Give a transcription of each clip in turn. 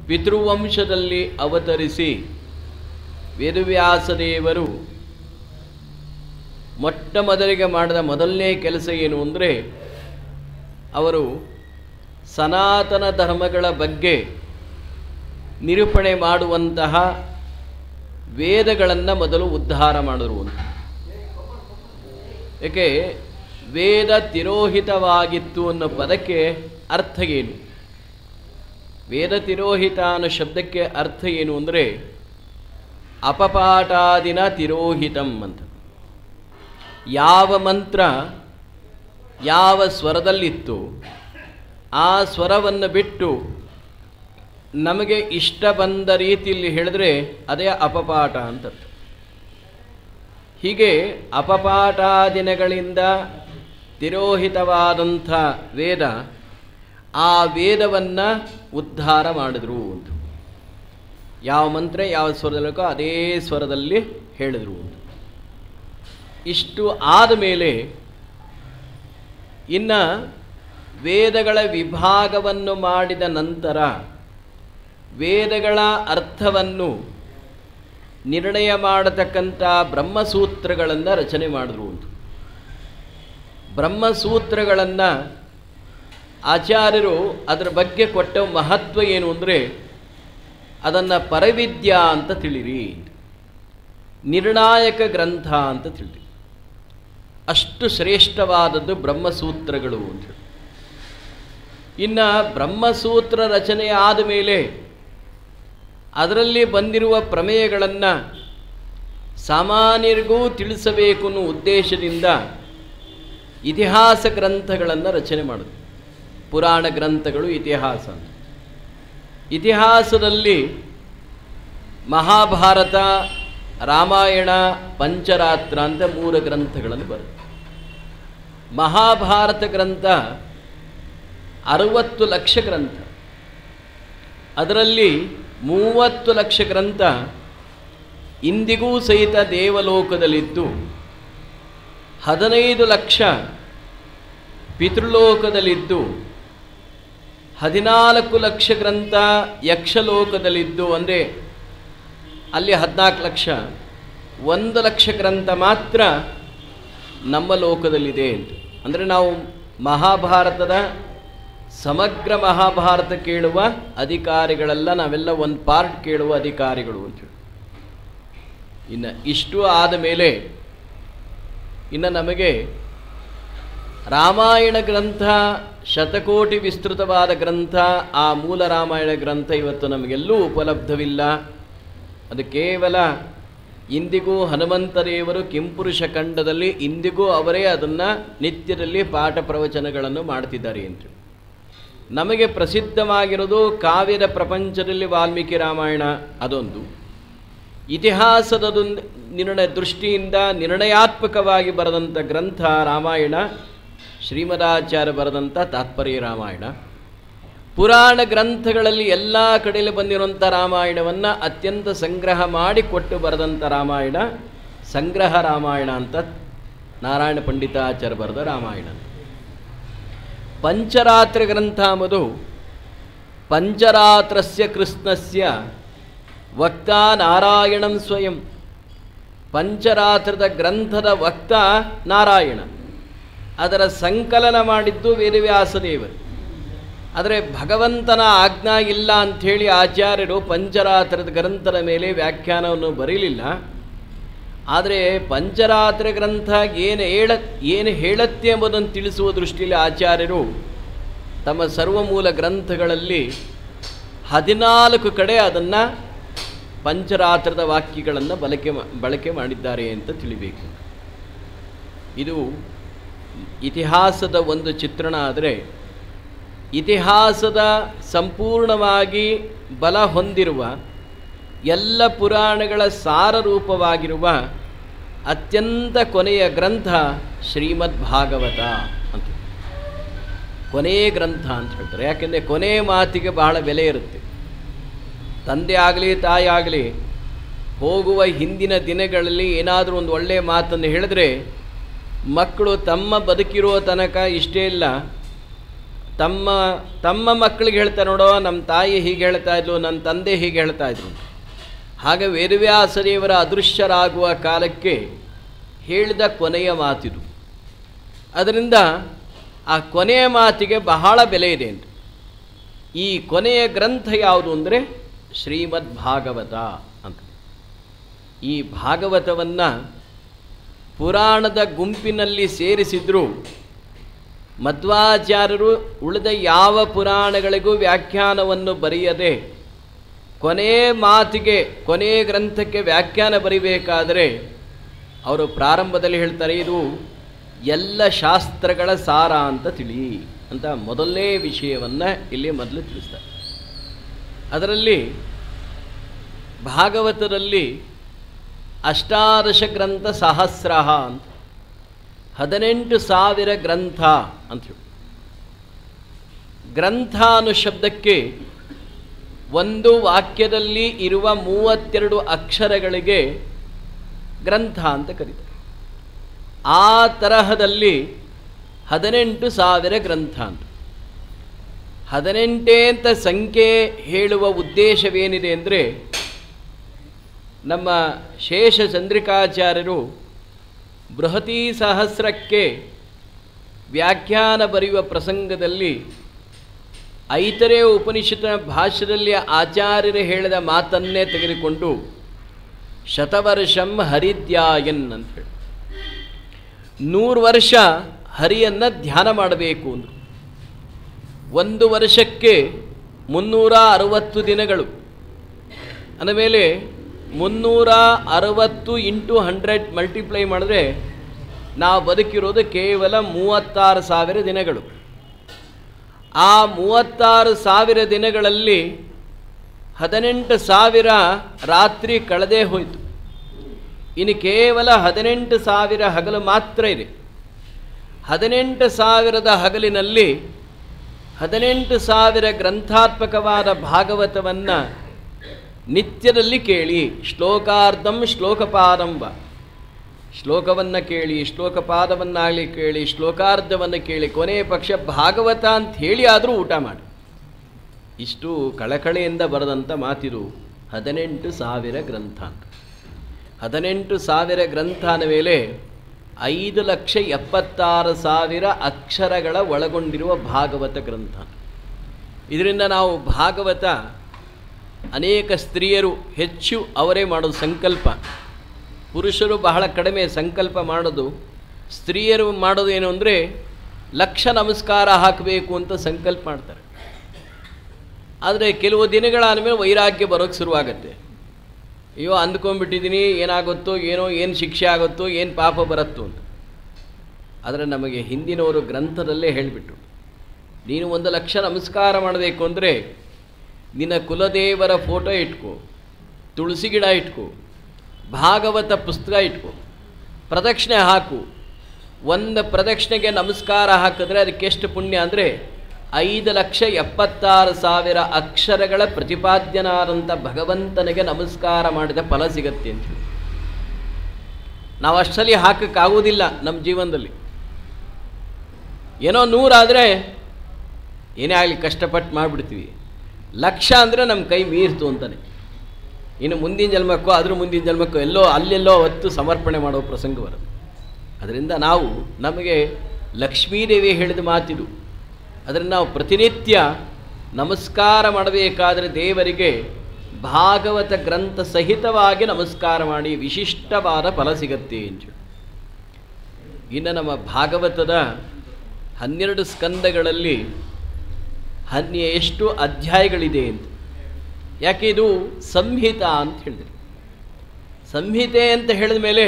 ಪಿತೃವಂಶದಲ್ಲಿ ಅವತರಿಸಿ ವೇದವ್ಯಾಸದೇವರು ಮೊಟ್ಟ ಮೊದಲಿಗೆ ಮಾಡಿದ ಮೊದಲನೇ ಕೆಲಸ ಏನು ಅಂದರೆ ಅವರು ಸನಾತನ ಧರ್ಮಗಳ ಬಗ್ಗೆ ನಿರೂಪಣೆ ಮಾಡುವಂತಹ ವೇದಗಳನ್ನು ಮೊದಲು ಉದ್ಧಾರ ಮಾಡಿದ್ರು ಅಂತ ಏಕೆ ವೇದ ತಿರೋಹಿತವಾಗಿತ್ತು ಅನ್ನೋ ಪದಕ್ಕೆ ಅರ್ಥ ಏನು ವೇದ ತಿರೋಹಿತ ಅನ್ನೋ ಶಬ್ದಕ್ಕೆ ಅರ್ಥ ಏನು ಅಂದರೆ ಅಪಪಾಠಾದಿನ ತಿರೋಹಿತಂ ಅಂತ ಯಾವ ಮಂತ್ರ ಯಾವ ಸ್ವರದಲ್ಲಿತ್ತು ಆ ಸ್ವರವನ್ನು ಬಿಟ್ಟು ನಮಗೆ ಇಷ್ಟ ಬಂದ ರೀತಿಯಲ್ಲಿ ಹೇಳಿದ್ರೆ ಅದೇ ಅಪಪಾಠ ಅಂತ ಅರ್ಥ. ಹೀಗೆ ಅಪಪಾಠಾದಿನಗಳಿಂದ ತಿರೋಹಿತವಾದಂಥ ವೇದ ಆ ವೇದವನ್ನು ಉದ್ಧಾರ ಮಾಡಿದ್ರು ಅಂತ ಯಾವ ಮಂತ್ರ ಯಾವ ಸ್ವರದಲ್ಲಿಕೋ ಅದೇ ಸ್ವರದಲ್ಲಿ ಹೇಳಿದ್ರು ಅಂತ ಇಷ್ಟು ಆದ ಮೇಲೆ ಇನ್ನು ವೇದಗಳ ವಿಭಾಗವನ್ನು ಮಾಡಿದ ನಂತರ ವೇದಗಳ ಅರ್ಥವನ್ನು ನಿರ್ಣಯ ಮಾಡತಕ್ಕಂಥ ಬ್ರಹ್ಮಸೂತ್ರಗಳನ್ನು ರಚನೆ ಮಾಡಿದ್ರು ಅಂತ ಬ್ರಹ್ಮಸೂತ್ರಗಳನ್ನು ಆಚಾರ್ಯರು ಅದರ ಬಗ್ಗೆ ಕೊಟ್ಟ ಮಹತ್ವ ಏನು ಅಂದರೆ ಅದನ್ನು ಪರವಿದ್ಯಾ ಅಂತ ತಿಳಿರಿ ನಿರ್ಣಾಯಕ ಗ್ರಂಥ ಅಂತ ತಿಳಿರಿ ಅಷ್ಟು ಶ್ರೇಷ್ಠವಾದದ್ದು ಬ್ರಹ್ಮಸೂತ್ರಗಳು ಅಂತೇಳಿ ಇನ್ನು ಬ್ರಹ್ಮಸೂತ್ರ ರಚನೆ ಆದ ಮೇಲೆ ಅದರಲ್ಲಿ ಬಂದಿರುವ ಪ್ರಮೇಯಗಳನ್ನು ಸಾಮಾನ್ಯರಿಗೂ ತಿಳಿಸಬೇಕು ಅನ್ನೋ ಉದ್ದೇಶದಿಂದ ಇತಿಹಾಸ ಗ್ರಂಥಗಳನ್ನು ರಚನೆ ಮಾಡಿದ್ರು ಪುರಾಣ ಗ್ರಂಥಗಳು ಇತಿಹಾಸ ಅಂತ ಇತಿಹಾಸದಲ್ಲಿ ಮಹಾಭಾರತ ರಾಮಾಯಣ ಪಂಚರಾತ್ರ ಅಂತ ಮೂರು ಗ್ರಂಥಗಳನ್ನು ಬರುತ್ತೆ ಮಹಾಭಾರತ ಗ್ರಂಥ ಅರುವತ್ತು ಲಕ್ಷ ಗ್ರಂಥ ಅದರಲ್ಲಿ ಮೂವತ್ತು ಲಕ್ಷ ಗ್ರಂಥ ಇಂದಿಗೂ ಸಹಿತ ದೇವಲೋಕದಲ್ಲಿದ್ದು ಹದಿನೈದು ಲಕ್ಷ ಪಿತೃಲೋಕದಲ್ಲಿದ್ದು ಹದಿನಾಲ್ಕು ಲಕ್ಷ ಗ್ರಂಥ ಯಕ್ಷಲೋಕದಲ್ಲಿದ್ದು ಅಂದರೆ ಅಲ್ಲಿ ಹದಿನಾಲ್ಕು ಲಕ್ಷ ಒಂದು ಲಕ್ಷ ಗ್ರಂಥ ಮಾತ್ರ ನಮ್ಮ ಲೋಕದಲ್ಲಿದೆ ಅಂತ ಅಂದರೆ ನಾವು ಮಹಾಭಾರತದ ಸಮಗ್ರ ಮಹಾಭಾರತ ಕೇಳುವ ಅಧಿಕಾರಿಗಳೆಲ್ಲ ನಾವೆಲ್ಲ ಒಂದು ಪಾರ್ಟ್ ಕೇಳುವ ಅಧಿಕಾರಿಗಳು ಅಂತೇಳಿ ಇನ್ನು ಇಷ್ಟು ಆದ ಮೇಲೆ ಇನ್ನು ನಮಗೆ ರಾಮಾಯಣ ಗ್ರಂಥ ಶತಕೋಟಿ ವಿಸ್ತೃತವಾದ ಗ್ರಂಥ ಆ ಮೂಲ ರಾಮಾಯಣ ಗ್ರಂಥ ಇವತ್ತು ನಮಗೆಲ್ಲೂ ಉಪಲಬ್ಧವಿಲ್ಲ ಅದು ಕೇವಲ ಇಂದಿಗೂ ಹನುಮಂತದೇವರು ಕಿಂಪುರುಷ ಖಂಡದಲ್ಲಿ ಇಂದಿಗೂ ಅವರೇ ಅದನ್ನು ನಿತ್ಯದಲ್ಲಿ ಪಾಠ ಪ್ರವಚನಗಳನ್ನು ಮಾಡ್ತಿದ್ದಾರೆ ಅಂತ ನಮಗೆ ಪ್ರಸಿದ್ಧವಾಗಿರೋದು ಕಾವ್ಯದ ಪ್ರಪಂಚದಲ್ಲಿ ವಾಲ್ಮೀಕಿ ರಾಮಾಯಣ ಅದೊಂದು ಇತಿಹಾಸದದೊಂದು ನಿರ್ಣಯ ದೃಷ್ಟಿಯಿಂದ ನಿರ್ಣಯಾತ್ಮಕವಾಗಿ ಬರೆದಂಥ ಗ್ರಂಥ ರಾಮಾಯಣ ಶ್ರೀಮದಾಚಾರ್ಯ ಬರೆದಂಥ ತಾತ್ಪರ್ಯ ರಾಮಾಯಣ ಪುರಾಣ ಗ್ರಂಥಗಳಲ್ಲಿ ಎಲ್ಲ ಕಡೆಯಲ್ಲಿ ಬಂದಿರುವಂಥ ರಾಮಾಯಣವನ್ನು ಅತ್ಯಂತ ಸಂಗ್ರಹ ಮಾಡಿ ಕೊಟ್ಟು ಬರೆದಂಥ ರಾಮಾಯಣ ಸಂಗ್ರಹ ರಾಮಾಯಣ ಅಂತ ನಾರಾಯಣ ಪಂಡಿತಾಚಾರ್ಯ ಬರೆದ ರಾಮಾಯಣ ಪಂಚರಾತ್ರ ಗ್ರಂಥ ಎಂಬುದು ಪಂಚರಾತ್ರಸ್ಯ ಕೃಷ್ಣಸ್ಯ ವಕ್ತ ನಾರಾಯಣಂ ಸ್ವಯಂ ಪಂಚರಾತ್ರದ ಗ್ರಂಥದ ವಕ್ತ ನಾರಾಯಣ ಅದರ ಸಂಕಲನ ಮಾಡಿದ್ದು ವೇದವ್ಯಾಸದೇವರು ಆದರೆ ಭಗವಂತನ ಆಜ್ಞಾ ಇಲ್ಲ ಅಂಥೇಳಿ ಆಚಾರ್ಯರು ಪಂಚರಾತ್ರದ ಗ್ರಂಥದ ಮೇಲೆ ವ್ಯಾಖ್ಯಾನವನ್ನು ಬರೀಲಿಲ್ಲ ಆದರೆ ಪಂಚರಾತ್ರ ಗ್ರಂಥ ಏನು ಹೇಳ ಏನು ಹೇಳತ್ತೆ ಎಂಬುದನ್ನು ತಿಳಿಸುವ ದೃಷ್ಟಿಯಲ್ಲಿ ಆಚಾರ್ಯರು ತಮ್ಮ ಸರ್ವಮೂಲ ಗ್ರಂಥಗಳಲ್ಲಿ ಹದಿನಾಲ್ಕು ಕಡೆ ಅದನ್ನು ಪಂಚರಾತ್ರದ ವಾಕ್ಯಗಳನ್ನು ಬಳಕೆ ಮಾ- ಬಳಕೆ ಮಾಡಿದ್ದಾರೆ ಅಂತ ತಿಳಿಬೇಕು ಇದು ಇತಿಹಾಸದ ಒಂದು ಚಿತ್ರಣ ಆದರೆ ಇತಿಹಾಸದ ಸಂಪೂರ್ಣವಾಗಿ ಬಲ ಹೊಂದಿರುವ ಎಲ್ಲ ಪುರಾಣಗಳ ಸಾರರೂಪವಾಗಿರುವ ಅತ್ಯಂತ ಕೊನೆಯ ಗ್ರಂಥ ಶ್ರೀಮದ್ ಭಾಗವತ ಅಂತ ಕೊನೆಯ ಗ್ರಂಥ ಅಂತ ಹೇಳ್ತಾರೆ ಯಾಕೆಂದರೆ ಕೊನೆಯ ಮಾತಿಗೆ ಬಹಳ ಬೆಲೆ ಇರುತ್ತೆ ತಂದೆ ಆಗಲಿ ತಾಯಿ ಆಗಲಿ ಹೋಗುವ ಹಿಂದಿನ ದಿನಗಳಲ್ಲಿ ಏನಾದರೂ ಒಂದು ಒಳ್ಳೆಯ ಮಾತನ್ನು ಹೇಳಿದ್ರೆ ಮಕ್ಕಳು ತಮ್ಮ ಬದುಕಿರೋ ತನಕ ಇಷ್ಟೇ ಇಲ್ಲ ತಮ್ಮ ತಮ್ಮ ಮಕ್ಕಳಿಗೆ ಹೇಳ್ತಾರೆ ನೋಡೋ ನಮ್ಮ ತಾಯಿ ಹೀಗೆ ಹೇಳ್ತಾ ಇದ್ಲು ನನ್ನ ತಂದೆ ಹೀಗೆ ಹೇಳ್ತಾ ಇದ್ರು ಹಾಗೆ ವೇದವ್ಯಾಸದೇವರ ಅದೃಶ್ಯರಾಗುವ ಕಾಲಕ್ಕೆ ಹೇಳಿದ ಕೊನೆಯ ಮಾತಿದು ಅದರಿಂದ ಆ ಕೊನೆಯ ಮಾತಿಗೆ ಬಹಳ ಬೆಲೆ ಇದೆ ಅಂತ ಈ ಕೊನೆಯ ಗ್ರಂಥ ಯಾವುದು ಅಂದರೆ ಶ್ರೀಮದ್ ಭಾಗವತ ಅಂತ ಈ ಭಾಗವತವನ್ನು ಪುರಾಣದ ಗುಂಪಿನಲ್ಲಿ ಸೇರಿಸಿದ್ರು ಮಧ್ವಾಚಾರ್ಯರು ಉಳಿದ ಯಾವ ಪುರಾಣಗಳಿಗೂ ವ್ಯಾಖ್ಯಾನವನ್ನು ಬರೆಯದೆ ಕೊನೆ ಮಾತಿಗೆ ಕೊನೆ ಗ್ರಂಥಕ್ಕೆ ವ್ಯಾಖ್ಯಾನ ಬರಿಬೇಕಾದರೆ ಅವರು ಪ್ರಾರಂಭದಲ್ಲಿ ಹೇಳ್ತಾರೆ ಇದು ಎಲ್ಲ ಶಾಸ್ತ್ರಗಳ ಸಾರ ಅಂತ ತಿಳಿ ಅಂತ ಮೊದಲನೇ ವಿಷಯವನ್ನು ಇಲ್ಲಿ ಮೊದಲು ತಿಳಿಸ್ತಾರೆ ಅದರಲ್ಲಿ ಭಾಗವತದಲ್ಲಿ ಅಷ್ಟಾದಶ ಗ್ರಂಥ ಸಹಸ್ರ ಅಂತ ಹದಿನೆಂಟು ಸಾವಿರ ಗ್ರಂಥ ಅಂತ ಹೇಳಿ ಗ್ರಂಥ ಅನ್ನೋ ಶಬ್ದಕ್ಕೆ ಒಂದು ವಾಕ್ಯದಲ್ಲಿ ಇರುವ ಮೂವತ್ತೆರಡು ಅಕ್ಷರಗಳಿಗೆ ಗ್ರಂಥ ಅಂತ ಕರೀತಾರೆ ಆ ತರಹದಲ್ಲಿ ಹದಿನೆಂಟು ಸಾವಿರ ಗ್ರಂಥ ಅಂತ ಹದಿನೆಂಟೇ ಅಂತ ಸಂಖ್ಯೆ ಹೇಳುವ ಉದ್ದೇಶವೇನಿದೆ ಅಂದರೆ ನಮ್ಮ ಶೇಷ ಚಂದ್ರಿಕಾಚಾರ್ಯರು ಬೃಹತಿ ಸಹಸ್ರಕ್ಕೆ ವ್ಯಾಖ್ಯಾನ ಬರೆಯುವ ಪ್ರಸಂಗದಲ್ಲಿ ಐತರೇ ಉಪನಿಷತ್ತಿನ ಭಾಷ್ಯದಲ್ಲಿ ಆಚಾರ್ಯರು ಹೇಳಿದ ಮಾತನ್ನೇ ತೆಗೆದುಕೊಂಡು ಶತವರ್ಷಂ ಹರಿದ್ಯಾಯನ್ ಅಂತ ಹೇಳಿ ನೂರು ವರ್ಷ ಹರಿಯನ್ನು ಧ್ಯಾನ ಮಾಡಬೇಕು ಅಂದರು ಒಂದು ವರ್ಷಕ್ಕೆ ಮುನ್ನೂರ ಅರವತ್ತು ದಿನಗಳು ಅಂದಮೇಲೆ ಮುನ್ನೂರ ಅರವತ್ತು ಇಂಟು ಹಂಡ್ರೆಡ್ ಮಲ್ಟಿಪ್ಲೈ ಮಾಡಿದ್ರೆ ನಾವು ಬದುಕಿರೋದು ಕೇವಲ ಮೂವತ್ತಾರು ಸಾವಿರ ದಿನಗಳು ಆ ಮೂವತ್ತಾರು ಸಾವಿರ ದಿನಗಳಲ್ಲಿ ಹದಿನೆಂಟು ಸಾವಿರ ರಾತ್ರಿ ಕಳೆದೇ ಹೋಯಿತು ಇನ್ನು ಕೇವಲ ಹದಿನೆಂಟು ಸಾವಿರ ಹಗಲು ಮಾತ್ರ ಇದೆ ಹದಿನೆಂಟು ಸಾವಿರದ ಹಗಲಿನಲ್ಲಿ ಹದಿನೆಂಟು ಸಾವಿರ ಗ್ರಂಥಾತ್ಮಕವಾದ ಭಾಗವತವನ್ನು ನಿತ್ಯದಲ್ಲಿ ಕೇಳಿ ಶ್ಲೋಕಾರ್ಧಂ ಶ್ಲೋಕಪಾದಂಬ ಶ್ಲೋಕವನ್ನು ಕೇಳಿ ಶ್ಲೋಕಪಾದವನ್ನಾಗಲಿ ಕೇಳಿ ಶ್ಲೋಕಾರ್ಧವನ್ನು ಕೇಳಿ ಕೊನೆಯ ಪಕ್ಷ ಭಾಗವತ ಅಂತ ಹೇಳಿ ಆದರೂ ಊಟ ಮಾಡಿ ಇಷ್ಟು ಕಳಕಳೆಯಿಂದ ಬರೆದಂಥ ಮಾತಿದು ಹದಿನೆಂಟು ಸಾವಿರ ಗ್ರಂಥ ಅಂತ ಹದಿನೆಂಟು ಸಾವಿರ ಗ್ರಂಥ ಅಂದ ಮೇಲೆ ಐದು ಲಕ್ಷ ಎಪ್ಪತ್ತಾರು ಸಾವಿರ ಅಕ್ಷರಗಳ ಒಳಗೊಂಡಿರುವ ಭಾಗವತ ಗ್ರಂಥ ಇದರಿಂದ ನಾವು ಭಾಗವತ ಅನೇಕ ಸ್ತ್ರೀಯರು ಹೆಚ್ಚು ಅವರೇ ಮಾಡೋದು ಸಂಕಲ್ಪ ಪುರುಷರು ಬಹಳ ಕಡಿಮೆ ಸಂಕಲ್ಪ ಮಾಡೋದು ಸ್ತ್ರೀಯರು ಮಾಡೋದು ಏನು ಅಂದರೆ ಲಕ್ಷ ನಮಸ್ಕಾರ ಹಾಕಬೇಕು ಅಂತ ಸಂಕಲ್ಪ ಮಾಡ್ತಾರೆ ಆದರೆ ಕೆಲವು ದಿನಗಳಾದ ಮೇಲೆ ವೈರಾಗ್ಯ ಬರೋಕ್ಕೆ ಶುರುವಾಗತ್ತೆ ಅಯ್ಯೋ ಅಂದ್ಕೊಂಡ್ಬಿಟ್ಟಿದ್ದೀನಿ ಏನಾಗುತ್ತೋ ಏನೋ ಏನು ಶಿಕ್ಷೆ ಆಗುತ್ತೋ ಏನು ಪಾಪ ಬರುತ್ತೋ ಅಂತ ಆದರೆ ನಮಗೆ ಹಿಂದಿನವರು ಗ್ರಂಥದಲ್ಲೇ ಹೇಳಿಬಿಟ್ರು ನೀನು ಒಂದು ಲಕ್ಷ ನಮಸ್ಕಾರ ಮಾಡಬೇಕು ಅಂದರೆ ನಿನ್ನ ಕುಲದೇವರ ಫೋಟೋ ಇಟ್ಕೋ ತುಳಸಿ ಗಿಡ ಇಟ್ಕೋ ಭಾಗವತ ಪುಸ್ತಕ ಇಟ್ಕೋ ಪ್ರದಕ್ಷಿಣೆ ಹಾಕು ಒಂದು ಪ್ರದಕ್ಷಿಣೆಗೆ ನಮಸ್ಕಾರ ಹಾಕಿದ್ರೆ ಅದಕ್ಕೆ ಎಷ್ಟು ಪುಣ್ಯ ಅಂದರೆ ಐದು ಲಕ್ಷ ಎಪ್ಪತ್ತಾರು ಸಾವಿರ ಅಕ್ಷರಗಳ ಪ್ರತಿಪಾದ್ಯನಾದಂಥ ಭಗವಂತನಿಗೆ ನಮಸ್ಕಾರ ಮಾಡಿದ ಫಲ ಸಿಗತ್ತೆ ಅಂತ ನಾವು ಅಷ್ಟಲ್ಲಿ ಹಾಕಕ್ಕಾಗೋದಿಲ್ಲ ನಮ್ಮ ಜೀವನದಲ್ಲಿ ಏನೋ ನೂರಾದರೆ ಏನೇ ಆಗಲಿ ಕಷ್ಟಪಟ್ಟು ಮಾಡಿಬಿಡ್ತೀವಿ ಲಕ್ಷ ಅಂದರೆ ನಮ್ಮ ಕೈ ಮೀರ್ತು ಅಂತಾನೆ ಇನ್ನು ಮುಂದಿನ ಜನ್ಮಕ್ಕೋ ಅದ್ರ ಮುಂದಿನ ಜನ್ಮಕ್ಕೋ ಎಲ್ಲೋ ಅಲ್ಲೆಲ್ಲೋ ಹೊತ್ತು ಸಮರ್ಪಣೆ ಮಾಡೋ ಪ್ರಸಂಗ ಬರುತ್ತೆ ಅದರಿಂದ ನಾವು ನಮಗೆ ಲಕ್ಷ್ಮೀದೇವಿ ಹೇಳಿದ ಮಾತಿದು ಅದನ್ನು ನಾವು ಪ್ರತಿನಿತ್ಯ ನಮಸ್ಕಾರ ಮಾಡಬೇಕಾದರೆ ದೇವರಿಗೆ ಭಾಗವತ ಗ್ರಂಥ ಸಹಿತವಾಗಿ ನಮಸ್ಕಾರ ಮಾಡಿ ವಿಶಿಷ್ಟವಾದ ಫಲ ಸಿಗತ್ತೆ ಅಂತ ಇನ್ನು ನಮ್ಮ ಭಾಗವತದ ಹನ್ನೆರಡು ಸ್ಕಂದಗಳಲ್ಲಿ ಹನ್ಯ ಎಷ್ಟು ಅಧ್ಯಾಯಗಳಿದೆ ಅಂತ ಯಾಕೆ ಇದು ಸಂಹಿತ ಅಂತ ಹೇಳಿದ್ರು ಸಂಹಿತೆ ಅಂತ ಹೇಳಿದ ಮೇಲೆ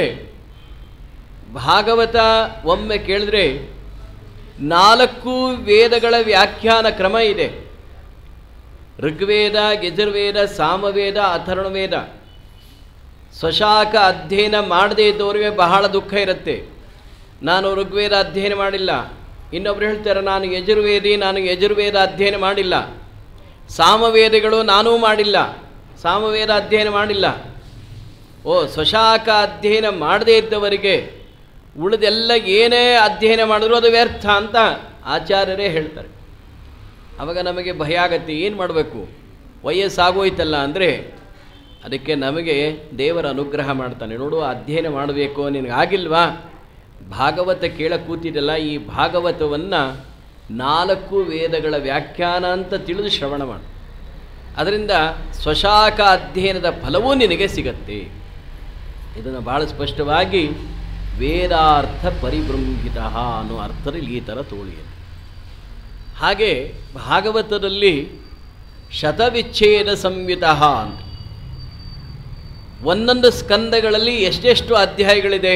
ಭಾಗವತ ಒಮ್ಮೆ ಕೇಳಿದ್ರೆ ನಾಲ್ಕು ವೇದಗಳ ವ್ಯಾಖ್ಯಾನ ಕ್ರಮ ಇದೆ ಋಗ್ವೇದ ಯಜುರ್ವೇದ ಸಾಮವೇದ ಅಥರ್ಣವೇದ ಸ್ವಶಾಖ ಅಧ್ಯಯನ ಮಾಡದೇ ಇದ್ದವರಿಗೆ ಬಹಳ ದುಃಖ ಇರುತ್ತೆ ನಾನು ಋಗ್ವೇದ ಅಧ್ಯಯನ ಮಾಡಿಲ್ಲ ಇನ್ನೊಬ್ರು ಹೇಳ್ತಾರೆ ನಾನು ಯಜುರ್ವೇದಿ ನಾನು ಯಜುರ್ವೇದ ಅಧ್ಯಯನ ಮಾಡಿಲ್ಲ ಸಾಮವೇದಗಳು ನಾನೂ ಮಾಡಿಲ್ಲ ಸಾಮವೇದ ಅಧ್ಯಯನ ಮಾಡಿಲ್ಲ ಓ ಸ್ವಶಾಖ ಅಧ್ಯಯನ ಮಾಡದೇ ಇದ್ದವರಿಗೆ ಉಳಿದೆಲ್ಲ ಏನೇ ಅಧ್ಯಯನ ಮಾಡಿದ್ರು ಅದು ವ್ಯರ್ಥ ಅಂತ ಆಚಾರ್ಯರೇ ಹೇಳ್ತಾರೆ ಆವಾಗ ನಮಗೆ ಭಯ ಆಗತ್ತೆ ಏನು ಮಾಡಬೇಕು ವಯಸ್ಸಾಗೋಯ್ತಲ್ಲ ಅಂದರೆ ಅದಕ್ಕೆ ನಮಗೆ ದೇವರ ಅನುಗ್ರಹ ಮಾಡ್ತಾನೆ ನೋಡು ಅಧ್ಯಯನ ಮಾಡಬೇಕು ನಿನಗೆ ಆಗಿಲ್ವಾ ಭಾಗವತ ಕೇಳ ಕೂತಿದ್ದಲ್ಲ ಈ ಭಾಗವತವನ್ನು ನಾಲ್ಕು ವೇದಗಳ ವ್ಯಾಖ್ಯಾನ ಅಂತ ತಿಳಿದು ಶ್ರವಣ ಮಾಡು ಅದರಿಂದ ಸ್ವಶಾಖ ಅಧ್ಯಯನದ ಫಲವೂ ನಿನಗೆ ಸಿಗತ್ತೆ ಇದನ್ನು ಭಾಳ ಸ್ಪಷ್ಟವಾಗಿ ವೇದಾರ್ಥ ಪರಿಬೃಂಹಿತ ಅನ್ನೋ ಅರ್ಥದಲ್ಲಿ ಈ ಥರ ತೋಳಿದೆ ಹಾಗೆ ಭಾಗವತದಲ್ಲಿ ಶತವಿಚ್ಛೇದ ಸಂಯುತ ಅಂತ ಒಂದೊಂದು ಸ್ಕಂದಗಳಲ್ಲಿ ಎಷ್ಟೆಷ್ಟು ಅಧ್ಯಾಯಗಳಿದೆ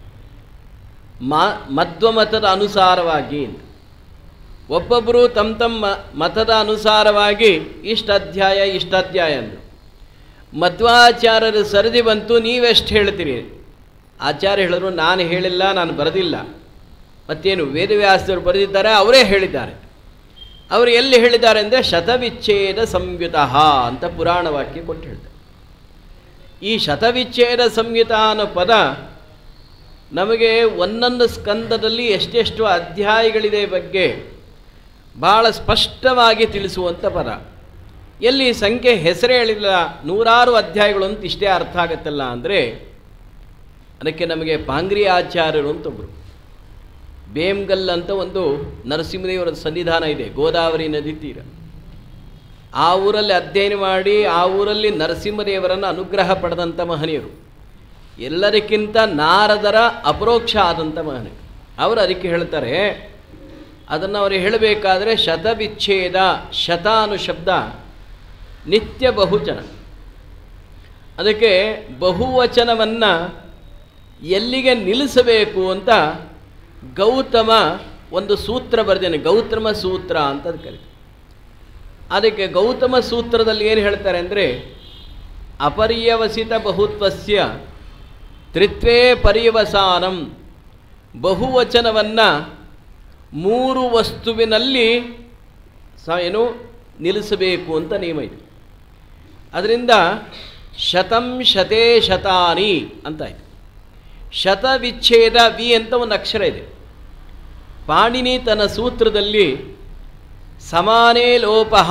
ಮಾ ಮಧ್ವಮತದ ಅನುಸಾರವಾಗಿ ಅಂತ. ಒಬ್ಬೊಬ್ಬರು ತಮ್ಮ ತಮ್ಮ ಮತದ ಅನುಸಾರವಾಗಿ ಇಷ್ಟು ಅಧ್ಯಾಯ ಇಷ್ಟು ಅಧ್ಯಾಯ ಅಂದರು ಮಧ್ವಾಚಾರ್ಯರ ಸರದಿ ಬಂತು ನೀವೆಷ್ಟು ಹೇಳ್ತೀರಿ ಆಚಾರ್ಯ ಹೇಳಿದ್ರು ನಾನು ಹೇಳಿಲ್ಲ ನಾನು ಬರೆದಿಲ್ಲ ಮತ್ತೇನು ವೇದವ್ಯಾಸರು ಬರೆದಿದ್ದಾರೆ ಅವರೇ ಹೇಳಿದ್ದಾರೆ ಅವರು ಎಲ್ಲಿ ಹೇಳಿದ್ದಾರೆ ಅಂದರೆ ಶತವಿಚ್ಛೇದ ಸಂಯುತ ಅಂತ ಪುರಾಣ ವಾಕ್ಯ ಕೊಟ್ಟು ಹೇಳ್ತಾರೆ ಈ ಶತವಿಚ್ಛೇದ ಸಂಯುತ ಅನ್ನೋ ಪದ ನಮಗೆ ಒಂದೊಂದು ಸ್ಕಂದದಲ್ಲಿ ಎಷ್ಟೆಷ್ಟು ಅಧ್ಯಾಯಗಳಿದೆ ಬಗ್ಗೆ ಭಾಳ ಸ್ಪಷ್ಟವಾಗಿ ತಿಳಿಸುವಂಥ ಪದ ಎಲ್ಲಿ ಸಂಖ್ಯೆ ಹೆಸರೇ ಹೇಳಿಲ್ಲ ನೂರಾರು ಅಧ್ಯಾಯಗಳು ಅಂತ ಇಷ್ಟೇ ಅರ್ಥ ಆಗತ್ತಲ್ಲ ಅಂದರೆ ಅದಕ್ಕೆ ನಮಗೆ ಪಾಂಗ್ರಿ ಆಚಾರ್ಯರು ಅಂತ ಒಬ್ಬರು ಬೇಮ್ಗಲ್ ಅಂತ ಒಂದು ನರಸಿಂಹದೇವರ ಸನ್ನಿಧಾನ ಇದೆ ಗೋದಾವರಿ ನದಿ ತೀರ ಆ ಊರಲ್ಲಿ ಅಧ್ಯಯನ ಮಾಡಿ ಆ ಊರಲ್ಲಿ ನರಸಿಂಹದೇವರನ್ನು ಅನುಗ್ರಹ ಪಡೆದಂಥ ಮಹನೀಯರು ಎಲ್ಲದಕ್ಕಿಂತ ನಾರದರ ಅಪರೋಕ್ಷ ಆದಂಥ ಮಹನೀಯರು ಅವರು ಅದಕ್ಕೆ ಹೇಳ್ತಾರೆ ಅದನ್ನು ಅವರು ಹೇಳಬೇಕಾದ್ರೆ ಶತವಿಚ್ಛೇದ ಶತ ಅನ್ನೋ ಶಬ್ದ ನಿತ್ಯ ಬಹುವಚನ ಅದಕ್ಕೆ ಬಹುವಚನವನ್ನು ಎಲ್ಲಿಗೆ ನಿಲ್ಲಿಸಬೇಕು ಅಂತ ಗೌತಮ ಒಂದು ಸೂತ್ರ ಬರೆದೇನೆ ಗೌತಮ ಸೂತ್ರ ಅಂತ ಅದು ಕರೀತಾರೆ ಅದಕ್ಕೆ ಗೌತಮ ಸೂತ್ರದಲ್ಲಿ ಏನು ಹೇಳ್ತಾರೆ ಅಂದರೆ ಅಪರ್ಯವಸಿತ ಬಹುತ್ವಸ್ಯ ತ್ರಿತ್ವೇ ಪರ್ಯವಸಾನಂ ಬಹುವಚನವನ್ನು ಮೂರು ವಸ್ತುವಿನಲ್ಲಿ ಸ ಏನು ನಿಲ್ಲಿಸಬೇಕು ಅಂತ ನಿಯಮ ಇದೆ ಅದರಿಂದ ಶತಂ ಶತೇ ಶತಾನಿ ಅಂತಾಯಿತು ಶತವಿಚ್ಛೇದ ವಿ ಅಂತ ಒಂದು ಅಕ್ಷರ ಇದೆ ಪಾಣಿನಿ ತನ್ನ ಸೂತ್ರದಲ್ಲಿ ಸಮಾನೇ ಲೋಪಃ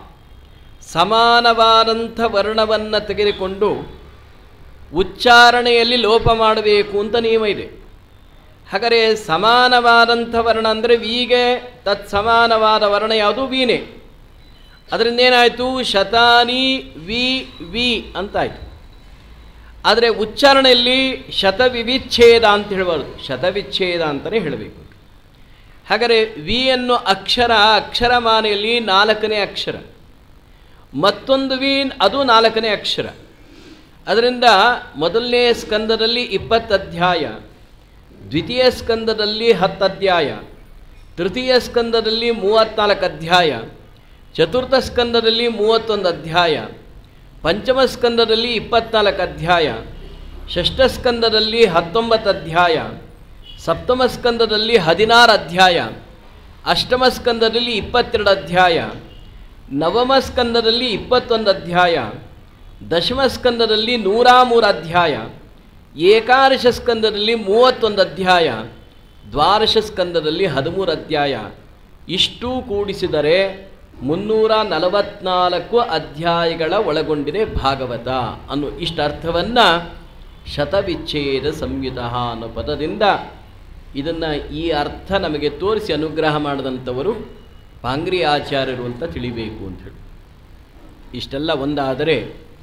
ಸಮಾನವಾದಂಥ ವರ್ಣವನ್ನು ತೆಗೆದುಕೊಂಡು ಉಚ್ಚಾರಣೆಯಲ್ಲಿ ಲೋಪ ಮಾಡಬೇಕು ಅಂತ ನಿಯಮ ಇದೆ ಹಾಗಾದರೆ ಸಮಾನವಾದಂಥ ವರ್ಣ ಅಂದರೆ ವಿಗೆ ತತ್ ಸಮಾನವಾದ ವರ್ಣ ಯಾವುದು ವೀನೆ ಅದರಿಂದ ಏನಾಯಿತು ಶತಾನಿ ವಿ ವಿ ಅಂತಾಯಿತು ಆದರೆ ಉಚ್ಚಾರಣೆಯಲ್ಲಿ ಶತವಿವಿಚ್ಛೇದ ಅಂತ ಹೇಳಬಾರ್ದು ಶತವಿಚ್ಛೇದ ಅಂತಲೇ ಹೇಳಬೇಕು ಹಾಗಾದರೆ ವಿ ಅನ್ನೋ ಅಕ್ಷರ ಅಕ್ಷರಮಾನೆಯಲ್ಲಿ ನಾಲ್ಕನೇ ಅಕ್ಷರ ಮತ್ತೊಂದು ವಿ ಅದು ನಾಲ್ಕನೇ ಅಕ್ಷರ ಅದರಿಂದ ಮೊದಲನೇ ಸ್ಕಂದದಲ್ಲಿ ಇಪ್ಪತ್ತು ಅಧ್ಯಾಯ ದ್ವಿತೀಯ ಸ್ಕಂದದಲ್ಲಿ ಹತ್ತು ಅಧ್ಯಾಯ ತೃತೀಯ ಸ್ಕಂದದಲ್ಲಿ ಮೂವತ್ತ್ನಾಲ್ಕು ಅಧ್ಯಾಯ ಚತುರ್ಥ ಸ್ಕಂದದಲ್ಲಿ ಮೂವತ್ತೊಂದು ಅಧ್ಯಾಯ ಪಂಚಮ ಸ್ಕಂದದಲ್ಲಿ ಇಪ್ಪತ್ನಾಲ್ಕು ಅಧ್ಯಾಯ ಷಷ್ಠ ಸ್ಕಂದದಲ್ಲಿ ಹತ್ತೊಂಬತ್ತು ಅಧ್ಯಾಯ ಸಪ್ತಮ ಸ್ಕಂದದಲ್ಲಿ ಹದಿನಾರು ಅಧ್ಯಾಯ ಅಷ್ಟಮ ಸ್ಕಂದದಲ್ಲಿ ಇಪ್ಪತ್ತೆರಡು ಅಧ್ಯಾಯ ನವಮ ಸ್ಕಂದದಲ್ಲಿ ಇಪ್ಪತ್ತೊಂದು ಅಧ್ಯಾಯ ದಶಮ ಸ್ಕಂದದಲ್ಲಿ ನೂರ ಮೂರು ಅಧ್ಯಾಯ ಏಕಾದಶ ಸ್ಕಂದದಲ್ಲಿ ಮೂವತ್ತೊಂದು ಅಧ್ಯಾಯ ದ್ವಾದಶ ಸ್ಕಂದದಲ್ಲಿ ಹದಿಮೂರು ಅಧ್ಯಾಯ ಇಷ್ಟೂ ಕೂಡಿಸಿದರೆ ಮುನ್ನೂರ ನಲವತ್ನಾಲ್ಕು ಅಧ್ಯಾಯಗಳ ಒಳಗೊಂಡಿದೆ ಭಾಗವತ ಅನ್ನೋ ಇಷ್ಟ ಅರ್ಥವನ್ನು ಶತವಿಚ್ಛೇದ ಸಂಯುತ ಅನ್ನೋ ಪದದಿಂದ ಇದನ್ನು ಈ ಅರ್ಥ ನಮಗೆ ತೋರಿಸಿ ಅನುಗ್ರಹ ಮಾಡಿದಂಥವರು ಪಾಂಗ್ರಿ ಆಚಾರ್ಯರು ಅಂತ ತಿಳಿಬೇಕು ಅಂತ ಹೇಳಿ ಇಷ್ಟೆಲ್ಲ ಒಂದಾದರೆ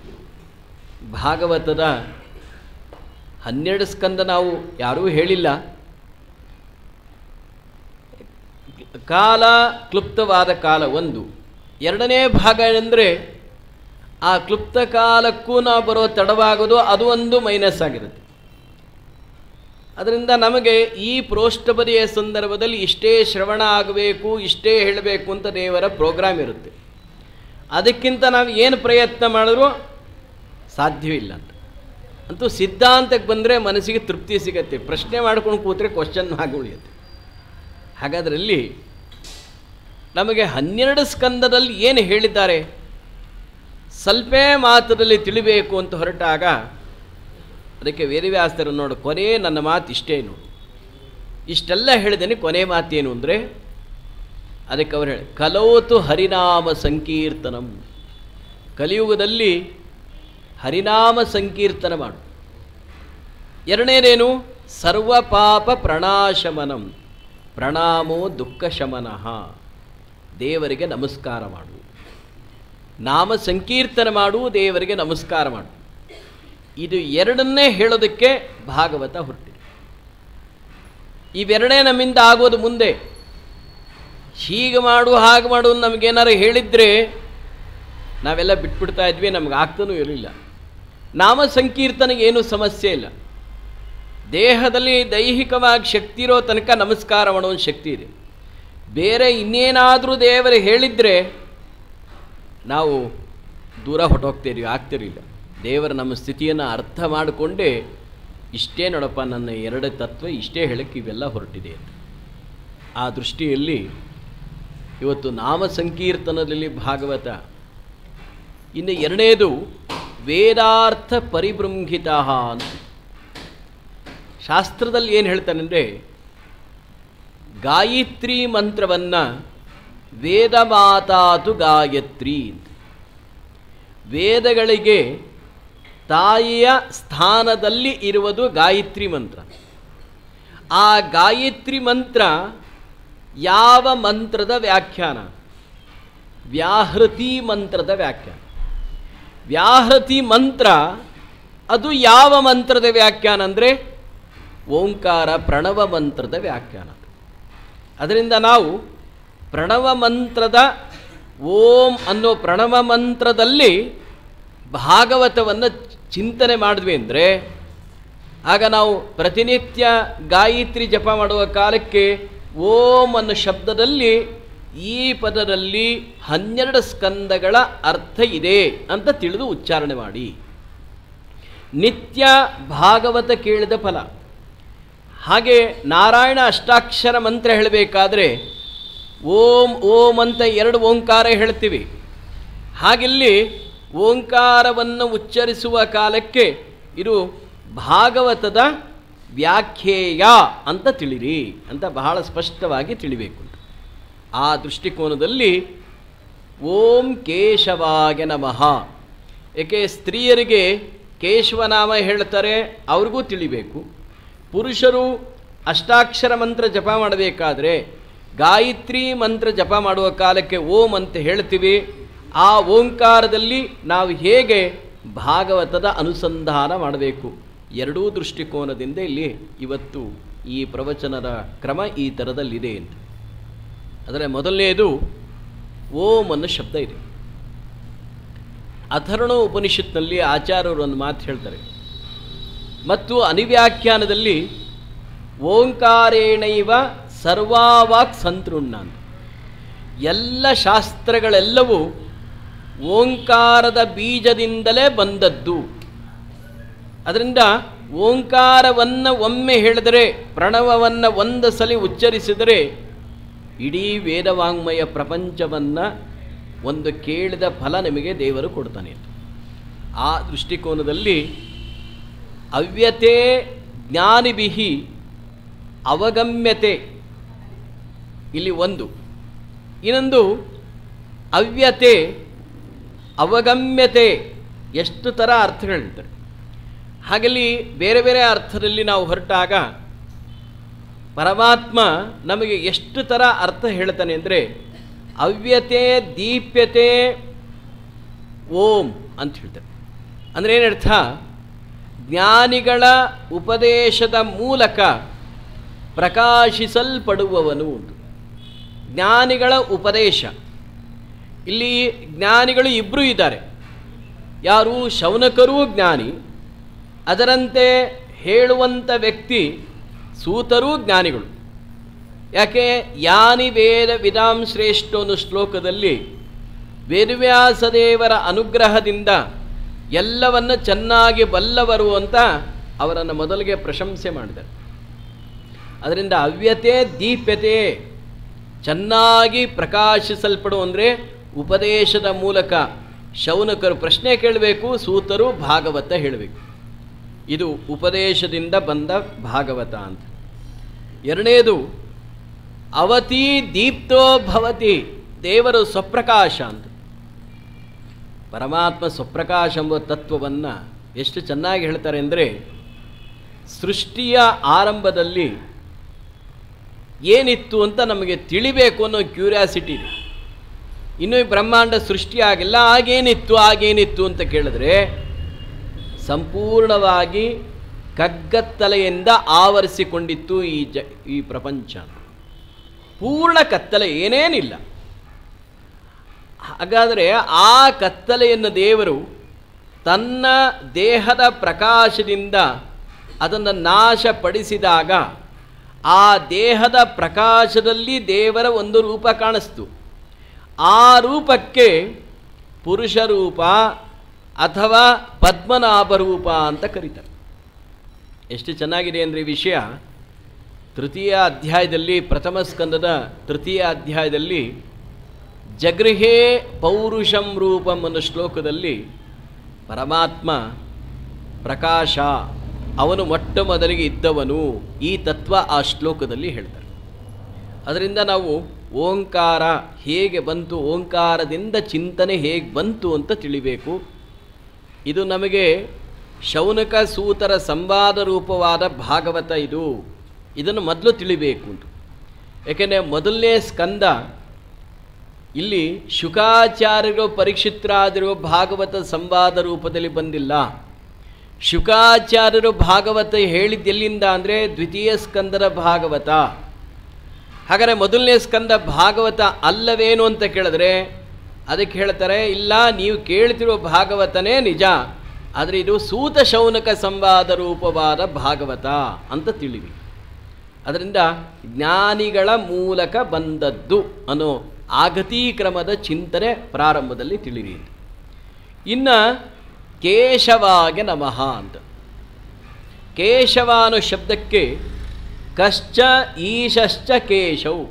ಭಾಗವತದ ಹನ್ನೆರಡು ಸ್ಕಂದ ನಾವು ಯಾರೂ ಹೇಳಿಲ್ಲ ಕಾಲ ಕ್ಲುಪ್ತವಾದ ಕಾಲ ಒಂದು ಎರಡನೇ ಭಾಗ ಏನಂದರೆ ಆ ಕ್ಲುಪ್ತ ಕಾಲಕ್ಕೂ ನಾವು ಬರೋ ತಡವಾಗೋದು ಅದು ಒಂದು ಮೈನಸ್ ಆಗಿರುತ್ತೆ ಅದರಿಂದ ನಮಗೆ ಈ ಪ್ರೋಷ್ಠಪದಿಯ ಸಂದರ್ಭದಲ್ಲಿ ಇಷ್ಟೇ ಶ್ರವಣ ಆಗಬೇಕು ಇಷ್ಟೇ ಹೇಳಬೇಕು ಅಂತ ದೇವರ ಪ್ರೋಗ್ರಾಮ್ ಇರುತ್ತೆ ಅದಕ್ಕಿಂತ ನಾವು ಏನು ಪ್ರಯತ್ನ ಮಾಡಿದ್ರೂ ಸಾಧ್ಯವಿಲ್ಲ ಅಂತ ಅಂತೂ ಸಿದ್ಧಾಂತಕ್ಕೆ ಬಂದರೆ ಮನಸ್ಸಿಗೆ ತೃಪ್ತಿ ಸಿಗತ್ತೆ ಪ್ರಶ್ನೆ ಮಾಡ್ಕೊಂಡು ಕೂತ್ರೆ ಕ್ವಶನ್ ಆಗಿ ಉಳಿಯುತ್ತೆ ಹಾಗಾದ್ರಲ್ಲಿ ನಮಗೆ ಹನ್ನೆರಡು ಸ್ಕಂದದಲ್ಲಿ ಏನು ಹೇಳಿದ್ದಾರೆ ಸ್ವಲ್ಪ ಮಾತದಲ್ಲಿ ತಿಳಿಬೇಕು ಅಂತ ಹೊರಟಾಗ ಅದಕ್ಕೆ ವೇದವ್ಯಾಸರು ನೋಡು ಕೊನೆ ನನ್ನ ಮಾತು ಇಷ್ಟೇ ನೋಡು ಇಷ್ಟೆಲ್ಲ ಹೇಳಿದ್ದೇನೆ ಕೊನೆ ಮಾತೇನು ಅಂದರೆ ಅದಕ್ಕೆ ಅವರು ಹೇಳಿ ಕಲೋತು ಹರಿನಾಮ ಸಂಕೀರ್ತನಂ ಕಲಿಯುಗದಲ್ಲಿ ಹರಿನಾಮ ಸಂಕೀರ್ತನ ಮಾಡು ಎರಡನೇದೇನು ಸರ್ವಪಾಪ ಪ್ರಣಾಶಮನಂ ಪ್ರಣಾಮೋ ದುಃಖ ಶಮನಃ ದೇವರಿಗೆ ನಮಸ್ಕಾರ ಮಾಡು ನಾಮ ಸಂಕೀರ್ತನ ಮಾಡು ದೇವರಿಗೆ ನಮಸ್ಕಾರ ಮಾಡು ಇದು ಎರಡನ್ನೇ ಹೇಳೋದಕ್ಕೆ ಭಾಗವತ ಹೊರಟಿದೆ ಇವೆರಡೇ ನಮ್ಮಿಂದ ಆಗೋದು ಮುಂದೆ ಹೀಗೆ ಮಾಡು ಹಾಗೆ ಮಾಡು ಅಂತ ನಮಗೇನಾರು ಹೇಳಿದರೆ ನಾವೆಲ್ಲ ಬಿಟ್ಬಿಡ್ತಾ ಇದ್ವಿ ನಮ್ಗೆ ಆಗ್ತಾನೂ ಇರಲಿಲ್ಲ ನಾಮ ಸಂಕೀರ್ತನೆಗೆ ಏನೂ ಸಮಸ್ಯೆ ಇಲ್ಲ ದೇಹದಲ್ಲಿ ದೈಹಿಕವಾಗಿ ಶಕ್ತಿ ಇರೋ ತನಕ ನಮಸ್ಕಾರ ಮಾಡೋ ಒಂದು ಶಕ್ತಿ ಇದೆ ಬೇರೆ ಇನ್ನೇನಾದರೂ ದೇವರು ಹೇಳಿದರೆ ನಾವು ದೂರ ಹೊಟ್ಟೋಗ್ತಿದ್ವಿ ಆಗ್ತಿರಲಿಲ್ಲ ದೇವರ ನಮ್ಮ ಸ್ಥಿತಿಯನ್ನು ಅರ್ಥ ಮಾಡಿಕೊಂಡೇ ಇಷ್ಟೇ ನೋಡಪ್ಪ ನನ್ನ ಎರಡು ತತ್ವ ಇಷ್ಟೇ ಹೇಳಕ್ಕೆ ಇವೆಲ್ಲ ಹೊರಟಿದೆ ಅಂತ ಆ ದೃಷ್ಟಿಯಲ್ಲಿ ಇವತ್ತು ನಾಮ ಸಂಕೀರ್ತನದಲ್ಲಿ ಭಾಗವತ ಇನ್ನು ಎರಡನೇದು ವೇದಾರ್ಥ ಪರಿಬೃಂಹಿತ ಅಂತ ಶಾಸ್ತ್ರದಲ್ಲಿ ಏನು ಹೇಳ್ತಾನೆ ಅಂದರೆ ಗಾಯತ್ರಿ ಮಂತ್ರವನ್ನು ವೇದ ಮಾತಾತು ಗಾಯತ್ರಿ ಅಂತ ವೇದಗಳಿಗೆ ತಾಯಿಯ ಸ್ಥಾನದಲ್ಲಿ ಇರುವುದು ಗಾಯತ್ರಿ ಮಂತ್ರ ಆ ಗಾಯತ್ರಿ ಮಂತ್ರ ಯಾವ ಮಂತ್ರದ ವ್ಯಾಖ್ಯಾನ ವ್ಯಾಹೃತಿ ಮಂತ್ರದ ವ್ಯಾಖ್ಯಾನ ವ್ಯಾಹೃತಿ ಮಂತ್ರ ಅದು ಯಾವ ಮಂತ್ರದ ವ್ಯಾಖ್ಯಾನ ಅಂದರೆ ಓಂಕಾರ ಪ್ರಣವ ಮಂತ್ರದ ವ್ಯಾಖ್ಯಾನ ಅದರಿಂದ ನಾವು ಪ್ರಣವ ಮಂತ್ರದ ಓಂ ಅನ್ನೋ ಪ್ರಣವ ಮಂತ್ರದಲ್ಲಿ ಭಾಗವತವನ್ನು ಚಿಂತನೆ ಮಾಡಿದ್ವಿ ಅಂದರೆ ಆಗ ನಾವು ಪ್ರತಿನಿತ್ಯ ಗಾಯತ್ರಿ ಜಪ ಮಾಡುವ ಕಾಲಕ್ಕೆ ಓಂ ಅನ್ನೋ ಶಬ್ದದಲ್ಲಿ ಈ ಪದದಲ್ಲಿ ಹನ್ನೆರಡು ಸ್ಕಂದಗಳ ಅರ್ಥ ಇದೆ ಅಂತ ತಿಳಿದು ಉಚ್ಚಾರಣೆ ಮಾಡಿ ನಿತ್ಯ ಭಾಗವತ ಕೇಳಿದ ಫಲ ಹಾಗೆ ನಾರಾಯಣ ಅಷ್ಟಾಕ್ಷರ ಮಂತ್ರ ಹೇಳಬೇಕಾದ್ರೆ ಓಂ ಓಂ ಅಂತ ಎರಡು ಓಂಕಾರ ಹೇಳ್ತೀವಿ ಹಾಗಿಲ್ಲಿ ಓಂಕಾರವನ್ನು ಉಚ್ಚರಿಸುವ ಕಾಲಕ್ಕೆ ಇದು ಭಾಗವತದ ವ್ಯಾಖ್ಯೇಯ ಅಂತ ತಿಳಿರಿ ಅಂತ ಬಹಳ ಸ್ಪಷ್ಟವಾಗಿ ತಿಳಿಬೇಕು ಆ ದೃಷ್ಟಿಕೋನದಲ್ಲಿ ಓಂ ಕೇಶವಾಯ ನಮಃ ಏಕೆ ಸ್ತ್ರೀಯರಿಗೆ ಕೇಶವನಾಮ ಹೇಳ್ತಾರೆ ಅವ್ರಿಗೂ ತಿಳಿಬೇಕು ಪುರುಷರು ಅಷ್ಟಾಕ್ಷರ ಮಂತ್ರ ಜಪ ಮಾಡಬೇಕಾದ್ರೆ ಗಾಯತ್ರಿ ಮಂತ್ರ ಜಪ ಮಾಡುವ ಕಾಲಕ್ಕೆ ಓಂ ಅಂತ ಹೇಳ್ತೀವಿ ಆ ಓಂಕಾರದಲ್ಲಿ ನಾವು ಹೇಗೆ ಭಾಗವತದ ಅನುಸಂಧಾನ ಮಾಡಬೇಕು ಎರಡೂ ದೃಷ್ಟಿಕೋನದಿಂದ ಇಲ್ಲಿ ಇವತ್ತು ಈ ಪ್ರವಚನದ ಕ್ರಮ ಈ ಥರದಲ್ಲಿದೆ ಅಂತ ಅದರ ಮೊದಲನೆಯದು ಓಂ ಅನ್ನೋ ಶಬ್ದ ಇದೆ ಅಥರ್ಣ ಉಪನಿಷತ್ನಲ್ಲಿ ಆಚಾರ್ಯರು ಒಂದು ಮಾತು ಹೇಳ್ತಾರೆ ಮತ್ತು ಅನಿವ್ಯಾಖ್ಯಾನದಲ್ಲಿ ಓಂಕಾರೇಣೈವ ಸರ್ವಾವಾಕ್ ಸಂತೃಣ್ಣ ಅಂತ ಎಲ್ಲ ಶಾಸ್ತ್ರಗಳೆಲ್ಲವೂ ಓಂಕಾರದ ಬೀಜದಿಂದಲೇ ಬಂದದ್ದು ಅದರಿಂದ ಓಂಕಾರವನ್ನು ಒಮ್ಮೆ ಹೇಳಿದರೆ ಪ್ರಣವವನ್ನು ಒಂದು ಸಲ ಉಚ್ಚರಿಸಿದರೆ ಇಡೀ ವೇದವಾಂಗ್ಮಯ ಪ್ರಪಂಚವನ್ನು ಒಂದು ಕೇಳಿದ ಫಲ ನಿಮಗೆ ದೇವರು ಕೊಡ್ತಾನೆ ಆ ದೃಷ್ಟಿಕೋನದಲ್ಲಿ ಅವ್ಯತೆ ಜ್ಞಾನಿಬಿಹಿ ಅವಗಮ್ಯತೆ ಇಲ್ಲಿ ಒಂದು ಇನ್ನೊಂದು ಅವ್ಯತೆ ಅವಗಮ್ಯತೆ ಎಷ್ಟು ಥರ ಅರ್ಥಗಳಿರ್ತಾರೆ ಹಾಗಲ್ಲಿ ಬೇರೆ ಬೇರೆ ಅರ್ಥದಲ್ಲಿ ನಾವು ಹೊರಟಾಗ ಪರಮಾತ್ಮ ನಮಗೆ ಎಷ್ಟು ಥರ ಅರ್ಥ ಹೇಳ್ತಾನೆ ಅಂದರೆ ಅವ್ಯತೆ ದೀಪ್ಯತೆ ಓಂ ಅಂತ ಹೇಳ್ತಾರೆ ಅಂದರೆ ಏನರ್ಥ ಜ್ಞಾನಿಗಳ ಉಪದೇಶದ ಮೂಲಕ ಪ್ರಕಾಶಿಸಲ್ಪಡುವವನು ಒಂದು ಜ್ಞಾನಿಗಳ ಉಪದೇಶ ಇಲ್ಲಿ ಜ್ಞಾನಿಗಳು ಇಬ್ಬರು ಇದ್ದಾರೆ ಯಾರು ಶೌನಕರೂ ಜ್ಞಾನಿ ಅದರಂತೆ ಹೇಳುವಂಥ ವ್ಯಕ್ತಿ ಸೂತರೂ ಜ್ಞಾನಿಗಳು ಯಾಕೆ ಯಾನಿ ವೇದ ವಿಧಾಂ ಶ್ರೇಷ್ಠ ಅನ್ನೋ ಶ್ಲೋಕದಲ್ಲಿ ವೇದವ್ಯಾಸದೇವರ ಅನುಗ್ರಹದಿಂದ ಎಲ್ಲವನ್ನು ಚೆನ್ನಾಗಿ ಬಲ್ಲವರು ಅಂತ ಅವರನ್ನು ಮೊದಲಿಗೆ ಪ್ರಶಂಸೆ ಮಾಡಿದ್ದಾರೆ ಅದರಿಂದ ಅವ್ಯತೆ ದೀಪ್ಯತೆ ಚೆನ್ನಾಗಿ ಪ್ರಕಾಶಿಸಲ್ಪಡು ಅಂದರೆ ಉಪದೇಶದ ಮೂಲಕ ಶೌನಕರು ಪ್ರಶ್ನೆ ಕೇಳಬೇಕು ಸೂತರು ಭಾಗವತ ಹೇಳಬೇಕು ಇದು ಉಪದೇಶದಿಂದ ಬಂದ ಭಾಗವತ ಅಂತ ಎರಡನೇದು ಅವತಿ ದೀಪ್ತೋ ಭವತಿ ದೇವರು ಸ್ವಪ್ರಕಾಶ ಅಂತ ಪರಮಾತ್ಮ ಸ್ವಪ್ರಕಾಶ ಎಂಬ ತತ್ವವನ್ನು ಎಷ್ಟು ಚೆನ್ನಾಗಿ ಹೇಳ್ತಾರೆ ಅಂದರೆ ಸೃಷ್ಟಿಯ ಆರಂಭದಲ್ಲಿ ಏನಿತ್ತು ಅಂತ ನಮಗೆ ತಿಳಿಬೇಕು ಅನ್ನೋ ಕ್ಯೂರಿಯಾಸಿಟಿ ಇದೆ ಇನ್ನೂ ಈ ಬ್ರಹ್ಮಾಂಡ ಸೃಷ್ಟಿಯಾಗಿಲ್ಲ ಆಗೇನಿತ್ತು ಆಗೇನಿತ್ತು ಅಂತ ಕೇಳಿದ್ರೆ ಸಂಪೂರ್ಣವಾಗಿ ಕಗ್ಗತ್ತಲೆಯಿಂದ ಆವರಿಸಿಕೊಂಡಿತ್ತು ಈ ಜ ಈ ಪ್ರಪಂಚ ಪೂರ್ಣ ಕತ್ತಲೆ ಏನೇನಿಲ್ಲ ಹಾಗಾದರೆ ಆ ಕತ್ತಲೆಯನ್ನು ದೇವರು ತನ್ನ ದೇಹದ ಪ್ರಕಾಶದಿಂದ ಅದನ್ನು ನಾಶಪಡಿಸಿದಾಗ ಆ ದೇಹದ ಪ್ರಕಾಶದಲ್ಲಿ ದೇವರ ಒಂದು ರೂಪ ಕಾಣಿಸ್ತು ಆ ರೂಪಕ್ಕೆ ಪುರುಷ ರೂಪ ಅಥವಾ ಪದ್ಮನಾಭ ರೂಪ ಅಂತ ಕರೀತಾರೆ ಎಷ್ಟು ಚೆನ್ನಾಗಿದೆ ಅಂದರೆ ಈ ವಿಷಯ ತೃತೀಯ ಅಧ್ಯಾಯದಲ್ಲಿ ಪ್ರಥಮ ಸ್ಕಂದದ ತೃತೀಯ ಅಧ್ಯಾಯದಲ್ಲಿ ಜಗೃಹೇ ಪೌರುಷಂ ರೂಪಂ ಅನ್ನೋ ಶ್ಲೋಕದಲ್ಲಿ ಪರಮಾತ್ಮ ಪ್ರಕಾಶ ಅವನು ಮೊಟ್ಟ ಮೊದಲಿಗೆ ಇದ್ದವನು ಈ ತತ್ವ ಆ ಶ್ಲೋಕದಲ್ಲಿ ಹೇಳ್ತಾರೆ ಅದರಿಂದ ನಾವು ಓಂಕಾರ ಹೇಗೆ ಬಂತು ಓಂಕಾರದಿಂದ ಚಿಂತನೆ ಹೇಗೆ ಬಂತು ಅಂತ ತಿಳಿಬೇಕು ಇದು ನಮಗೆ ಶೌನಕ ಸೂತರ ಸಂವಾದ ರೂಪವಾದ ಭಾಗವತ ಇದು ಇದನ್ನು ಮೊದಲು ತಿಳಿಬೇಕು ಅಂತ ಯಾಕೆಂದರೆ ಮೊದಲನೇ ಸ್ಕಂದ ಇಲ್ಲಿ ಶುಕಾಚಾರ್ಯರು ಪರೀಕ್ಷಿತರಾದಿರುವ ಭಾಗವತ ಸಂವಾದ ರೂಪದಲ್ಲಿ ಬಂದಿಲ್ಲ ಶುಕಾಚಾರ್ಯರು ಭಾಗವತ ಹೇಳಿದ್ದೆಲ್ಲಿಂದ ಅಂದರೆ ದ್ವಿತೀಯ ಸ್ಕಂದರ ಭಾಗವತ ಹಾಗಾದರೆ ಮೊದಲನೇ ಸ್ಕಂದ ಭಾಗವತ ಅಲ್ಲವೇನು ಅಂತ ಕೇಳಿದ್ರೆ ಅದಕ್ಕೆ ಹೇಳ್ತಾರೆ ಇಲ್ಲ ನೀವು ಕೇಳ್ತಿರೋ ಭಾಗವತನೇ ನಿಜ ಆದರೆ ಇದು ಸೂತ ಶೌನಕ ಸಂವಾದ ರೂಪವಾದ ಭಾಗವತ ಅಂತ ತಿಳಿವಿ ಅದರಿಂದ ಜ್ಞಾನಿಗಳ ಮೂಲಕ ಬಂದದ್ದು ಅನ್ನೋ ಆಗತೀಕ್ರಮದ ಚಿಂತನೆ ಪ್ರಾರಂಭದಲ್ಲಿ ತಿಳಿರಿ ಇನ್ನು ಕೇಶವಾಗೆ ನಮಃ ಅಂತ ಕೇಶವ ಅನ್ನೋ ಶಬ್ದಕ್ಕೆ ಕಶ್ಚ ಈಶಶ್ಚ ಕೇಶವ್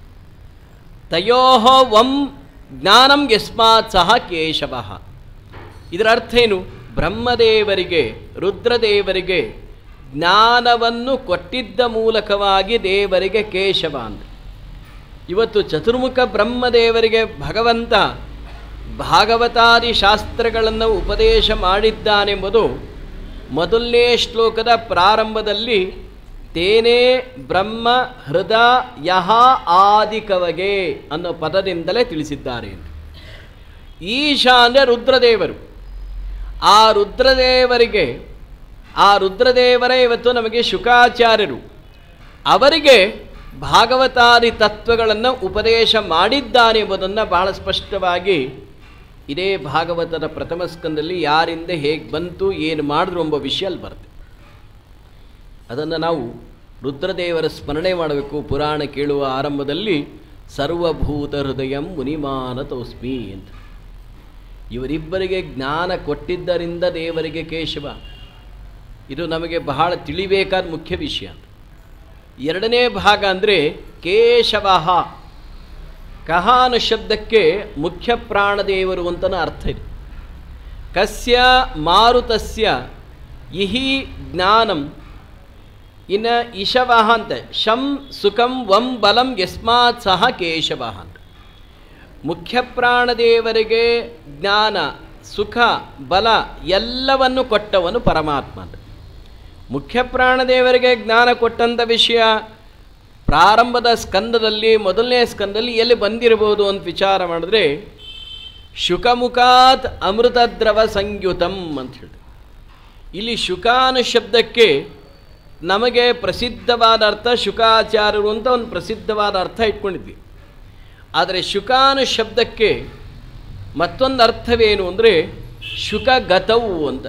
ತಯೋ ವಂ ಜ್ಞಾನಂ ಯಸ್ಮಾತ್ ಸಹ ಕೇಶವ ಇದರ ಅರ್ಥ ಏನು ಬ್ರಹ್ಮದೇವರಿಗೆ ರುದ್ರದೇವರಿಗೆ ಜ್ಞಾನವನ್ನು ಕೊಟ್ಟಿದ್ದ ಮೂಲಕವಾಗಿ ದೇವರಿಗೆ ಕೇಶವ ಅಂತ ಇವತ್ತು ಚತುರ್ಮುಖ ಬ್ರಹ್ಮದೇವರಿಗೆ ಭಗವಂತ ಭಾಗವತಾದಿ ಶಾಸ್ತ್ರಗಳನ್ನು ಉಪದೇಶ ಮಾಡಿದ್ದಾನೆಂಬುದು ಮೊದಲನೇ ಶ್ಲೋಕದ ಪ್ರಾರಂಭದಲ್ಲಿ ತೇನೇ ಬ್ರಹ್ಮ ಹೃದ ಯಹ ಆದಿಕವಗೆ ಅನ್ನೋ ಪದದಿಂದಲೇ ತಿಳಿಸಿದ್ದಾರೆ ಈಶಾ ಅಂದರೆ ರುದ್ರದೇವರು ಆ ರುದ್ರದೇವರಿಗೆ ಆ ರುದ್ರದೇವರೇ ಇವತ್ತು ನಮಗೆ ಶುಕಾಚಾರ್ಯರು ಅವರಿಗೆ ಭಾಗವತಾದಿ ತತ್ವಗಳನ್ನು ಉಪದೇಶ ಮಾಡಿದ್ದಾನೆ ಎಂಬುದನ್ನು ಬಹಳ ಸ್ಪಷ್ಟವಾಗಿ ಇದೇ ಭಾಗವತದ ಪ್ರಥಮ ಸ್ಕಂದಲ್ಲಿ ಯಾರಿಂದ ಹೇಗೆ ಬಂತು ಏನು ಮಾಡಿದ್ರು ಎಂಬ ವಿಷಯ ಅಲ್ಲಿ ಬರುತ್ತೆ ಅದನ್ನು ನಾವು ರುದ್ರದೇವರ ಸ್ಮರಣೆ ಮಾಡಬೇಕು ಪುರಾಣ ಕೇಳುವ ಆರಂಭದಲ್ಲಿ ಸರ್ವಭೂತ ಹೃದಯಂ ಮುನಿಮಾನತೋಸ್ಮಿ ಅಂತ ಇವರಿಬ್ಬರಿಗೆ ಜ್ಞಾನ ಕೊಟ್ಟಿದ್ದರಿಂದ ದೇವರಿಗೆ ಕೇಶವ ಇದು ನಮಗೆ ಬಹಳ ತಿಳಿಬೇಕಾದ ಮುಖ್ಯ ವಿಷಯ ಎರಡನೇ ಭಾಗ ಅಂದರೆ ಕೇಶವ ಕಹ ಅನ್ನೋ ಶಬ್ದಕ್ಕೆ ಮುಖ್ಯ ಪ್ರಾಣದೇವರು ಅಂತನ ಅರ್ಥ ಇದೆ ಕಸ್ಯ ಮಾರುತಸ್ಯ ಇಹಿ ಜ್ಞಾನಂ ಇನ್ನು ಇಶವ ಅಂತ ಶಂ ಸುಖಂ ವಂ ಬಲಂ ಯಸ್ಮಾತ್ ಸಹ ಕೇಶವ ಅಂತ ಮುಖ್ಯ ಪ್ರಾಣದೇವರಿಗೆ ಜ್ಞಾನ ಸುಖ ಬಲ ಎಲ್ಲವನ್ನು ಕೊಟ್ಟವನು ಪರಮಾತ್ಮ ಅಂತ ಮುಖ್ಯ ಪ್ರಾಣದೇವರಿಗೆ ಜ್ಞಾನ ಕೊಟ್ಟಂಥ ವಿಷಯ ಪ್ರಾರಂಭದ ಸ್ಕಂದದಲ್ಲಿ ಮೊದಲನೇ ಸ್ಕಂದಲ್ಲಿ ಎಲ್ಲಿ ಬಂದಿರಬಹುದು ಅಂತ ವಿಚಾರ ಮಾಡಿದ್ರೆ ಶುಕಮುಖಾತ್ ಅಮೃತದ್ರವ ಸಂಯುತಂ ಅಂತ ಹೇಳಿ ಇಲ್ಲಿ ಶುಕಾನು ಶಬ್ದಕ್ಕೆ ನಮಗೆ ಪ್ರಸಿದ್ಧವಾದ ಅರ್ಥ ಶುಕಾಚಾರ್ಯರು ಅಂತ ಒಂದು ಪ್ರಸಿದ್ಧವಾದ ಅರ್ಥ ಇಟ್ಕೊಂಡಿದ್ವಿ ಆದರೆ ಶುಕಾನು ಶಬ್ದಕ್ಕೆ ಮತ್ತೊಂದು ಅರ್ಥವೇನು ಅಂದರೆ ಶುಕಗತವು ಅಂತ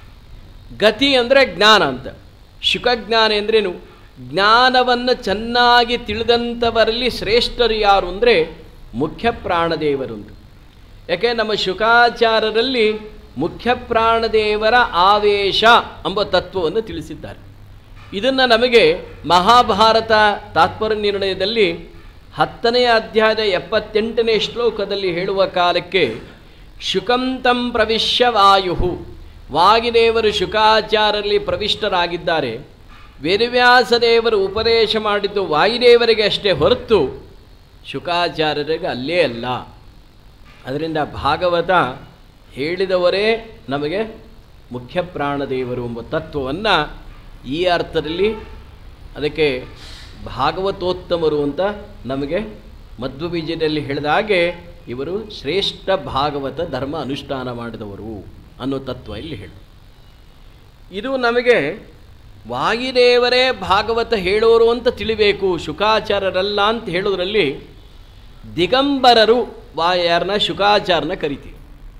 ಗತಿ ಅಂದರೆ ಜ್ಞಾನ ಅಂತ ಶುಕಜ್ಞಾನ ಅಂದ್ರೇನು ಜ್ಞಾನವನ್ನು ಚೆನ್ನಾಗಿ ತಿಳಿದಂಥವರಲ್ಲಿ ಶ್ರೇಷ್ಠರು ಯಾರು ಅಂದರೆ ಮುಖ್ಯ ಪ್ರಾಣದೇವರು ಅಂತ ಯಾಕೆ ನಮ್ಮ ಶುಕಾಚಾರರಲ್ಲಿ ಮುಖ್ಯ ಪ್ರಾಣದೇವರ ಆವೇಶ ಎಂಬ ತತ್ವವನ್ನು ತಿಳಿಸಿದ್ದಾರೆ ಇದನ್ನು ನಮಗೆ ಮಹಾಭಾರತ ತಾತ್ಪರ್ಯ ನಿರ್ಣಯದಲ್ಲಿ ಹತ್ತನೆಯ ಅಧ್ಯಾಯದ ಎಪ್ಪತ್ತೆಂಟನೇ ಶ್ಲೋಕದಲ್ಲಿ ಹೇಳುವ ಕಾಲಕ್ಕೆ ಶುಕಂತಂ ಪ್ರವಿಶ್ಯ ವಾಯು ವಾಯುದೇವರು ಶುಕಾಚಾರಲ್ಲಿ ಪ್ರವಿಷ್ಟರಾಗಿದ್ದಾರೆ ವೇದವ್ಯಾಸದೇವರು ಉಪದೇಶ ಮಾಡಿದ್ದು ವಾಯುದೇವರಿಗೆ ಅಷ್ಟೇ ಹೊರತು ಶುಕಾಚಾರ್ಯರಿಗೆ ಅಲ್ಲೇ ಅಲ್ಲ ಅದರಿಂದ ಭಾಗವತ ಹೇಳಿದವರೇ ನಮಗೆ ಮುಖ್ಯ ಪ್ರಾಣದೇವರು ಎಂಬ ತತ್ವವನ್ನು ಈ ಅರ್ಥದಲ್ಲಿ ಅದಕ್ಕೆ ಭಾಗವತೋತ್ತಮರು ಅಂತ ನಮಗೆ ಮಧ್ವಬೀಜದಲ್ಲಿ ಹೇಳಿದ ಹಾಗೆ ಇವರು ಶ್ರೇಷ್ಠ ಭಾಗವತ ಧರ್ಮ ಅನುಷ್ಠಾನ ಮಾಡಿದವರು ಅನ್ನೋ ತತ್ವ ಇಲ್ಲಿ ಹೇಳಿ ಇದು ನಮಗೆ ವಾಯುದೇವರೇ ಭಾಗವತ ಹೇಳೋರು ಅಂತ ತಿಳಿಬೇಕು ಶುಕಾಚಾರ್ಯರಲ್ಲ ಅಂತ ಹೇಳೋದ್ರಲ್ಲಿ ದಿಗಂಬರರು ವಾ ಯಾರನ್ನ ಶುಕಾಚಾರನ ಕರಿತೀವಿ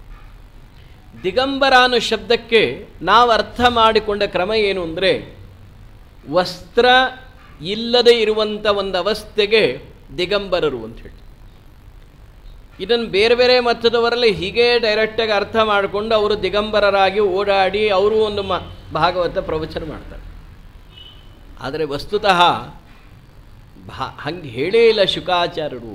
ದಿಗಂಬರ ಅನ್ನೋ ಶಬ್ದಕ್ಕೆ ನಾವು ಅರ್ಥ ಮಾಡಿಕೊಂಡ ಕ್ರಮ ಏನು ಅಂದರೆ ವಸ್ತ್ರ ಇಲ್ಲದೆ ಇರುವಂಥ ಒಂದು ಅವಸ್ಥೆಗೆ ದಿಗಂಬರರು ಅಂತ ಹೇಳಿ ಇದನ್ನು ಬೇರೆ ಬೇರೆ ಮತದವರಲ್ಲಿ ಹೀಗೆ ಡೈರೆಕ್ಟಾಗಿ ಅರ್ಥ ಮಾಡಿಕೊಂಡು ಅವರು ದಿಗಂಬರರಾಗಿ ಓಡಾಡಿ ಅವರು ಒಂದು ಮ ಭಾಗವತ ಪ್ರವಚನ ಮಾಡ್ತಾರೆ ಆದರೆ ವಸ್ತುತಃ ಭಾ ಹಂಗೆ ಹೇಳೇ ಇಲ್ಲ ಶುಕಾಚಾರ್ಯರು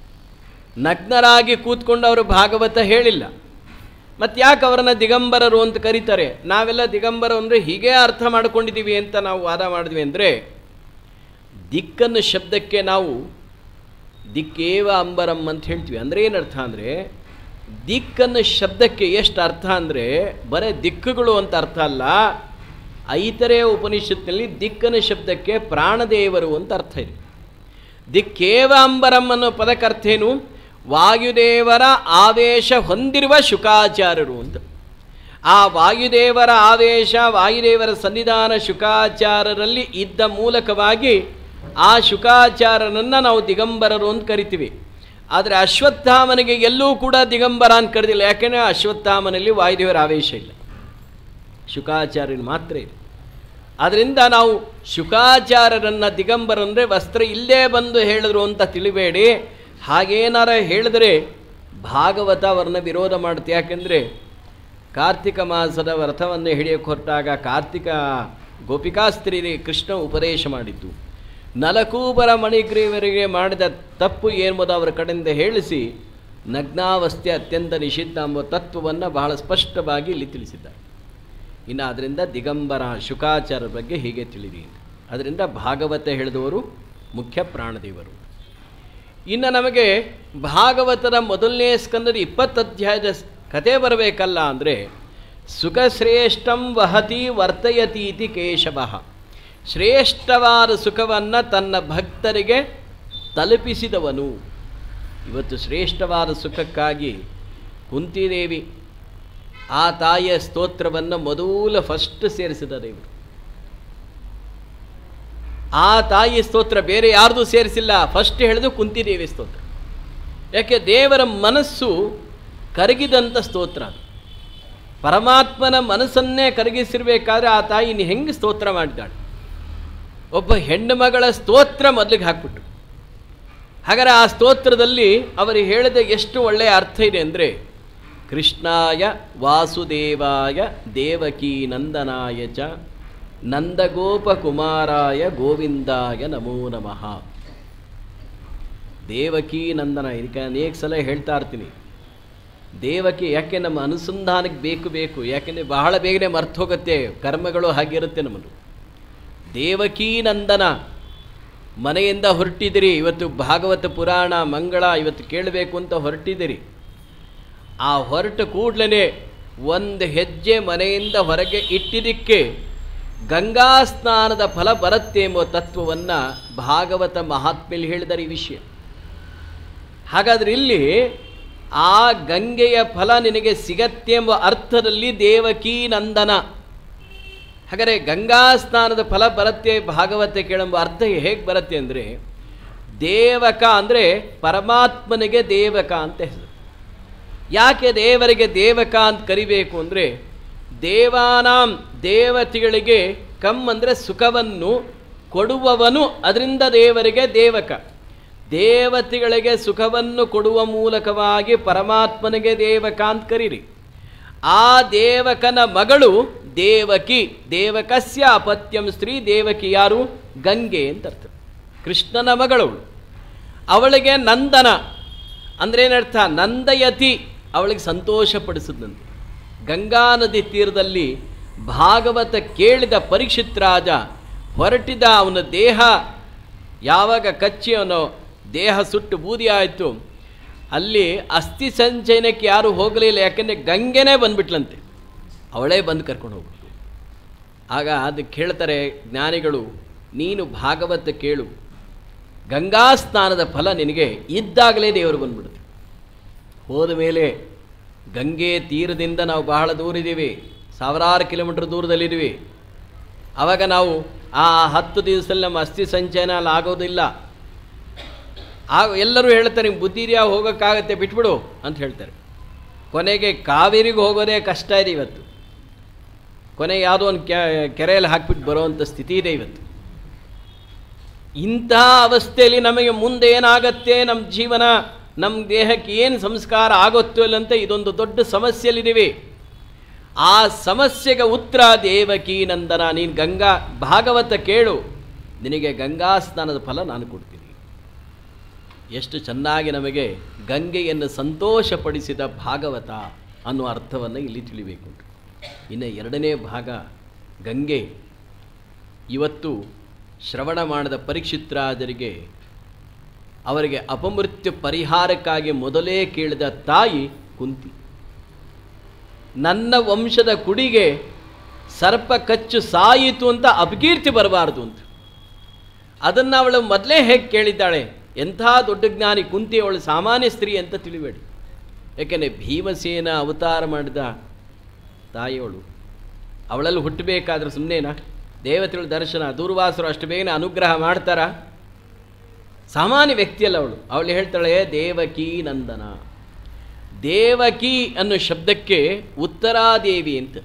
ನಗ್ನರಾಗಿ ಕೂತ್ಕೊಂಡು ಅವರು ಭಾಗವತ ಹೇಳಿಲ್ಲ ಮತ್ತು ಯಾಕೆ ಅವರನ್ನು ದಿಗಂಬರರು ಅಂತ ಕರೀತಾರೆ ನಾವೆಲ್ಲ ದಿಗಂಬರ ಅಂದರೆ ಹೀಗೆ ಅರ್ಥ ಮಾಡ್ಕೊಂಡಿದ್ದೀವಿ ಅಂತ ನಾವು ವಾದ ಮಾಡಿದ್ವಿ ಅಂದರೆ ದಿಕ್ಕನ್ನು ಶಬ್ದಕ್ಕೆ ನಾವು ದಿಕ್ಕೇವ ಅಂಬರಂ ಅಂತ ಹೇಳ್ತೀವಿ ಅಂದರೆ ಏನರ್ಥ ಅಂದರೆ ದಿಕ್ಕನ್ನು ಶಬ್ದಕ್ಕೆ ಎಷ್ಟು ಅರ್ಥ ಅಂದರೆ ಬರೀ ದಿಕ್ಕುಗಳು ಅಂತ ಅರ್ಥ ಅಲ್ಲ ಐತರೆಯ ಉಪನಿಷತ್ತಿನಲ್ಲಿ ದಿಕ್ಕನ ಶಬ್ದಕ್ಕೆ ಪ್ರಾಣದೇವರು ಅಂತ ಅರ್ಥ ಇದೆ ದಿಕ್ಕೇವ ಅಂಬರಂ ಅನ್ನೋ ಪದಕ್ಕರ್ಥೇನು ವಾಯುದೇವರ ಆವೇಶ ಹೊಂದಿರುವ ಶುಕಾಚಾರ್ಯರು ಅಂತ ಆ ವಾಯುದೇವರ ಆವೇಶ ವಾಯುದೇವರ ಸನ್ನಿಧಾನ ಶುಕಾಚಾರ್ಯರಲ್ಲಿ ಇದ್ದ ಮೂಲಕವಾಗಿ ಆ ಶುಕಾಚಾರ್ಯನನ್ನು ನಾವು ದಿಗಂಬರರು ಅಂತ ಕರಿತೀವಿ ಆದರೆ ಅಶ್ವತ್ಥಾಮನಿಗೆ ಎಲ್ಲೂ ಕೂಡ ದಿಗಂಬರ ಅಂತ ಕರೆದಿಲ್ಲ ಯಾಕೆಂದರೆ ಅಶ್ವತ್ಥಾಮನಲ್ಲಿ ವಾಯುದೇವರ ಆವೇಶ ಇಲ್ಲ ಶುಕಾಚಾರ್ಯನ ಮಾತ್ರ ಇದೆ ಅದರಿಂದ ನಾವು ಶುಕಾಚಾರ್ಯರನ್ನು ದಿಗಂಬರ ಅಂದರೆ ವಸ್ತ್ರ ಇಲ್ಲೇ ಬಂದು ಹೇಳಿದ್ರು ಅಂತ ತಿಳಿಬೇಡಿ ಹಾಗೇನಾರ ಹೇಳಿದ್ರೆ ಭಾಗವತ ಅವರನ್ನ ವಿರೋಧ ಮಾಡುತ್ತೆ ಯಾಕೆಂದರೆ ಕಾರ್ತಿಕ ಮಾಸದ ವ್ರತವನ್ನು ಹಿಡಿಯೋಕ್ಕೆ ಹೊರಟಾಗ ಕಾರ್ತಿಕ ಗೋಪಿಕಾಸ್ತ್ರೀರಿಗೆ ಕೃಷ್ಣ ಉಪದೇಶ ಮಾಡಿದ್ದು ನಲಕೂಬರ ಮಣಿಗ್ರೀವರಿಗೆ ಮಾಡಿದ ತಪ್ಪು ಎಂಬುದು ಅವರ ಕಡೆಯಿಂದ ಹೇಳಿಸಿ ನಗ್ನಾವಸ್ಥೆ ಅತ್ಯಂತ ನಿಷಿದ್ಧ ಎಂಬ ತತ್ವವನ್ನು ಬಹಳ ಸ್ಪಷ್ಟವಾಗಿ ಇಲ್ಲಿ ತಿಳಿಸಿದ್ದಾರೆ ಇನ್ನು ಅದರಿಂದ ದಿಗಂಬರ ಶುಕಾಚಾರ ಬಗ್ಗೆ ಹೀಗೆ ತಿಳಿದಿ ಅದರಿಂದ ಭಾಗವತ ಹೇಳಿದವರು ಮುಖ್ಯ ಪ್ರಾಣದೇವರು ಇನ್ನು ನಮಗೆ ಭಾಗವತದ ಮೊದಲನೇ ಸ್ಕಂದದ ಇಪ್ಪತ್ತು ಅಧ್ಯಾಯದ ಸ್- ಕತೆ ಬರಬೇಕಲ್ಲ ಅಂದರೆ ಸುಖಶ್ರೇಷ್ಠಂ ವಹತಿ ವರ್ತಯತೀತಿ ಕೇಶವ ಶ್ರೇಷ್ಠವಾದ ಸುಖವನ್ನು ತನ್ನ ಭಕ್ತರಿಗೆ ತಲುಪಿಸಿದವನು ಇವತ್ತು ಶ್ರೇಷ್ಠವಾದ ಸುಖಕ್ಕಾಗಿ ಕುಂತಿದೇವಿ ಆ ತಾಯಿಯ ಸ್ತೋತ್ರವನ್ನು ಮೊದಲ ಫಸ್ಟ್ ಸೇರಿಸಿದ ದೇವರು ಆ ತಾಯಿ ಸ್ತೋತ್ರ ಬೇರೆ ಯಾರ್ದು ಸೇರಿಸಿಲ್ಲ ಫಸ್ಟ್ ಹೇಳಿದು ಕುಂತಿದೇವಿ ಸ್ತೋತ್ರ ಯಾಕೆ ದೇವರ ಮನಸ್ಸು ಕರಗಿದಂಥ ಸ್ತೋತ್ರ ಅದು ಪರಮಾತ್ಮನ ಮನಸ್ಸನ್ನೇ ಕರಗಿಸಿರ್ಬೇಕಾದ್ರೆ ಆ ತಾಯಿ ನೀ ಹೆಂಗೆ ಸ್ತೋತ್ರ ಮಾಡಿದ್ದಾಳೆ ಒಬ್ಬ ಹೆಣ್ಣು ಮಗಳ ಸ್ತೋತ್ರ ಮೊದಲಿಗೆ ಹಾಕ್ಬಿಟ್ರು ಹಾಗಾದರೆ ಆ ಸ್ತೋತ್ರದಲ್ಲಿ ಅವರು ಹೇಳಿದ ಎಷ್ಟು ಒಳ್ಳೆಯ ಅರ್ಥ ಇದೆ ಅಂದರೆ ಕೃಷ್ಣಾಯ ವಾಸುದೇವಾಯ ದೇವಕೀ ನಂದನಾಯ ಚ ನಂದಗೋಪಕುಮಾರಾಯ ಗೋವಿಂದಾಯ ನಮೋ ನಮಃ ದೇವಕೀ ನಂದನ ಇದಕ್ಕೆ ಅನೇಕ ಸಲ ಹೇಳ್ತಾ ಇರ್ತೀನಿ ದೇವಕಿ ಯಾಕೆ ನಮ್ಮ ಅನುಸಂಧಾನಕ್ಕೆ ಬೇಕು ಬೇಕು ಯಾಕೆಂದರೆ ಬಹಳ ಬೇಗನೆ ಮರ್ತೋಗುತ್ತೆ ಕರ್ಮಗಳು ಹಾಗಿರುತ್ತೆ ನಮ್ಮದು ದೇವಕೀ ನಂದನ ಮನೆಯಿಂದ ಹೊರಟಿದಿರಿ ಇವತ್ತು ಭಾಗವತ ಪುರಾಣ ಮಂಗಳ ಇವತ್ತು ಕೇಳಬೇಕು ಅಂತ ಹೊರಟಿದಿರಿ ಆ ಹೊರಟ ಕೂಡಲೇ ಒಂದು ಹೆಜ್ಜೆ ಮನೆಯಿಂದ ಹೊರಗೆ ಇಟ್ಟಿದ್ದಕ್ಕೆ ಗಂಗಾ ಸ್ನಾನದ ಫಲ ಬರುತ್ತೆ ಎಂಬ ತತ್ವವನ್ನು ಭಾಗವತ ಮಹಾತ್ಮೆಯಲ್ಲಿ ಹೇಳಿದ್ದಾರೆ ಈ ವಿಷಯ ಹಾಗಾದ್ರೆ ಇಲ್ಲಿ ಆ ಗಂಗೆಯ ಫಲ ನಿನಗೆ ಸಿಗತ್ತೆ ಎಂಬ ಅರ್ಥದಲ್ಲಿ ದೇವಕೀ ನಂದನ ಹಾಗಾದರೆ ಗಂಗಾ ಸ್ನಾನದ ಫಲ ಬರುತ್ತೆ ಭಾಗವತ ಕೇಳೆಂಬ ಅರ್ಥ ಹೇಗೆ ಬರುತ್ತೆ ಅಂದರೆ ದೇವಕ ಅಂದರೆ ಪರಮಾತ್ಮನಿಗೆ ದೇವಕ ಅಂತ ಹೆಸರು ಯಾಕೆ ದೇವರಿಗೆ ದೇವಕ ಅಂತ ಕರಿಬೇಕು ಅಂದರೆ ದೇವಾನಾಂ ದೇವತೆಗಳಿಗೆ ಕಮ್ ಅಂದರೆ ಸುಖವನ್ನು ಕೊಡುವವನು ಅದರಿಂದ ದೇವರಿಗೆ ದೇವಕ ದೇವತೆಗಳಿಗೆ ಸುಖವನ್ನು ಕೊಡುವ ಮೂಲಕವಾಗಿ ಪರಮಾತ್ಮನಿಗೆ ದೇವಕ ಅಂತ ಕರೀರಿ ಆ ದೇವಕನ ಮಗಳು ದೇವಕಿ ದೇವಕಸ್ಯ ಅಪತ್ಯಂ ಸ್ತ್ರೀ ದೇವಕಿ ಯಾರು ಗಂಗೆ ಅಂತ ಅರ್ಥ ಕೃಷ್ಣನ ಮಗಳವಳು ಅವಳಿಗೆ ನಂದನ ಅಂದ್ರೇನರ್ಥ ನಂದಯತಿ ಅವಳಿಗೆ ಸಂತೋಷಪಡಿಸಿದಂತೆ ಗಂಗಾ ನದಿ ತೀರದಲ್ಲಿ ಭಾಗವತ ಕೇಳಿದ ಪರೀಕ್ಷಿತ್ ರಾಜ ಹೊರಟಿದ ಅವನ ದೇಹ ಯಾವಾಗ ಕಚ್ಚಿ ಅವನು ದೇಹ ಸುಟ್ಟು ಬೂದಿ ಆಯಿತು ಅಲ್ಲಿ ಅಸ್ಥಿ ಸಂಚಯನಕ್ಕೆ ಯಾರೂ ಹೋಗಲಿಲ್ಲ ಯಾಕೆಂದರೆ ಗಂಗೆನೇ ಬಂದ್ಬಿಟ್ಲಂತೆ ಅವಳೇ ಬಂದು ಕರ್ಕೊಂಡು ಹೋಗ್ಬಿಟ್ಟು ಆಗ ಅದಕ್ಕೆ ಹೇಳ್ತಾರೆ ಜ್ಞಾನಿಗಳು ನೀನು ಭಾಗವತ ಕೇಳು ಗಂಗಾ ಸ್ನಾನದ ಫಲ ನಿನಗೆ ಇದ್ದಾಗಲೇ ದೇವರು ಬಂದ್ಬಿಡುತ್ತೆ ಹೋದ ಮೇಲೆ ಗಂಗೆ ತೀರದಿಂದ ನಾವು ಬಹಳ ದೂರ ಇದ್ದೀವಿ ಸಾವಿರಾರು ಕಿಲೋಮೀಟ್ರ್ ದೂರದಲ್ಲಿದ್ದೀವಿ ಆವಾಗ ನಾವು ಆ ಹತ್ತು ದಿವಸದಲ್ಲಿ ನಮ್ಮ ಅಸ್ಥಿ ಸಂಚಯನ ಅಲ್ಲಿ ಆಗೋದಿಲ್ಲ ಆಗ ಎಲ್ಲರೂ ಹೇಳ್ತಾರೆ ನಿಮ್ಗೆ ಬುದ್ಧಿ ಇದೆಯಾ ಹೋಗೋಕ್ಕಾಗತ್ತೆ ಬಿಟ್ಬಿಡು ಅಂತ ಹೇಳ್ತಾರೆ ಕೊನೆಗೆ ಕಾವೇರಿಗೆ ಹೋಗೋದೇ ಕಷ್ಟ ಇದೆ ಇವತ್ತು ಕೊನೆಗೆ ಯಾವುದೋ ಒಂದು ಕೆರೆಯಲ್ಲಿ ಹಾಕ್ಬಿಟ್ಟು ಬರೋವಂಥ ಸ್ಥಿತಿ ಇದೆ ಇವತ್ತು ಇಂಥ ಅವಸ್ಥೆಯಲ್ಲಿ ನಮಗೆ ಮುಂದೆ ಏನಾಗತ್ತೆ ನಮ್ಮ ಜೀವನ ನಮ್ಮ ದೇಹಕ್ಕೆ ಏನು ಸಂಸ್ಕಾರ ಆಗುತ್ತೋ ಇಲ್ಲ ಅಂತ ಇದೊಂದು ದೊಡ್ಡ ಸಮಸ್ಯೆಯಲ್ಲಿದ್ದೀವಿ ಆ ಸಮಸ್ಯೆಗೆ ಉತ್ತರ ದೇವಕಿ ನಂದನ ನೀನು ಗಂಗಾ ಭಾಗವತ ಕೇಳು ನಿನಗೆ ಗಂಗಾ ಸ್ನಾನದ ಫಲ ನಾನು ಕೊಡ್ತೀನಿ ಎಷ್ಟು ಚೆನ್ನಾಗಿ ನಮಗೆ ಗಂಗೆಯನ್ನು ಸಂತೋಷಪಡಿಸಿದ ಭಾಗವತ ಅನ್ನೋ ಅರ್ಥವನ್ನು ಇಲ್ಲಿ ತಿಳಿಬೇಕು ಇನ್ನು ಎರಡನೇ ಭಾಗ ಗಂಗೆ ಇವತ್ತು ಶ್ರವಣ ಮಾಡಿದ ಪರೀಕ್ಷಿತ್ರಾಜರಿಗೆ ಅವರಿಗೆ ಅಪಮೃತ್ಯು ಪರಿಹಾರಕ್ಕಾಗಿ ಮೊದಲೇ ಕೇಳಿದ ತಾಯಿ ಕುಂತಿ ನನ್ನ ವಂಶದ ಕುಡಿಗೆ ಸರ್ಪ ಕಚ್ಚು ಸಾಯಿತು ಅಂತ ಅಪಕೀರ್ತಿ ಬರಬಾರ್ದು ಅಂತ ಅದನ್ನು ಅವಳು ಮೊದಲೇ ಹೇಗೆ ಕೇಳಿದ್ದಾಳೆ ಎಂಥ ದೊಡ್ಡ ಜ್ಞಾನಿ ಕುಂತಿ ಅವಳು ಸಾಮಾನ್ಯ ಸ್ತ್ರೀ ಅಂತ ತಿಳಿಬೇಡಿ ಯಾಕೆಂದರೆ ಭೀಮಸೇನ ಅವತಾರ ಮಾಡಿದ ತಾಯಿಯವಳು ಅವಳಲ್ಲಿ ಹುಟ್ಟಬೇಕಾದ್ರೆ ಸುಮ್ಮನೆನಾ ದೇವತೆಗಳ ದರ್ಶನ ದೂರ್ವಾಸರು ಅಷ್ಟು ಬೇಗನೆ ಅನುಗ್ರಹ ಮಾಡ್ತಾರ ಸಾಮಾನ್ಯ ವ್ಯಕ್ತಿಯಲ್ಲ ಅವಳು ಅವಳು ಹೇಳ್ತಾಳೆ ದೇವಕಿ ನಂದನ ದೇವಕಿ ಅನ್ನೋ ಶಬ್ದಕ್ಕೆ ಉತ್ತರಾದೇವಿ ಅಂತ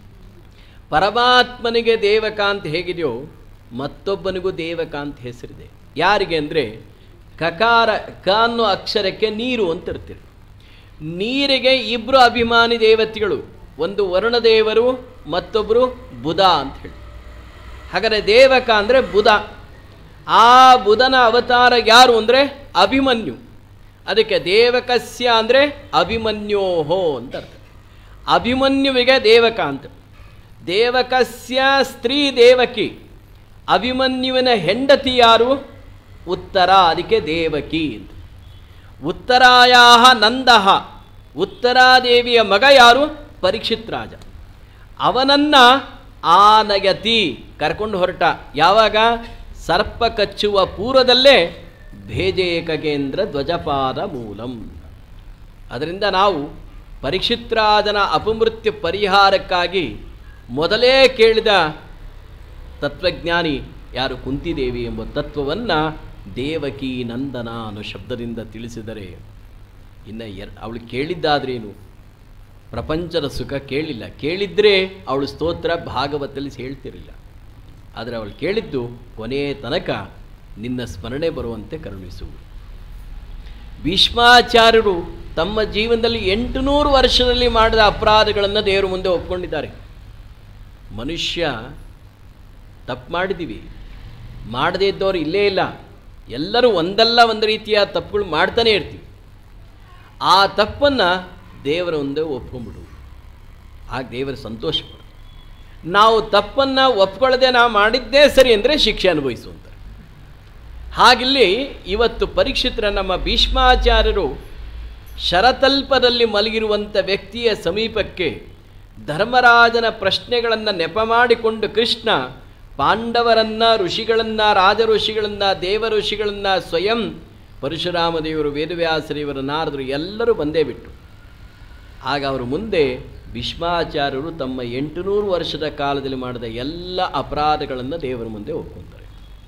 ಪರಮಾತ್ಮನಿಗೆ ದೇವಕ ಅಂತ ಹೇಗಿದೆಯೋ ಮತ್ತೊಬ್ಬನಿಗೂ ದೇವಕ ಅಂತ ಹೆಸರಿದೆ ಯಾರಿಗೆ ಅಂದರೆ ಕಕಾರ ಕ ಅನ್ನೋ ಅಕ್ಷರಕ್ಕೆ ನೀರು ಅಂತ ಇರ್ತೀರಿ ನೀರಿಗೆ ಇಬ್ಬರು ಅಭಿಮಾನಿ ದೇವತೆಗಳು ಒಂದು ವರುಣದೇವರು ಮತ್ತೊಬ್ಬರು ಬುಧ ಅಂತ ಹೇಳಿ ಹಾಗಾದರೆ ದೇವಕ ಅಂದರೆ ಬುಧ ಆ ಬುಧನ ಅವತಾರ ಯಾರು ಅಂದರೆ ಅಭಿಮನ್ಯು ಅದಕ್ಕೆ ದೇವಕಸ್ಯ ಅಂದರೆ ಅಭಿಮನ್ಯೋಹೋ ಅಂತ ಅರ್ಥ ಅಭಿಮನ್ಯುವಿಗೆ ದೇವಕ ಅಂತ ದೇವಕಸ್ಯ ಸ್ತ್ರೀ ದೇವಕಿ ಅಭಿಮನ್ಯುವಿನ ಹೆಂಡತಿ ಯಾರು ಉತ್ತರ ಅದಕ್ಕೆ ದೇವಕಿ ಅಂತ ಉತ್ತರಾಯ ನಂದಹ ಉತ್ತರಾದೇವಿಯ ಮಗ ಯಾರು ಪರೀಕ್ಷಿತ್ ರಾಜ ಅವನನ್ನು ಆನಯತಿ ಕರ್ಕೊಂಡು ಹೊರಟ ಯಾವಾಗ ಸರ್ಪ ಕಚ್ಚುವ ಪೂರ್ವದಲ್ಲೇ ಭೇಜೇಕಗೇಂದ್ರ ಧ್ವಜಪಾದ ಮೂಲಂ ಅದರಿಂದ ನಾವು ಪರೀಕ್ಷಿತ್ರಾಜನ ಅಪಮೃತ್ಯು ಪರಿಹಾರಕ್ಕಾಗಿ ಮೊದಲೇ ಕೇಳಿದ ತತ್ವಜ್ಞಾನಿ ಯಾರು ಕುಂತಿದೇವಿ ಎಂಬ ತತ್ವವನ್ನು ದೇವಕಿ ನಂದನ ಅನ್ನೋ ಶಬ್ದದಿಂದ ತಿಳಿಸಿದರೆ ಇನ್ನು ಎರ್ ಅವಳು ಕೇಳಿದ್ದಾದ್ರೇನು ಪ್ರಪಂಚದ ಸುಖ ಕೇಳಿಲ್ಲ ಕೇಳಿದ್ರೆ ಅವಳು ಸ್ತೋತ್ರ ಭಾಗವತದಲ್ಲಿ ಹೇಳ್ತಿರಲಿಲ್ಲ ಆದರೆ ಅವಳು ಕೇಳಿದ್ದು ಕೊನೆಯ ತನಕ ನಿನ್ನ ಸ್ಮರಣೆ ಬರುವಂತೆ ಕರುಣಿಸು ಭೀಷ್ಮಾಚಾರ್ಯರು ತಮ್ಮ ಜೀವನದಲ್ಲಿ ಎಂಟು ನೂರು ವರ್ಷದಲ್ಲಿ ಮಾಡಿದ ಅಪರಾಧಗಳನ್ನು ದೇವರ ಮುಂದೆ ಒಪ್ಕೊಂಡಿದ್ದಾರೆ ಮನುಷ್ಯ ತಪ್ಪು ಮಾಡಿದ್ದೀವಿ ಮಾಡದೇ ಇದ್ದವರು ಇಲ್ಲೇ ಇಲ್ಲ ಎಲ್ಲರೂ ಒಂದಲ್ಲ ಒಂದು ರೀತಿಯ ತಪ್ಪುಗಳು ಮಾಡ್ತಾನೆ ಇರ್ತೀವಿ ಆ ತಪ್ಪನ್ನು ದೇವರ ಮುಂದೆ ಒಪ್ಕೊಂಡ್ಬಿಡು ಆಗ ದೇವರ ಸಂತೋಷ ಪಡು ನಾವು ತಪ್ಪನ್ನು ಒಪ್ಕೊಳ್ಳದೆ ನಾವು ಮಾಡಿದ್ದೇ ಸರಿ ಅಂದರೆ ಶಿಕ್ಷೆ ಅನುಭವಿಸುವಂತಾರೆ ಹಾಗಿಲ್ಲಿ ಇವತ್ತು ಪರೀಕ್ಷಿತರ ನಮ್ಮ ಭೀಷ್ಮಾಚಾರ್ಯರು ಶರತಲ್ಪದಲ್ಲಿ ಮಲಗಿರುವಂಥ ವ್ಯಕ್ತಿಯ ಸಮೀಪಕ್ಕೆ ಧರ್ಮರಾಜನ ಪ್ರಶ್ನೆಗಳನ್ನು ನೆಪ ಮಾಡಿಕೊಂಡು ಕೃಷ್ಣ ಪಾಂಡವರನ್ನು ಋಷಿಗಳನ್ನು ರಾಜ ಋಷಿಗಳನ್ನು ದೇವ ಋಷಿಗಳನ್ನು ಸ್ವಯಂ ಪರಶುರಾಮ ದೇವರು ವೇದವ್ಯಾಸರಿವರು ನಾರದರು ಎಲ್ಲರೂ ಬಂದೇ ಬಿಟ್ಟು ಆಗ ಅವರು ಮುಂದೆ ಭೀಷ್ಮಾಚಾರ್ಯರು ತಮ್ಮ ಎಂಟುನೂರು ವರ್ಷದ ಕಾಲದಲ್ಲಿ ಮಾಡಿದ ಎಲ್ಲ ಅಪರಾಧಗಳನ್ನು ದೇವರ ಮುಂದೆ ಒಪ್ಕೊತಾರೆ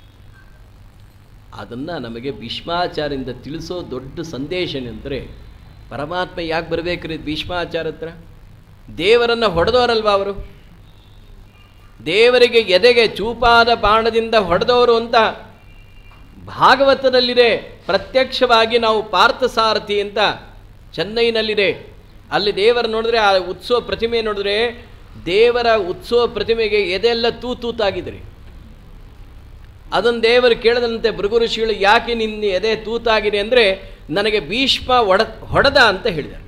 ಅದನ್ನು ನಮಗೆ ಭೀಷ್ಮಾಚಾರ್ಯದಿಂದ ತಿಳಿಸೋ ದೊಡ್ಡ ಸಂದೇಶ ಏನಂದರೆ ಪರಮಾತ್ಮ ಯಾಕೆ ಬರಬೇಕ್ರಿ ಭೀಷ್ಮಾಚಾರ್ಯ ಹತ್ರ ದೇವರನ್ನು ಹೊಡೆದವರಲ್ವಾ ಅವರು ದೇವರಿಗೆ ಎದೆಗೆ ಚೂಪಾದ ಬಾಣದಿಂದ ಹೊಡೆದವರು ಅಂತ ಭಾಗವತದಲ್ಲಿದೆ ಪ್ರತ್ಯಕ್ಷವಾಗಿ ನಾವು ಪಾರ್ಥಸಾರಥಿ ಅಂತ ಚೆನ್ನೈನಲ್ಲಿದೆ ಅಲ್ಲಿ ದೇವರ ನೋಡಿದ್ರೆ ಆ ಉತ್ಸವ ಪ್ರತಿಮೆ ನೋಡಿದ್ರೆ ದೇವರ ಉತ್ಸವ ಪ್ರತಿಮೆಗೆ ಎದೆಲ್ಲ ತೂ ತೂತಾಗಿದ್ರಿ ಅದನ್ನು ದೇವರು ಕೇಳದಂತೆ ಭೃಗು ಋಷಿಗಳು ಯಾಕೆ ನಿನ್ನ ಎದೆ ತೂತಾಗಿದೆ ಅಂದರೆ ನನಗೆ ಭೀಷ್ಮ ಒಡ ಹೊಡೆದ ಅಂತ ಹೇಳಿದ್ದಾರೆ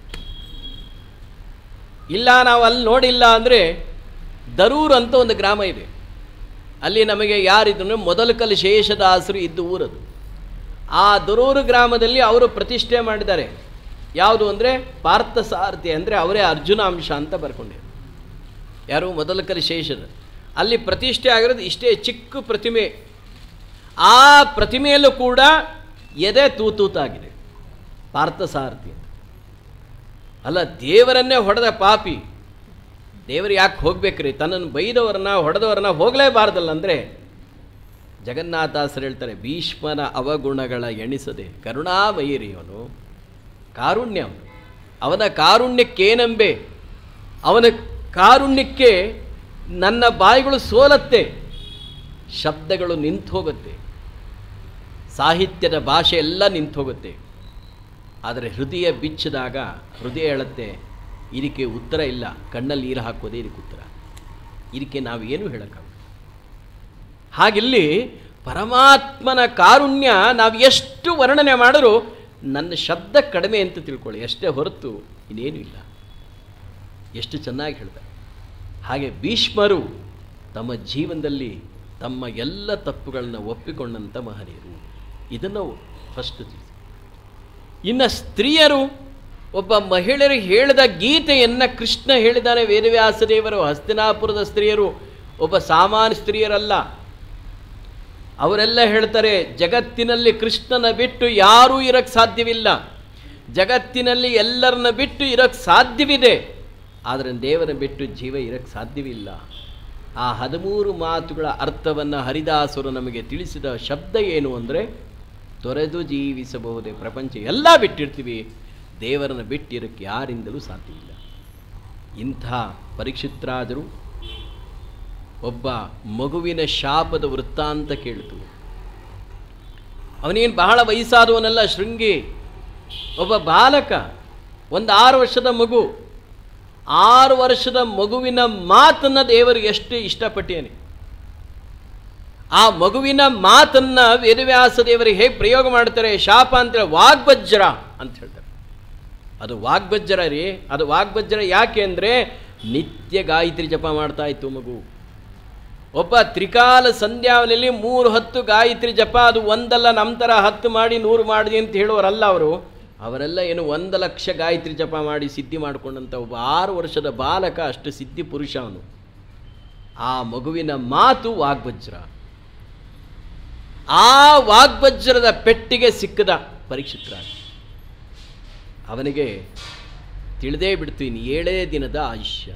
ಇಲ್ಲ ನಾವು ಅಲ್ಲಿ ನೋಡಿಲ್ಲ ಅಂದರೆ ದರೂರ್ ಅಂತ ಒಂದು ಗ್ರಾಮ ಇದೆ ಅಲ್ಲಿ ನಮಗೆ ಯಾರಿದ್ರು ಮೊದಲ ಕಲ್ ಶೇಷದಾಸರು ಇದ್ದು ಊರದು ಆ ದೊರೂರು ಗ್ರಾಮದಲ್ಲಿ ಅವರು ಪ್ರತಿಷ್ಠೆ ಮಾಡಿದ್ದಾರೆ ಯಾವುದು ಅಂದರೆ ಪಾರ್ಥಸಾರಥಿ ಅಂದರೆ ಅವರೇ ಅರ್ಜುನಾಂಶ ಅಂತ ಬರ್ಕೊಂಡಿದ್ದಾರೆ ಯಾರು ಮೊದಲ ಕಲಿ ಶೇಷರು ಅಲ್ಲಿ ಪ್ರತಿಷ್ಠೆ ಆಗಿರೋದು ಇಷ್ಟೇ ಚಿಕ್ಕ ಪ್ರತಿಮೆ ಆ ಪ್ರತಿಮೆಯಲ್ಲೂ ಕೂಡ ಎದೆ ತೂತೂತಾಗಿದೆ ಪಾರ್ಥಸಾರಥಿ ಅಂತ ಅಲ್ಲ ದೇವರನ್ನೇ ಹೊಡೆದ ಪಾಪಿ ದೇವರು ಯಾಕೆ ಹೋಗ್ಬೇಕ್ರಿ ತನ್ನನ್ನು ಬೈದವರನ್ನ ಹೊಡೆದವರನ್ನ ಹೋಗಲೇಬಾರ್ದಲ್ಲ ಅಂದರೆ ಜಗನ್ನಾಥಾಸರು ಹೇಳ್ತಾರೆ ಭೀಷ್ಮನ ಅವಗುಣಗಳ ಎಣಿಸದೆ ಕರುಣಾಮಯಿರಿ ಅವನು ಕಾರುಣ್ಯ ಅವನು ಅವನ ಕಾರುಣ್ಯಕ್ಕೇನೆಂಬೆ ಅವನ ಕಾರುಣ್ಯಕ್ಕೆ ನನ್ನ ಬಾಯಿಗಳು ಸೋಲತ್ತೆ ಶಬ್ದಗಳು ನಿಂತು ಹೋಗುತ್ತೆ ಸಾಹಿತ್ಯದ ಭಾಷೆ ಎಲ್ಲ ನಿಂತು ಹೋಗುತ್ತೆ ಆದರೆ ಹೃದಯ ಬಿಚ್ಚಿದಾಗ ಹೃದಯ ಹೇಳುತ್ತೆ ಇದಕ್ಕೆ ಉತ್ತರ ಇಲ್ಲ ಕಣ್ಣಲ್ಲಿ ನೀರು ಹಾಕೋದೇ ಇದಕ್ಕೆ ಉತ್ತರ ಇದಕ್ಕೆ ನಾವು ಏನು ಹೇಳೋಕ್ಕಾಗ ಹಾಗಿಲ್ಲಿ ಪರಮಾತ್ಮನ ಕಾರುಣ್ಯ ನಾವು ಎಷ್ಟು ವರ್ಣನೆ ಮಾಡಿದ್ರು ನನ್ನ ಶಬ್ದ ಕಡಿಮೆ ಅಂತ ತಿಳ್ಕೊಳ್ಳಿ ಅಷ್ಟೇ ಹೊರತು ಇನ್ನೇನು ಇಲ್ಲ ಎಷ್ಟು ಚೆನ್ನಾಗಿ ಹೇಳ್ತಾರೆ ಹಾಗೆ ಭೀಷ್ಮರು ತಮ್ಮ ಜೀವನದಲ್ಲಿ ತಮ್ಮ ಎಲ್ಲ ತಪ್ಪುಗಳನ್ನ ಒಪ್ಪಿಕೊಂಡಂಥ ಮಹನೀಯರು ಇದನ್ನು ಫಸ್ಟ್ ತಿಳಿಸಿ ಇನ್ನು ಸ್ತ್ರೀಯರು ಒಬ್ಬ ಮಹಿಳೆಯರಿಗೆ ಹೇಳಿದ ಗೀತೆಯನ್ನು ಕೃಷ್ಣ ಹೇಳಿದ್ದಾನೆ ವೇದವ್ಯಾಸದೇವರು ಹಸ್ತಿನಾಪುರದ ಸ್ತ್ರೀಯರು ಒಬ್ಬ ಸಾಮಾನ್ಯ ಸ್ತ್ರೀಯರಲ್ಲ ಅವರೆಲ್ಲ ಹೇಳ್ತಾರೆ ಜಗತ್ತಿನಲ್ಲಿ ಕೃಷ್ಣನ ಬಿಟ್ಟು ಯಾರೂ ಇರಕ್ಕೆ ಸಾಧ್ಯವಿಲ್ಲ ಜಗತ್ತಿನಲ್ಲಿ ಎಲ್ಲರನ್ನ ಬಿಟ್ಟು ಇರೋಕ್ಕೆ ಸಾಧ್ಯವಿದೆ ಆದರೆ ದೇವರ ಬಿಟ್ಟು ಜೀವ ಇರೋಕ್ಕೆ ಸಾಧ್ಯವಿಲ್ಲ ಆ ಹದಿಮೂರು ಮಾತುಗಳ ಅರ್ಥವನ್ನು ಹರಿದಾಸರು ನಮಗೆ ತಿಳಿಸಿದ ಶಬ್ದ ಏನು ಅಂದರೆ ತೊರೆದು ಜೀವಿಸಬಹುದೇ ಪ್ರಪಂಚ ಎಲ್ಲ ಬಿಟ್ಟಿರ್ತೀವಿ ದೇವರನ್ನು ಬಿಟ್ಟಿರೋಕ್ಕೆ ಯಾರಿಂದಲೂ ಸಾಧ್ಯವಿಲ್ಲ ಇಂಥ ಪರೀಕ್ಷಿತ್ರಾದರು ಒಬ್ಬ ಮಗುವಿನ ಶಾಪದ ವೃತ್ತಾಂತ ಕೇಳಿತು ಅವನೇನು ಬಹಳ ವಯಸ್ಸಾದವನಲ್ಲ ಶೃಂಗಿ ಒಬ್ಬ ಬಾಲಕ ಒಂದು ಆರು ವರ್ಷದ ಮಗು ಆರು ವರ್ಷದ ಮಗುವಿನ ಮಾತನ್ನು ದೇವರು ಎಷ್ಟು ಇಷ್ಟಪಟ್ಟೇನೆ ಆ ಮಗುವಿನ ಮಾತನ್ನ ವೇದವ್ಯಾಸ ದೇವರಿಗೆ ಹೇಗೆ ಪ್ರಯೋಗ ಮಾಡ್ತಾರೆ ಶಾಪ ಅಂತೇಳಿ ವಾಗ್ವಜ್ರ ಅಂತ ಹೇಳ್ತಾರೆ ಅದು ವಾಗ್ವಜ್ರ ರೀ ಅದು ವಾಗ್ವಜ್ರ ಯಾಕೆ ಅಂದರೆ ನಿತ್ಯ ಗಾಯತ್ರಿ ಜಪ ಮಾಡ್ತಾ ಇತ್ತು ಮಗು ಒಬ್ಬ ತ್ರಿಕಾಲ ಸಂಧ್ಯಾವನಲ್ಲಿ ಮೂರು ಹತ್ತು ಗಾಯತ್ರಿ ಜಪ ಅದು ಒಂದಲ್ಲ ನಮ್ಮ ಥರ ಹತ್ತು ಮಾಡಿ ನೂರು ಮಾಡಿ ಅಂತ ಹೇಳೋರಲ್ಲ ಅವರು ಅವರೆಲ್ಲ ಏನು ಒಂದು ಲಕ್ಷ ಗಾಯತ್ರಿ ಜಪ ಮಾಡಿ ಸಿದ್ಧಿ ಮಾಡಿಕೊಂಡಂಥ ಒಬ್ಬ ಆರು ವರ್ಷದ ಬಾಲಕ ಅಷ್ಟು ಸಿದ್ಧಿ ಪುರುಷ ಅವನು ಆ ಮಗುವಿನ ಮಾತು ವಾಗ್ವಜ್ರ ಆ ವಾಗ್ವಜ್ರದ ಪೆಟ್ಟಿಗೆ ಸಿಕ್ಕದ ಪರೀಕ್ಷಿತ್ರ ಅವನಿಗೆ ತಿಳಿದೇ ಬಿಡ್ತು ಇನ್ನು ಏಳೇ ದಿನದ ಆಯುಷ್ಯ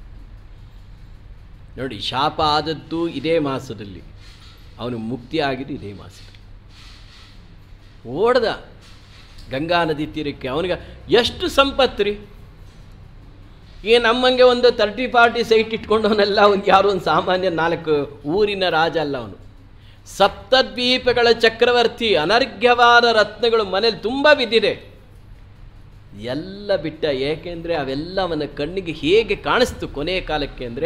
ನೋಡಿ ಶಾಪ ಆದದ್ದು ಇದೇ ಮಾಸದಲ್ಲಿ ಅವನು ಮುಕ್ತಿ ಆಗಿದ್ದು ಇದೇ ಮಾಸದಲ್ಲಿ ಓಡ್ದ ಗಂಗಾ ನದಿ ತೀರಕ್ಕೆ ಅವನಿಗೆ ಎಷ್ಟು ಸಂಪತ್ತು ರೀ ಈ ನಮ್ಮಂಗೆ ಒಂದು ತರ್ಟಿ ಫಾರ್ಟಿ ಸೈಟ್ ಇಟ್ಕೊಂಡವನೆಲ್ಲ ಒಂದು ಯಾರೋ ಒಂದು ಸಾಮಾನ್ಯ ನಾಲ್ಕು ಊರಿನ ರಾಜ ಅಲ್ಲ ಅವನು ಸಪ್ತದ್ವೀಪಗಳ ಚಕ್ರವರ್ತಿ ಅನರ್ಘ್ಯವಾದ ರತ್ನಗಳು ಮನೇಲಿ ತುಂಬ ಬಿದ್ದಿದೆ ಎಲ್ಲ ಬಿಟ್ಟ ಏಕೆಂದರೆ ಅವೆಲ್ಲ ಅವನ ಕಣ್ಣಿಗೆ ಹೇಗೆ ಕಾಣಿಸ್ತು ಕೊನೆಯ ಕಾಲಕ್ಕೆ ಅಂದರೆ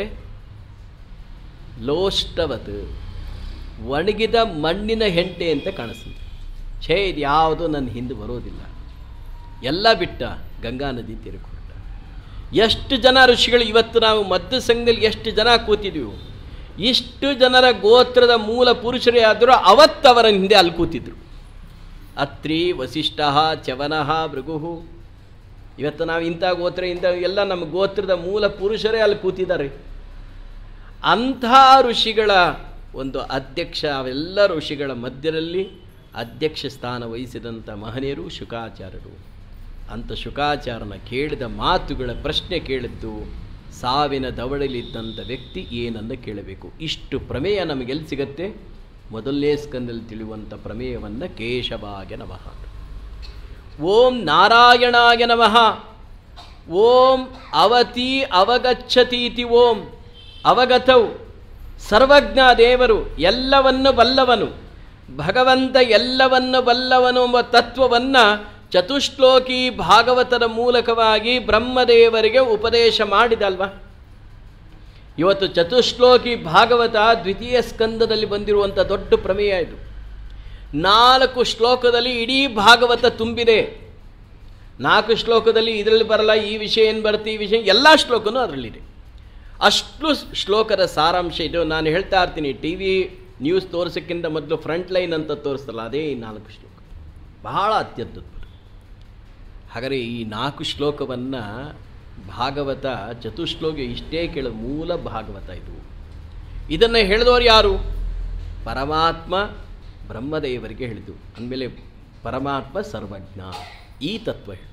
ಲೋಷ್ಟವತ್ ಒಣಗಿದ ಮಣ್ಣಿನ ಹೆಂಟೆ ಅಂತ ಕಾಣಿಸ್ತದೆ ಛೇ ಇದು ಯಾವುದೂ ನನ್ನ ಹಿಂದೆ ಬರೋದಿಲ್ಲ ಎಲ್ಲ ಬಿಟ್ಟ ಗಂಗಾ ನದಿ ತೀರಕ್ಕೆ ಹೊರಟ ಎಷ್ಟು ಜನ ಋಷಿಗಳು ಇವತ್ತು ನಾವು ಮಧ್ಯ ಸಂಘದಲ್ಲಿ ಎಷ್ಟು ಜನ ಕೂತಿದ್ವಿ ಇಷ್ಟು ಜನರ ಗೋತ್ರದ ಮೂಲ ಪುರುಷರೇ ಆದರೂ ಅವತ್ತು ಅವರ ಹಿಂದೆ ಅಲ್ಲಿ ಕೂತಿದ್ರು ಅತ್ರಿ ವಸಿಷ್ಠ ಚವನಃ ಭೃಗು ಇವತ್ತು ನಾವು ಇಂಥ ಗೋತ್ರ ಇಂಥ ಎಲ್ಲ ನಮ್ಮ ಗೋತ್ರದ ಮೂಲ ಪುರುಷರೇ ಅಲ್ಲಿ ಕೂತಿದ್ದಾರೆ ಅಂಥ ಋಷಿಗಳ ಒಂದು ಅಧ್ಯಕ್ಷ ಅವೆಲ್ಲ ಋಷಿಗಳ ಮಧ್ಯದಲ್ಲಿ ಅಧ್ಯಕ್ಷ ಸ್ಥಾನ ವಹಿಸಿದಂಥ ಮಹನೀಯರು ಶುಕಾಚಾರ್ಯರು ಅಂಥ ಶುಕಾಚಾರನ ಕೇಳಿದ ಮಾತುಗಳ ಪ್ರಶ್ನೆ ಕೇಳಿದ್ದು ಸಾವಿನ ದವಡಲಿದ್ದಂಥ ವ್ಯಕ್ತಿ ಏನನ್ನು ಕೇಳಬೇಕು ಇಷ್ಟು ಪ್ರಮೇಯ ನಮಗೆಲ್ಲಿ ಸಿಗತ್ತೆ ಮೊದಲನೇ ಸ್ಕಂದಲ್ಲಿ ತಿಳಿಯುವಂಥ ಪ್ರಮೇಯವನ್ನು ಕೇಶವಾಯ ನಮಃ ಓಂ ನಾರಾಯಣಾಯ ನಮಃ ಓಂ ಅವತಿ ಅವಗಚ್ಚತೀತಿ ಓಂ ಅವಗತವು ಸರ್ವಜ್ಞ ದೇವರು ಎಲ್ಲವನ್ನು ಬಲ್ಲವನು ಭಗವಂತ ಎಲ್ಲವನ್ನು ಬಲ್ಲವನು ಎಂಬ ತತ್ವವನ್ನು ಚತುಶ್ಲೋಕಿ ಭಾಗವತದ ಮೂಲಕವಾಗಿ ಬ್ರಹ್ಮದೇವರಿಗೆ ಉಪದೇಶ ಮಾಡಿದಲ್ವ ಇವತ್ತು ಚತುಶ್ಲೋಕಿ ಭಾಗವತ ದ್ವಿತೀಯ ಸ್ಕಂದದಲ್ಲಿ ಬಂದಿರುವಂಥ ದೊಡ್ಡ ಪ್ರಮೇಯ ಇದು ನಾಲ್ಕು ಶ್ಲೋಕದಲ್ಲಿ ಇಡೀ ಭಾಗವತ ತುಂಬಿದೆ ನಾಲ್ಕು ಶ್ಲೋಕದಲ್ಲಿ ಇದರಲ್ಲಿ ಬರಲ್ಲ ಈ ವಿಷಯ ಏನು ಬರುತ್ತೆ ಈ ವಿಷಯ ಎಲ್ಲ ಶ್ಲೋಕನೂ ಅದರಲ್ಲಿದೆ ಅಷ್ಟು ಶ್ಲೋಕದ ಸಾರಾಂಶ ಇದು ನಾನು ಹೇಳ್ತಾ ಇರ್ತೀನಿ ಟಿ ವಿ ನ್ಯೂಸ್ ತೋರಿಸೋಕ್ಕಿಂತ ಮೊದಲು ಫ್ರಂಟ್ ಲೈನ್ ಅಂತ ತೋರಿಸ್ತಲ್ಲ ಅದೇ ಈ ನಾಲ್ಕು ಶ್ಲೋಕ ಬಹಳ ಅತ್ಯದ್ಭುತ ಹಾಗಾದರೆ ಈ ನಾಲ್ಕು ಶ್ಲೋಕವನ್ನು ಭಾಗವತ ಚತುಶ್ಲೋಕ ಇಷ್ಟೇ ಕೇಳ ಮೂಲ ಭಾಗವತ ಇದು ಇದನ್ನು ಹೇಳಿದವರು ಯಾರು ಪರಮಾತ್ಮ ಬ್ರಹ್ಮದೇವರಿಗೆ ಹೇಳಿತು ಅಂದಮೇಲೆ ಪರಮಾತ್ಮ ಸರ್ವಜ್ಞ ಈ ತತ್ವ ಹೇಳಿ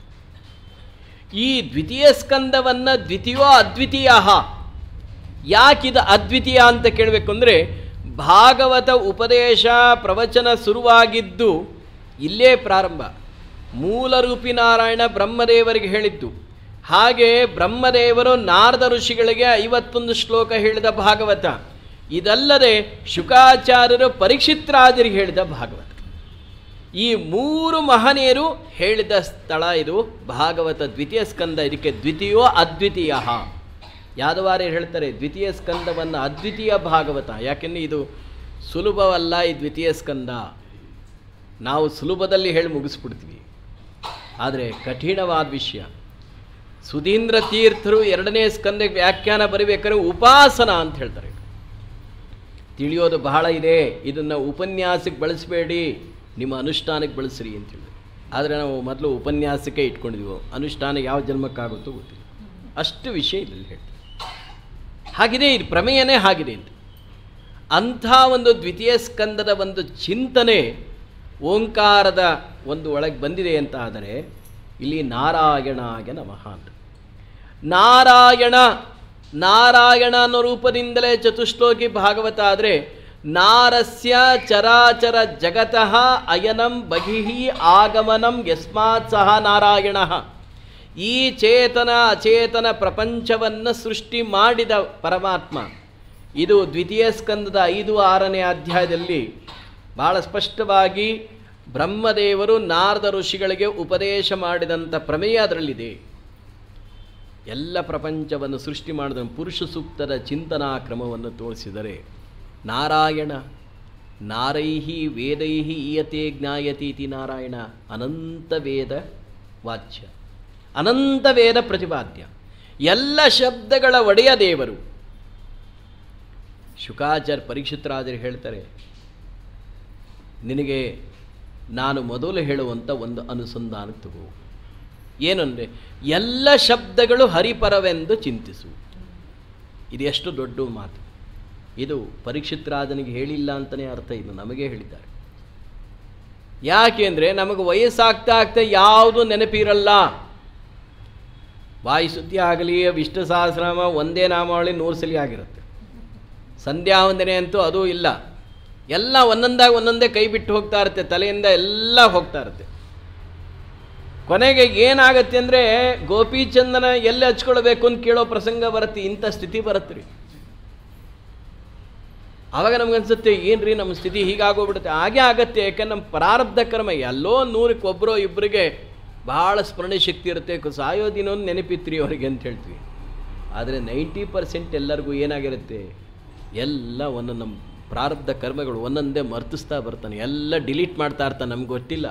ಈ ದ್ವಿತೀಯ ಸ್ಕಂದವನ್ನು ದ್ವಿತೀಯೋ ಅದ್ವಿತೀಯ ಯಾಕಿದು ಅದ್ವಿತೀಯ ಅಂತ ಕೇಳಬೇಕು ಅಂದರೆ ಭಾಗವತ ಉಪದೇಶ ಪ್ರವಚನ ಶುರುವಾಗಿದ್ದು ಇಲ್ಲೇ ಪ್ರಾರಂಭ ಮೂಲರೂಪಿ ನಾರಾಯಣ ಬ್ರಹ್ಮದೇವರಿಗೆ ಹೇಳಿದ್ದು ಹಾಗೆ ಬ್ರಹ್ಮದೇವರು ನಾರದ ಋಷಿಗಳಿಗೆ ಐವತ್ತೊಂದು ಶ್ಲೋಕ ಹೇಳಿದ ಭಾಗವತ ಇದಲ್ಲದೆ ಶುಕಾಚಾರ್ಯರು ಪರೀಕ್ಷಿತ್ರಾಜರಿಗೆ ಹೇಳಿದ ಭಾಗವತ ಈ ಮೂರು ಮಹನೀಯರು ಹೇಳಿದ ಸ್ಥಳ ಇದು ಭಾಗವತ ದ್ವಿತೀಯ ಸ್ಕಂದ ಇದಕ್ಕೆ ದ್ವಿತೀಯೋ ಅದ್ವಿತೀಯ ಯಾದವಾರ್ಯರು ಹೇಳ್ತಾರೆ ದ್ವಿತೀಯ ಸ್ಕಂದವನ್ನು ಅದ್ವಿತೀಯ ಭಾಗವತ ಯಾಕೆಂದರೆ ಇದು ಸುಲಭವಲ್ಲ ಈ ದ್ವಿತೀಯ ಸ್ಕಂದ ನಾವು ಸುಲಭದಲ್ಲಿ ಹೇಳಿ ಮುಗಿಸ್ಬಿಡ್ತೀವಿ ಆದರೆ ಕಠಿಣವಾದ ವಿಷಯ ಸುಧೀಂದ್ರ ತೀರ್ಥರು ಎರಡನೇ ಸ್ಕಂದಕ್ಕೆ ವ್ಯಾಖ್ಯಾನ ಬರೀಬೇಕಾದ್ರೆ ಉಪಾಸನ ಅಂತ ಹೇಳ್ತಾರೆ ತಿಳಿಯೋದು ಬಹಳ ಇದೆ ಇದನ್ನು ಉಪನ್ಯಾಸಕ್ಕೆ ಬಳಸಬೇಡಿ ನಿಮ್ಮ ಅನುಷ್ಠಾನಕ್ಕೆ ಬಳಸ್ರಿ ಅಂತೇಳಿ ಆದರೆ ನಾವು ಮೊದಲು ಉಪನ್ಯಾಸಕ್ಕೆ ಇಟ್ಕೊಂಡಿದ್ದೀವಿ ಅನುಷ್ಠಾನ ಯಾವ ಜನ್ಮಕ್ಕಾಗುತ್ತೋ ಗೊತ್ತಿಲ್ಲ ಅಷ್ಟು ವಿಷಯ ಇದರಲ್ಲಿ ಹೇಳ್ತೀವಿ ಹಾಗಿದೆ ಇದು ಪ್ರಮೇಯನೇ ಆಗಿದೆ ಅಂತ ಅಂಥ ಒಂದು ದ್ವಿತೀಯ ಸ್ಕಂದದ ಒಂದು ಚಿಂತನೆ ಓಂಕಾರದ ಒಂದು ಒಳಗೆ ಬಂದಿದೆ ಅಂತ ಆದರೆ ಇಲ್ಲಿ ನಾರಾಯಣಾಯ ನಮಃ ಅಂತ ನಾರಾಯಣ ನಾರಾಯಣ ಅನ್ನೋ ರೂಪದಿಂದಲೇ ಚತುಶ್ಲೋಕಿ ಭಾಗವತ ಆದರೆ ನಾರಸ್ಯ ಚರಾಚರ ಜಗತಃ ಅಯನಂ ಬಹಿಹಿ ಆಗಮನಂ ಯಸ್ಮಾತ್ ಸಹ ನಾರಾಯಣ ಈ ಚೇತನ ಅಚೇತನ ಪ್ರಪಂಚವನ್ನು ಸೃಷ್ಟಿ ಮಾಡಿದ ಪರಮಾತ್ಮ ಇದು ದ್ವಿತೀಯ ಸ್ಕಂದದ ಐದು ಆರನೇ ಅಧ್ಯಾಯದಲ್ಲಿ ಭಾಳ ಸ್ಪಷ್ಟವಾಗಿ ಬ್ರಹ್ಮದೇವರು ನಾರದ ಋಷಿಗಳಿಗೆ ಉಪದೇಶ ಮಾಡಿದಂಥ ಪ್ರಮೇಯ ಅದರಲ್ಲಿದೆ ಎಲ್ಲ ಪ್ರಪಂಚವನ್ನು ಸೃಷ್ಟಿ ಮಾಡಿದ ಪುರುಷ ಸೂಕ್ತದ ಚಿಂತನಾ ಕ್ರಮವನ್ನು ತೋರಿಸಿದರೆ ನಾರಾಯಣ ನಾರೈಹಿ ವೇದೈಹಿ ಈಯತೆ ಜ್ಞಾಯತೀತಿ ನಾರಾಯಣ ಅನಂತ ವೇದ ವಾಚ್ಯ ಅನಂತ ವೇದ ಪ್ರತಿಪಾದ್ಯ ಎಲ್ಲ ಶಬ್ದಗಳ ಒಡೆಯ ದೇವರು ಶುಕಾಚಾರ್ಯ ಪರೀಕ್ಷಿತರಾದರೆ ಹೇಳ್ತಾರೆ ನಿನಗೆ ನಾನು ಮೊದಲು ಹೇಳುವಂಥ ಒಂದು ಅನುಸಂಧಾನ ತಗೋ ಏನಂದರೆ ಎಲ್ಲ ಶಬ್ದಗಳು ಹರಿಪರವೆಂದು ಚಿಂತಿಸು ಇದು ಎಷ್ಟು ದೊಡ್ಡ ಮಾತು ಇದು ಪರೀಕ್ಷಿತರಾಜನಿಗೆ ಹೇಳಿಲ್ಲ ಅಂತಲೇ ಅರ್ಥ ಇದು ನಮಗೆ ಹೇಳಿದ್ದಾರೆ ಯಾಕೆಂದರೆ ನಮಗೆ ವಯಸ್ಸಾಗ್ತಾ ಆಗ್ತಾ ಯಾವುದು ನೆನಪಿರಲ್ಲ ವಾಯುಸುದ್ದಿ ಆಗಲಿ ವಿಷ್ಣು ಸಹಸ್ರನಾಮ ಒಂದೇ ನಾಮಾವಳಿ ನೂರು ಸಲ ಆಗಿರುತ್ತೆ ಸಂಧ್ಯಾ ವಂದನೆ ಅಂತೂ ಅದೂ ಇಲ್ಲ ಎಲ್ಲ ಒಂದೊಂದಾಗಿ ಒಂದೊಂದೇ ಕೈ ಬಿಟ್ಟು ಹೋಗ್ತಾ ಇರುತ್ತೆ ತಲೆಯಿಂದ ಎಲ್ಲ ಹೋಗ್ತಾ ಇರುತ್ತೆ ಕೊನೆಗೆ ಏನಾಗತ್ತೆ ಅಂದರೆ ಗೋಪಿಚಂದನ ಎಲ್ಲಿ ಹಚ್ಕೊಳ್ಬೇಕು ಅಂತ ಕೇಳೋ ಪ್ರಸಂಗ ಬರುತ್ತೆ ಇಂಥ ಸ್ಥಿತಿ ಬರುತ್ತೆ ರೀ ಆವಾಗ ನಮಗನ್ಸುತ್ತೆ ಏನು ರೀ ನಮ್ಮ ಸ್ಥಿತಿ ಹೀಗಾಗೋಗ್ಬಿಡುತ್ತೆ ಹಾಗೆ ಆಗತ್ತೆ ಯಾಕಂದ್ರೆ ನಮ್ಮ ಪ್ರಾರಬ್ಧ ಕರ್ಮ ಎಲ್ಲೋ ನೂರಕ್ಕೆ ಒಬ್ಬರೋ ಇಬ್ಬರಿಗೆ ಭಾಳ ಸ್ಮರಣೆ ಶಕ್ತಿ ಇರುತ್ತೆ ಕು- ಸಾಯೋ ದಿನೊಂದು ನೆನಪಿತ್ರಿ ಅವರಿಗೆ ಅಂತ ಹೇಳ್ತೀವಿ ಆದರೆ ನೈಂಟಿ ಪರ್ಸೆಂಟ್ ಎಲ್ಲರಿಗೂ ಏನಾಗಿರುತ್ತೆ ಎಲ್ಲ ಒಂದೊಂದು ನಮ್ಮ ಪ್ರಾರಬ್ಧ ಕರ್ಮಗಳು ಒಂದೊಂದೇ ಮರ್ತಿಸ್ತಾ ಬರ್ತಾನೆ ಎಲ್ಲ ಡಿಲೀಟ್ ಮಾಡ್ತಾ ಇರ್ತಾನೆ ನಮ್ಗೆ ಗೊತ್ತಿಲ್ಲ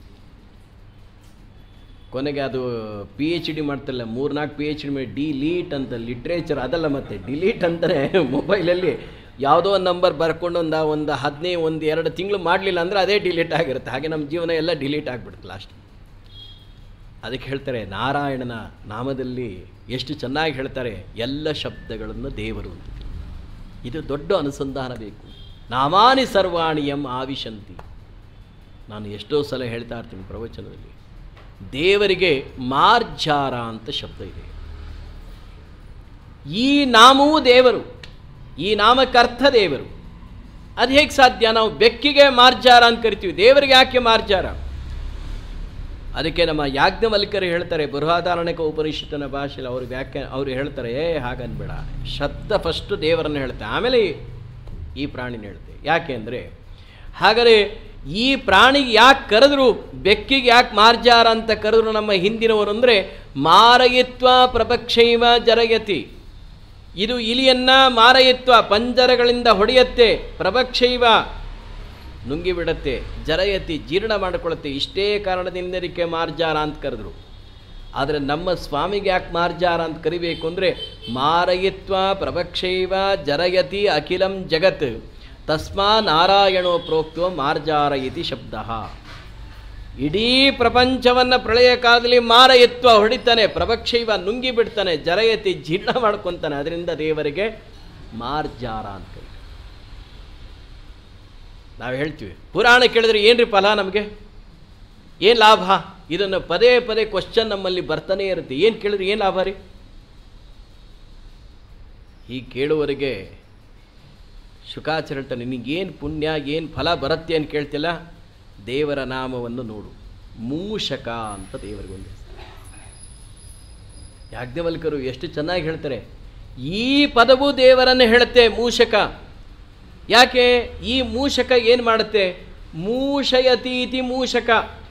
ಕೊನೆಗೆ ಅದು ಪಿ ಎಚ್ ಡಿ ಮಾಡ್ತಿಲ್ಲ ಮೂರ್ನಾಲ್ಕು ಪಿ ಎಚ್ ಡಿ ಮಾಡಿ ಡಿಲೀಟ್ ಅಂತ ಲಿಟ್ರೇಚರ್ ಅದಲ್ಲ ಮತ್ತೆ ಡಿಲೀಟ್ ಅಂತಾರೆ ಮೊಬೈಲಲ್ಲಿ ಯಾವುದೋ ಒಂದು ನಂಬರ್ ಬರ್ಕೊಂಡು ಒಂದು ಒಂದು ಹದಿನೈದು ಒಂದು ಎರಡು ತಿಂಗಳು ಮಾಡಲಿಲ್ಲ ಅಂದರೆ ಅದೇ ಡಿಲೀಟ್ ಆಗಿರುತ್ತೆ ಹಾಗೆ ನಮ್ಮ ಜೀವನ ಎಲ್ಲ ಡಿಲೀಟ್ ಆಗಿಬಿಡುತ್ತೆ ಲಾಸ್ಟ್ ಅದಕ್ಕೆ ಹೇಳ್ತಾರೆ ನಾರಾಯಣನ ನಾಮದಲ್ಲಿ ಎಷ್ಟು ಚೆನ್ನಾಗಿ ಹೇಳ್ತಾರೆ ಎಲ್ಲ ಶಬ್ದಗಳನ್ನು ದೇವರು ಅಂತ ಇದು ದೊಡ್ಡ ಅನುಸಂಧಾನ ಬೇಕು ನಾಮಾನಿ ಸರ್ವಾಣಿ ಎಂ ಆವಿಶಂತಿ ನಾನು ಎಷ್ಟೋ ಸಲ ಹೇಳ್ತಾ ಇರ್ತೀನಿ ಪ್ರವಚನದಲ್ಲಿ ದೇವರಿಗೆ ಮಾರ್ಜಾರ ಅಂತ ಶಬ್ದ ಇದೆ ಈ ನಾಮವೂ ದೇವರು ಈ ನಾಮಕ್ಕೆ ಅರ್ಥ ದೇವರು ಅದು ಹೇಗೆ ಸಾಧ್ಯ ನಾವು ಬೆಕ್ಕಿಗೆ ಮಾರ್ಜಾರ ಅಂತ ಕರಿತೀವಿ ದೇವರಿಗೆ ಯಾಕೆ ಮಾರ್ಜಾರ ಅದಕ್ಕೆ ನಮ್ಮ ಯಾಜ್ಞವಲ್ಕರು ಹೇಳ್ತಾರೆ ಬೃಹದಾರಣ್ಯಕ ಉಪನಿಷತ್ತಿನ ಭಾಷೆಯಲ್ಲಿ ಅವರು ವ್ಯಾಖ್ಯಾ ಅವರು ಹೇಳ್ತಾರೆ ಏ ಹಾಗನ್ಬೇಡ ಶಬ್ದ ಫಸ್ಟು ದೇವರನ್ನು ಹೇಳ್ತಾರೆ ಆಮೇಲೆ ಈ- ಈ ಪ್ರಾಣಿನ ಹೇಳ್ತೆ ಯಾಕೆ ಅಂದರೆ ಹಾಗಾದರೆ ಈ ಪ್ರಾಣಿಗೆ ಯಾಕೆ ಕರೆದ್ರು ಬೆಕ್ಕಿಗೆ ಯಾಕೆ ಮಾರ್ಜಾರ ಅಂತ ಕರೆದ್ರು ನಮ್ಮ ಹಿಂದಿನವರು ಅಂದರೆ ಮಾರಯಿತ್ವ ಪ್ರಪಕ್ಷೈವ ಜರಯತಿ ಇದು ಇಲಿಯನ್ನ ಮಾರಯಿತ್ವ ಪಂಜರಗಳಿಂದ ಹೊಡೆಯತ್ತೆ ಪ್ರಭಕ್ಷೈವ ನುಂಗಿ ಬಿಡತ್ತೆ ಜರಯತಿ ಜೀರ್ಣ ಮಾಡಿಕೊಳ್ಳುತ್ತೆ ಇಷ್ಟೇ ಕಾರಣದಿಂದ ಇದಕ್ಕೆ ಮಾರ್ಜಾರ ಅಂತ ಕರೆದ್ರು ಆದರೆ ನಮ್ಮ ಸ್ವಾಮಿಗೆ ಯಾಕೆ ಮಾರ್ಜಾರ ಅಂತ ಕರಿಬೇಕು ಅಂದರೆ ಮಾರಯಿತ್ವ ಪ್ರಭಕ್ಷೈವ ಜರಯತಿ ಅಖಿಲಂ ಜಗತ್ ತಸ್ಮಾ ನಾರಾಯಣೋ ಪ್ರೋಕ್ತೋ ಮಾರ್ಜಾರ ಇತಿ ಶಬ್ದ ಇಡೀ ಪ್ರಪಂಚವನ್ನು ಪ್ರಳಯ ಕಾಲದಲ್ಲಿ ಮಾರ ಎತ್ತುವ ಹೊಡಿತಾನೆ ಪ್ರಭಕ್ಷೈವ ನುಂಗಿ ಬಿಡ್ತಾನೆ ಜರಯತಿ ಜೀರ್ಣ ಮಾಡ್ಕೊತಾನೆ ಅದರಿಂದ ದೇವರಿಗೆ ಮಾರ್ಜಾರ ಅಂತ ಕರೀತಾರೆ. ನಾವು ಹೇಳ್ತೀವಿ ಪುರಾಣ ಕೇಳಿದ್ರೆ ಏನ್ರಿ ಫಲ ನಮಗೆ ಏನು ಲಾಭ ಇದನ್ನು ಪದೇ ಪದೇ ಕ್ವಶನ್ ನಮ್ಮಲ್ಲಿ ಬರ್ತಾನೆ ಇರುತ್ತೆ ಏನು ಕೇಳಿದ್ರೆ ಏನು ಲಾಭ ರೀ ಹೀಗೆ ಕೇಳುವವರಿಗೆ ಶುಕಾಚರಟ ನಿನಗೇನು ಪುಣ್ಯ ಏನು ಫಲ ಬರುತ್ತೆ ಅಂತ ಕೇಳ್ತಿಲ್ಲ ದೇವರ ನಾಮವನ್ನು ನೋಡು ಮೂಷಕ ಅಂತ ದೇವರಿಗೊಂದು ಹೆಸರು. ಯಾಜ್ಞವಲ್ಕರು ಎಷ್ಟು ಚೆನ್ನಾಗಿ ಹೇಳ್ತಾರೆ ಈ ಪದವು ದೇವರನ್ನು ಹೇಳುತ್ತೆ ಮೂಷಕ ಯಾಕೆ ಈ ಮೂಷಕ ಏನು ಮಾಡುತ್ತೆ ಮೂಷಯತೀತಿ ಮೂಷಕ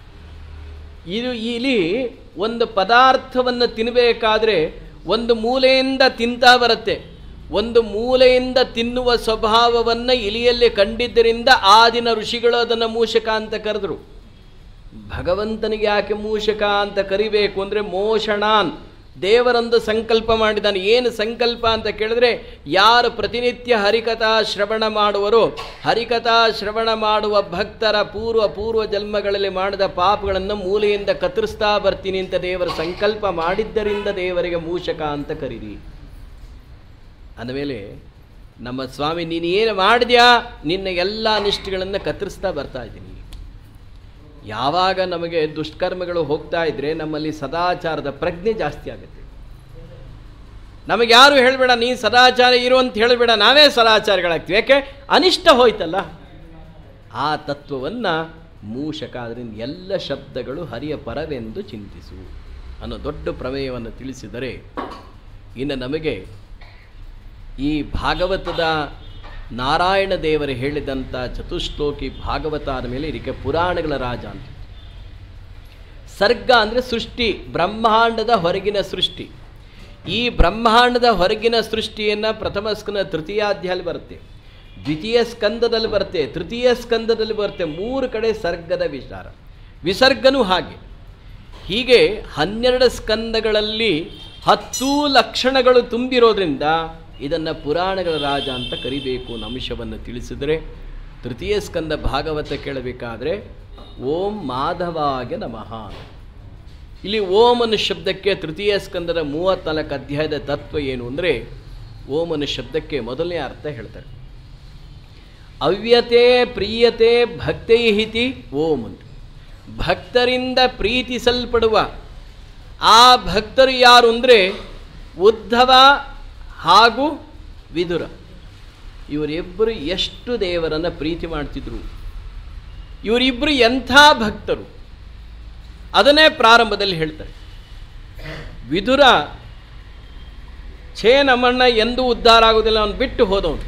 ಇದು ಇಲ್ಲಿ ಒಂದು ಪದಾರ್ಥವನ್ನು ತಿನ್ನಬೇಕಾದ್ರೆ ಒಂದು ಮೂಲೆಯಿಂದ ತಿಂತಾ ಬರುತ್ತೆ ಒಂದು ಮೂಲೆಯಿಂದ ತಿನ್ನುವ ಸ್ವಭಾವವನ್ನು ಇಲಿಯಲ್ಲಿ ಕಂಡಿದ್ದರಿಂದ ಆ ದಿನ ಋಷಿಗಳು ಅದನ್ನು ಮೂಷಕ ಅಂತ ಕರೆದರು ಭಗವಂತನಿಗೆ ಯಾಕೆ ಮೂಷಕ ಅಂತ ಕರಿಬೇಕು ಅಂದರೆ ಮೋಷಣಾನ್ ದೇವರೊಂದು ಸಂಕಲ್ಪ ಮಾಡಿದ್ದಾನೆ ಏನು ಸಂಕಲ್ಪ ಅಂತ ಕೇಳಿದ್ರೆ ಯಾರು ಪ್ರತಿನಿತ್ಯ ಹರಿಕಥಾ ಶ್ರವಣ ಮಾಡುವರೋ ಹರಿಕಥಾ ಶ್ರವಣ ಮಾಡುವ ಭಕ್ತರ ಪೂರ್ವ ಪೂರ್ವ ಜನ್ಮಗಳಲ್ಲಿ ಮಾಡಿದ ಪಾಪಗಳನ್ನು ಮೂಲೆಯಿಂದ ಕತ್ತರಿಸ್ತಾ ಬರ್ತೀನಿ ಅಂತ ದೇವರ ಸಂಕಲ್ಪ ಮಾಡಿದ್ದರಿಂದ ದೇವರಿಗೆ ಮೂಷಕ ಅಂತ ಕರೀರಿ ಅಂದಮೇಲೆ ನಮ್ಮ ಸ್ವಾಮಿ ನೀನು ಏನು ಮಾಡಿದ್ಯಾ ನಿನ್ನ ಎಲ್ಲ ಅನಿಷ್ಟಗಳನ್ನು ಕತ್ತರಿಸ್ತಾ ಬರ್ತಾ ಇದ್ದೀನಿ ಯಾವಾಗ ನಮಗೆ ದುಷ್ಕರ್ಮಗಳು ಹೋಗ್ತಾ ಇದ್ರೆ ನಮ್ಮಲ್ಲಿ ಸದಾಚಾರದ ಪ್ರಜ್ಞೆ ಜಾಸ್ತಿ ಆಗುತ್ತೆ ನಮಗೆ ಯಾರು ಹೇಳಬೇಡ ನೀನು ಸದಾಚಾರ ಇರು ಅಂತ ಹೇಳಬೇಡ ನಾವೇ ಸದಾಚಾರಗಳಾಗ್ತೀವಿ ಯಾಕೆ ಅನಿಷ್ಟ ಹೋಯ್ತಲ್ಲ ಆ ತತ್ವವನ್ನು ಮೂಷಕ ಅದರಿಂದ ಎಲ್ಲ ಶಬ್ದಗಳು ಹರಿಯ ಪರವೆಂದು ಚಿಂತಿಸು ಅನ್ನೋ ದೊಡ್ಡ ಪ್ರಮೇಯವನ್ನು ತಿಳಿಸಿದರೆ ಇನ್ನು ನಮಗೆ ಈ ಭಾಗವತದ ನಾರಾಯಣ ದೇವರು ಹೇಳಿದಂಥ ಚತುಶ್ಲೋಕಿ ಭಾಗವತ ಆದ ಮೇಲೆ ಇದಕ್ಕೆ ಪುರಾಣಗಳ ರಾಜ ಅಂತ ಸರ್ಗ ಅಂದರೆ ಸೃಷ್ಟಿ ಬ್ರಹ್ಮಾಂಡದ ಹೊರಗಿನ ಸೃಷ್ಟಿ ಈ ಬ್ರಹ್ಮಾಂಡದ ಹೊರಗಿನ ಸೃಷ್ಟಿಯನ್ನು ಪ್ರಥಮ ಸ್ಕಂದ ತೃತೀಯಾಧ್ಯಾಯಲ್ಲಿ ಬರುತ್ತೆ ದ್ವಿತೀಯ ಸ್ಕಂದದಲ್ಲಿ ಬರುತ್ತೆ ತೃತೀಯ ಸ್ಕಂದದಲ್ಲಿ ಬರುತ್ತೆ ಮೂರು ಕಡೆ ಸರ್ಗದ ವಿಚಾರ ವಿಸರ್ಗನೂ ಹಾಗೆ ಹೀಗೆ ಹನ್ನೆರಡು ಸ್ಕಂದಗಳಲ್ಲಿ ಹತ್ತು ಲಕ್ಷಣಗಳು ತುಂಬಿರೋದ್ರಿಂದ ಇದನ್ನು ಪುರಾಣಗಳ ರಾಜ ಅಂತ ಕರಿಬೇಕು ಅನ್ನೋ ಅಂಶವನ್ನು ತಿಳಿಸಿದರೆ ತೃತೀಯ ಸ್ಕಂದ ಭಾಗವತ ಕೇಳಬೇಕಾದ್ರೆ ಓಂ ಮಾಧವಾಗೆ ನಮಃ ಇಲ್ಲಿ ಓಂ ಅನ್ನೋ ಶಬ್ದಕ್ಕೆ ತೃತೀಯ ಸ್ಕಂದದ ಮೂವತ್ನಾಲ್ಕು ಅಧ್ಯಾಯದ ತತ್ವ ಏನು ಅಂದರೆ ಓಂ ಅನ್ನೋ ಶಬ್ದಕ್ಕೆ ಮೊದಲನೇ ಅರ್ಥ ಹೇಳ್ತಾರೆ ಅವ್ಯತೆ ಪ್ರಿಯತೆ ಭಕ್ತೈಹಿತಿ ಓಂ ಅಂತ ಭಕ್ತರಿಂದ ಪ್ರೀತಿಸಲ್ಪಡುವ ಆ ಭಕ್ತರು ಯಾರು ಅಂದರೆ ಉದ್ಧವ ಹಾಗೂ ವಿದುರ ಇವರಿಬ್ಬರು ಎಷ್ಟು ದೇವರನ್ನು ಪ್ರೀತಿ ಮಾಡ್ತಿದ್ರು ಇವರಿಬ್ಬರು ಎಂಥ ಭಕ್ತರು ಅದನ್ನೇ ಪ್ರಾರಂಭದಲ್ಲಿ ಹೇಳ್ತಾರೆ ವಿದುರ ಛೇ ನಮ್ಮಣ್ಣ ಎಂದೂ ಉದ್ಧಾರ ಆಗೋದಿಲ್ಲ ಅವನು ಬಿಟ್ಟು ಹೋದವನು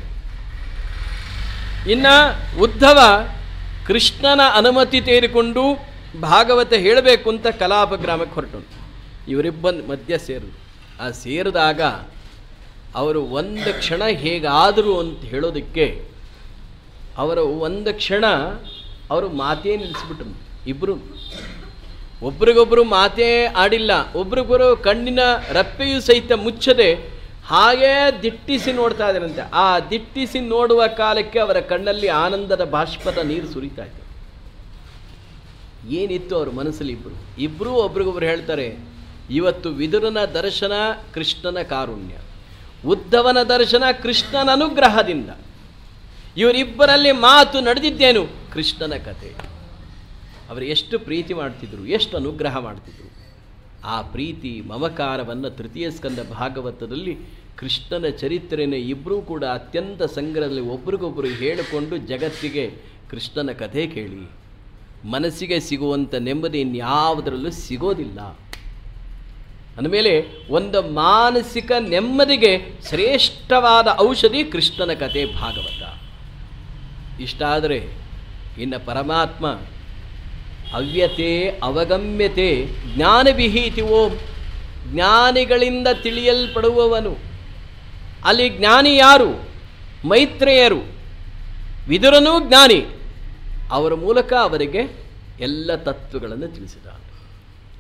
ಇನ್ನು ಉದ್ಧವ ಕೃಷ್ಣನ ಅನುಮತಿ ತೆಗೆದುಕೊಂಡು ಭಾಗವತ ಹೇಳಬೇಕು ಅಂತ ಕಲಾಪ ಗ್ರಾಮಕ್ಕೆ ಹೊರಟನು ಇವರಿಬ್ಬನ ಮಧ್ಯ ಸೇರಿದ್ರು ಆ ಸೇರಿದಾಗ ಅವರು ಒಂದು ಕ್ಷಣ ಹೇಗಾದರು ಅಂತ ಹೇಳೋದಕ್ಕೆ ಅವರು ಒಂದು ಕ್ಷಣ ಅವರು ಮಾತೇ ನಿಲ್ಲಿಸ್ಬಿಟ್ರು ಇಬ್ಬರು ಒಬ್ರಿಗೊಬ್ಬರು ಮಾತೇ ಆಡಿಲ್ಲ ಒಬ್ರಿಗೊಬ್ಬರು ಕಣ್ಣಿನ ರಪ್ಪೆಯೂ ಸಹಿತ ಮುಚ್ಚದೆ ಹಾಗೇ ದಿಟ್ಟಿಸಿ ನೋಡ್ತಾ ಇದ್ದಾರಂತೆ ಆ ದಿಟ್ಟಿಸಿ ನೋಡುವ ಕಾಲಕ್ಕೆ ಅವರ ಕಣ್ಣಲ್ಲಿ ಆನಂದದ ಬಾಷ್ಪದ ನೀರು ಸುರಿತಾ ಇತ್ತು ಏನಿತ್ತು ಅವ್ರ ಮನಸ್ಸಲ್ಲಿ ಇಬ್ಬರು ಇಬ್ಬರೂ ಒಬ್ರಿಗೊಬ್ರು ಹೇಳ್ತಾರೆ ಇವತ್ತು ವಿದುರನ ದರ್ಶನ ಕೃಷ್ಣನ ಕಾರುಣ್ಯ ಉದ್ಧವನ ದರ್ಶನ ಕೃಷ್ಣನ ಅನುಗ್ರಹದಿಂದ ಇವರಿಬ್ಬರಲ್ಲಿ ಮಾತು ನಡೆದಿದ್ದೇನು ಕೃಷ್ಣನ ಕಥೆ ಅವರು ಎಷ್ಟು ಪ್ರೀತಿ ಮಾಡ್ತಿದ್ರು ಎಷ್ಟು ಅನುಗ್ರಹ ಮಾಡ್ತಿದ್ರು ಆ ಪ್ರೀತಿ ಮಮಕಾರವನ್ನು ತೃತೀಯ ಸ್ಕಂದ ಭಾಗವತದಲ್ಲಿ ಕೃಷ್ಣನ ಚರಿತ್ರೆಯನ್ನು ಇಬ್ಬರೂ ಕೂಡ ಅತ್ಯಂತ ಸಂಗ್ರಹದಲ್ಲಿ ಒಬ್ರಿಗೊಬ್ಬರು ಹೇಳಿಕೊಂಡು ಜಗತ್ತಿಗೆ ಕೃಷ್ಣನ ಕಥೆ ಕೇಳಿ ಮನಸ್ಸಿಗೆ ಸಿಗುವಂಥ ನೆಮ್ಮದಿ ಇನ್ಯಾವುದರಲ್ಲೂ ಸಿಗೋದಿಲ್ಲ ಅಂದಮೇಲೆ ಒಂದು ಮಾನಸಿಕ ನೆಮ್ಮದಿಗೆ ಶ್ರೇಷ್ಠವಾದ ಔಷಧಿ ಕೃಷ್ಣನ ಕಥೆ ಭಾಗವತ ಇಷ್ಟಾದರೆ ಇನ್ನು ಪರಮಾತ್ಮ ಅವ್ಯತೆ ಅವಗಮ್ಯತೆ ಜ್ಞಾನವಿಹೀತಿ ಓಂ ಜ್ಞಾನಿಗಳಿಂದ ತಿಳಿಯಲ್ಪಡುವವನು ಅಲ್ಲಿ ಜ್ಞಾನಿ ಯಾರು ಮೈತ್ರೇಯರು ವಿದುರನೂ ಜ್ಞಾನಿ ಅವರ ಮೂಲಕ ಅವರಿಗೆ ಎಲ್ಲ ತತ್ವಗಳನ್ನು ತಿಳಿಸಿದ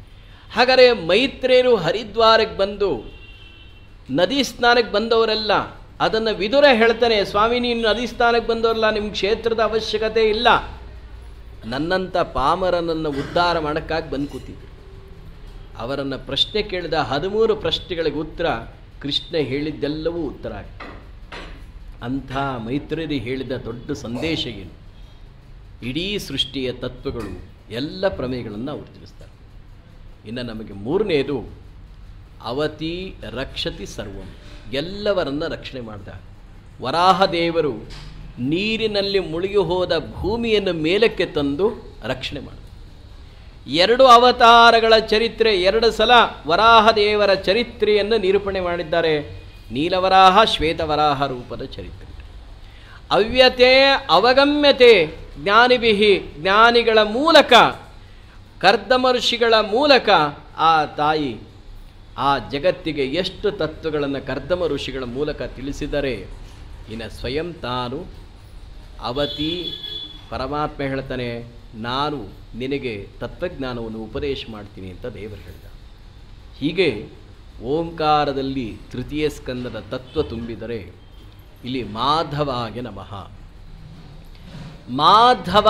ಹಾಗಾದರೆ ಮೈತ್ರೇಯರು ಹರಿದ್ವಾರಕ್ಕೆ ಬಂದು ನದಿ ಸ್ನಾನಕ್ಕೆ ಬಂದವರೆಲ್ಲ ಅದನ್ನು ವಿದುರ ಹೇಳ್ತಾನೆ ಸ್ವಾಮಿ ನೀನು ನದಿ ಸ್ನಾನಕ್ಕೆ ಬಂದವರಲ್ಲ ನಿಮ್ಮ ಕ್ಷೇತ್ರದ ಅವಶ್ಯಕತೆ ಇಲ್ಲ ನನ್ನಂಥ ಪಾಮರನನ್ನು ಉದ್ಧಾರ ಮಾಡೋಕ್ಕಾಗಿ ಬಂದು ಕೂತಿದ್ರು ಅವರನ್ನು ಪ್ರಶ್ನೆ ಕೇಳಿದ ಹದಿಮೂರು ಪ್ರಶ್ನೆಗಳಿಗೆ ಉತ್ತರ ಕೃಷ್ಣ ಹೇಳಿದ್ದೆಲ್ಲವೂ ಉತ್ತರ ಆಗಿದೆ ಅಂಥ ಮೈತ್ರಿಯರು ಹೇಳಿದ ದೊಡ್ಡ ಸಂದೇಶ ಏನು ಇಡೀ ಸೃಷ್ಟಿಯ ತತ್ವಗಳು ಎಲ್ಲ ಪ್ರಮೇಯಗಳನ್ನು ಅವರು ತಿಳಿಸ್ತಾರೆ ಇನ್ನು ನಮಗೆ ಮೂರನೇದು ಅವತಿ ರಕ್ಷತಿ ಸರ್ವಂ ಎಲ್ಲವರನ್ನ ರಕ್ಷಣೆ ಮಾಡಿದ ವರಾಹದೇವರು ನೀರಿನಲ್ಲಿ ಮುಳುಗಿ ಹೋದ ಭೂಮಿಯನ್ನು ಮೇಲಕ್ಕೆ ತಂದು ರಕ್ಷಣೆ ಮಾಡಿದ ಎರಡು ಅವತಾರಗಳ ಚರಿತ್ರೆ ಎರಡು ಸಲ ವರಾಹದೇವರ ಚರಿತ್ರೆಯನ್ನು ನಿರೂಪಣೆ ಮಾಡಿದ್ದಾರೆ ನೀಲವರಾಹ ಶ್ವೇತವರಾಹ ರೂಪದ ಚರಿತ್ರೆ ಅವ್ಯತೆ ಅವಗಮ್ಯತೆ ಜ್ಞಾನಿಭಿಹಿ ಜ್ಞಾನಿಗಳ ಮೂಲಕ ಕರ್ದಮ ಋಷಿಗಳ ಮೂಲಕ ಆ ತಾಯಿ ಆ ಜಗತ್ತಿಗೆ ಎಷ್ಟು ತತ್ವಗಳನ್ನು ಕರ್ದಮ ಋಷಿಗಳ ಮೂಲಕ ತಿಳಿಸಿದರೆ ಇನ್ನು ಸ್ವಯಂ ತಾನು ಅವತಿ ಪರಮಾತ್ಮ ಹೇಳ್ತಾನೆ ನಾನು ನಿನಗೆ ತತ್ವಜ್ಞಾನವನ್ನು ಉಪದೇಶ ಮಾಡ್ತೀನಿ ಅಂತ ದೇವರು ಹೇಳಿದ ಹೀಗೆ ಓಂಕಾರದಲ್ಲಿ ತೃತೀಯ ಸ್ಕಂದದ ತತ್ವ ತುಂಬಿದರೆ ಇಲ್ಲಿ ಮಾಧವಾಗೆ ನಮಃ ಮಾಧವ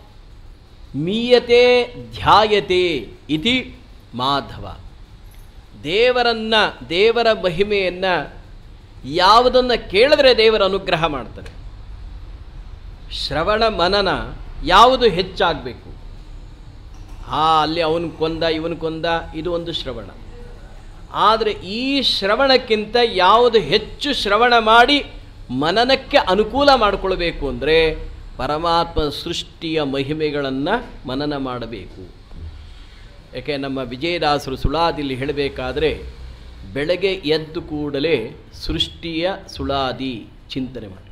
ಮೀಯತೆ ಧ್ಯಾಯತೆ ಇತಿ ಮಾಧವ ದೇವರನ್ನ ದೇವರ ಮಹಿಮೆಯನ್ನು ಯಾವುದನ್ನು ಕೇಳಿದ್ರೆ ದೇವರ ಅನುಗ್ರಹ ಮಾಡ್ತಾರೆ ಶ್ರವಣ ಮನನ ಯಾವುದು ಹೆಚ್ಚಾಗಬೇಕು ಆ ಅಲ್ಲಿ ಅವನು ಕೊಂದ ಇವನು ಕೊಂದ ಇದು ಒಂದು ಶ್ರವಣ ಆದರೆ ಈ ಶ್ರವಣಕ್ಕಿಂತ ಯಾವುದು ಹೆಚ್ಚು ಶ್ರವಣ ಮಾಡಿ ಮನನಕ್ಕೆ ಅನುಕೂಲ ಮಾಡಿಕೊಳ್ಬೇಕು ಅಂದರೆ ಪರಮಾತ್ಮ ಸೃಷ್ಟಿಯ ಮಹಿಮೆಗಳನ್ನು ಮನನ ಮಾಡಬೇಕು ಯಾಕೆ ನಮ್ಮ ವಿಜಯದಾಸರು ಸುಳಾದಿಲಿ ಹೇಳಬೇಕಾದ್ರೆ ಬೆಳಗ್ಗೆ ಎದ್ದು ಕೂಡಲೇ ಸೃಷ್ಟಿಯ ಸುಳಾದಿ ಚಿಂತನೆ ಮಾಡಿ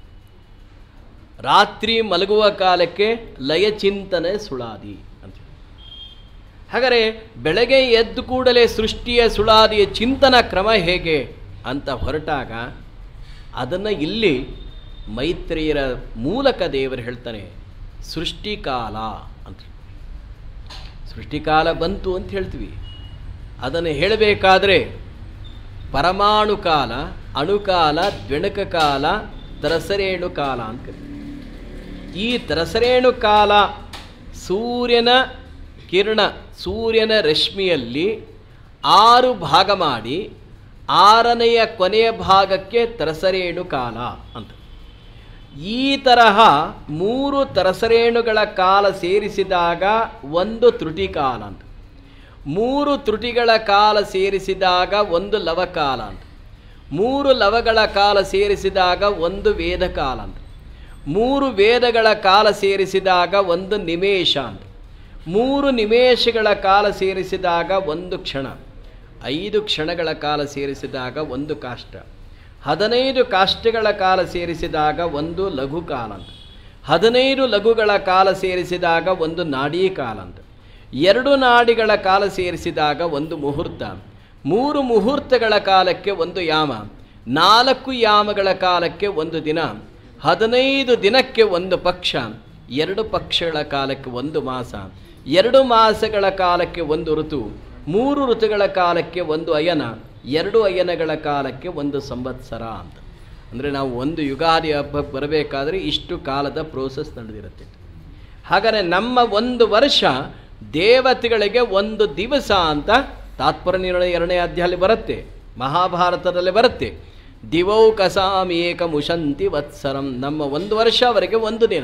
ರಾತ್ರಿ ಮಲಗುವ ಕಾಲಕ್ಕೆ ಲಯ ಚಿಂತನೆ ಸುಳಾದಿ ಅಂತ ಹಾಗಾದರೆ ಬೆಳಗ್ಗೆ ಎದ್ದು ಕೂಡಲೇ ಸೃಷ್ಟಿಯ ಸುಳಾದಿಯ ಚಿಂತನ ಕ್ರಮ ಹೇಗೆ ಅಂತ ಹೊರಟಾಗ ಅದನ್ನು ಇಲ್ಲಿ ಮೈತ್ರಿಯರ ಮೂಲಕ ದೇವರು ಹೇಳ್ತಾನೆ ಸೃಷ್ಟಿಕಾಲ ಅಂತ ಸೃಷ್ಟಿಕಾಲ ಬಂತು ಅಂತ ಹೇಳ್ತೀವಿ ಅದನ್ನು ಹೇಳಬೇಕಾದ್ರೆ ಪರಮಾಣು ಕಾಲ ಅಣುಕಾಲ ದ್ವಿಣಕ ಕಾಲ ತರಸರೇಣು ಕಾಲ ಅಂತ ಕರೀತೀವಿ ಈ ತರಸರೇಣು ಕಾಲ ಸೂರ್ಯನ ಕಿರಣ ಸೂರ್ಯನ ರಶ್ಮಿಯಲ್ಲಿ ಆರು ಭಾಗ ಮಾಡಿ ಆರನೆಯ ಕೊನೆಯ ಭಾಗಕ್ಕೆ ತರಸರೇಣು ಕಾಲ ಅಂತ ಈ ತರಹ ಮೂರು ತರಸರೇಣುಗಳ ಕಾಲ ಸೇರಿಸಿದಾಗ ಒಂದು ತ್ರುಟಿ ಕಾಲ ಅಂತ ಮೂರು ತ್ರುಟಿಗಳ ಕಾಲ ಸೇರಿಸಿದಾಗ ಒಂದು ಲವಕಾಲ ಅಂತ ಮೂರು ಲವಗಳ ಕಾಲ ಸೇರಿಸಿದಾಗ ಒಂದು ವೇದ ಕಾಲ ಅಂತ ಮೂರು ವೇದಗಳ ಕಾಲ ಸೇರಿಸಿದಾಗ ಒಂದು ನಿಮೇಷ ಅಂತ ಮೂರು ನಿಮೇಷಗಳ ಕಾಲ ಸೇರಿಸಿದಾಗ ಒಂದು ಕ್ಷಣ ಐದು ಕ್ಷಣಗಳ ಕಾಲ ಸೇರಿಸಿದಾಗ ಒಂದು ಕಾಷ್ಟ ಹದಿನೈದು ಕಾಷ್ಟಗಳ ಕಾಲ ಸೇರಿಸಿದಾಗ ಒಂದು ಲಘು ಕಾಲ ಅಂತ ಹದಿನೈದು ಲಘುಗಳ ಕಾಲ ಸೇರಿಸಿದಾಗ ಒಂದು ನಾಡೀ ಕಾಲ ಅಂತ ಎರಡು ನಾಡಿಗಳ ಕಾಲ ಸೇರಿಸಿದಾಗ ಒಂದು ಮುಹೂರ್ತ ಮೂರು ಮುಹೂರ್ತಗಳ ಕಾಲಕ್ಕೆ ಒಂದು ಯಾಮ ನಾಲ್ಕು ಯಾಮಗಳ ಕಾಲಕ್ಕೆ ಒಂದು ದಿನ ಹದಿನೈದು ದಿನಕ್ಕೆ ಒಂದು ಪಕ್ಷ ಎರಡು ಪಕ್ಷಗಳ ಕಾಲಕ್ಕೆ ಒಂದು ಮಾಸ ಎರಡು ಮಾಸಗಳ ಕಾಲಕ್ಕೆ ಒಂದು ಋತು ಮೂರು ಋತುಗಳ ಕಾಲಕ್ಕೆ ಒಂದು ಅಯನ ಎರಡು ಅಯನಗಳ ಕಾಲಕ್ಕೆ ಒಂದು ಸಂವತ್ಸರ ಅಂತ ಅಂದರೆ ನಾವು ಒಂದು ಯುಗಾದಿ ಹಬ್ಬಕ್ಕೆ ಬರಬೇಕಾದ್ರೆ ಇಷ್ಟು ಕಾಲದ ಪ್ರೋಸೆಸ್ ನಡೆದಿರುತ್ತೆ ಹಾಗಾದರೆ ನಮ್ಮ ಒಂದು ವರ್ಷ ದೇವತೆಗಳಿಗೆ ಒಂದು ದಿವಸ ಅಂತ ತಾತ್ಪರ್ಯ ನಿರ್ಣಯ ಎರಡನೇ ಅಧ್ಯಾಯಲ್ಲಿ ಬರುತ್ತೆ ಮಹಾಭಾರತದಲ್ಲಿ ಬರುತ್ತೆ ದಿವೌಕಸಾಮೇಕ ಮುಷಂತಿ ವತ್ಸರಂ ನಮ್ಮ ಒಂದು ವರ್ಷ ಅವರಿಗೆ ಒಂದು ದಿನ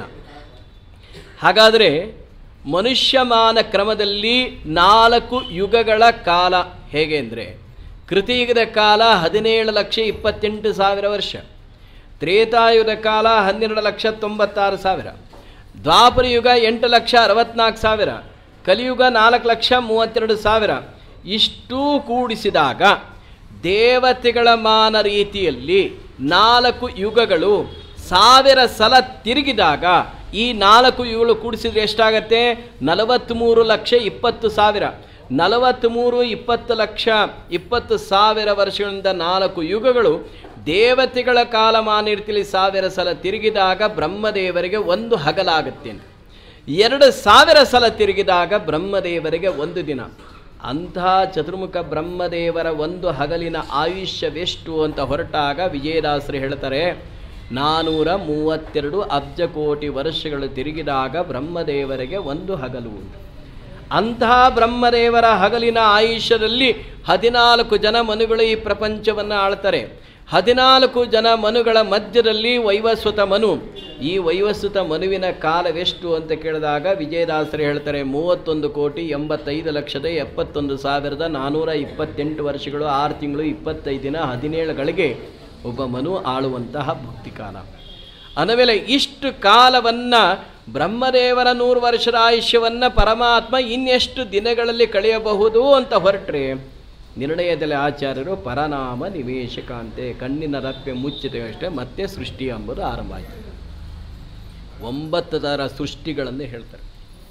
ಹಾಗಾದರೆ ಮನುಷ್ಯಮಾನ ಕ್ರಮದಲ್ಲಿ ನಾಲ್ಕು ಯುಗಗಳ ಕಾಲ ಹೇಗೆ ಅಂದರೆ ಕೃತಿಯುಗದ ಕಾಲ ಹದಿನೇಳು ಲಕ್ಷ ಇಪ್ಪತ್ತೆಂಟು ಸಾವಿರ ವರ್ಷ ತ್ರೇತಾಯುಗದ ಕಾಲ ಹನ್ನೆರಡು ಲಕ್ಷ ತೊಂಬತ್ತಾರು ಸಾವಿರ ದ್ವಾಪರ ಯುಗ ಎಂಟು ಲಕ್ಷ ಅರವತ್ನಾಲ್ಕು ಸಾವಿರ ಕಲಿಯುಗ ನಾಲ್ಕು ಲಕ್ಷ ಮೂವತ್ತೆರಡು ಸಾವಿರ ಇಷ್ಟೂ ಕೂಡಿಸಿದಾಗ ದೇವತೆಗಳ ಮಾನ ರೀತಿಯಲ್ಲಿ ನಾಲ್ಕು ಯುಗಗಳು ಸಾವಿರ ಸಲ ತಿರುಗಿದಾಗ ಈ ನಾಲ್ಕು ಯುಗಗಳು ಕೂಡಿಸಿದ್ರೆ ಎಷ್ಟಾಗತ್ತೆ ನಲವತ್ತ್ಮೂರು ಲಕ್ಷ ಇಪ್ಪತ್ತು ಸಾವಿರ ನಲವತ್ತ್ಮೂರು ಇಪ್ಪತ್ತು ಲಕ್ಷ ಇಪ್ಪತ್ತು ಸಾವಿರ ವರ್ಷಗಳಿಂದ ನಾಲ್ಕು ಯುಗಗಳು ದೇವತೆಗಳ ಕಾಲಮಾನ ರೀತಿಯಲ್ಲಿ ಸಾವಿರ ಸಲ ತಿರುಗಿದಾಗ ಬ್ರಹ್ಮದೇವರಿಗೆ ಒಂದು ಹಗಲಾಗುತ್ತೆ ಅಂತ ಎರಡು ಸಾವಿರ ಸಲ ತಿರುಗಿದಾಗ ಬ್ರಹ್ಮದೇವರಿಗೆ ಒಂದು ದಿನ ಅಂಥ ಚತುರ್ಮುಖ ಬ್ರಹ್ಮದೇವರ ಒಂದು ಹಗಲಿನ ಆಯುಷ್ಯವೆಷ್ಟು ಅಂತ ಹೊರಟಾಗ ವಿಜಯದಾಸರು ಹೇಳ್ತಾರೆ ನಾನೂರ ಮೂವತ್ತೆರಡು ಅಬ್ಜ ಕೋಟಿ ವರ್ಷಗಳು ತಿರುಗಿದಾಗ ಬ್ರಹ್ಮದೇವರಿಗೆ ಒಂದು ಹಗಲು ಉಂಟು ಅಂತಹ ಬ್ರಹ್ಮದೇವರ ಹಗಲಿನ ಆಯುಷ್ಯದಲ್ಲಿ ಹದಿನಾಲ್ಕು ಜನ ಮನುಗಳು ಈ ಪ್ರಪಂಚವನ್ನು ಆಳ್ತಾರೆ ಹದಿನಾಲ್ಕು ಜನ ಮನುಗಳ ಮಧ್ಯದಲ್ಲಿ ವೈವಸ್ವತ ಮನು ಈ ವೈವಸ್ವತ ಮನುವಿನ ಕಾಲವೆಷ್ಟು ಅಂತ ಕೇಳಿದಾಗ ವಿಜಯದಾಸರು ಹೇಳ್ತಾರೆ ಮೂವತ್ತೊಂದು ಕೋಟಿ ಎಂಬತ್ತೈದು ಲಕ್ಷದ ಎಪ್ಪತ್ತೊಂದು ಸಾವಿರದ ನಾನ್ನೂರ ಇಪ್ಪತ್ತೆಂಟು ವರ್ಷಗಳು ಆರು ತಿಂಗಳು ಇಪ್ಪತ್ತೈದು ದಿನ ಹದಿನೇಳುಗಳಿಗೆ ಒಬ್ಬ ಮನು ಆಳುವಂತಹ ಭಕ್ತಿಕಾಲ ಅಂದಮೇಲೆ ಇಷ್ಟು ಕಾಲವನ್ನು ಬ್ರಹ್ಮದೇವರ ನೂರು ವರ್ಷದ ಆಯುಷ್ಯವನ್ನು ಪರಮಾತ್ಮ ಇನ್ನೆಷ್ಟು ದಿನಗಳಲ್ಲಿ ಕಳೆಯಬಹುದು ಅಂತ ಹೊರಟ್ರೆ ನಿರ್ಣಯದಲ್ಲಿ ಆಚಾರ್ಯರು ಪರನಾಮ ನಿವೇಶಕ ಅಂತೆ ಕಣ್ಣಿನ ರಪ್ಪೆ ಮುಚ್ಚಿದೆ ಅಷ್ಟೇ ಮತ್ತೆ ಸೃಷ್ಟಿ ಎಂಬುದು ಆರಂಭ ಆಯಿತು ಒಂಬತ್ತು ಥರ ಸೃಷ್ಟಿಗಳನ್ನು ಹೇಳ್ತಾರೆ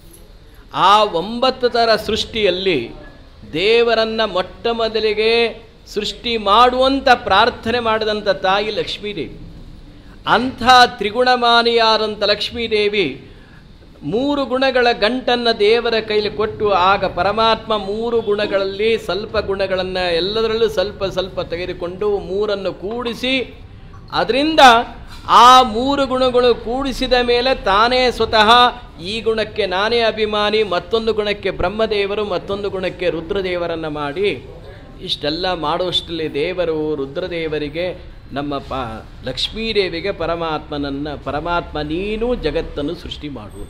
ಆ ಒಂಬತ್ತು ಥರ ಸೃಷ್ಟಿಯಲ್ಲಿ ದೇವರನ್ನು ಮೊಟ್ಟ ಮೊದಲಿಗೆ ಸೃಷ್ಟಿ ಮಾಡುವಂಥ ಪ್ರಾರ್ಥನೆ ಮಾಡಿದಂಥ ತಾಯಿ ಲಕ್ಷ್ಮೀದೇವಿ ಅಂಥ ತ್ರಿಗುಣಮಾನಿಯಾದಂಥ ಲಕ್ಷ್ಮೀದೇವಿ ಮೂರು ಗುಣಗಳ ಗಂಟನ್ನು ದೇವರ ಕೈಲಿ ಕೊಟ್ಟು ಆಗ ಪರಮಾತ್ಮ ಮೂರು ಗುಣಗಳಲ್ಲಿ ಸ್ವಲ್ಪ ಗುಣಗಳನ್ನು ಎಲ್ಲದರಲ್ಲೂ ಸ್ವಲ್ಪ ಸ್ವಲ್ಪ ತೆಗೆದುಕೊಂಡು ಮೂರನ್ನು ಕೂಡಿಸಿ ಅದರಿಂದ ಆ ಮೂರು ಗುಣಗಳು ಕೂಡಿಸಿದ ಮೇಲೆ ತಾನೇ ಸ್ವತಃ ಈ ಗುಣಕ್ಕೆ ನಾನೇ ಅಭಿಮಾನಿ ಮತ್ತೊಂದು ಗುಣಕ್ಕೆ ಬ್ರಹ್ಮದೇವರು ಮತ್ತೊಂದು ಗುಣಕ್ಕೆ ರುದ್ರದೇವರನ್ನು ಮಾಡಿ ಇಷ್ಟೆಲ್ಲ ಮಾಡುವಷ್ಟರಲ್ಲಿ ದೇವರು ರುದ್ರದೇವರಿಗೆ ನಮ್ಮ ಪ ಲಕ್ಷ್ಮೀದೇವಿಗೆ ಪರಮಾತ್ಮನನ್ನು ಪರಮಾತ್ಮ ನೀನು ಜಗತ್ತನ್ನು ಸೃಷ್ಟಿ ಮಾಡು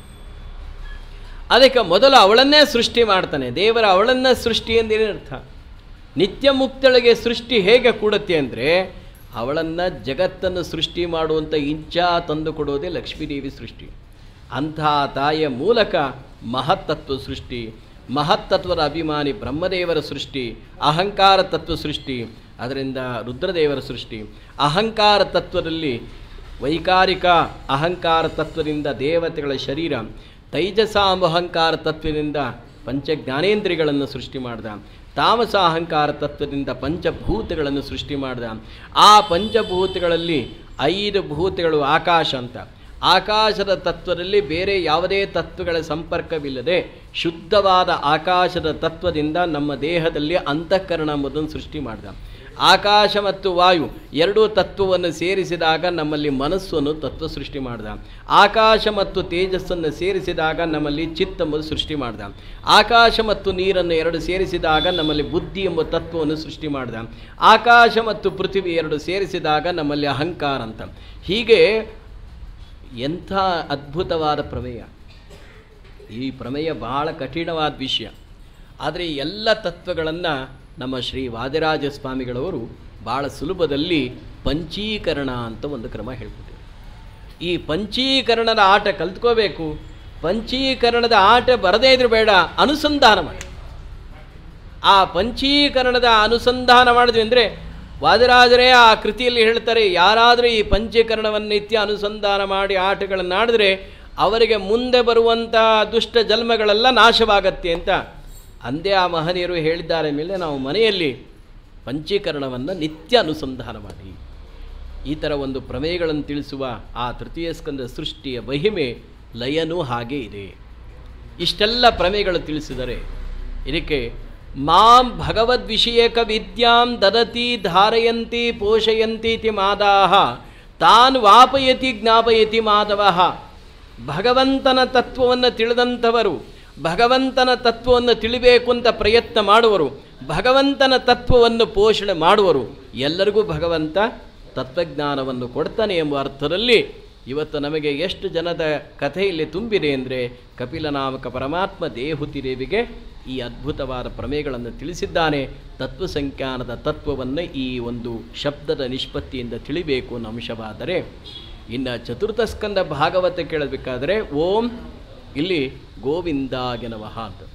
ಅದಕ್ಕೆ ಮೊದಲು ಅವಳನ್ನೇ ಸೃಷ್ಟಿ ಮಾಡ್ತಾನೆ ದೇವರ ಅವಳನ್ನ ಸೃಷ್ಟಿ ಎಂದೇನರ್ಥ ನಿತ್ಯ ಮುಕ್ತಳಿಗೆ ಸೃಷ್ಟಿ ಹೇಗೆ ಕೂಡುತ್ತೆ ಅಂದರೆ ಅವಳನ್ನು ಜಗತ್ತನ್ನು ಸೃಷ್ಟಿ ಮಾಡುವಂಥ ಇಂಚಾ ತಂದು ಕೊಡೋದೇ ಲಕ್ಷ್ಮೀದೇವಿ ಸೃಷ್ಟಿ ಅಂತಹ ತಾಯಿಯ ಮೂಲಕ ಮಹತ್ತತ್ವ ಸೃಷ್ಟಿ ಮಹತ್ತತ್ವದ ಅಭಿಮಾನಿ ಬ್ರಹ್ಮದೇವರ ಸೃಷ್ಟಿ ಅಹಂಕಾರ ತತ್ವ ಸೃಷ್ಟಿ ಅದರಿಂದ ರುದ್ರದೇವರ ಸೃಷ್ಟಿ ಅಹಂಕಾರ ತತ್ವದಲ್ಲಿ ವೈಕಾರಿಕ ಅಹಂಕಾರ ತತ್ವದಿಂದ ದೇವತೆಗಳ ಶರೀರ ತೈಜಸ ಅಹಂಕಾರ ತತ್ವದಿಂದ ಪಂಚ ಜ್ಞಾನೇಂದ್ರಿಯಗಳನ್ನು ಸೃಷ್ಟಿ ಮಾಡಿದ ತಾಮಸ ಅಹಂಕಾರ ತತ್ವದಿಂದ ಪಂಚಭೂತಗಳನ್ನು ಸೃಷ್ಟಿ ಮಾಡಿದ ಆ ಪಂಚಭೂತಗಳಲ್ಲಿ ಐದು ಭೂತಗಳು ಆಕಾಶ ಅಂತ ಆಕಾಶದ ತತ್ವದಲ್ಲಿ ಬೇರೆ ಯಾವುದೇ ತತ್ವಗಳ ಸಂಪರ್ಕವಿಲ್ಲದೆ ಶುದ್ಧವಾದ ಆಕಾಶದ ತತ್ವದಿಂದ ನಮ್ಮ ದೇಹದಲ್ಲಿ ಅಂತಃಕರಣ ಎಂಬುದನ್ನು ಸೃಷ್ಟಿ ಮಾಡಿದ ಆಕಾಶ ಮತ್ತು ವಾಯು ಎರಡೂ ತತ್ವವನ್ನು ಸೇರಿಸಿದಾಗ ನಮ್ಮಲ್ಲಿ ಮನಸ್ಸನ್ನು ತತ್ವ ಸೃಷ್ಟಿ ಮಾಡಿದ ಆಕಾಶ ಮತ್ತು ತೇಜಸ್ಸನ್ನು ಸೇರಿಸಿದಾಗ ನಮ್ಮಲ್ಲಿ ಚಿತ್ತ ಎಂಬುದು ಸೃಷ್ಟಿ ಮಾಡಿದ ಆಕಾಶ ಮತ್ತು ನೀರನ್ನು ಎರಡು ಸೇರಿಸಿದಾಗ ನಮ್ಮಲ್ಲಿ ಬುದ್ಧಿ ಎಂಬ ತತ್ವವನ್ನು ಸೃಷ್ಟಿ ಮಾಡಿದ ಆಕಾಶ ಮತ್ತು ಪೃಥ್ವಿ ಎರಡು ಸೇರಿಸಿದಾಗ ನಮ್ಮಲ್ಲಿ ಅಹಂಕಾರ ಅಂತ ಹೀಗೆ ಎಂಥ ಅದ್ಭುತವಾದ ಪ್ರಮೇಯ ಈ ಪ್ರಮೇಯ ಬಹಳ ಕಠಿಣವಾದ ವಿಷಯ ಆದರೆ ಈ ಎಲ್ಲ ತತ್ವಗಳನ್ನು ನಮ್ಮ ಶ್ರೀ ವಾದಿರಾಜ ಸ್ವಾಮಿಗಳವರು ಭಾಳ ಸುಲಭದಲ್ಲಿ ಪಂಚೀಕರಣ ಅಂತ ಒಂದು ಕ್ರಮ ಹೇಳ್ಕೊಟ್ಟಿದ್ದಾರೆ ಈ ಪಂಚೀಕರಣದ ಆಟ ಕಲ್ತ್ಕೋಬೇಕು ಪಂಚೀಕರಣದ ಆಟ ಬರದೇ ಇದ್ರೂ ಬೇಡ ಅನುಸಂಧಾನ ಮಾಡಿ ಆ ಪಂಚೀಕರಣದ ಅನುಸಂಧಾನ ಮಾಡಿದ್ವಿ ಅಂದರೆ ವಾದಿರಾಜರೇ ಆ ಕೃತಿಯಲ್ಲಿ ಹೇಳ್ತಾರೆ ಯಾರಾದರೂ ಈ ಪಂಚೀಕರಣವನ್ನು ನಿತ್ಯ ಅನುಸಂಧಾನ ಮಾಡಿ ಆಟಗಳನ್ನು ಆಡಿದ್ರೆ ಅವರಿಗೆ ಮುಂದೆ ಬರುವಂಥ ದುಷ್ಟ ಜನ್ಮಗಳೆಲ್ಲ ನಾಶವಾಗತ್ತೆ ಅಂತ ಅಂದೇ ಆ ಮಹನೀಯರು ಹೇಳಿದ್ದಾರೆ ಮೇಲೆ ನಾವು ಮನೆಯಲ್ಲಿ ಪಂಚೀಕರಣವನ್ನು ನಿತ್ಯ ಅನುಸಂಧಾನ ಮಾಡಿ ಈ ಥರ ಒಂದು ಪ್ರಮೇಯಗಳನ್ನು ತಿಳಿಸುವ ಆ ತೃತೀಯ ಸ್ಕಂದ ಸೃಷ್ಟಿಯ ಮಹಿಮೆ ಲಯನೂ ಹಾಗೇ ಇದೆ ಇಷ್ಟೆಲ್ಲ ಪ್ರಮೇಯಗಳು ತಿಳಿಸಿದರೆ ಇದಕ್ಕೆ ಮಾಂ ಭಗವದ್ವಿಷಯಕ ವಿದ್ಯಾಂ ದದತಿ ಧಾರಯಂತಿ ಪೋಷಯಂತಿ ಇತಿ ಮಾದಾಹ ತಾನ್ ವಾಪಯತಿ ಜ್ಞಾಪಯತಿ ಮಾಧವಃ ಭಗವಂತನ ತತ್ವವನ್ನು ತಿಳಿದಂಥವರು ಭಗವಂತನ ತತ್ವವನ್ನು ತಿಳಿಬೇಕು ಅಂತ ಪ್ರಯತ್ನ ಮಾಡುವರು ಭಗವಂತನ ತತ್ವವನ್ನು ಪೋಷಣೆ ಮಾಡುವರು ಎಲ್ಲರಿಗೂ ಭಗವಂತ ತತ್ವಜ್ಞಾನವನ್ನು ಕೊಡ್ತಾನೆ ಎಂಬ ಅರ್ಥದಲ್ಲಿ ಇವತ್ತು ನಮಗೆ ಎಷ್ಟು ಜನದ ಕಥೆಯಲ್ಲಿ ತುಂಬಿದೆ ಅಂದರೆ ಕಪಿಲನಾಮಕ ಪರಮಾತ್ಮ ದೇಹುತಿದೇವಿಗೆ ಈ ಅದ್ಭುತವಾದ ಪ್ರಮೇಯಗಳನ್ನು ತಿಳಿಸಿದ್ದಾನೆ ತತ್ವಸಂಖ್ಯಾನದ ತತ್ವವನ್ನು ಈ ಒಂದು ಶಬ್ದದ ನಿಷ್ಪತ್ತಿಯಿಂದ ತಿಳಿಬೇಕು ಅನ್ನೋ ಅಂಶವಾದರೆ ಇನ್ನು ಚತುರ್ಥ ಸ್ಕಂದ ಭಾಗವತ ಕೇಳಬೇಕಾದರೆ ಓಂ ಇಲ್ಲಿ ಗೋವಿಂದಾಗೆ ನಮಃ ಅಂತ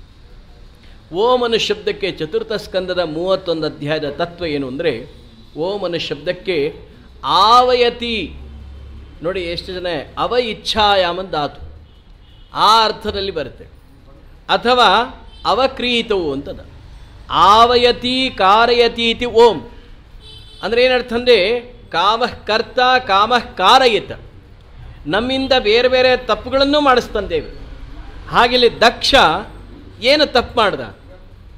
ಓಂ ಅನ್ನೋ ಶಬ್ದಕ್ಕೆ ಚತುರ್ಥ ಸ್ಕಂದದ ಮೂವತ್ತೊಂದು ಅಧ್ಯಾಯದ ತತ್ವ ಏನು ಅಂದರೆ ಓಂ ಅನ್ನೋ ಶಬ್ದಕ್ಕೆ ಆವಯತಿ ನೋಡಿ ಎಷ್ಟು ಜನ ಅವ ಇಚ್ಛಾಯಾಮನ್ ಧಾತು ಆ ಅರ್ಥದಲ್ಲಿ ಬರುತ್ತೆ ಅಥವಾ ಅವಕ್ರೀತವು ಅಂತದ ಆವಯತಿ ಕಾರಯತಿ ಇತಿ ಓಂ ಅಂದರೆ ಏನರ್ಥ ಅಂದರೆ ಕಾಮಃ ಕರ್ತ ಕಾಮಃ ಕಾರಯಿತ ನಮ್ಮಿಂದ ಬೇರೆ ಬೇರೆ ತಪ್ಪುಗಳನ್ನು ಮಾಡಿಸ್ತಂತೇವೆ ಹಾಗಿಲ್ಲಿ ದಕ್ಷ ಏನು ತಪ್ಪು ಮಾಡ್ದ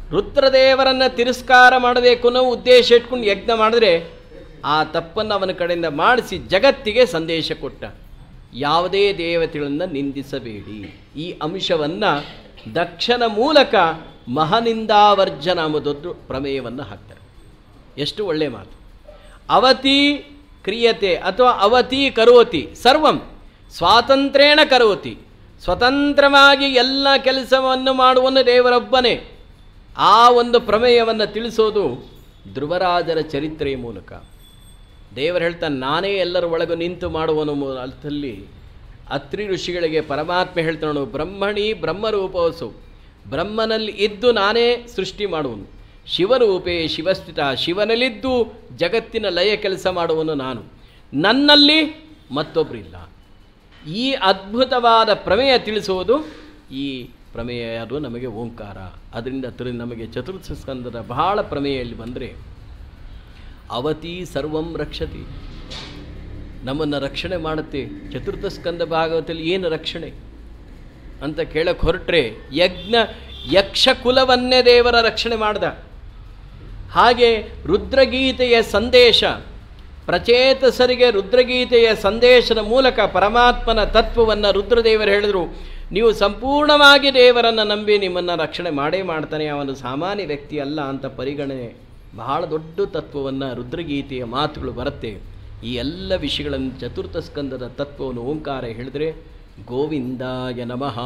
ರುದ್ರದೇವರನ್ನು ತಿರಸ್ಕಾರ ಮಾಡಬೇಕು ಅನ್ನೋ ಉದ್ದೇಶ ಇಟ್ಕೊಂಡು ಯಜ್ಞ ಮಾಡಿದ್ರೆ ಆ ತಪ್ಪನ್ನು ಅವನ ಕಡೆಯಿಂದ ಮಾಡಿಸಿ ಜಗತ್ತಿಗೆ ಸಂದೇಶ ಕೊಟ್ಟ ಯಾವುದೇ ದೇವತೆಗಳನ್ನು ನಿಂದಿಸಬೇಡಿ ಈ ಅಂಶವನ್ನು ದಕ್ಷನ ಮೂಲಕ ಮಹನಿಂದಾವರ್ಜನ ಎಂಬುದೊಂದು ಪ್ರಮೇಯವನ್ನು ಹಾಕ್ತಾರೆ ಎಷ್ಟು ಒಳ್ಳೆಯ ಮಾತು ಅವತಿ ಕ್ರಿಯತೆ ಅಥವಾ ಅವತಿ ಕರೋತಿ ಸರ್ವಂ ಸ್ವಾತಂತ್ರ್ಯೇಣ ಕರೋತಿ ಸ್ವತಂತ್ರವಾಗಿ ಎಲ್ಲ ಕೆಲಸವನ್ನು ಮಾಡುವನು ದೇವರೊಬ್ಬನೇ ಆ ಒಂದು ಪ್ರಮೇಯವನ್ನು ತಿಳಿಸೋದು ಧ್ರುವರಾಜರ ಚರಿತ್ರೆಯ ಮೂಲಕ ದೇವರು ಹೇಳ್ತಾನೆ ನಾನೇ ಎಲ್ಲರ ಒಳಗೆ ನಿಂತು ಮಾಡುವನು ಮೂ- ಅರ್ಥದಲ್ಲಿ ಅತ್ರಿ ಋಷಿಗಳಿಗೆ ಪರಮಾತ್ಮ ಹೇಳ್ತಾನು ಬ್ರಹ್ಮಣಿ ಬ್ರಹ್ಮರೂಪವಸು ಬ್ರಹ್ಮನಲ್ಲಿ ಇದ್ದು ನಾನೇ ಸೃಷ್ಟಿ ಮಾಡುವನು ಶಿವರೂಪೇ ಶಿವಸ್ಥಿತ ಶಿವನಲ್ಲಿದ್ದು ಜಗತ್ತಿನ ಲಯ ಕೆಲಸ ಮಾಡುವನು ನಾನು ನನ್ನಲ್ಲಿ ಮತ್ತೊಬ್ಬರಿಲ್ಲ ಈ ಅದ್ಭುತವಾದ ಪ್ರಮೇಯ ತಿಳಿಸುವುದು ಈ ಪ್ರಮೇಯ ಯಾವುದು ನಮಗೆ ಓಂಕಾರ ಅದರಿಂದ ತಿರು ನಮಗೆ ಚತುರ್ಥ ಸ್ಕಂದದ ಬಹಳ ಪ್ರಮೇಯಲ್ಲಿ ಬಂದರೆ ಅವತಿ ಸರ್ವಂ ರಕ್ಷತಿ ನಮ್ಮನ್ನು ರಕ್ಷಣೆ ಮಾಡುತ್ತೆ ಚತುರ್ಥ ಸ್ಕಂದ ಭಾಗವತದಲ್ಲಿ ಏನು ರಕ್ಷಣೆ ಅಂತ ಕೇಳಕ್ಕೆ ಹೊರಟ್ರೆ ಯಜ್ಞ ಯಕ್ಷ ಕುಲವನ್ನೇ ದೇವರ ರಕ್ಷಣೆ ಮಾಡ್ದ ಹಾಗೆ ರುದ್ರಗೀತೆಯ ಸಂದೇಶ ಪ್ರಚೇತಸರಿಗೆ ರುದ್ರಗೀತೆಯ ಸಂದೇಶದ ಮೂಲಕ ಪರಮಾತ್ಮನ ತತ್ವವನ್ನು ರುದ್ರದೇವರು ಹೇಳಿದರು ನೀವು ಸಂಪೂರ್ಣವಾಗಿ ದೇವರನ್ನು ನಂಬಿ ನಿಮ್ಮನ್ನು ರಕ್ಷಣೆ ಮಾಡೇ ಮಾಡ್ತಾನೆ ಅವನು ಸಾಮಾನ್ಯ ವ್ಯಕ್ತಿ ಅಲ್ಲ ಅಂತ ಪರಿಗಣನೆ ಬಹಳ ದೊಡ್ಡ ತತ್ವವನ್ನು ರುದ್ರಗೀತೆಯ ಮಾತುಗಳು ಬರುತ್ತೆ ಈ ಎಲ್ಲ ವಿಷಯಗಳನ್ನು ಚತುರ್ಥ ಸ್ಕಂದದ ತತ್ವವನ್ನು ಓಂಕಾರ ಹೇಳಿದರೆ ಗೋವಿಂದಾಯ ನಮಃ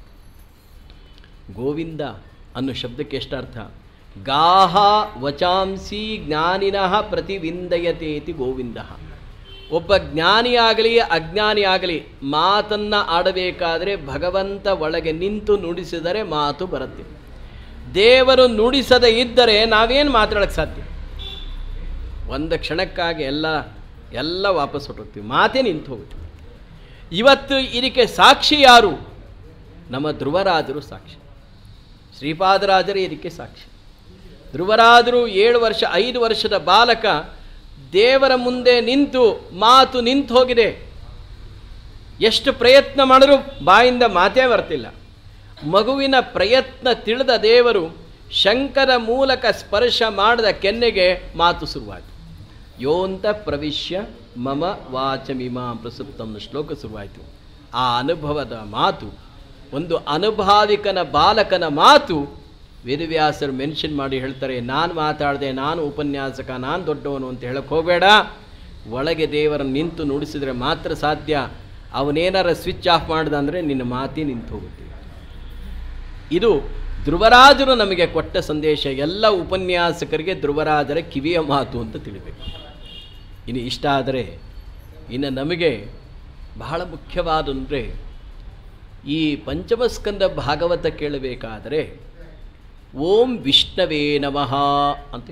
ಗೋವಿಂದ ಅನ್ನೋ ಶಬ್ದಕ್ಕೆ ಎಷ್ಟರ್ಥ ಗಾಹ ವಚಾಂಸಿ ಜ್ಞಾನಿನಃ ಪ್ರತಿವಿಂದಯತೇತಿ ಗೋವಿಂದ ಒಬ್ಬ ಜ್ಞಾನಿಯಾಗಲಿ ಅಜ್ಞಾನಿಯಾಗಲಿ ಮಾತನ್ನು ಆಡಬೇಕಾದರೆ ಭಗವಂತ ಒಳಗೆ ನಿಂತು ನುಡಿಸಿದರೆ ಮಾತು ಬರುತ್ತೆ ದೇವರು ನುಡಿಸದೇ ಇದ್ದರೆ ನಾವೇನು ಮಾತಾಡೋಕ್ಕೆ ಸಾಧ್ಯ ಒಂದು ಕ್ಷಣಕ್ಕಾಗಿ ಎಲ್ಲ ಎಲ್ಲ ವಾಪಸ್ ಹೊರಟೋಗ್ತೀವಿ ಮಾತೇ ನಿಂತು ಹೋಗುತ್ತೆ ಇವತ್ತು ಇದಕ್ಕೆ ಸಾಕ್ಷಿ ಯಾರು ನಮ್ಮ ಧ್ರುವರಾಜರು ಸಾಕ್ಷಿ ಶ್ರೀಪಾದರಾಜರೇ ಇದಕ್ಕೆ ಸಾಕ್ಷಿ ಧ್ರುವರಾದರು ಏಳು ವರ್ಷ ಐದು ವರ್ಷದ ಬಾಲಕ ದೇವರ ಮುಂದೆ ನಿಂತು ಮಾತು ನಿಂತು ಹೋಗಿದೆ ಎಷ್ಟು ಪ್ರಯತ್ನ ಮಾಡಿದ್ರು ಬಾಯಿಂದ ಮಾತೇ ಬರ್ತಿಲ್ಲ ಮಗುವಿನ ಪ್ರಯತ್ನ ತಿಳಿದ ದೇವರು ಶಂಕರ ಮೂಲಕ ಸ್ಪರ್ಶ ಮಾಡಿದ ಕೆನ್ನೆಗೆ ಮಾತು ಶುರುವಾಯಿತು ಯೋಂತ ಪ್ರವಿಶ್ಯ ಮಮ ವಾಚಮಿಮಾಂ ಪ್ರಸುಪ್ತಂ ಶ್ಲೋಕ ಶುರುವಾಯಿತು ಆ ಅನುಭವದ ಮಾತು ಒಂದು ಅನುಭಾವಿಕನ ಬಾಲಕನ ಮಾತು ವೇದವ್ಯಾಸರು ಮೆನ್ಷನ್ ಮಾಡಿ ಹೇಳ್ತಾರೆ ನಾನು ಮಾತಾಡಿದೆ ನಾನು ಉಪನ್ಯಾಸಕ ನಾನು ದೊಡ್ಡವನು ಅಂತ ಹೇಳಕ್ಕೆ ಹೋಗಬೇಡ ಒಳಗೆ ದೇವರ ನಿಂತು ನುಡಿಸಿದ್ರೆ ಮಾತ್ರ ಸಾಧ್ಯ ಅವನೇನಾರ ಸ್ವಿಚ್ ಆಫ್ ಮಾಡ್ದ ಅಂದರೆ ನಿನ್ನ ಮಾತಿ ನಿಂತು ಹೋಗುತ್ತೆ ಇದು ಧ್ರುವರಾಜರು ನಮಗೆ ಕೊಟ್ಟ ಸಂದೇಶ ಎಲ್ಲ ಉಪನ್ಯಾಸಕರಿಗೆ ಧ್ರುವರಾಜರ ಕಿವಿಯ ಮಾತು ಅಂತ ತಿಳಿಬೇಕು ಇನ್ನು ಇಷ್ಟ ಆದರೆ ಇನ್ನು ನಮಗೆ ಬಹಳ ಮುಖ್ಯವಾದಂದರೆ ಈ ಪಂಚಮಸ್ಕಂದ ಭಾಗವತ ಕೇಳಬೇಕಾದರೆ ಓಂ ವಿಷ್ಣವೇ ನಮಃ ಅಂತ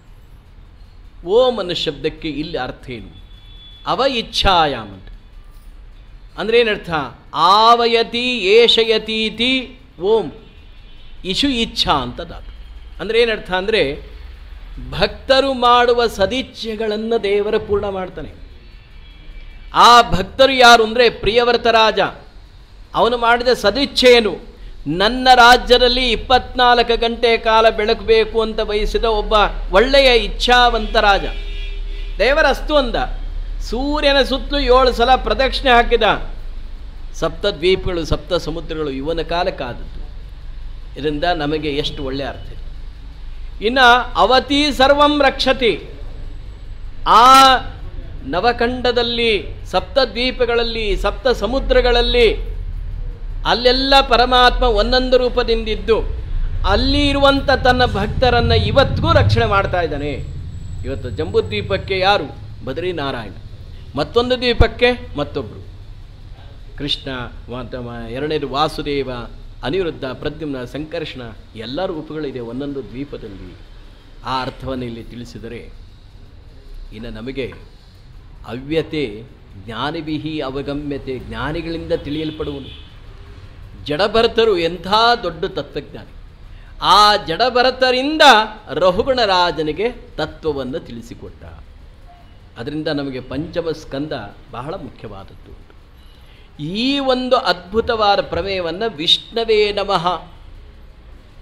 ಓಂ ಅನ್ನೋ ಶಬ್ದಕ್ಕೆ ಇಲ್ಲಿ ಅರ್ಥ ಏನು ಅವ ಇಚ್ಛಾಯಾಮ್ ಅಂತ ಅಂದ್ರೆ ಏನರ್ಥ ಆವಯತಿ ಏಷಯತೀತಿ ಓಂ ಇಶು ಇಚ್ಛಾ ಅಂತ ಧಾತು ಅಂದರೆ ಏನರ್ಥ ಅಂದರೆ ಭಕ್ತರು ಮಾಡುವ ಸದಿಚ್ಛೆಗಳನ್ನು ದೇವರ ಪೂರ್ಣ ಮಾಡ್ತಾನೆ ಆ ಭಕ್ತರು ಯಾರು ಅಂದರೆ ಪ್ರಿಯವರ್ತ ರಾಜ ಅವನು ಮಾಡಿದ ಸದಿಚ್ಛೆ ಏನು ನನ್ನ ರಾಜ್ಯದಲ್ಲಿ ಇಪ್ಪತ್ನಾಲ್ಕು ಗಂಟೆ ಕಾಲ ಬೆಳಕಬೇಕು ಅಂತ ಬಯಸಿದ ಒಬ್ಬ ಒಳ್ಳೆಯ ಇಚ್ಛಾವಂತ ರಾಜ ದೇವರ ಅಸ್ತು ಅಂದ ಸೂರ್ಯನ ಸುತ್ತಲೂ ಏಳು ಸಲ ಪ್ರದಕ್ಷಿಣೆ ಹಾಕಿದ ಸಪ್ತ ದ್ವೀಪಗಳು ಸಪ್ತ ಸಮುದ್ರಗಳು ಇವನ ಕಾಲಕ್ಕಾದದ್ದು ಇದರಿಂದ ನಮಗೆ ಎಷ್ಟು ಒಳ್ಳೆಯ ಅರ್ಥ ಇದೆ ಇನ್ನು ಅವತಿ ಸರ್ವಂ ರಕ್ಷತಿ ಆ ನವಖಂಡದಲ್ಲಿ ಸಪ್ತ ದ್ವೀಪಗಳಲ್ಲಿ ಸಪ್ತ ಸಮುದ್ರಗಳಲ್ಲಿ ಅಲ್ಲೆಲ್ಲ ಪರಮಾತ್ಮ ಒಂದೊಂದು ರೂಪದಿಂದಿದ್ದು ಅಲ್ಲಿ ಇರುವಂಥ ತನ್ನ ಭಕ್ತರನ್ನು ಇವತ್ತಿಗೂ ರಕ್ಷಣೆ ಮಾಡ್ತಾ ಇದ್ದಾನೆ ಇವತ್ತು ಜಂಬೂದ್ವೀಪಕ್ಕೆ ಯಾರು ಬದ್ರಿನಾರಾಯಣ ಮತ್ತೊಂದು ದ್ವೀಪಕ್ಕೆ ಮತ್ತೊಬ್ಬರು ಕೃಷ್ಣ ಮತ್ತು ಮ- ಎರಡನೇದು ವಾಸುದೇವ ಅನಿರುದ್ಧ ಪ್ರದ್ಯುಮ್ನ ಸಂಕರ್ಷಣ ಎಲ್ಲ ರೂಪಗಳಿದೆ ಒಂದೊಂದು ದ್ವೀಪದಲ್ಲಿ ಆ ಅರ್ಥವನ್ನು ಇಲ್ಲಿ ತಿಳಿಸಿದರೆ ಇನ್ನು ನಮಗೆ ಅವ್ಯತೆ ಜ್ಞಾನಿವಿಹಿ ಅವಗಮ್ಯತೆ ಜ್ಞಾನಿಗಳಿಂದ ತಿಳಿಯಲ್ಪಡುವನು ಜಡಭರತರು ಎಂಥ ದೊಡ್ಡ ತತ್ವಜ್ಞಾನಿ ಆ ಜಡಭರತರಿಂದ ರಹುಗಣ ರಾಜನಿಗೆ ತತ್ವವನ್ನು ತಿಳಿಸಿಕೊಟ್ಟ ಅದರಿಂದ ನಮಗೆ ಪಂಚಮ ಸ್ಕಂದ ಬಹಳ ಮುಖ್ಯವಾದದ್ದು ಈ ಒಂದು ಅದ್ಭುತವಾದ ಪ್ರಮೇಯವನ್ನು ವಿಷ್ಣವೇ ನಮಃ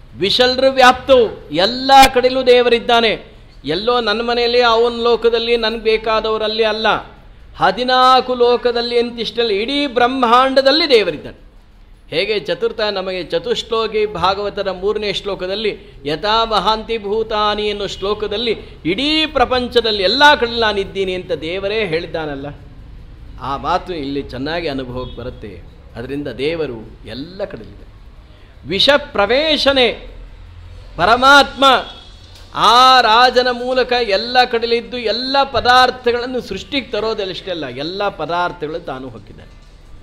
ವಿಶಲ್ರ ವ್ಯಾಪ್ತವು ಎಲ್ಲ ಕಡೆಯಲ್ಲೂ ದೇವರಿದ್ದಾನೆ ಎಲ್ಲೋ ನನ್ನ ಮನೆಯಲ್ಲಿ ಅವನ ಲೋಕದಲ್ಲಿ ನನಗೆ ಬೇಕಾದವರಲ್ಲಿ ಅಲ್ಲ ಹದಿನಾಲ್ಕು ಲೋಕದಲ್ಲಿ ಅಂತಿಷ್ಟಲ್ಲ ಇಡೀ ಬ್ರಹ್ಮಾಂಡದಲ್ಲಿ ದೇವರಿದ್ದಾನೆ ಹೇಗೆ ಚತುರ್ಥ ನಮಗೆ ಚತುಶ್ಲೋಕಿ ಭಾಗವತರ ಮೂರನೇ ಶ್ಲೋಕದಲ್ಲಿ ಯಥಾ ಮಹಾಂತಿ ಭೂತಾನಿ ಅನ್ನೋ ಶ್ಲೋಕದಲ್ಲಿ ಇಡೀ ಪ್ರಪಂಚದಲ್ಲಿ ಎಲ್ಲ ಕಡೆ ನಾನಿದ್ದೀನಿ ಅಂತ ದೇವರೇ ಹೇಳಿದ್ದಾನಲ್ಲ ಆ ಮಾತು ಇಲ್ಲಿ ಚೆನ್ನಾಗಿ ಅನುಭವಕ್ಕೆ ಬರುತ್ತೆ ಅದರಿಂದ ದೇವರು ಎಲ್ಲ ಕಡೆಯಲ್ಲಿದೆ ವಿಷ ಪ್ರವೇಶನೆ ಪರಮಾತ್ಮ ಆ ರಾಜನ ಮೂಲಕ ಎಲ್ಲ ಕಡೆಯಲ್ಲಿದ್ದು ಎಲ್ಲ ಪದಾರ್ಥಗಳನ್ನು ಸೃಷ್ಟಿಗೆ ತರೋದಲ್ಲಷ್ಟೇ ಅಲ್ಲ ಎಲ್ಲ ಪದಾರ್ಥಗಳು ತಾನು ಹೊಕ್ಕಿದ್ದಾನೆ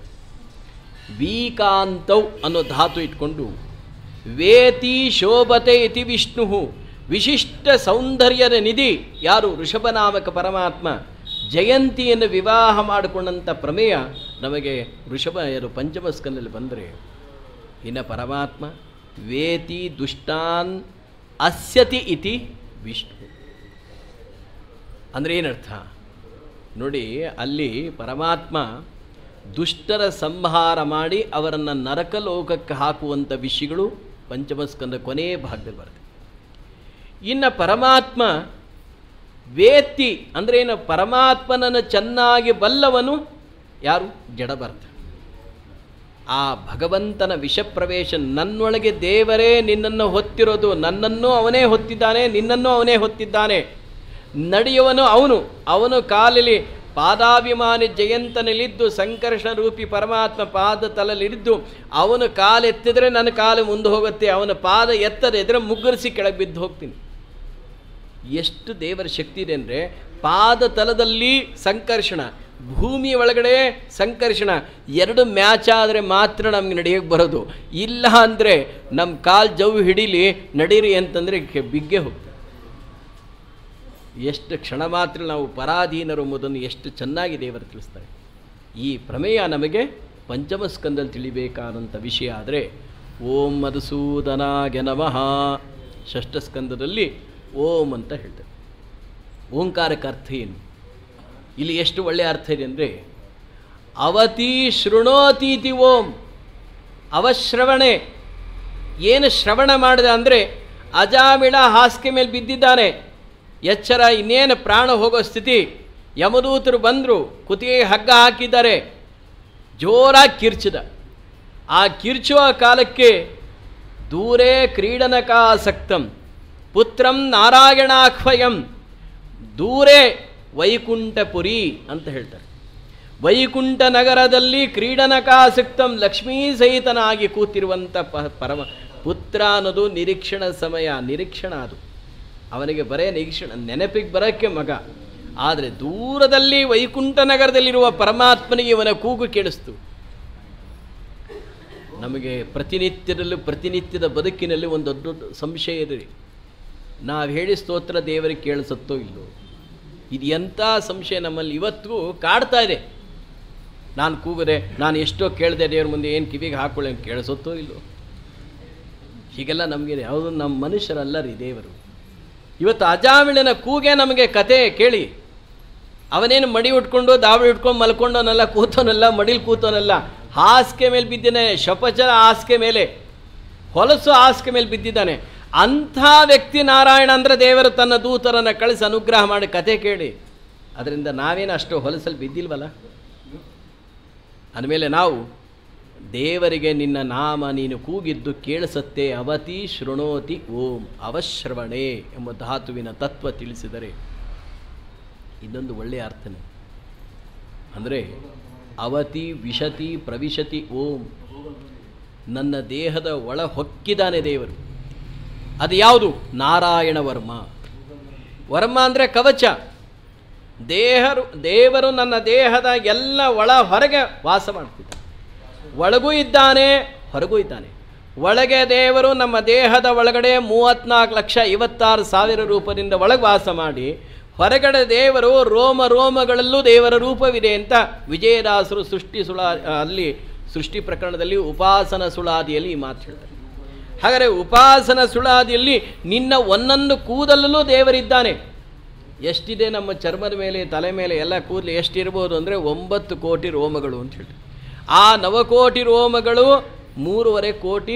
ವೀಕಾಂತೌ ಅನ್ನೋ ಧಾತು ಇಟ್ಕೊಂಡು ವೇತಿ ಶೋಭತೆ ಇತಿ ವಿಷ್ಣು ವಿಶಿಷ್ಟ ಸೌಂದರ್ಯದ ನಿಧಿ ಯಾರು ಋಷಭನಾಮಕ ಪರಮಾತ್ಮ ಜಯಂತಿಯನ್ನು ವಿವಾಹ ಮಾಡಿಕೊಂಡಂಥ ಪ್ರಮೇಯ ನಮಗೆ ಋಷಭ ಯಾರು ಪಂಚಮಸ್ಕನಲ್ಲಿ ಬಂದರೆ ಇನ್ನು ಪರಮಾತ್ಮ ವೇತಿ ದುಷ್ಟಾನ್ ಅಸ್ಯತಿ ಇತಿ ವಿಷ್ಣು ಅಂದರೆ ಏನರ್ಥ ನೋಡಿ ಅಲ್ಲಿ ಪರಮಾತ್ಮ ದುಷ್ಟರ ಸಂಹಾರ ಮಾಡಿ ಅವರನ್ನು ನರಕಲೋಕಕ್ಕೆ ಹಾಕುವಂಥ ವಿಷಯಗಳು ಪಂಚಮಸ್ಕಂದ ಕೊನೆಯ ಭಾಗದಲ್ಲಿ ಬರುತ್ತೆ ಇನ್ನು ಪರಮಾತ್ಮ ವೇತ್ತಿ ಅಂದರೆ ಏನು ಪರಮಾತ್ಮನನ್ನು ಚೆನ್ನಾಗಿ ಬಲ್ಲವನು ಯಾರು ಜಡಭರ್ತ ಆ ಭಗವಂತನ ವಿಷಪ್ರವೇಶ ನನ್ನೊಳಗೆ ದೇವರೇ ನಿನ್ನನ್ನು ಹೊತ್ತಿರೋದು ನನ್ನನ್ನು ಅವನೇ ಹೊತ್ತಿದ್ದಾನೆ ನಿನ್ನನ್ನು ಅವನೇ ಹೊತ್ತಿದ್ದಾನೆ ನಡೆಯುವನು ಅವನು ಅವನು ಕಾಲಲ್ಲಿ ಪಾದಾಭಿಮಾನಿ ಜಯಂತನಲ್ಲಿದ್ದು ಸಂಕರ್ಷಣ ರೂಪಿ ಪರಮಾತ್ಮ ಪಾದ ತಲಲಿದ್ದು ಅವನು ಕಾಲೆತ್ತಿದ್ರೆ ನನ್ನ ಕಾಲು ಮುಂದೆ ಹೋಗುತ್ತೆ ಅವನ ಪಾದ ಎತ್ತದೆ ಎದ್ರೆ ಮುಗ್ಗರಿಸಿ ಕೆಳಗೆ ಬಿದ್ದು ಹೋಗ್ತೀನಿ ಎಷ್ಟು ದೇವರ ಶಕ್ತಿ ಇದೆ ಅಂದರೆ ಪಾದ ತಲದಲ್ಲಿ ಸಂಕರ್ಷಣ ಭೂಮಿ ಒಳಗಡೆ ಸಂಕರ್ಷಣ ಎರಡು ಮ್ಯಾಚ್ ಆದರೆ ಮಾತ್ರ ನಮ್ಗೆ ನಡೆಯೋಕ್ಕೆ ಬರೋದು ಇಲ್ಲ ಅಂದರೆ ನಮ್ಮ ಕಾಲು ಜವ್ ಹಿಡೀಲಿ ನಡೀರಿ ಅಂತಂದರೆ ಬಿಗ್ಗೆ ಹೋಗ್ತದೆ ಎಷ್ಟು ಕ್ಷಣ ಮಾತ್ರ ನಾವು ಪರಾಧೀನರು ಎಂಬುದನ್ನು ಎಷ್ಟು ಚೆನ್ನಾಗಿ ದೇವರು ತಿಳಿಸ್ತಾರೆ ಈ ಪ್ರಮೇಯ ನಮಗೆ ಪಂಚಮ ಸ್ಕಂದಲ್ಲಿ ತಿಳಿಬೇಕಾದಂಥ ವಿಷಯ ಆದರೆ ಓಂ ಮಧುಸೂದನಾಗೆ ನಮಃ ಷಷ್ಠ ಸ್ಕಂದದಲ್ಲಿ ಓಂ ಅಂತ ಹೇಳ್ತಾರೆ ಓಂಕಾರಕ್ಕೆ ಅರ್ಥ ಏನು ಇಲ್ಲಿ ಎಷ್ಟು ಒಳ್ಳೆಯ ಅರ್ಥ ಇದೆ ಅಂದರೆ ಅವತಿ ಶೃಣೋತೀತಿ ಓಂ ಅವಶ್ರವಣೆ ಏನು ಶ್ರವಣ ಮಾಡಿದ ಅಂದರೆ ಅಜಾಮಿಳ ಹಾಸಿಗೆ ಮೇಲೆ ಬಿದ್ದಿದ್ದಾನೆ ಎಚ್ಚರ ಇನ್ನೇನು ಪ್ರಾಣ ಹೋಗೋ ಸ್ಥಿತಿ ಯಮದೂತರು ಬಂದರು ಕುತ್ತಿಗೆ ಹಗ್ಗ ಹಾಕಿದ್ದಾರೆ ಜೋರಾಗಿ ಕಿರ್ಚಿದ ಆ ಕಿರ್ಚುವ ಕಾಲಕ್ಕೆ ದೂರೇ ಕ್ರೀಡನಕಾಸಕ್ತಂ ಪುತ್ರಂ ನಾರಾಯಣಾಖ್ವಯಂ ದೂರೇ ವೈಕುಂಠಪುರಿ ಅಂತ ಹೇಳ್ತಾರೆ ವೈಕುಂಠ ನಗರದಲ್ಲಿ ಕ್ರೀಡನಕಾಸಕ್ತಂ ಲಕ್ಷ್ಮೀ ಸಹಿತನಾಗಿ ಕೂತಿರುವಂಥ ಪ ಪರಮ ಪುತ್ರ ಅನ್ನೋದು ನಿರೀಕ್ಷಣ ಸಮಯ ನಿರೀಕ್ಷಣ ಅದು ಅವನಿಗೆ ಬರೇ ನಿರೀಕ್ಷಣ ನೆನಪಿಗೆ ಬರೋಕ್ಕೆ ಮಗ ಆದರೆ ದೂರದಲ್ಲಿ ವೈಕುಂಠ ನಗರದಲ್ಲಿರುವ ಪರಮಾತ್ಮನಿಗೆ ಇವನ ಕೂಗು ಕೇಳಿಸ್ತು ನಮಗೆ ಪ್ರತಿನಿತ್ಯದಲ್ಲೂ ಪ್ರತಿನಿತ್ಯದ ಬದುಕಿನಲ್ಲಿ ಒಂದು ದೊಡ್ಡ ಸಂಶಯ ಇದೆ ನಾವು ಹೇಳಿ ಸ್ತೋತ್ರ ದೇವರಿಗೆ ಕೇಳಿಸುತ್ತೋ ಇಲ್ಲೋ ಇದು ಎಂಥ ಸಂಶಯ ನಮ್ಮಲ್ಲಿ ಇವತ್ತಿಗೂ ಕಾಡ್ತಾ ಇದೆ ನಾನು ಕೂಗದೆ ನಾನು ಎಷ್ಟೋ ಕೇಳಿದೆ ದೇವ್ರ ಮುಂದೆ ಏನು ಕಿವಿಗೆ ಹಾಕೊಳ್ಳಿ ಅಂತ ಕೇಳಿಸುತ್ತೋ ಇಲ್ಲೋ ಹೀಗೆಲ್ಲ ನಮಗೆ ಯಾವುದು ನಮ್ಮ ಮನುಷ್ಯರಲ್ಲ ರೀ ದೇವರು ಇವತ್ತು ಅಜಾಮಿಳನ ಕೂಗೆ ನಮಗೆ ಕತೆ ಕೇಳಿ ಅವನೇನು ಮಡಿ ಉಟ್ಕೊಂಡು ದಾವಳಿ ಉಟ್ಕೊಂಡು ಮಲ್ಕೊಂಡವನಲ್ಲ ಕೂತವನಲ್ಲ ಮಡಿಲಿ ಕೂತವನಲ್ಲ ಹಾಸಿಗೆ ಮೇಲೆ ಬಿದ್ದಾನೆ ಶಪಚರ ಹಾಸಿಗೆ ಮೇಲೆ ಹೊಲಸು ಹಾಸಿಗೆ ಮೇಲೆ ಬಿದ್ದಿದ್ದಾನೆ ಅಂಥ ವ್ಯಕ್ತಿ ನಾರಾಯಣ ಅಂದರೆ ದೇವರು ತನ್ನ ದೂತರನ್ನು ಕಳಿಸಿ ಅನುಗ್ರಹ ಮಾಡಿ ಕತೆ ಕೇಳಿ ಅದರಿಂದ ನಾವೇನು ಅಷ್ಟು ಹೊಲಸಲ್ಲಿ ಬಿದ್ದಿಲ್ವಲ್ಲ ಅಂದಮೇಲೆ ನಾವು ದೇವರಿಗೆ ನಿನ್ನ ನಾಮ ನೀನು ಕೂಗಿದ್ದು ಕೇಳಿಸತ್ತೆ ಅವತಿ ಶೃಣೋತಿ ಓಂ ಅವಶ್ರವಣೆ ಎಂಬ ಧಾತುವಿನ ತತ್ವ ತಿಳಿಸಿದರೆ ಇನ್ನೊಂದು ಒಳ್ಳೆಯ ಅರ್ಥನೇ ಅಂದರೆ ಅವತಿ ವಿಶತಿ ಪ್ರವಿಶತಿ ಓಂ ನನ್ನ ದೇಹದ ಒಳ ಹೊಕ್ಕಿದ್ದಾನೆ ದೇವರು ಅದು ಯಾವುದು ನಾರಾಯಣ ವರ್ಮ ವರ್ಮ ಅಂದರೆ ಕವಚ ದೇಹರು ದೇವರು ನನ್ನ ದೇಹದ ಎಲ್ಲ ಒಳ ಹೊರಗೆ ವಾಸ ಮಾಡ್ತಿದ್ದಾನೆ ಒಳಗೂ ಇದ್ದಾನೆ ಹೊರಗೂ ಇದ್ದಾನೆ ಒಳಗೆ ದೇವರು ನಮ್ಮ ದೇಹದ ಒಳಗಡೆ ಮೂವತ್ತ್ನಾಲ್ಕು ಲಕ್ಷ ಐವತ್ತಾರು ಸಾವಿರ ರೂಪದಿಂದ ಒಳಗೆ ವಾಸ ಮಾಡಿ ಹೊರಗಡೆ ದೇವರು ರೋಮ ರೋಮಗಳಲ್ಲೂ ದೇವರ ರೂಪವಿದೆ ಅಂತ ವಿಜಯದಾಸರು ಸೃಷ್ಟಿ ಸುಳಾ ಅಲ್ಲಿ ಸೃಷ್ಟಿ ಪ್ರಕರಣದಲ್ಲಿ ಉಪಾಸನ ಸುಳಾದಿಯಲ್ಲಿ ಈ ಮಾತು ಹೇಳ್ತಾರೆ ಹಾಗಾದರೆ ಉಪಾಸನ ಸುಳಾದಿಯಲ್ಲಿ ನಿನ್ನ ಒಂದೊಂದು ಕೂದಲಲ್ಲೂ ದೇವರಿದ್ದಾನೆ ಎಷ್ಟಿದೆ ನಮ್ಮ ಚರ್ಮದ ಮೇಲೆ ತಲೆ ಮೇಲೆ ಎಲ್ಲ ಕೂದಲು ಎಷ್ಟಿರ್ಬೋದು ಅಂದರೆ ಒಂಬತ್ತು ಕೋಟಿ ರೋಮಗಳು ಅಂತ ಹೇಳಿ ಆ ನವಕೋಟಿ ರೋಮಗಳು ಮೂರುವರೆ ಕೋಟಿ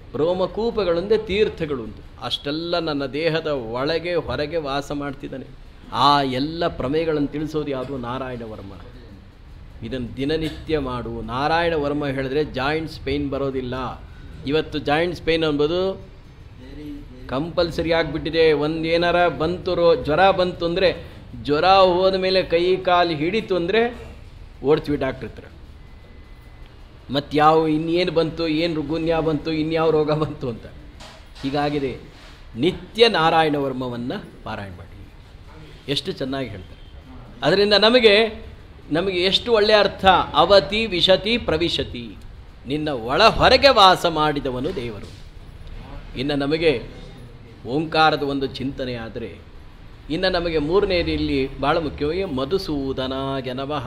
ರೋಮಕೂಪಗಳೊಂದೇ ತೀರ್ಥಗಳುಂಟು ಅಷ್ಟೆಲ್ಲ ನನ್ನ ದೇಹದ ಒಳಗೆ ಹೊರಗೆ ವಾಸ ಮಾಡ್ತಿದ್ದಾನೆ ಆ ಎಲ್ಲ ಪ್ರಮೇಯಗಳನ್ನು ತಿಳಿಸೋದು ಯಾವುದು ನಾರಾಯಣ ವರ್ಮ ಇದನ್ನು ದಿನನಿತ್ಯ ಮಾಡು ನಾರಾಯಣ ವರ್ಮ ಹೇಳಿದ್ರೆ ಜಾಯಿಂಟ್ಸ್ ಪೇಯ್ನ್ ಬರೋದಿಲ್ಲ ಇವತ್ತು ಜಾಯಿಂಟ್ಸ್ ಪೇಯ್ನ್ ಅನ್ಬೋದು ಕಂಪಲ್ಸರಿ ಆಗಿಬಿಟ್ಟಿದೆ ಒಂದು ಏನಾರ ಬಂತು ರೋ ಜ್ವರ ಬಂತು ಅಂದರೆ ಜ್ವರ ಹೋದ ಮೇಲೆ ಕೈ ಕಾಲು ಹಿಡಿತು ಅಂದರೆ ಓಡ್ತೀವಿ ಡಾಕ್ಟ್ರ್ ಹತ್ರ ಮತ್ತು ಯಾವ ಇನ್ನೇನು ಬಂತು ಏನು ರುಗುನ್ಯ ಬಂತು ಇನ್ಯಾವ ರೋಗ ಬಂತು ಅಂತ ಹೀಗಾಗಿದೆ ನಿತ್ಯ ನಾರಾಯಣ ವರ್ಮವನ್ನು ಪಾರಾಯಣ ಮಾಡಿ ಎಷ್ಟು ಚೆನ್ನಾಗಿ ಹೇಳ್ತಾರೆ ಅದರಿಂದ ನಮಗೆ ನಮಗೆ ಎಷ್ಟು ಒಳ್ಳೆಯ ಅರ್ಥ ಅವತಿ ವಿಶತಿ ಪ್ರವಿಶತಿ ನಿನ್ನ ಒಳ ಹೊರಗೆ ವಾಸ ಮಾಡಿದವನು ದೇವರು ಇನ್ನು ನಮಗೆ ಓಂಕಾರದ ಒಂದು ಚಿಂತನೆ ಆದರೆ ಇನ್ನು ನಮಗೆ ಮೂರನೇದು ಇಲ್ಲಿ ಭಾಳ ಮುಖ್ಯವಾಗಿ ಮಧುಸೂದನಾಗೆ ನಮಃ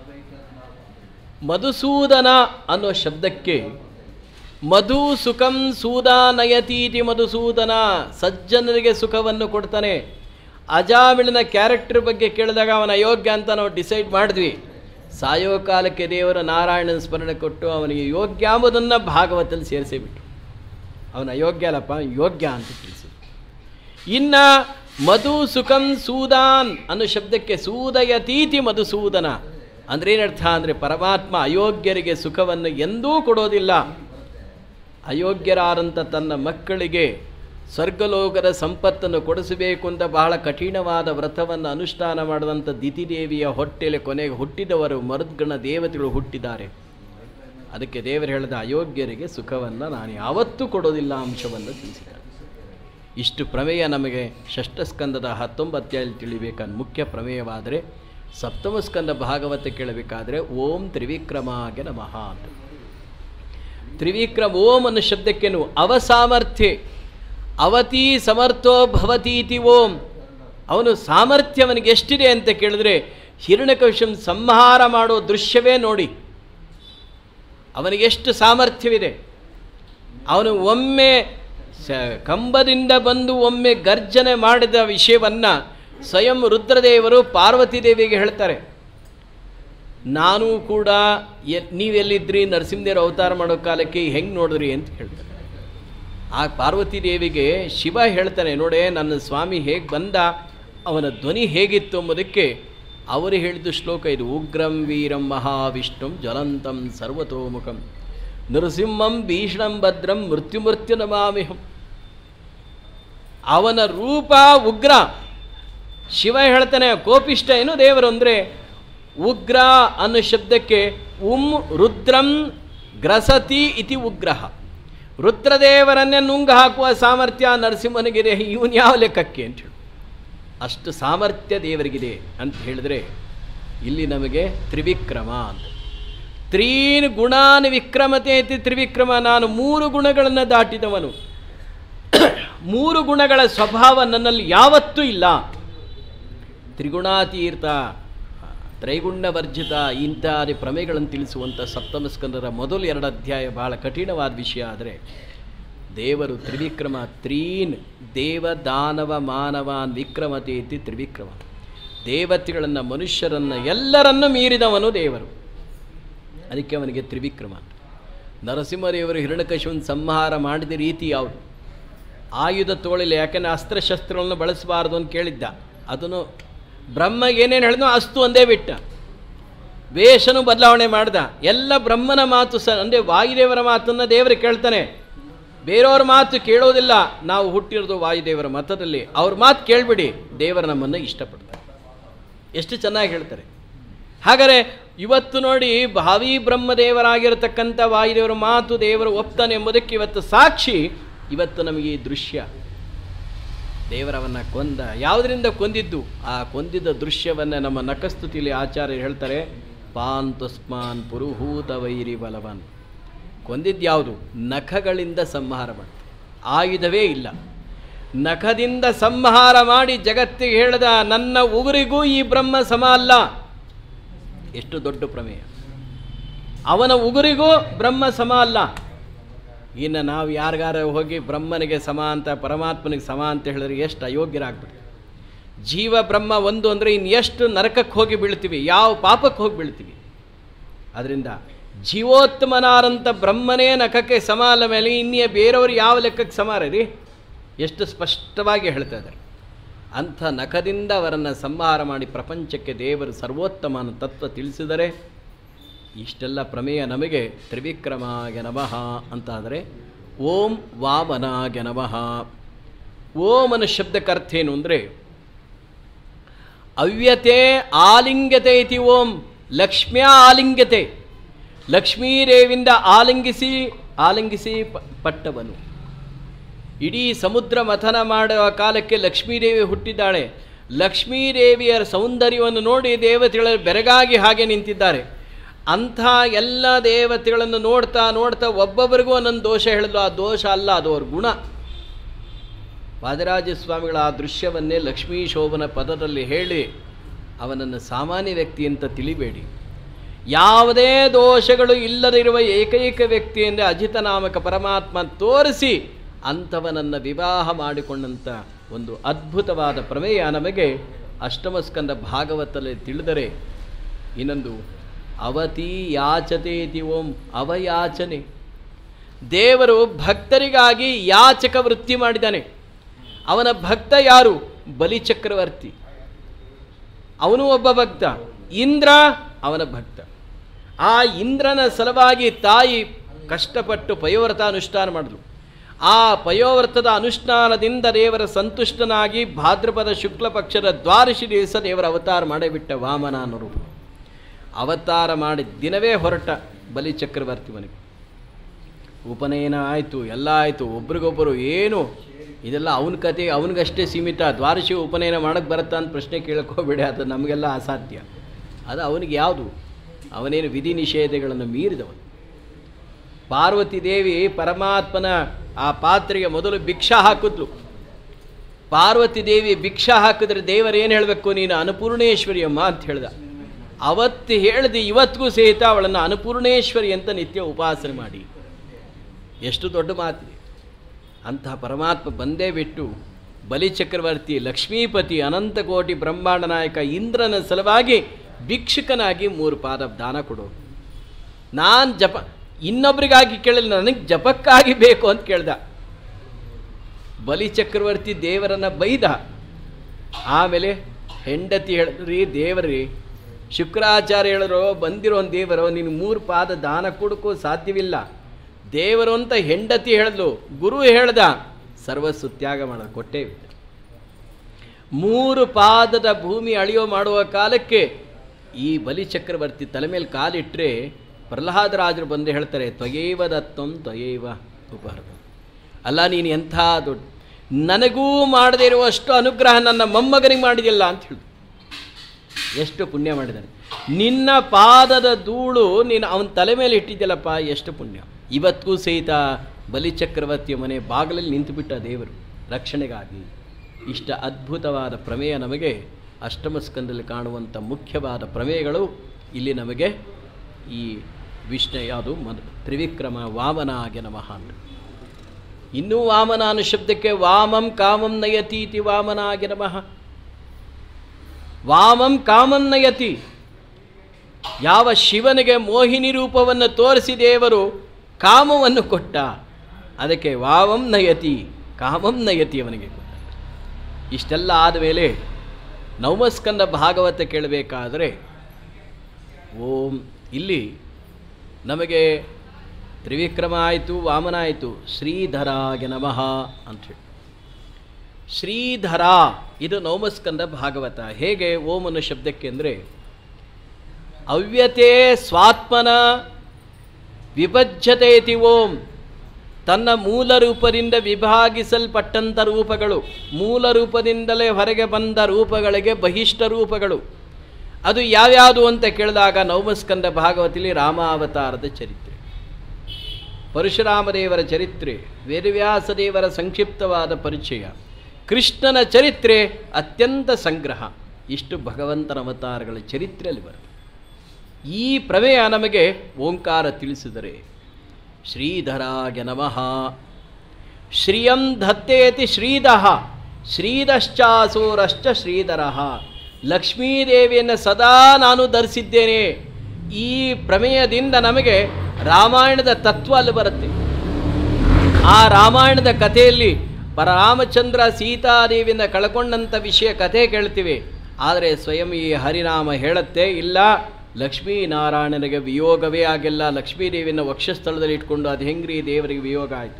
ಮಧುಸೂದನ ಅನ್ನೋ ಶಬ್ದಕ್ಕೆ ಮಧು ಸುಖಂ ಸೂದಾನಯತೀತಿ ಮಧುಸೂದನ ಸಜ್ಜನರಿಗೆ ಸುಖವನ್ನು ಕೊಡ್ತಾನೆ ಅಜಾಮಿಳನ ಕ್ಯಾರೆಕ್ಟರ್ ಬಗ್ಗೆ ಕೇಳಿದಾಗ ಅವನ ಅಯೋಗ್ಯ ಅಂತ ನಾವು ಡಿಸೈಡ್ ಮಾಡಿದ್ವಿ ಸಾಯೋ ಕಾಲಕ್ಕೆ ದೇವರ ನಾರಾಯಣನ ಸ್ಮರಣೆ ಕೊಟ್ಟು ಅವನಿಗೆ ಯೋಗ್ಯ ಎಂಬುದನ್ನು ಭಾಗವತಲ್ಲಿ ಸೇರಿಸಿಬಿಟ್ರು ಅವನ ಅಯೋಗ್ಯ ಅಲ್ಲಪ್ಪ ಯೋಗ್ಯ ಅಂತ ತಿಳಿಸಿದ್ರು ಇನ್ನು ಮಧು ಸುಖಂ ಸೂದಾನ್ ಅನ್ನೋ ಶಬ್ದಕ್ಕೆ ಸೂದಯತೀತಿ ಮಧುಸೂದನ ಅಂದ್ರೆ ಏನರ್ಥ ಅಂದರೆ ಪರಮಾತ್ಮ ಅಯೋಗ್ಯರಿಗೆ ಸುಖವನ್ನು ಎಂದೂ ಕೊಡೋದಿಲ್ಲ ಅಯೋಗ್ಯರಾದಂಥ ತನ್ನ ಮಕ್ಕಳಿಗೆ ಸ್ವರ್ಗಲೋಕದ ಸಂಪತ್ತನ್ನು ಕೊಡಿಸಬೇಕು ಅಂತ ಬಹಳ ಕಠಿಣವಾದ ವ್ರತವನ್ನು ಅನುಷ್ಠಾನ ಮಾಡಿದಂಥ ದಿತಿದೇವಿಯ ಹೊಟ್ಟೆಲೆ ಕೊನೆಗೆ ಹುಟ್ಟಿದವರು ಮರುದ್ಗಣ ದೇವತೆಗಳು ಹುಟ್ಟಿದ್ದಾರೆ ಅದಕ್ಕೆ ದೇವರು ಹೇಳಿದ ಅಯೋಗ್ಯರಿಗೆ ಸುಖವನ್ನು ನಾನು ಯಾವತ್ತೂ ಕೊಡೋದಿಲ್ಲ ಅಂಶವನ್ನು ತಿಳಿಸಿದ್ದಾನೆ ಇಷ್ಟು ಪ್ರಮೇಯ ನಮಗೆ ಷಷ್ಠಸ್ಕಂದದ ಹತ್ತೊಂಬತ್ತೇಳು ತಿಳಿಬೇಕಾದ ಮುಖ್ಯ ಪ್ರಮೇಯವಾದರೆ ಸಪ್ತಮ ಸ್ಕಂದ ಭಾಗವತ ಕೇಳಬೇಕಾದ್ರೆ ಓಂ ತ್ರಿವಿಕ್ರಮಾಗೆ ನಮಃ ಅಂತ ತ್ರಿವಿಕ್ರಮ ಓಂ ಅನ್ನೋ ಶಬ್ದಕ್ಕೇನು ಅವಸಾಮರ್ಥ್ಯ ಅವತಿ ಸಮರ್ಥೋ ಭವತೀತಿ ಓಂ ಅವನು ಸಾಮರ್ಥ್ಯ ಅವನಿಗೆ ಎಷ್ಟಿದೆ ಅಂತ ಕೇಳಿದ್ರೆ ಹಿರಣ್ಯಕಶಂ ಸಂಹಾರ ಮಾಡೋ ದೃಶ್ಯವೇ ನೋಡಿ ಅವನಿಗೆ ಎಷ್ಟು ಸಾಮರ್ಥ್ಯವಿದೆ ಅವನು ಒಮ್ಮೆ ಸ ಕಂಬದಿಂದ ಬಂದು ಒಮ್ಮೆ ಗರ್ಜನೆ ಮಾಡಿದ ವಿಷಯವನ್ನು ಸ್ವಯಂ ರುದ್ರದೇವರು ಪಾರ್ವತಿ ದೇವಿಗೆ ಹೇಳ್ತಾರೆ ನಾನು ಕೂಡ ಎ ನೀವೆಲ್ಲಿದ್ರಿ ನರಸಿಂಹದೇವರು ಅವತಾರ ಮಾಡೋ ಕಾಲಕ್ಕೆ ಹೆಂಗೆ ನೋಡಿದ್ರಿ ಅಂತ ಹೇಳ್ತಾರೆ ಆ ಪಾರ್ವತಿ ದೇವಿಗೆ ಶಿವ ಹೇಳ್ತಾನೆ ನೋಡೆ ನನ್ನ ಸ್ವಾಮಿ ಹೇಗೆ ಬಂದ ಅವನ ಧ್ವನಿ ಹೇಗಿತ್ತು ಎಂಬುದಕ್ಕೆ ಅವರು ಹೇಳಿದ ಶ್ಲೋಕ ಇದು ಉಗ್ರಂ ವೀರಂ ಮಹಾವಿಷ್ಣುಂ ಜ್ವಲಂತಂ ಸರ್ವತೋಮುಖಂ ನೃಸಿಂಹಂ ಭೀಷಣಂ ಭದ್ರಂ ಮೃತ್ಯುಮೃತ್ಯು ನಮಾಮಿಹಂ ಅವನ ರೂಪ ಉಗ್ರ ಶಿವ ಹೇಳ್ತಾನೆ ಕೋಪಿಷ್ಟ ಏನು ದೇವರು ಅಂದರೆ ಉಗ್ರ ಅನ್ನೋ ಶಬ್ದಕ್ಕೆ ಉಂ ರುದ್ರಂ ಗ್ರಸತಿ ಇತಿ ಉಗ್ರಹ ರುದ್ರದೇವರನ್ನೇ ನುಂಗ ಹಾಕುವ ಸಾಮರ್ಥ್ಯ ನರಸಿಂಹನಿಗಿದೆ ಇವನು ಯಾವ ಲೆಕ್ಕಕ್ಕೆ ಅಂತ ಹೇಳಿ ಅಷ್ಟು ಸಾಮರ್ಥ್ಯ ದೇವರಿಗಿದೆ ಅಂತ ಹೇಳಿದ್ರೆ ಇಲ್ಲಿ ನಮಗೆ ತ್ರಿವಿಕ್ರಮ ಅಂತ ತ್ರೀನ್ ಗುಣಾನ್ ವಿಕ್ರಮತೆ ಇತಿ ತ್ರಿವಿಕ್ರಮ ನಾನು ಮೂರು ಗುಣಗಳನ್ನು ದಾಟಿದವನು ಮೂರು ಗುಣಗಳ ಸ್ವಭಾವ ನನ್ನಲ್ಲಿ ಯಾವತ್ತೂ ಇಲ್ಲ ತ್ರಿಗುಣಾತೀರ್ಥ ತ್ರೈಗುಣ್ಯ ವರ್ಜಿತ ಇಂತ್ಯಾದಿ ಪ್ರಮೇಯಗಳನ್ನು ತಿಳಿಸುವಂಥ ಸಪ್ತಮ ಸ್ಕಂದರ ಮೊದಲು ಎರಡು ಅಧ್ಯಾಯ ಬಹಳ ಕಠಿಣವಾದ ವಿಷಯ ಆದರೆ ದೇವರು ತ್ರಿವಿಕ್ರಮ ತ್ರೀನ್ ದೇವ ದಾನವ ಮಾನವಾನ್ ವಿಕ್ರಮತೆ ಇತಿ ತ್ರಿವಿಕ್ರಮ ದೇವತೆಗಳನ್ನು ಮನುಷ್ಯರನ್ನು ಎಲ್ಲರನ್ನೂ ಮೀರಿದವನು ದೇವರು ಅದಕ್ಕೆ ಅವನಿಗೆ ತ್ರಿವಿಕ್ರಮ ನರಸಿಂಹದೇವರು ಹಿರಣ್ಯಕಶಿವನ್ ಸಂಹಾರ ಮಾಡಿದ ರೀತಿ ಯಾವುದು ಆಯುಧ ತೋಳಿಲ್ಲ ಯಾಕೆಂದರೆ ಅಸ್ತ್ರಶಸ್ತ್ರಗಳನ್ನು ಬಳಸಬಾರ್ದು ಅಂತ ಕೇಳಿದ್ದ ಅದನ್ನು ಬ್ರಹ್ಮ ಏನೇನು ಹೇಳಿದ್ನೋ ಅಸ್ತು ಅಂದೇ ಬಿಟ್ಟ ವೇಷನು ಬದಲಾವಣೆ ಮಾಡ್ದ ಎಲ್ಲ ಬ್ರಹ್ಮನ ಮಾತು ಸ ಅಂದರೆ ವಾಯುದೇವರ ಮಾತನ್ನು ದೇವರು ಕೇಳ್ತಾನೆ ಬೇರೆಯವ್ರ ಮಾತು ಕೇಳೋದಿಲ್ಲ ನಾವು ಹುಟ್ಟಿರೋದು ವಾಯುದೇವರ ಮತದಲ್ಲಿ ಅವ್ರ ಮಾತು ಕೇಳಿಬಿಡಿ ದೇವರು ನಮ್ಮನ್ನು ಇಷ್ಟಪಡ್ತಾರೆ ಎಷ್ಟು ಚೆನ್ನಾಗಿ ಹೇಳ್ತಾರೆ ಹಾಗಾದರೆ ಇವತ್ತು ನೋಡಿ ಭಾವಿ ಬ್ರಹ್ಮದೇವರಾಗಿರತಕ್ಕಂಥ ವಾಯುದೇವರ ಮಾತು ದೇವರು ಒಪ್ತಾನೆ ಎಂಬುದಕ್ಕೆ ಇವತ್ತು ಸಾಕ್ಷಿ ಇವತ್ತು ನಮಗೆ ಈ ದೃಶ್ಯ ದೇವರವನ್ನು ಕೊಂದ ಯಾವುದರಿಂದ ಕೊಂದಿದ್ದು ಆ ಕೊಂದಿದ್ದ ದೃಶ್ಯವನ್ನು ನಮ್ಮ ನಖಸ್ತುತಿಲಿ ಆಚಾರ್ಯರು ಹೇಳ್ತಾರೆ ಪಾನ್ ತುಸ್ಮಾನ್ ಪುರುಹೂತ ವೈರಿ ಬಲವಾನ್ ಕೊಂದಿದ್ದು ಯಾವುದು ನಖಗಳಿಂದ ಸಂಹಾರ ಮಾಡ್ತಾರೆ ಆಯುಧವೇ ಇಲ್ಲ ನಖದಿಂದ ಸಂಹಾರ ಮಾಡಿ ಜಗತ್ತಿಗೆ ಹೇಳಿದ ನನ್ನ ಉಗುರಿಗೂ ಈ ಬ್ರಹ್ಮ ಸಮ ಅಲ್ಲ ಎಷ್ಟು ದೊಡ್ಡ ಪ್ರಮೇಯ ಅವನ ಉಗುರಿಗೂ ಬ್ರಹ್ಮ ಸಮ ಅಲ್ಲ ಇನ್ನು ನಾವು ಯಾರಿಗಾರ ಹೋಗಿ ಬ್ರಹ್ಮನಿಗೆ ಸಮ ಅಂತ ಪರಮಾತ್ಮನಿಗೆ ಸಮ ಅಂತ ಹೇಳಿದ್ರೆ ಎಷ್ಟು ಅಯೋಗ್ಯರಾಗ್ಬಿಡ್ತೀವಿ ಜೀವ ಬ್ರಹ್ಮ ಒಂದು ಅಂದರೆ ಇನ್ನು ಎಷ್ಟು ನರಕಕ್ಕೆ ಹೋಗಿ ಬೀಳ್ತೀವಿ ಯಾವ ಪಾಪಕ್ಕೆ ಹೋಗಿ ಬೀಳ್ತೀವಿ ಅದರಿಂದ ಜೀವೋತ್ತಮನಾರಂಥ ಬ್ರಹ್ಮನೇ ನಖಕ್ಕೆ ಸಮಾಲ ಮೇಲೆ ಇನ್ನಿಯ ಬೇರೆಯವರು ಯಾವ ಲೆಕ್ಕಕ್ಕೆ ಸಮಾರ ರೀ ಎಷ್ಟು ಸ್ಪಷ್ಟವಾಗಿ ಹೇಳ್ತಾ ಇದ್ದಾರೆ ಅಂಥ ನಖದಿಂದ ಅವರನ್ನು ಸಂಹಾರ ಮಾಡಿ ಪ್ರಪಂಚಕ್ಕೆ ದೇವರು ಸರ್ವೋತ್ತಮನ ತತ್ವ ತಿಳಿಸಿದರೆ ಇಷ್ಟೆಲ್ಲ ಪ್ರಮೇಯ ನಮಗೆ ತ್ರಿವಿಕ್ರಮಾಯ ನಮಃ ಅಂತಾದರೆ ಓಂ ವಾಮನಾಯ ನಮಃ ಓಮನ ಶಬ್ದಕ್ಕೆ ಅರ್ಥ ಏನು ಅಂದರೆ ಅವ್ಯತೆ ಆಲಿಂಗ್ಯತೆ ಇತಿ ಓಂ ಲಕ್ಷ್ಮ್ಯ ಆಲಿಂಗ್ಯತೆ ಲಕ್ಷ್ಮೀದೇವಿಂದ ಆಲಿಂಗಿಸಿ ಆಲಿಂಗಿಸಿ ಪ- ಪಟ್ಟವನು ಇಡೀ ಸಮುದ್ರ ಮಥನ ಮಾಡುವ ಕಾಲಕ್ಕೆ ಲಕ್ಷ್ಮೀದೇವಿ ಹುಟ್ಟಿದ್ದಾಳೆ ಲಕ್ಷ್ಮೀದೇವಿಯರ ಸೌಂದರ್ಯವನ್ನು ನೋಡಿ ದೇವತೆಗಳು ಬೆರಗಾಗಿ ಹಾಗೆ ನಿಂತಿದ್ದಾರೆ ಅಂಥ ಎಲ್ಲ ದೇವತೆಗಳನ್ನು ನೋಡ್ತಾ ನೋಡ್ತಾ ಒಬ್ಬೊಬ್ಬರಿಗೂ ಒಂದೊಂದು ದೋಷ ಹೇಳಿದ್ರು ಆ ದೋಷ ಅಲ್ಲ ಅದು ಅವ್ರ ಗುಣ ವಾದರಾಜ ಸ್ವಾಮಿಗಳ ಆ ದೃಶ್ಯವನ್ನೇ ಲಕ್ಷ್ಮೀ ಶೋಭನ ಪದದಲ್ಲಿ ಹೇಳಿ ಅವನನ್ನು ಸಾಮಾನ್ಯ ವ್ಯಕ್ತಿ ಅಂತ ತಿಳಿಬೇಡಿ ಯಾವುದೇ ದೋಷಗಳು ಇಲ್ಲದಿರುವ ಏಕೈಕ ವ್ಯಕ್ತಿ ಎಂದರೆ ಅಜಿತ ನಾಮಕ ಪರಮಾತ್ಮ ತೋರಿಸಿ ಅಂಥವನನ್ನು ವಿವಾಹ ಮಾಡಿಕೊಂಡಂಥ ಒಂದು ಅದ್ಭುತವಾದ ಪ್ರಮೇಯ ನಮಗೆ ಅಷ್ಟಮಸ್ಕಂದ ಭಾಗವತದಲ್ಲಿ ತಿಳಿದರೆ ಇನ್ನೊಂದು ಅವತಿ ಯಾಚತೇತಿ ಓಂ ಅವಯಾಚನೆ ದೇವರು ಭಕ್ತರಿಗಾಗಿ ಯಾಚಕ ವೃತ್ತಿ ಮಾಡಿದ್ದಾನೆ ಅವನ ಭಕ್ತ ಯಾರು ಬಲಿಚಕ್ರವರ್ತಿ ಅವನು ಒಬ್ಬ ಭಕ್ತ ಇಂದ್ರ ಅವನ ಭಕ್ತ ಆ ಇಂದ್ರನ ಸಲುವಾಗಿ ತಾಯಿ ಕಷ್ಟಪಟ್ಟು ಪಯೋವ್ರತ ಅನುಷ್ಠಾನ ಮಾಡಿದ್ರು ಆ ಪಯೋವ್ರತದ ಅನುಷ್ಠಾನದಿಂದ ದೇವರ ಸಂತುಷ್ಟನಾಗಿ ಭಾದ್ರಪದ ಶುಕ್ಲ ಪಕ್ಷದ ದ್ವಾದಶಿ ದಿವಸ ದೇವರ ಅವತಾರ ಮಾಡೇ ಬಿಟ್ಟ ವಾಮನ ಅನ್ನೋ ರೂಪ ಅವತಾರ ಮಾಡಿದ ದಿನವೇ ಹೊರಟ ಬಲಿಚಕ್ರವರ್ತಿ ಮನೆಗೆ ಉಪನಯನ ಆಯಿತು ಎಲ್ಲ ಆಯಿತು ಒಬ್ರಿಗೊಬ್ಬರು ಏನು ಇದೆಲ್ಲ ಅವನ ಕತೆ ಅವನಿಗಷ್ಟೇ ಸೀಮಿತ ದ್ವಾದಶಿ ಉಪನಯನ ಮಾಡೋಕ್ಕೆ ಬರುತ್ತಾ ಅಂತ ಪ್ರಶ್ನೆ ಕೇಳಕೋಬೇಡಿ ಅದು ನಮಗೆಲ್ಲ ಅಸಾಧ್ಯ ಅದು ಅವನಿಗೆ ಯಾವುದು ಅವನೇನು ವಿಧಿ ನಿಷೇಧಗಳನ್ನು ಮೀರಿದವನು ಪಾರ್ವತಿ ದೇವಿ ಪರಮಾತ್ಮನ ಆ ಪಾತ್ರೆಗೆ ಮೊದಲು ಭಿಕ್ಷಾ ಹಾಕಿದ್ಲು ಪಾರ್ವತಿ ದೇವಿ ಭಿಕ್ಷಾ ಹಾಕಿದ್ರೆ ದೇವರೇನು ಹೇಳಬೇಕು ನೀನು ಅನ್ನಪೂರ್ಣೇಶ್ವರಿ ಅಮ್ಮ ಅಂತ ಹೇಳ್ದ ಅವತ್ತು ಹೇಳ್ದು ಇವತ್ತಿಗೂ ಸಹಿತ ಅವಳನ್ನು ಅನ್ನಪೂರ್ಣೇಶ್ವರಿ ಅಂತ ನಿತ್ಯ ಉಪಾಸನೆ ಮಾಡಿ ಎಷ್ಟು ದೊಡ್ಡ ಮಾತಿದೆ ಅಂತಹ ಪರಮಾತ್ಮ ಬಂದೇ ಬಿಟ್ಟು ಬಲಿಚಕ್ರವರ್ತಿ ಲಕ್ಷ್ಮೀಪತಿ ಅನಂತಕೋಟಿ ಬ್ರಹ್ಮಾಂಡ ನಾಯಕ ಇಂದ್ರನ ಸಲುವಾಗಿ ಭಿಕ್ಷುಕನಾಗಿ ಮೂರು ಪಾದ ದಾನ ಕೊಡು ನಾನು ಜಪ ಇನ್ನೊಬ್ರಿಗಾಗಿ ಕೇಳಲಿಲ್ಲ ನನಗೆ ಜಪಕ್ಕಾಗಿ ಬೇಕು ಅಂತ ಕೇಳ್ದ ಬಲಿಚಕ್ರವರ್ತಿ ದೇವರನ್ನ ಬೈದ ಆಮೇಲೆ ಹೆಂಡತಿ ಹೇಳಿದ್ರಿ ದೇವರಿ ಶುಕ್ರಾಚಾರ್ಯ ಹೇಳಿರೋ ಬಂದಿರೋ ಒಂದು ದೇವರು ನೀನು ಮೂರು ಪಾದ ದಾನ ಕೊಡೋಕ್ಕೂ ಸಾಧ್ಯವಿಲ್ಲ ದೇವರು ಅಂತ ಹೆಂಡತಿ ಹೇಳಿದ್ಲು ಗುರು ಹೇಳ್ದ ಸರ್ವಸ್ಸು ತ್ಯಾಗ ಮಾಡೋದು ಕೊಟ್ಟೇ ಬಿಟ್ಟ ಮೂರು ಪಾದದ ಭೂಮಿ ಅಳಿಯೋ ಮಾಡುವ ಕಾಲಕ್ಕೆ ಈ ಬಲಿಚಕ್ರವರ್ತಿ ತಲೆ ಮೇಲೆ ಕಾಲಿಟ್ಟರೆ ಪ್ರಹ್ಲಾದರಾಜರು ಬಂದು ಹೇಳ್ತಾರೆ ತ್ವಯೇವ ದತ್ತಂ ತ್ವಯೇವ ಉಪಹರಣ ಅಲ್ಲ ನೀನು ಎಂಥ ದೊಡ್ಡ ನನಗೂ ಮಾಡದೇ ಇರುವಷ್ಟು ಅನುಗ್ರಹ ನನ್ನ ಮೊಮ್ಮಗನಿಗೆ ಮಾಡಿದಿಲ್ಲ ಅಂತ ಹೇಳಿದ್ರು ಎಷ್ಟು ಪುಣ್ಯ ಮಾಡಿದ್ದಾನೆ ನಿನ್ನ ಪಾದದ ಧೂಳು ನೀನು ಅವನ ತಲೆ ಮೇಲೆ ಇಟ್ಟಿದ್ಯಲ್ಲಪ್ಪ ಎಷ್ಟು ಪುಣ್ಯ ಇವತ್ತಿಗೂ ಸಹಿತ ಬಲಿಚಕ್ರವರ್ತಿಯ ಮನೆ ಬಾಗಿಲಲ್ಲಿ ನಿಂತುಬಿಟ್ಟ ದೇವರು ರಕ್ಷಣೆಗಾಗಿ ಇಷ್ಟ ಅದ್ಭುತವಾದ ಪ್ರಮೇಯ ನಮಗೆ ಅಷ್ಟಮ ಸ್ಕಂದಲ್ಲಿ ಕಾಣುವಂಥ ಮುಖ್ಯವಾದ ಪ್ರಮೇಯಗಳು ಇಲ್ಲಿ ನಮಗೆ ಈ ವಿಷ್ಣು ಯಾವುದು ಮದ್ ತ್ರಿವಿಕ್ರಮ ವಾಮನಾಗೆ ನಮಃ ಅಂತ ಇನ್ನೂ ವಾಮನ ಅನ್ನೋ ಶಬ್ದಕ್ಕೆ ವಾಮಂ ಕಾಮಂ ನಯತೀತಿ ವಾಮನಾಗೆ ನಮಃ ವಾಮಂ ಕಾಮಂ ನಯತಿ ಯಾವ ಶಿವನಿಗೆ ಮೋಹಿನಿ ರೂಪವನ್ನು ತೋರಿಸಿ ದೇವರು ಕಾಮವನ್ನು ಕೊಟ್ಟ ಅದಕ್ಕೆ ವಾಮಂ ನಯತಿ ಕಾಮಂ ನಯತಿ ಅವನಿಗೆ ಕೊಟ್ಟ ಇಷ್ಟೆಲ್ಲ ಆದಮೇಲೆ ನವಮಸ್ಕಂದ ಭಾಗವತ ಕೇಳಬೇಕಾದರೆ ಓಂ ಇಲ್ಲಿ ನಮಗೆ ತ್ರಿವಿಕ್ರಮ ಆಯಿತು ವಾಮನ ಆಯಿತು ಶ್ರೀಧರಾಗೆ ನಮಃ ಅಂಥೇಳಿ ಶ್ರೀಧರ ಇದು ನವಮಸ್ಕಂದ ಭಾಗವತ ಹೇಗೆ ಓಂ ಅನ್ನೋ ಶಬ್ದಕ್ಕೆ ಅಂದರೆ ಅವ್ಯತೆ ಸ್ವಾತ್ಮನ ವಿಭಜ್ಯತೆ ಇತಿ ಓಂ ತನ್ನ ಮೂಲ ರೂಪದಿಂದ ವಿಭಾಗಿಸಲ್ಪಟ್ಟಂಥ ರೂಪಗಳು ಮೂಲ ರೂಪದಿಂದಲೇ ಹೊರಗೆ ಬಂದ ರೂಪಗಳಿಗೆ ಬಹಿಷ್ಠ ರೂಪಗಳು ಅದು ಯಾವ್ಯಾವುದು ಅಂತ ಕೇಳಿದಾಗ ನವಮಸ್ಕಂದ ಭಾಗವತಲ್ಲಿ ರಾಮಾವತಾರದ ಚರಿತ್ರೆ ಪರಶುರಾಮ ದೇವರ ಚರಿತ್ರೆ ವೇದವ್ಯಾಸ ದೇವರ ಸಂಕ್ಷಿಪ್ತವಾದ ಪರಿಚಯ ಕೃಷ್ಣನ ಚರಿತ್ರೆ ಅತ್ಯಂತ ಸಂಗ್ರಹ ಇಷ್ಟು ಭಗವಂತನ ಅವತಾರಗಳ ಚರಿತ್ರೆಯಲ್ಲಿ ಬರುತ್ತೆ ಈ ಪ್ರಮೇಯ ನಮಗೆ ಓಂಕಾರ ತಿಳಿಸಿದರೆ ಶ್ರೀಧರಾಗೆ ನಮಃ ಶ್ರಿಯಂ ಧತ್ತೇತಿ ಶ್ರೀದಃ ಶ್ರೀದಶ್ಚಾಸೂರಶ್ಚ ಶ್ರೀಧರಃ ಲಕ್ಷ್ಮೀದೇವಿಯನ್ನು ಸದಾ ನಾನು ಧರಿಸಿದ್ದೇನೆ ಈ ಪ್ರಮೇಯದಿಂದ ನಮಗೆ ರಾಮಾಯಣದ ತತ್ವ ಅಲ್ಲಿ ಬರುತ್ತೆ ಆ ರಾಮಾಯಣದ ಕಥೆಯಲ್ಲಿ ಪರರಾಮಚಂದ್ರ ಸೀತಾದೇವಿಯಿಂದ ಕಳ್ಕೊಂಡಂಥ ವಿಷಯ ಕಥೆ ಕೇಳ್ತೀವಿ ಆದರೆ ಸ್ವಯಂ ಈ ಹರಿನಾಮ ಹೇಳುತ್ತೆ ಇಲ್ಲ ಲಕ್ಷ್ಮೀನಾರಾಯಣನಿಗೆ ವಿಯೋಗವೇ ಆಗಿಲ್ಲ ಲಕ್ಷ್ಮೀದೇವಿಯನ್ನು ವಕ್ಷಸ್ಥಳದಲ್ಲಿ ಇಟ್ಕೊಂಡು ಅದು ಹೆಂಗ್ರಿ ದೇವರಿಗೆ ವಿಯೋಗ ಆಯಿತು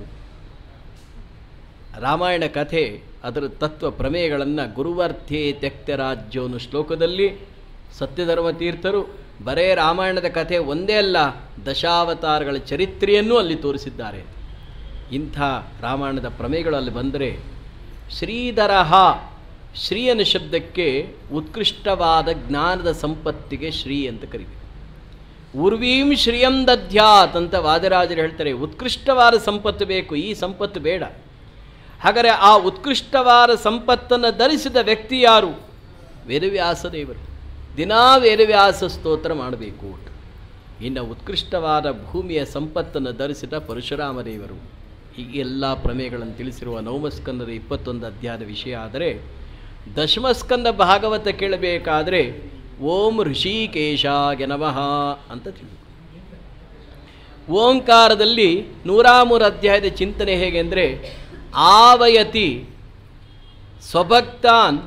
ರಾಮಾಯಣ ಕಥೆ ಅದರ ತತ್ವ ಪ್ರಮೇಯಗಳನ್ನು ಗುರುವರ್ಥೇ ತ್ಯಕ್ತರಾಜ್ಯೋ ಅನ್ನೋ ಶ್ಲೋಕದಲ್ಲಿ ಸತ್ಯಧರ್ಮ ತೀರ್ಥರು ಬರೇ ರಾಮಾಯಣದ ಕಥೆ ಒಂದೇ ಅಲ್ಲ ದಶಾವತಾರಗಳ ಚರಿತ್ರೆಯನ್ನೂ ಅಲ್ಲಿ ತೋರಿಸಿದ್ದಾರೆ ಇಂಥ ರಾಮಾಯಣದ ಪ್ರಮೇಯಗಳು ಅಲ್ಲಿ ಬಂದರೆ ಶ್ರೀಧರಹ ಶ್ರೀ ಅನ್ನೋ ಶಬ್ದಕ್ಕೆ ಉತ್ಕೃಷ್ಟವಾದ ಜ್ಞಾನದ ಸಂಪತ್ತಿಗೆ ಶ್ರೀ ಅಂತ ಕರೀತೀವಿ ಉರ್ವೀಂ ಶ್ರಿಯಂ ದಧ್ಯಾತ್ ಅಂತ ವಾದರಾಜರು ಹೇಳ್ತಾರೆ ಉತ್ಕೃಷ್ಟವಾದ ಸಂಪತ್ತು ಬೇಕು ಈ ಸಂಪತ್ತು ಬೇಡ ಹಾಗಾದರೆ ಆ ಉತ್ಕೃಷ್ಟವಾದ ಸಂಪತ್ತನ್ನು ಧರಿಸಿದ ವ್ಯಕ್ತಿ ಯಾರು ವೇದವ್ಯಾಸ ದೇವರು ದಿನಾ ವೇದವ್ಯಾಸ ಸ್ತೋತ್ರ ಮಾಡಬೇಕು ಇನ್ನು ಉತ್ಕೃಷ್ಟವಾದ ಭೂಮಿಯ ಸಂಪತ್ತನ್ನು ಧರಿಸಿದ ಪರಶುರಾಮ ದೇವರು ಹೀಗೆ ಎಲ್ಲ ಪ್ರಮೇಯಗಳನ್ನು ತಿಳಿಸಿರುವ ನವಮಸ್ಕಂದದ ಇಪ್ಪತ್ತೊಂದು ಅಧ್ಯಾಯದ ವಿಷಯ ಆದರೆ ದಶಮಸ್ಕಂದ ಭಾಗವತ ಕೇಳಬೇಕಾದ್ರೆ ಓಂ ಋಷಿಕೇಶಾಯ ನಮಃ ಅಂತ ತಿಳಿ ಓಂಕಾರದಲ್ಲಿ ನೂರ ಮೂರು ಅಧ್ಯಾಯದ ಚಿಂತನೆ ಹೇಗೆ ಅಂದರೆ ಆವಯತಿ ಸ್ವಭಕ್ತಾನ್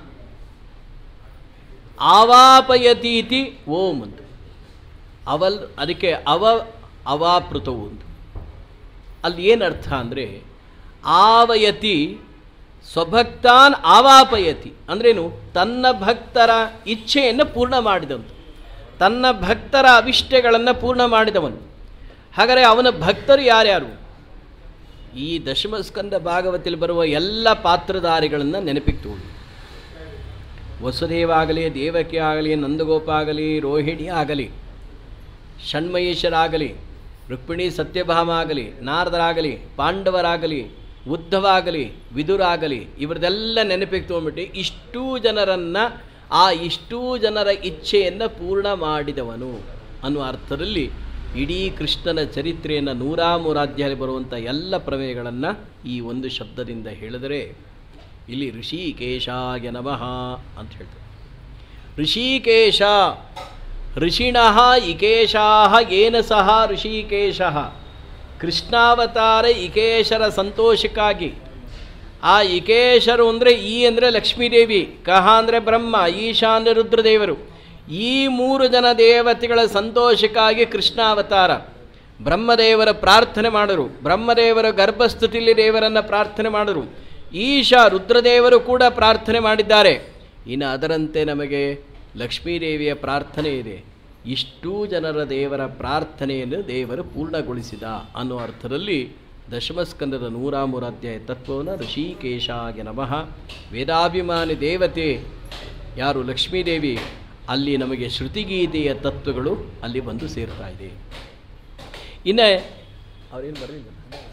ಆವಾಪಯತೀತಿ ಓಂ ಅಂತ ಅವಲ್ ಅದಕ್ಕೆ ಅವ ಅವಾಪೃತವು ಅಂತ ಅಲ್ಲಿ ಏನು ಅರ್ಥ ಅಂದರೆ ಆವಯತಿ ಸ್ವಭಕ್ತಾನ್ ಆವಾಪಯತಿ ಅಂದ್ರೇನು ತನ್ನ ಭಕ್ತರ ಇಚ್ಛೆಯನ್ನು ಪೂರ್ಣ ಮಾಡಿದವನು ತನ್ನ ಭಕ್ತರ ಅವಿಷ್ಟಗಳನ್ನು ಪೂರ್ಣ ಮಾಡಿದವನು ಹಾಗಾದರೆ ಅವನ ಭಕ್ತರು ಯಾರ್ಯಾರು ಈ ದಶಮಸ್ಕಂದ ಭಾಗವತದಲ್ಲಿ ಬರುವ ಎಲ್ಲ ಪಾತ್ರಧಾರಿಗಳನ್ನು ನೆನಪಿಗೆ ತೋಳಿ ವಸುದೇವ ಆಗಲಿ ದೇವಕಿ ಆಗಲಿ ನಂದಗೋಪ ಆಗಲಿ ರೋಹಿಣಿ ಆಗಲಿ ಷಣ್ಮಯೇಶ್ವರಾಗಲಿ ರುಕ್ಮಿಣಿ ಸತ್ಯಭಾಮ ಆಗಲಿ ನಾರದರಾಗಲಿ ಪಾಂಡವರಾಗಲಿ ಉದ್ಧವಾಗಲಿ ವಿದುರಾಗಲಿ ಇವ್ರದೆಲ್ಲ ನೆನಪಿಗೆ ತೊಗೊಂಡ್ಬಿಟ್ಟು ಇಷ್ಟೂ ಜನರನ್ನು ಆ ಇಷ್ಟೂ ಜನರ ಇಚ್ಛೆಯನ್ನು ಪೂರ್ಣ ಮಾಡಿದವನು ಅನ್ನುವ ಅರ್ಥದಲ್ಲಿ ಇಡೀ ಕೃಷ್ಣನ ಚರಿತ್ರೆಯನ್ನು ನೂರ ಮೂರಾಧ್ಯಾಯ ಬರುವಂಥ ಎಲ್ಲ ಪ್ರಮೇಯಗಳನ್ನು ಈ ಒಂದು ಶಬ್ದದಿಂದ ಹೇಳಿದರೆ ಇಲ್ಲಿ ಋಷಿಕೇಶಾಯ ನಮಃ ಅಂತ ಹೇಳ್ತಾರೆ ಋಷಿಕೇಶ ಋಷಿಣಃ ಇಕೇಶಾಹ ಏನ ಸಹ ಋಷಿಕೇಶ ಕೃಷ್ಣಾವತಾರ ಇಕೇಶರ ಸಂತೋಷಕ್ಕಾಗಿ ಆ ಇಕೇಶರು ಅಂದರೆ ಈ ಅಂದರೆ ಲಕ್ಷ್ಮೀದೇವಿ ಕಹ ಅಂದರೆ ಬ್ರಹ್ಮ ಈಶಾ ಅಂದರೆ ರುದ್ರದೇವರು ಈ ಮೂರು ಜನ ದೇವತೆಗಳ ಸಂತೋಷಕ್ಕಾಗಿ ಕೃಷ್ಣಾವತಾರ ಬ್ರಹ್ಮದೇವರ ಪ್ರಾರ್ಥನೆ ಮಾಡರು ಬ್ರಹ್ಮದೇವರ ಗರ್ಭಸ್ಥಿತಿಯಲ್ಲಿ ದೇವರನ್ನು ಪ್ರಾರ್ಥನೆ ಮಾಡರು ಈಶಾ ರುದ್ರದೇವರು ಕೂಡ ಪ್ರಾರ್ಥನೆ ಮಾಡಿದ್ದಾರೆ ಇನ್ನು ಅದರಂತೆ ನಮಗೆ ಲಕ್ಷ್ಮೀದೇವಿಯ ಪ್ರಾರ್ಥನೆ ಇದೆ ಇಷ್ಟೂ ಜನರ ದೇವರ ಪ್ರಾರ್ಥನೆಯನ್ನು ದೇವರು ಪೂರ್ಣಗೊಳಿಸಿದ ಅನ್ನೋ ಅರ್ಥದಲ್ಲಿ ದಶಮಸ್ಕಂದದ ನೂರ ಮೂರು ಅಧ್ಯಾಯ ತತ್ವವನ್ನು ಋಷಿಕೇಶಾಗೆ ನಮಃ ವೇದಾಭಿಮಾನಿ ದೇವತೆ ಯಾರು ಲಕ್ಷ್ಮೀದೇವಿ ಅಲ್ಲಿ ನಮಗೆ ಶ್ರುತಿಗೀತೆಯ ತತ್ವಗಳು ಅಲ್ಲಿ ಬಂದು ಸೇರ್ತಾ ಇದೆ ಇನ್ನು ಅವ್ರೇನು ಬರಲಿಲ್ಲ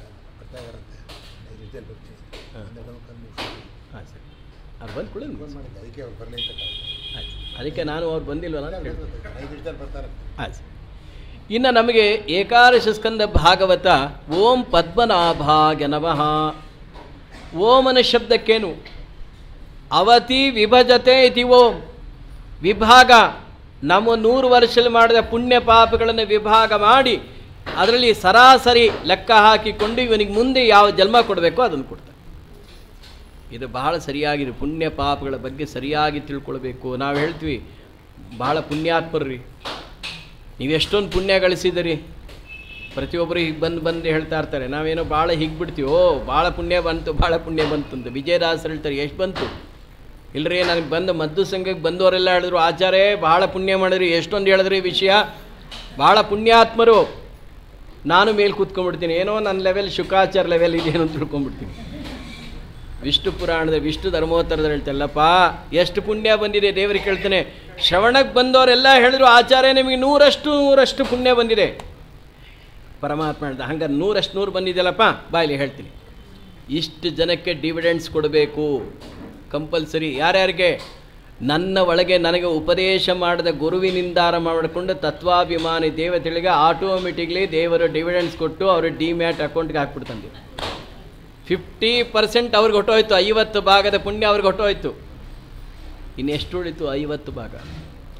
ಹಾಂ ಸರಿ ಅವ್ರು ಬಂದು ಕೂಡ ಅದಕ್ಕೆ ಅವ್ರು ಬರಲಿ ಅಂತ ಆಯ್ತು ಅದಕ್ಕೆ ನಾನು ಅವ್ರು ಬಂದಿಲ್ವಲ್ಲ ಅಂತ ಕೇಳ್ದೆ. ಐದು ನಿಮಿಷದಲ್ಲಿ ಬರ್ತಾರೆ ಆಯ್ತು ಇನ್ನು ನಮಗೆ ಏಕಾದಶ ಸ್ಕಂದ ಭಾಗವತ ಓಂ ಪದ್ಮನಾಭಾಯ ನಮಃ ಓಮನ ಶಬ್ದಕ್ಕೇನು ಅವತಿ ವಿಭಜತೆ ಇತಿ ಓಂ ವಿಭಾಗ ನಮ್ಮ ನೂರು ವರ್ಷದಲ್ಲಿ ಮಾಡಿದ ಪುಣ್ಯ ಪಾಪಗಳನ್ನು ವಿಭಾಗ ಮಾಡಿ ಅದರಲ್ಲಿ ಸರಾಸರಿ ಲೆಕ್ಕ ಹಾಕಿಕೊಂಡು ಇವನಿಗೆ ಮುಂದೆ ಯಾವ ಜನ್ಮ ಕೊಡಬೇಕೋ ಅದನ್ನು ಕೊಡ್ತಾರೆ ಇದು ಬಹಳ ಸರಿಯಾಗಿದೆ ಪುಣ್ಯ ಪಾಪಗಳ ಬಗ್ಗೆ ಸರಿಯಾಗಿ ತಿಳ್ಕೊಳ್ಬೇಕು ನಾವು ಹೇಳ್ತೀವಿ ಬಹಳ ಪುಣ್ಯಾತ್ಮರ್ರಿ ನೀವು ಎಷ್ಟೊಂದು ಪುಣ್ಯ ಗಳಿಸಿದಿರಿ ಪ್ರತಿಯೊಬ್ಬರು ಹೀಗೆ ಬಂದು ಬಂದು ಹೇಳ್ತಾ ಇರ್ತಾರೆ ನಾವೇನೋ ಭಾಳ ಹೀಗೆ ಬಿಡ್ತೀವಿ ಓ ಭಾಳ ಪುಣ್ಯ ಬಂತು ಭಾಳ ಪುಣ್ಯ ಬಂತು ಅಂತ ವಿಜಯದಾಸರು ಹೇಳ್ತಾರೆ ಎಷ್ಟು ಬಂತು ಇಲ್ಲರಿ ನನಗೆ ಬಂದು ಮದ್ದು ಸಂಘಕ್ಕೆ ಬಂದವರೆಲ್ಲ ಹೇಳಿದ್ರು ಆಚಾರ್ಯ ಭಾಳ ಪುಣ್ಯ ಮಾಡಿದ್ರಿ ಎಷ್ಟೊಂದು ಹೇಳಿದ್ರಿ ವಿಷಯ ಭಾಳ ಪುಣ್ಯಾತ್ಮರು ನಾನು ಮೇಲೆ ಕೂತ್ಕೊಂಡ್ಬಿಡ್ತೀನಿ ಏನೋ ನನ್ನ ಲೆವೆಲ್ ಶುಕಾಚಾರ ಲೆವೆಲ್ ಇದೇನೋ ಅಂತ ತಿಳ್ಕೊಂಡ್ಬಿಡ್ತೀನಿ ವಿಷ್ಣು ಪುರಾಣದ ವಿಷ್ಣು ಧರ್ಮೋತ್ತರದಲ್ಲಿ ಹೇಳ್ತಲ್ಲಪ್ಪ ಎಷ್ಟು ಪುಣ್ಯ ಬಂದಿದೆ ದೇವರಿಗೆ ಕೇಳ್ತಾನೆ ಶ್ರವಣಕ್ಕೆ ಬಂದವರೆಲ್ಲ ಹೇಳಿದ್ರು ಆಚಾರ್ಯ ನಿಮಗೆ ನೂರಷ್ಟು ನೂರಷ್ಟು ಪುಣ್ಯ ಬಂದಿದೆ ಪರಮಾತ್ಮ ಹೇಳ್ದ ಹಂಗಾರೆ ನೂರಷ್ಟು ನೂರು ಬಂದಿದೆಯಲ್ಲಪ್ಪ ಬಾಯಲ್ಲಿ ಹೇಳ್ತೀನಿ ಇಷ್ಟು ಜನಕ್ಕೆ ಡಿವಿಡೆಂಡ್ಸ್ ಕೊಡಬೇಕು ಕಂಪಲ್ಸರಿ ಯಾರ್ಯಾರಿಗೆ ನನ್ನ ಒಳಗೆ ನನಗೆ ಉಪದೇಶ ಮಾಡಿದ ಗುರುವಿನಿಂದಾರ ಮಾಡಿಕೊಂಡು ತತ್ವಾಭಿಮಾನಿ ದೇವತೆಗಳಿಗೆ ಆಟೋಮೆಟಿಕ್ಲಿ ದೇವರು ಡಿವಿಡೆಂಡ್ಸ್ ಕೊಟ್ಟು ಅವರು ಡಿಮ್ಯಾಟ್ ಅಕೌಂಟ್ಗೆ ಹಾಕ್ಬಿಡ್ತಂದೆ ಫಿಫ್ಟಿ ಪರ್ಸೆಂಟ್ ಅವ್ರಿಗೆ ಹೊಟ್ಟೋಯ್ತು ಐವತ್ತು ಭಾಗದ ಪುಣ್ಯ ಅವ್ರಿಗೆ ಹೊಟ್ಟೋಯ್ತು ಇನ್ನೆಷ್ಟು ಉಳಿತು ಐವತ್ತು ಭಾಗ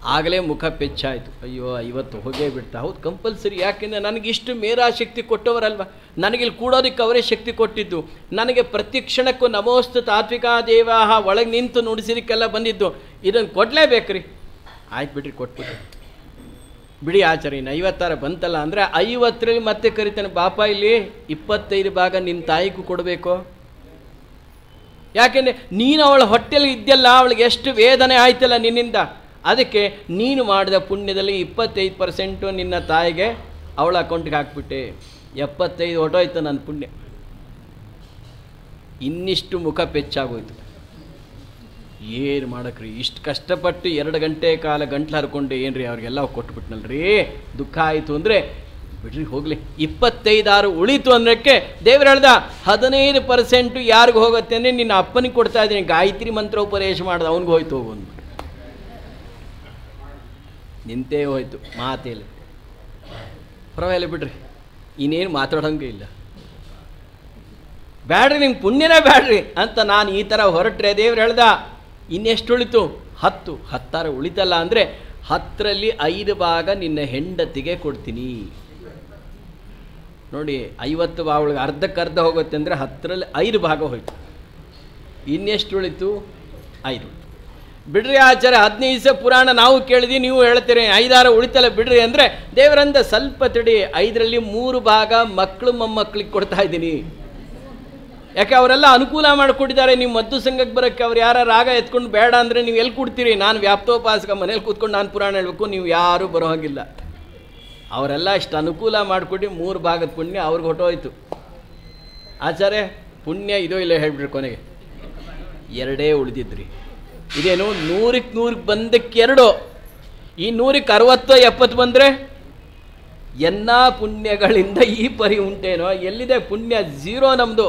ಆಗಲೇ ಮುಖ ಪೆಚ್ಚಾಯಿತು ಅಯ್ಯೋ ಇವತ್ತು ಹೋಗೇ ಬಿಡ್ತಾ ಹೌದು ಕಂಪಲ್ಸರಿ ಯಾಕೆಂದರೆ ನನಗೆ ಇಷ್ಟು ಮೇರಾಶಕ್ತಿ ಕೊಟ್ಟವರಲ್ವ ನನಗಿಲ್ಲಿ ಕೂಡೋದಕ್ಕೆ ಅವರೇ ಶಕ್ತಿ ಕೊಟ್ಟಿದ್ದು ನನಗೆ ಪ್ರತಿ ಕ್ಷಣಕ್ಕೂ ನಮೋಸ್ತು ತಾತ್ವಿಕ ದೇವಾಹ ಒಳಗೆ ನಿಂತು ನುಡಿಸಿದಕ್ಕೆಲ್ಲ ಬಂದಿದ್ದು ಇದನ್ನು ಕೊಡಲೇಬೇಕ್ರಿ ಆಯ್ತು ಬಿಡ್ರಿ ಕೊಟ್ಬಿಟ್ಟು ಬಿಡಿ ಆಚಾರ್ಯ ಇನ್ನು ಐವತ್ತಾರ ಬಂತಲ್ಲ ಅಂದರೆ ಐವತ್ತರಲ್ಲಿ ಮತ್ತೆ ಕರಿತಾನೆ ಬಾಪ ಇಲ್ಲಿ ಇಪ್ಪತ್ತೈದು ಭಾಗ ನಿನ್ನ ತಾಯಿಗೂ ಕೊಡಬೇಕು ಯಾಕೆಂದರೆ ನೀನು ಅವಳ ಹೊಟ್ಟೆಲಿ ಇದ್ದಲ್ಲ ಅವಳಿಗೆ ಎಷ್ಟು ವೇದನೆ ಆಯ್ತಲ್ಲ ನಿನ್ನಿಂದ ಅದಕ್ಕೆ ನೀನು ಮಾಡಿದ ಪುಣ್ಯದಲ್ಲಿ ಇಪ್ಪತ್ತೈದು ಪರ್ಸೆಂಟು ನಿನ್ನ ತಾಯಿಗೆ ಅವಳ ಅಕೌಂಟ್ಗೆ ಹಾಕ್ಬಿಟ್ಟೆ ಎಪ್ಪತ್ತೈದು ಹೊಟ್ಟೋಯ್ತು ನನ್ನ ಪುಣ್ಯ ಇನ್ನಿಷ್ಟು ಮುಖ ಪೆಚ್ಚಾಗೋಯ್ತು ಏನು ಮಾಡಕ್ರಿ ಇಷ್ಟು ಕಷ್ಟಪಟ್ಟು ಎರಡು ಗಂಟೆ ಕಾಲ ಗಂಟ್ಲು ಹರ್ಕೊಂಡು ಏನ್ರಿ ಅವ್ರಿಗೆಲ್ಲ ಕೊಟ್ಬಿಟ್ನಲ್ರಿ ದುಃಖ ಆಯಿತು ಅಂದರೆ ಬಿಡ್ರಿ ಹೋಗಲಿ ಇಪ್ಪತ್ತೈದಾರು ಉಳಿತು ಅನ್ನೋಕ್ಕೆ ದೇವ್ರು ಹೇಳ್ದ ಹದಿನೈದು ಪರ್ಸೆಂಟು ಯಾರಿಗೂ ಹೋಗುತ್ತೆ ಅಂದರೆ ನಿನ್ನ ಅಪ್ಪನಿಗೆ ಕೊಡ್ತಾ ಇದ್ದೀನಿ ಗಾಯತ್ರಿ ಮಂತ್ರೋಪದೇಶ ಮಾಡ್ದೆ ಅವ್ನಿಗೆ ಹೋಯ್ತು ಹೋಗು ಅಂದ್ಬಿಟ್ಟು ನಿಂತೇ ಹೋಯ್ತು ಮಾತೇಲಿ ಪರವಾಗಿಲ್ಲ ಬಿಡ್ರಿ ಇನ್ನೇನು ಮಾತಾಡೋಂಗೆ ಇಲ್ಲ ಬ್ಯಾಡ್ರಿ ನಿಮ್ಗೆ ಪುಣ್ಯನೇ ಬ್ಯಾಡ್ರಿ ಅಂತ ನಾನು ಈ ಥರ ಹೊರಟ್ರೆ ದೇವ್ರು ಹೇಳ್ದ ಇನ್ನೆಷ್ಟು ಉಳಿತು ಹತ್ತು ಹತ್ತಾರು ಉಳಿತಲ್ಲ ಅಂದರೆ ಹತ್ತರಲ್ಲಿ ಐದು ಭಾಗ ನಿನ್ನ ಹೆಂಡತಿಗೆ ಕೊಡ್ತೀನಿ ನೋಡಿ ಐವತ್ತು ಅವಳಿಗೆ ಅರ್ಧಕ್ಕರ್ಧ ಹೋಗುತ್ತೆ ಅಂದರೆ ಹತ್ತರಲ್ಲಿ ಐದು ಭಾಗ ಹೋಯ್ತು ಇನ್ನೆಷ್ಟು ಉಳಿತು ಐದು ಬಿಡ್ರಿ ಆಚಾರ ಹದಿನೈದು ದಿವಸ ಪುರಾಣ ನಾವು ಕೇಳಿದ್ವಿ ನೀವು ಹೇಳ್ತೀರಿ ಐದಾರು ಉಳಿತಲ್ಲ ಬಿಡ್ರಿ ಅಂದರೆ ದೇವರಂದ ಸ್ವಲ್ಪ ತಡಿ ಐದರಲ್ಲಿ ಮೂರು ಭಾಗ ಮಕ್ಕಳು ಮೊಮ್ಮಕ್ಕಳಿಗೆ ಕೊಡ್ತಾ ಇದ್ದೀನಿ ಯಾಕೆ ಅವರೆಲ್ಲ ಅನುಕೂಲ ಮಾಡಿಕೊಟ್ಟಿದ್ದಾರೆ ನೀವು ಮದ್ದು ಸಂಘಕ್ಕೆ ಬರೋಕ್ಕೆ ಅವ್ರು ಯಾರು ರಾಗ ಎತ್ಕೊಂಡು ಬೇಡ ಅಂದರೆ ನೀವು ಎಲ್ಲಿ ಕೊಡ್ತೀರಿ ನಾನು ವ್ಯಾಪ್ತೋಪಾಸಕ ಮನೇಲಿ ಕೂತ್ಕೊಂಡು ನಾನು ಪುರಾಣ ಹೇಳಬೇಕು ನೀವು ಯಾರೂ ಬರೋ ಹಾಗಿಲ್ಲ ಅವರೆಲ್ಲ ಇಷ್ಟು ಅನುಕೂಲ ಮಾಡಿಕೊಟ್ಟು ಮೂರು ಭಾಗದ ಪುಣ್ಯ ಅವ್ರಿಗೆ ಹೊಟ್ಟೋಯ್ತು ಆಚಾರ್ಯ ಪುಣ್ಯ ಇದೋ ಇಲ್ಲ ಹೇಳ್ಬಿಡ್ರಿ ಕೊನೆಗೆ ಎರಡೇ ಉಳಿದಿದ್ರಿ ಇದೇನು ನೂರಕ್ಕೆ ನೂರಕ್ಕೆ ಬಂದಕ್ಕೆ ಎರಡು ಈ ನೂರಕ್ಕೆ ಅರವತ್ತು ಎಪ್ಪತ್ತು ಬಂದರೆ ಎಲ್ಲ ಪುಣ್ಯಗಳಿಂದ ಈ ಪರಿ ಉಂಟೇನೋ ಎಲ್ಲಿದೆ ಪುಣ್ಯ ಝೀರೋ ನಮ್ಮದು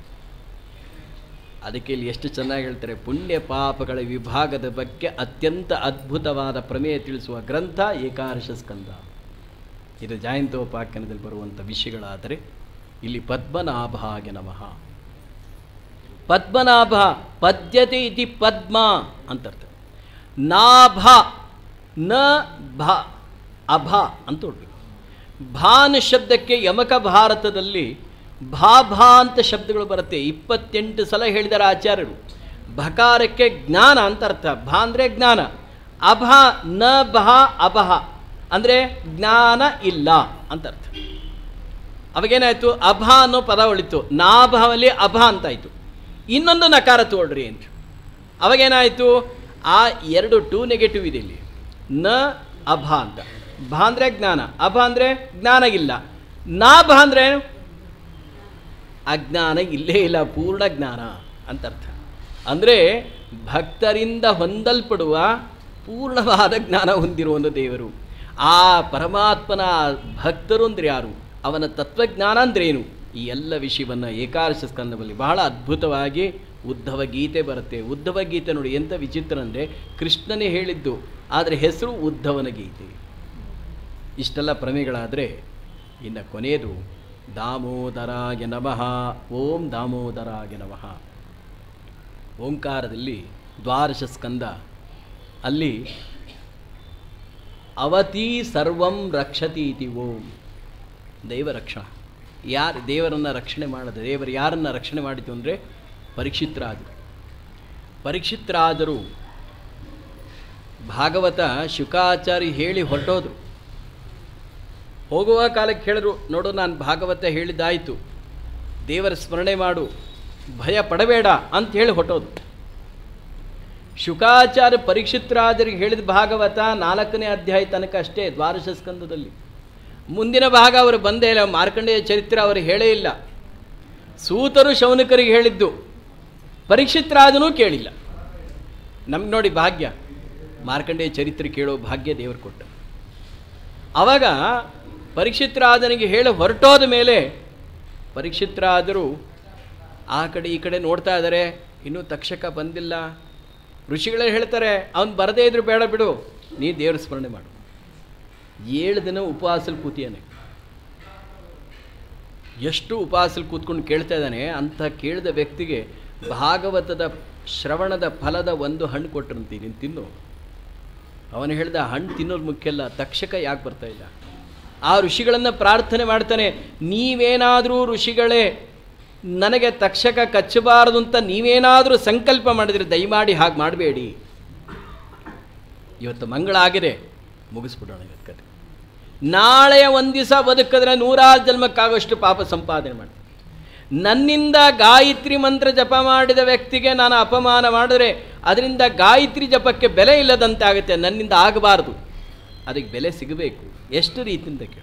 ಅದಕ್ಕೆ ಇಲ್ಲಿ ಎಷ್ಟು ಚೆನ್ನಾಗಿ ಹೇಳ್ತಾರೆ ಪುಣ್ಯ ಪಾಪಗಳ ವಿಭಾಗದ ಬಗ್ಗೆ ಅತ್ಯಂತ ಅದ್ಭುತವಾದ ಪ್ರಮೇಯ ತಿಳಿಸುವ ಗ್ರಂಥ ಏಕಾದಶ ಸ್ಕಂದ ಇದು ಜಯಂತೋಪಾಖ್ಯಾನದಲ್ಲಿ ಬರುವಂಥ ವಿಷಯಗಳಾದರೆ ಇಲ್ಲಿ ಪದ್ಮನಾಭಾಗೆ ನಮಃ ಪದ್ಮನಾಭ ಪದ್ಯತೆ ಇತಿ ಪದ್ಮ ಅಂತರ್ಥ ನಾಭ ನ ಭ ಅಭ ಅಂತ ಹೊರಡ್ಬೇಕು ಭಾನ್ ಶಬ್ದಕ್ಕೆ ಯಮಕ ಭಾರತದಲ್ಲಿ ಭಾ ಭಾ ಅಂತ ಶಬ್ದಗಳು ಬರುತ್ತೆ ಇಪ್ಪತ್ತೆಂಟು ಸಲ ಹೇಳಿದ್ದಾರೆ ಆಚಾರ್ಯರು ಭಕಾರಕ್ಕೆ ಜ್ಞಾನ ಅಂತ ಅರ್ಥ ಭಾ ಅಂದರೆ ಜ್ಞಾನ ಅಭ ನ ಭ ಅಭಹ ಅಂದರೆ ಜ್ಞಾನ ಇಲ್ಲ ಅಂತ ಅರ್ಥ ಅವಾಗೇನಾಯಿತು ಅಭ ಅನ್ನೋ ಪದ ಉಳಿತು ನಾಭವಲ್ಲಿ ಅಭ ಅಂತಾಯಿತು ಇನ್ನೊಂದು ನಕಾರ ತೋಡ್ರಿ ಅಂತ ಅವಾಗೇನಾಯಿತು ಆ ಎರಡು ಟೂ ನೆಗೆಟಿವ್ ಇದೆ ಇಲ್ಲಿ ನ ಅಭ ಅಂತ ಭ ಅಂದರೆ ಜ್ಞಾನ ಅಭ ಅಂದರೆ ಜ್ಞಾನ ಇಲ್ಲ ನಾಭ ಅಂದರೆ ಏನು ಅಜ್ಞಾನ ಇಲ್ಲೇ ಇಲ್ಲ ಪೂರ್ಣ ಜ್ಞಾನ ಅಂತ ಅರ್ಥ ಅಂದರೆ ಭಕ್ತರಿಂದ ಹೊಂದಲ್ಪಡುವ ಪೂರ್ಣವಾದ ಜ್ಞಾನ ಹೊಂದಿರುವಂಥ ದೇವರು ಆ ಪರಮಾತ್ಮನ ಭಕ್ತರು ಅಂದರೆ ಯಾರು ಅವನ ತತ್ವಜ್ಞಾನ ಅಂದ್ರೇನು ಈ ಎಲ್ಲ ವಿಷಯವನ್ನು ಏಕಾದಶ ಸ್ಕಂದದಲ್ಲಿ ಬಹಳ ಅದ್ಭುತವಾಗಿ ಉದ್ಧವ ಗೀತೆ ಬರುತ್ತೆ ಉದ್ಧವ ಗೀತೆ ನೋಡಿ ಎಂಥ ವಿಚಿತ್ರ ಅಂದರೆ ಕೃಷ್ಣನೇ ಹೇಳಿದ್ದು ಆದರೆ ಹೆಸರು ಉದ್ಧವನ ಗೀತೆ ಇಷ್ಟೆಲ್ಲ ಪ್ರಮೇಯಗಳಾದರೆ ಇನ್ನು ಕೊನೆಯದು ದಾಮೋದರಾಯ ನಮಃ ಓಂ ದಾಮೋದರಾಯ ನಮಃ ಓಂಕಾರದಲ್ಲಿ ದ್ವಾದಶ ಸ್ಕಂದ ಅಲ್ಲಿ ಅವತಿ ಸರ್ವಂ ರಕ್ಷತಿ ಇತಿ ಓಂ ದೈವ ರಕ್ಷಣ ಯಾರು ದೇವರನ್ನು ರಕ್ಷಣೆ ಮಾಡದೆ ದೇವರು ಯಾರನ್ನು ರಕ್ಷಣೆ ಮಾಡಿತು ಅಂದರೆ ಪರೀಕ್ಷಿತರಾದರು ಪರೀಕ್ಷಿತರಾದರು ಭಾಗವತ ಶುಕಾಚಾರ್ಯ ಹೇಳಿ ಹೊರಟೋದ್ರು ಹೋಗುವ ಕಾಲಕ್ಕೆ ಹೇಳಿದ್ರು ನೋಡು ನಾನು ಭಾಗವತ ಹೇಳಿದ್ದಾಯಿತು ದೇವರ ಸ್ಮರಣೆ ಮಾಡು ಭಯ ಪಡಬೇಡ ಅಂತ ಹೇಳಿ ಹೊಟ್ಟೋದು ಶುಕಾಚಾರ್ಯ ಪರೀಕ್ಷಿತರಾಜರಿಗೆ ಹೇಳಿದ ಭಾಗವತ ನಾಲ್ಕನೇ ಅಧ್ಯಾಯ ತನಕ ಅಷ್ಟೇ ದ್ವಾದಶ ಸ್ಕಂದದಲ್ಲಿ ಮುಂದಿನ ಭಾಗ ಅವರು ಬಂದೇ ಇಲ್ಲ ಮಾರ್ಕಂಡೇಯ ಚರಿತ್ರೆ ಅವರು ಹೇಳೇ ಇಲ್ಲ ಸೂತರು ಶೌನಕರಿಗೆ ಹೇಳಿದ್ದು ಪರೀಕ್ಷಿತರಾಜನೂ ಕೇಳಿಲ್ಲ ನಮ್ಗೆ ನೋಡಿ ಭಾಗ್ಯ ಮಾರ್ಕಂಡೇಯ ಚರಿತ್ರೆ ಕೇಳೋ ಭಾಗ್ಯ ದೇವರು ಕೊಟ್ಟ ಆವಾಗ ಪರೀಕ್ಷಿತರಾಜನಿಗೆ ಹೇಳಿ ಹೊರಟೋದ ಮೇಲೆ ಪರೀಕ್ಷಿತರಾದರು ಆ ಕಡೆ ಈ ಕಡೆ ನೋಡ್ತಾ ಇದ್ದಾರೆ ಇನ್ನೂ ತಕ್ಷಕ ಬಂದಿಲ್ಲ ಋಷಿಗಳೇ ಹೇಳ್ತಾರೆ ಅವನು ಬರದೇ ಇದ್ರು ಬೇಡ ಬಿಡು ನೀ ದೇವ್ರ ಸ್ಮರಣೆ ಮಾಡು ಏಳು ದಿನ ಉಪವಾಸಲ್ಲಿ ಕೂತಿಯಾನೆ ಎಷ್ಟು ಉಪವಾಸಲ್ಲಿ ಕೂತ್ಕೊಂಡು ಕೇಳ್ತಾ ಇದ್ದಾನೆ ಅಂಥ ಕೇಳಿದ ವ್ಯಕ್ತಿಗೆ ಭಾಗವತದ ಶ್ರವಣದ ಫಲದ ಒಂದು ಹಣ್ಣು ಕೊಟ್ಟರಂತೆ ನೀನು ತಿನ್ನು ಅವನು ಹೇಳ್ದ ಹಣ್ಣು ತಿನ್ನೋದು ಮುಖ್ಯ ಅಲ್ಲ ತಕ್ಷಕ ಯಾಕೆ ಬರ್ತಾ ಇಲ್ಲ ಆ ಋಷಿಗಳನ್ನು ಪ್ರಾರ್ಥನೆ ಮಾಡ್ತಾನೆ ನೀವೇನಾದರೂ ಋಷಿಗಳೇ ನನಗೆ ತಕ್ಷಕ ಕಚ್ಚಬಾರದು ಅಂತ ನೀವೇನಾದರೂ ಸಂಕಲ್ಪ ಮಾಡಿದರೆ ದಯಮಾಡಿ ಹಾಗೆ ಮಾಡಬೇಡಿ ಇವತ್ತು ಮಂಗಳ ಆಗಿದೆ ಮುಗಿಸ್ಬಿಡೋಣ ಇವತ್ತು ಕತೆ ನಾಳೆಯ ಒಂದು ದಿವಸ ಬದುಕಿದ್ರೆ ನೂರಾರು ಜನ್ಮಕ್ಕಾಗೋಷ್ಟು ಪಾಪ ಸಂಪಾದನೆ ಮಾಡ್ತೀನಿ ನನ್ನಿಂದ ಗಾಯತ್ರಿ ಮಂತ್ರ ಜಪ ಮಾಡಿದ ವ್ಯಕ್ತಿಗೆ ನಾನು ಅಪಮಾನ ಮಾಡಿದ್ರೆ ಅದರಿಂದ ಗಾಯತ್ರಿ ಜಪಕ್ಕೆ ಬೆಲೆ ಇಲ್ಲದಂತೆ ಆಗುತ್ತೆ ನನ್ನಿಂದ ಆಗಬಾರ್ದು ಅದಕ್ಕೆ ಬೆಲೆ ಸಿಗಬೇಕು ಎಷ್ಟು ರೀತಿಯಿಂದ ಕೇಳ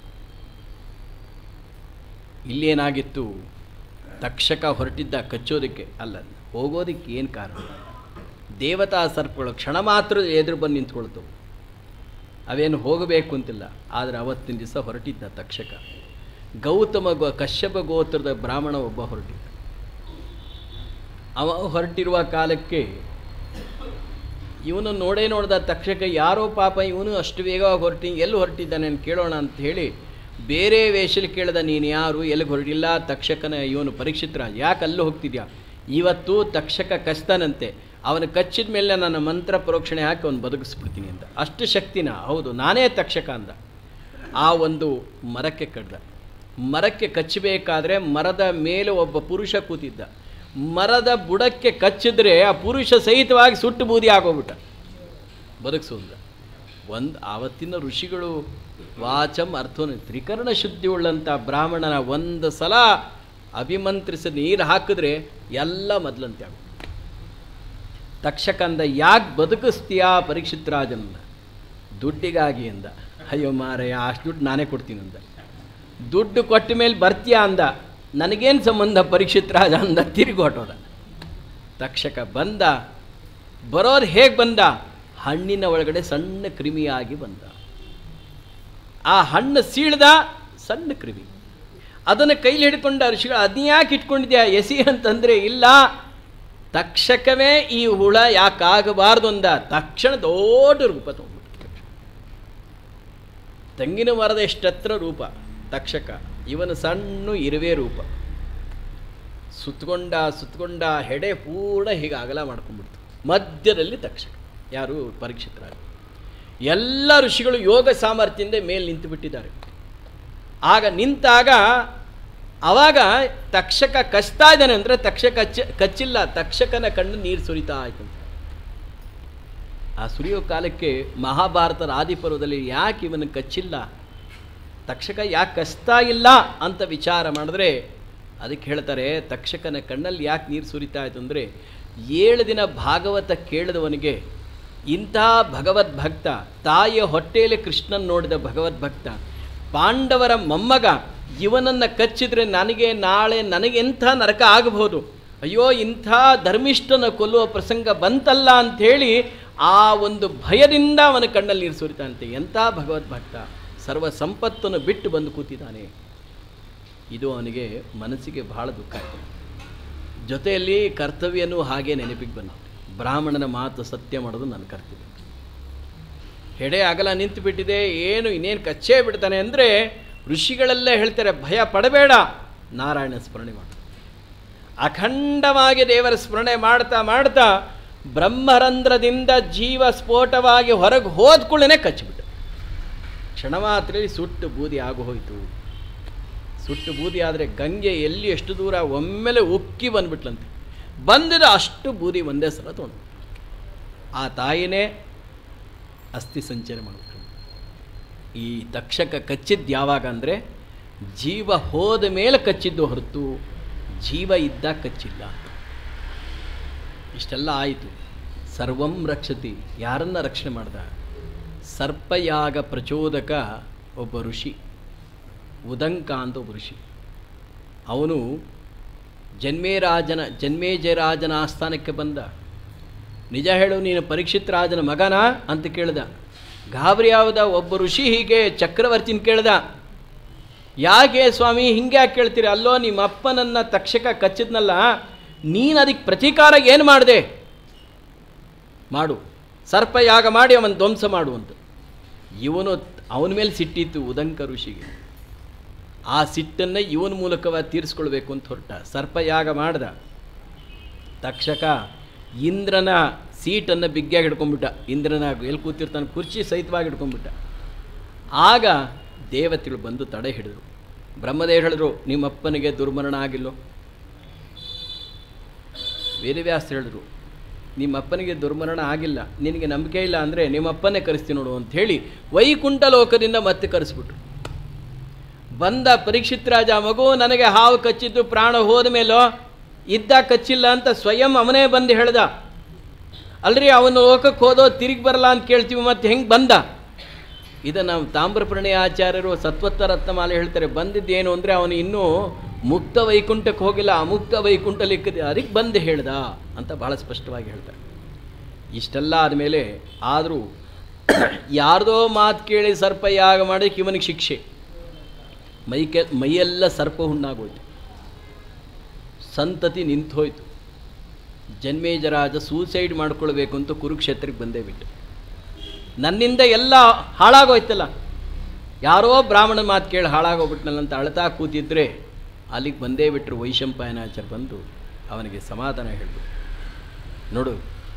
ಇಲ್ಲೇನಾಗಿತ್ತು ತಕ್ಷಕ ಹೊರಟಿದ್ದ ಕಚ್ಚೋದಕ್ಕೆ ಅಲ್ಲ ಹೋಗೋದಕ್ಕೆ ಏನು ಕಾರಣ ದೇವತಾ ಸರ್ಪಗಳು ಕ್ಷಣ ಮಾತ್ರ ಎದುರು ಬಂದು ನಿಂತ್ಕೊಳ್ತವು ಅವೇನು ಹೋಗಬೇಕು ಅಂತಿಲ್ಲ ಆದರೆ ಅವತ್ತಿನ ದಿವಸ ಹೊರಟಿದ್ದ ತಕ್ಷಕ ಗೌತಮ ಗೋ ಕಶ್ಯಪ ಗೋತ್ರದ ಬ್ರಾಹ್ಮಣ ಒಬ್ಬ ಹೊರಟಿದ್ದ ಅವ ಹೊರಟಿರುವ ಕಾಲಕ್ಕೆ ಇವನು ನೋಡೇ ನೋಡ್ದ ತಕ್ಷಕ ಯಾರೋ ಪಾಪ ಇವನು ಅಷ್ಟು ವೇಗವಾಗಿ ಹೊರಟಿ ಎಲ್ಲಿ ಹೊರಟಿದ್ದಾನೆ ಅಂತ ಕೇಳೋಣ ಅಂತ ಹೇಳಿ ಬೇರೆ ವೇಷಲ್ಲಿ ಕೇಳ್ದ ನೀನು ಯಾರು ಎಲ್ಲಿಗೆ ಹೊರಟಿಲ್ಲ ತಕ್ಷಕನ ಇವನು ಪರೀಕ್ಷಿತ್ ರಾಜ್ ಯಾಕೆ ಅಲ್ಲೂ ಹೋಗ್ತಿದ್ಯಾ ಇವತ್ತು ತಕ್ಷಕ ಕಚ್ತಾನಂತೆ ಅವನು ಕಚ್ಚಿದ ಮೇಲೆ ನನ್ನ ಮಂತ್ರ ಪ್ರೋಕ್ಷಣೆ ಹಾಕಿ ಅವನು ಬದುಕಿಸ್ಬಿಡ್ತೀನಿ ಅಂತ ಅಷ್ಟು ಶಕ್ತಿನ ಹೌದು ನಾನೇ ತಕ್ಷಕ ಅಂದ ಆ ಒಂದು ಮರಕ್ಕೆ ಕಡ್ದ ಮರಕ್ಕೆ ಕಚ್ಚಬೇಕಾದ್ರೆ ಮರದ ಮೇಲೆ ಒಬ್ಬ ಪುರುಷ ಕೂತಿದ್ದ ಮರದ ಬುಡಕ್ಕೆ ಕಚ್ಚಿದ್ರೆ ಆ ಪುರುಷ ಸಹಿತವಾಗಿ ಸುಟ್ಟು ಬೂದಿ ಆಗೋಗ್ಬಿಟ್ಟ ಬದುಕಿಸೋದ ಒಂದು ಆವತ್ತಿನ ಋಷಿಗಳು ವಾಚಂ ಅರ್ಥವನ್ನು ತ್ರಿಕರಣ ಶುದ್ಧಿ ಉಳ್ಳಂಥ ಬ್ರಾಹ್ಮಣನ ಒಂದು ಸಲ ಅಭಿಮಂತ್ರಿಸಿ ನೀರು ಹಾಕಿದ್ರೆ ಎಲ್ಲ ಮೊದಲಂತೆ ಆಗುತ್ತೆ ತಕ್ಷಕಂದ ಯಾಕೆ ಬದುಕಿಸ್ತೀಯಾ ಪರೀಕ್ಷಿತ್ ರಾಜನ್ನ ದುಡ್ಡಿಗಾಗಿ ಅಂದ ಅಯ್ಯೋ ಮಾರಯ್ಯ ಅಷ್ಟು ದುಡ್ಡು ನಾನೇ ಕೊಡ್ತೀನಿ ಅಂದ ದುಡ್ಡು ಕೊಟ್ಟ ಮೇಲೆ ಬರ್ತೀಯಾ ಅಂದ ನನಗೇನು ಸಂಬಂಧ ಪರೀಕ್ಷಿತ್ ರಾಜ ಅಂದ ತಿರುಗಿ ಹೊಟ್ಟೋದ ತಕ್ಷಕ ಬಂದ ಬರೋದು ಹೇಗೆ ಬಂದ ಹಣ್ಣಿನ ಒಳಗಡೆ ಸಣ್ಣ ಕ್ರಿಮಿಯಾಗಿ ಬಂದ ಆ ಹಣ್ಣು ಸೀಳ್ದ ಸಣ್ಣ ಕ್ರಿಮಿ ಅದನ್ನು ಕೈಲಿ ಹಿಡ್ಕೊಂಡ ಋಷಿಗಳು ಅದನ್ನ ಯಾಕೆ ಇಟ್ಕೊಂಡಿದ್ಯಾ ಎಸಿ ಅಂತಂದರೆ ಇಲ್ಲ ತಕ್ಷಕವೇ ಈ ಹುಳ ಯಾಕಾಗಬಾರ್ದು ಅಂದ ತಕ್ಷಣ ದೊಡ್ಡ ರೂಪ ತೊಗೊಂಡ್ಬಿಟ್ಟು ತೆಂಗಿನ ಮರದ ಎಷ್ಟತ್ರ ರೂಪ ತಕ್ಷಕ ಇವನು ಸಣ್ಣ ಇರುವೆ ರೂಪ ಸುತ್ತಕೊಂಡ ಸುತ್ತಕೊಂಡ ಹೆಡೆ ಪೂರ್ಣ ಹೀಗೆ ಅಗಲ ಮಾಡ್ಕೊಂಡ್ಬಿಡ್ತು ಮಧ್ಯದಲ್ಲಿ ತಕ್ಷಕ ಯಾರು ಪರೀಕ್ಷಿತರಾಗ ಎಲ್ಲ ಋಷಿಗಳು ಯೋಗ ಸಾಮರ್ಥ್ಯದಿಂದ ಮೇಲೆ ನಿಂತು ಬಿಟ್ಟಿದ್ದಾರೆ ಆಗ ನಿಂತಾಗ ಅವಾಗ ತಕ್ಷಕ ಕಚ್ತಾ ಇದ್ದಾನೆ ಅಂದರೆ ತಕ್ಷಕ ಕಚ್ಚ ಕಚ್ಚಿಲ್ಲ ತಕ್ಷಕನ ಕಣ್ಣು ನೀರು ಸುರಿತಾ ಆಯ್ತು ಆ ಸುರಿಯೋ ಕಾಲಕ್ಕೆ ಮಹಾಭಾರತದ ಆದಿಪರ್ವದಲ್ಲಿ ಯಾಕೆ ಇವನು ಕಚ್ಚಿಲ್ಲ ತಕ್ಷಕ ಯಾಕೆ ಕಚ್ತಾ ಇಲ್ಲ ಅಂತ ವಿಚಾರ ಮಾಡಿದ್ರೆ ಅದಕ್ಕೆ ಹೇಳ್ತಾರೆ ತಕ್ಷಕನ ಕಣ್ಣಲ್ಲಿ ಯಾಕೆ ನೀರು ಸುರಿತಾ ಆಯ್ತು ಅಂದರೆ ಏಳು ದಿನ ಭಾಗವತ ಕೇಳಿದವನಿಗೆ ಇಂಥ ಭಗವದ್ಭಕ್ತ ತಾಯಿಯ ಹೊಟ್ಟೆಯಲ್ಲಿ ಕೃಷ್ಣನ್ ನೋಡಿದ ಭಗವದ್ಭಕ್ತ ಪಾಂಡವರ ಮೊಮ್ಮಗ ಇವನನ್ನು ಕಚ್ಚಿದ್ರೆ ನನಗೆ ನಾಳೆ ನನಗೆಂಥ ನರಕ ಆಗಬಹುದು ಅಯ್ಯೋ ಇಂಥ ಧರ್ಮಿಷ್ಠನ ಕೊಲ್ಲುವ ಪ್ರಸಂಗ ಬಂತಲ್ಲ ಅಂಥೇಳಿ ಆ ಒಂದು ಭಯದಿಂದ ಅವನ ಕಣ್ಣಲ್ಲಿ ನೀರು ಸುರಿತಾನಂತೆ ಎಂಥ ಭಗವದ್ಭಕ್ತ ಸರ್ವ ಸಂಪತ್ತನ್ನು ಬಿಟ್ಟು ಬಂದು ಕೂತಿದ್ದಾನೆ ಇದು ಅವನಿಗೆ ಮನಸ್ಸಿಗೆ ಬಹಳ ದುಃಖ ಆಯಿತು ಜೊತೆಯಲ್ಲಿ ಕರ್ತವ್ಯನೂ ಹಾಗೆ ನೆನಪಿಗೆ ಬಂದ ಬ್ರಾಹ್ಮಣನ ಮಾತು ಸತ್ಯ ಮಾಡೋದು ನನ್ನ ಕರ್ತವ್ಯ ಹೆಡೆ ಅಗಲ ನಿಂತು ಬಿಟ್ಟಿದೆ ಏನು ಇನ್ನೇನು ಕಚ್ಚೇ ಬಿಡ್ತಾನೆ ಅಂದರೆ ಋಷಿಗಳೆಲ್ಲ ಹೇಳ್ತಾರೆ ಭಯ ಪಡಬೇಡ ನಾರಾಯಣ ಸ್ಮರಣೆ ಮಾಡು ಅಖಂಡವಾಗಿ ದೇವರ ಸ್ಮರಣೆ ಮಾಡ್ತಾ ಮಾಡ್ತಾ ಬ್ರಹ್ಮರಂಧ್ರದಿಂದ ಜೀವ ಸ್ಫೋಟವಾಗಿ ಹೊರಗೆ ಹೋದ ಕೂಡಲೇ ಕಚ್ಚಿಬಿಟ್ಟು ಕ್ಷಣ ಮಾತ್ರದಲ್ಲಿ ಸುಟ್ಟು ಬೂದಿ ಆಗು ಹೋಯಿತು ಸುಟ್ಟು ಬೂದಿ ಆದರೆ ಗಂಗೆ ಎಲ್ಲಿ ಎಷ್ಟು ದೂರ ಒಮ್ಮೆಲೆ ಉಕ್ಕಿ ಬಂದ್ಬಿಟ್ಲಂತೆ ಬಂದಿದ ಅಷ್ಟು ಬೂದಿ ಒಂದೇ ಸಲ ತೊಗೊಂಡು ಆ ತಾಯಿನೇ ಅಸ್ಥಿ ಸಂಚಾರ ಮಾಡಿಬಿಟ್ರು ಈ ತಕ್ಷಕ ಕಚ್ಚಿದ್ದು ಯಾವಾಗ ಅಂದರೆ ಜೀವ ಹೋದ ಮೇಲೆ ಕಚ್ಚಿದ್ದು ಹೊರತು ಜೀವ ಇದ್ದ ಕಚ್ಚಿಲ್ಲ ಇಷ್ಟೆಲ್ಲ ಆಯಿತು ಸರ್ವಂ ರಕ್ಷತಿ ಯಾರನ್ನ ರಕ್ಷಣೆ ಮಾಡ್ದ ಸರ್ಪಯಾಗ ಪ್ರಚೋದಕ ಒಬ್ಬ ಋಷಿ ಉದಂಕ ಅಂತ ಒಬ್ಬ ಋಷಿ ಅವನು ಜನ್ಮೇರಾಜನ ಜನ್ಮೇಜಯರಾಜನ ಆಸ್ಥಾನಕ್ಕೆ ಬಂದ ನಿಜ ಹೇಳು ನೀನು ಪರೀಕ್ಷಿತ್ ರಾಜನ ಮಗನ ಅಂತ ಕೇಳ್ದ ಗಾಬರಿ ಯಾವ್ದ ಒಬ್ಬ ಋಷಿ ಹೀಗೆ ಚಕ್ರವರ್ತಿನ ಕೇಳ್ದ ಯಾಕೆ ಸ್ವಾಮಿ ಹಿಂಗೆ ಯಾಕೆ ಕೇಳ್ತೀರಿ ಅಲ್ಲೋ ನಿಮ್ಮ ಅಪ್ಪನನ್ನು ತಕ್ಷಕ ಕಚ್ಚಿದ್ನಲ್ಲ ನೀನು ಅದಕ್ಕೆ ಪ್ರತೀಕಾರ ಏನು ಮಾಡಿದೆ ಮಾಡು ಸರ್ಪ ಯಾಗ ಮಾಡಿ ಅವನ ಧ್ವಂಸ ಮಾಡು ಅಂತ ಇವನು ಅವನ ಮೇಲೆ ಸಿಟ್ಟಿತ್ತು ಉದಂಕ ಋಷಿಗೆ ಆ ಸಿಟ್ಟನ್ನು ಇವನ ಮೂಲಕವಾಗಿ ತೀರಿಸ್ಕೊಳ್ಬೇಕು ಅಂತ ಹೊರಟ ಸರ್ಪ ಯಾಗ ಮಾಡ್ದ ತಕ್ಷಕ ಇಂದ್ರನ ಸೀಟನ್ನು ಬಿಗ್ಗಿಯಾಗಿ ಹಿಡ್ಕೊಂಡ್ಬಿಟ್ಟ ಇಂದ್ರನ ಎಲ್ಲಿ ಕೂತಿರ್ತಾನೆ ಕುರ್ಚಿ ಸಹಿತವಾಗಿ ಹಿಡ್ಕೊಂಡ್ಬಿಟ್ಟ ಆಗ ದೇವತೆಗಳು ಬಂದು ತಡೆ ಹಿಡಿದ್ರು ಬ್ರಹ್ಮದೇವ್ ಹೇಳಿದ್ರು ನಿಮ್ಮಪ್ಪನಿಗೆ ದುರ್ಮರಣ ಆಗಿಲ್ಲೋ ವೇದವ್ಯಾಸ ಹೇಳಿದ್ರು ನಿಮ್ಮಪ್ಪನಿಗೆ ದುರ್ಮರಣ ಆಗಿಲ್ಲ ನಿನಗೆ ನಂಬಿಕೆ ಇಲ್ಲ ಅಂದರೆ ನಿಮ್ಮಪ್ಪನೇ ಕರೆಸ್ತೀನಿ ನೋಡು ಅಂತ ಹೇಳಿ ವೈಕುಂಠ ಲೋಕದಿಂದ ಮತ್ತೆ ಕರೆಸ್ಬಿಟ್ರು ಬಂದ ಪರೀಕ್ಷಿತ್ ರಾಜ ಮಗು ನನಗೆ ಹಾವು ಕಚ್ಚಿದ್ದು ಪ್ರಾಣ ಹೋದ ಮೇಲೋ ಇದ್ದ ಕಚ್ಚಿಲ್ಲ ಅಂತ ಸ್ವಯಂ ಅವನೇ ಬಂದು ಹೇಳ್ದ ಅಲ್ರಿ ಅವನು ಲೋಕಕ್ಕೆ ಹೋದೋ ತಿರುಗಿ ಬರಲ್ಲ ಅಂತ ಕೇಳ್ತೀವಿ ಮತ್ತೆ ಹೆಂಗೆ ಬಂದ ಇದು ನಾವು ತಾಮ್ರಪರ್ಣಿ ಆಚಾರ್ಯರು ಸತ್ವತ್ತ ರತ್ನಮಾಲೆ ಹೇಳ್ತಾರೆ ಬಂದಿದ್ದೇನು ಅಂದರೆ ಅವನು ಇನ್ನೂ ಮುಕ್ತ ವೈಕುಂಠಕ್ಕೆ ಹೋಗಿಲ್ಲ ಅಮುಕ್ತ ವೈಕುಂಠ ಲಿಕ್ಕದೆ ಅದಕ್ಕೆ ಬಂದು ಹೇಳ್ದ ಅಂತ ಭಾಳ ಸ್ಪಷ್ಟವಾಗಿ ಹೇಳ್ತಾರೆ ಇಷ್ಟೆಲ್ಲ ಆದಮೇಲೆ ಆದರೂ ಯಾರ್ದೋ ಮಾತು ಕೇಳಿ ಸರ್ಪ ಯಾಗ ಮಾಡೋಕ್ಕೆ ಇವನಿಗೆ ಶಿಕ್ಷೆ ಮೈಕೆ ಮೈಯೆಲ್ಲ ಸರ್ಪ ಹುಣ್ಣಾಗೋಯ್ತು ಸಂತತಿ ನಿಂತೋಯ್ತು ಜನ್ಮೇಜರಾಜ ಸೂಸೈಡ್ ಮಾಡ್ಕೊಳ್ಬೇಕು ಅಂತ ಕುರುಕ್ಷೇತ್ರಕ್ಕೆ ಬಂದೇ ಬಿಟ್ಟು ನನ್ನಿಂದ ಎಲ್ಲ ಹಾಳಾಗೋಯ್ತಲ್ಲ ಯಾರೋ ಬ್ರಾಹ್ಮಣ ಮಾತು ಕೇಳಿ ಹಾಳಾಗೋಗ್ಬಿಟ್ನಲ್ಲ ಅಂತ ಅಳ್ತಾ ಕೂತಿದ್ರೆ ಅಲ್ಲಿಗೆ ಬಂದೇ ಬಿಟ್ಟರು ವೈಶಂಪಾಯನಾಚಾರ ಬಂದು ಅವನಿಗೆ ಸಮಾಧಾನ ಹೇಳಿದ್ರು ನೋಡು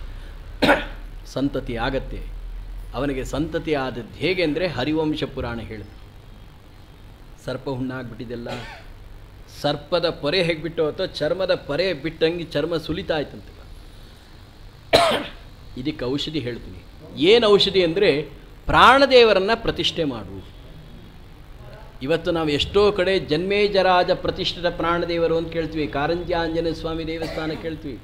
ಸಂತತಿ ಆಗತ್ತೆ ಅವನಿಗೆ ಸಂತತಿ ಆದದ್ದು ಹೇಗೆ ಅಂದರೆ ಹರಿವಂಶ ಪುರಾಣ ಹೇಳಿದ್ರು ಸರ್ಪ ಹುಣ್ಣಾಗ್ಬಿಟ್ಟಿದೆಲ್ಲ ಸರ್ಪದ ಪೊರೆ ಹೇಗೆ ಬಿಟ್ಟು ಹೋತೋ ಚರ್ಮದ ಪೊರೆ ಬಿಟ್ಟಂಗೆ ಚರ್ಮ ಸುಲಿತಾ ಆಯ್ತಂತೆ ಇದಕ್ಕೆ ಔಷಧಿ ಹೇಳ್ತೀನಿ ಏನು ಔಷಧಿ ಅಂದರೆ ಪ್ರಾಣದೇವರನ್ನು ಪ್ರತಿಷ್ಠೆ ಮಾಡು ಇವತ್ತು ನಾವು ಎಷ್ಟೋ ಕಡೆ ಜನ್ಮೇಜರಾಜ ಪ್ರತಿಷ್ಠಿತ ಪ್ರಾಣದೇವರು ಅಂತ ಕೇಳ್ತೀವಿ ಕಾರಂಜಿ ಆಂಜನೇಯ ಸ್ವಾಮಿ ದೇವಸ್ಥಾನ ಕೇಳ್ತೀವಿ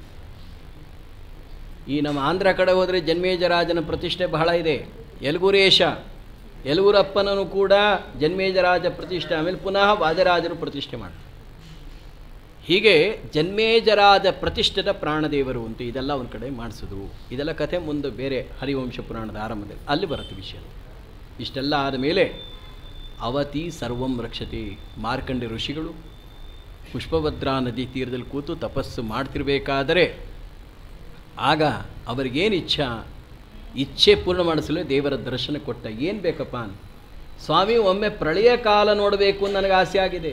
ಈ ನಮ್ಮ ಆಂಧ್ರ ಕಡೆ ಹೋದರೆ ಜನ್ಮೇಜರಾಜನ ಪ್ರತಿಷ್ಠೆ ಬಹಳ ಇದೆ ಯಲಗೂರೇಶ ಯಲಗೂರಪ್ಪನೂ ಕೂಡ ಜನ್ಮೇಜರಾಜ ಪ್ರತಿಷ್ಠೆ ಆಮೇಲೆ ಪುನಃ ವಾದರಾಜರು ಪ್ರತಿಷ್ಠೆ ಮಾಡ್ತಾರೆ ಹೀಗೆ ಜನ್ಮೇಜರಾಜ ಪ್ರತಿಷ್ಠಿತ ಪ್ರಾಣದೇವರು ಅಂತ ಇದೆಲ್ಲ ಒಂದು ಕಡೆ ಮಾಡಿಸಿದ್ರು ಇದೆಲ್ಲ ಕಥೆ ಮುಂದೆ ಬೇರೆ ಹರಿವಂಶ ಪುರಾಣದ ಆರಂಭದಲ್ಲಿ ಅಲ್ಲಿ ಬರುತ್ತೆ ವಿಷಯ ಇಷ್ಟೆಲ್ಲ ಆದಮೇಲೆ ಅವತಿ ಸರ್ವಂ ರಕ್ಷತೆ ಮಾರ್ಕಂಡ ಋಷಿಗಳು ಪುಷ್ಪಭದ್ರಾ ನದಿ ತೀರದಲ್ಲಿ ಕೂತು ತಪಸ್ಸು ಮಾಡ್ತಿರ್ಬೇಕಾದರೆ ಆಗ ಅವರಿಗೇನು ಇಚ್ಛಾ ಇಚ್ಛೆ ಪೂರ್ಣ ಮಾಡಿಸಲು ದೇವರ ದರ್ಶನ ಕೊಟ್ಟ ಏನು ಬೇಕಪ್ಪ ಅಂತ ಸ್ವಾಮಿ ಒಮ್ಮೆ ಪ್ರಳಯ ಕಾಲ ನೋಡಬೇಕು ಅಂತ ನನಗೆ ಆಸೆ ಆಗಿದೆ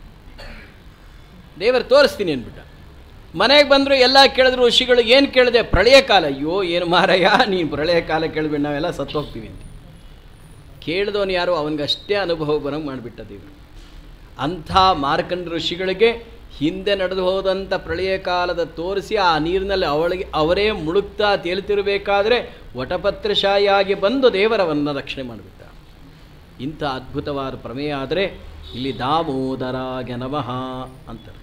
ದೇವರು ತೋರಿಸ್ತೀನಿ ಅಂದ್ಬಿಟ್ಟ ಮನೆಗೆ ಬಂದರು ಎಲ್ಲ ಕೇಳಿದ್ರು ಋಷಿಗಳು ಏನು ಕೇಳಿದೆ ಪ್ರಳಯ ಕಾಲ ಅಯ್ಯೋ ಏನು ಮಾರಯ್ಯ ನೀನು ಪ್ರಳಯ ಕಾಲ ಕೇಳಿಬಿಟ್ಟು ನಾವೆಲ್ಲ ಸತ್ತು ಹೋಗ್ತೀವಿ ಅಂತ ಕೇಳಿದವನು ಯಾರು ಅವನಿಗಷ್ಟೇ ಅನುಭವ ಬರೋಂಗೆ ಮಾಡಿಬಿಟ್ಟ ದೇವರು ಅಂಥ ಮಾರ್ಕಂಡ ಋಷಿಗಳಿಗೆ ಹಿಂದೆ ನಡೆದು ಹೋದಂಥ ಪ್ರಳಯ ಕಾಲದ ತೋರಿಸಿ ಆ ನೀರಿನಲ್ಲಿ ಅವಳಿಗೆ ಅವರೇ ಮುಳುಗ್ತಾ ತೇಲ್ತಿರಬೇಕಾದ್ರೆ ವಟಪತ್ರಶಾಹಿಯಾಗಿ ಬಂದು ದೇವರವನ್ನು ರಕ್ಷಣೆ ಮಾಡಿಬಿಟ್ಟ ಇಂಥ ಅದ್ಭುತವಾದ ಪ್ರಮೇಯ ಆದರೆ ಇಲ್ಲಿ ದಾಮೋದರಾಗ ನಮಃ ಅಂತಾರೆ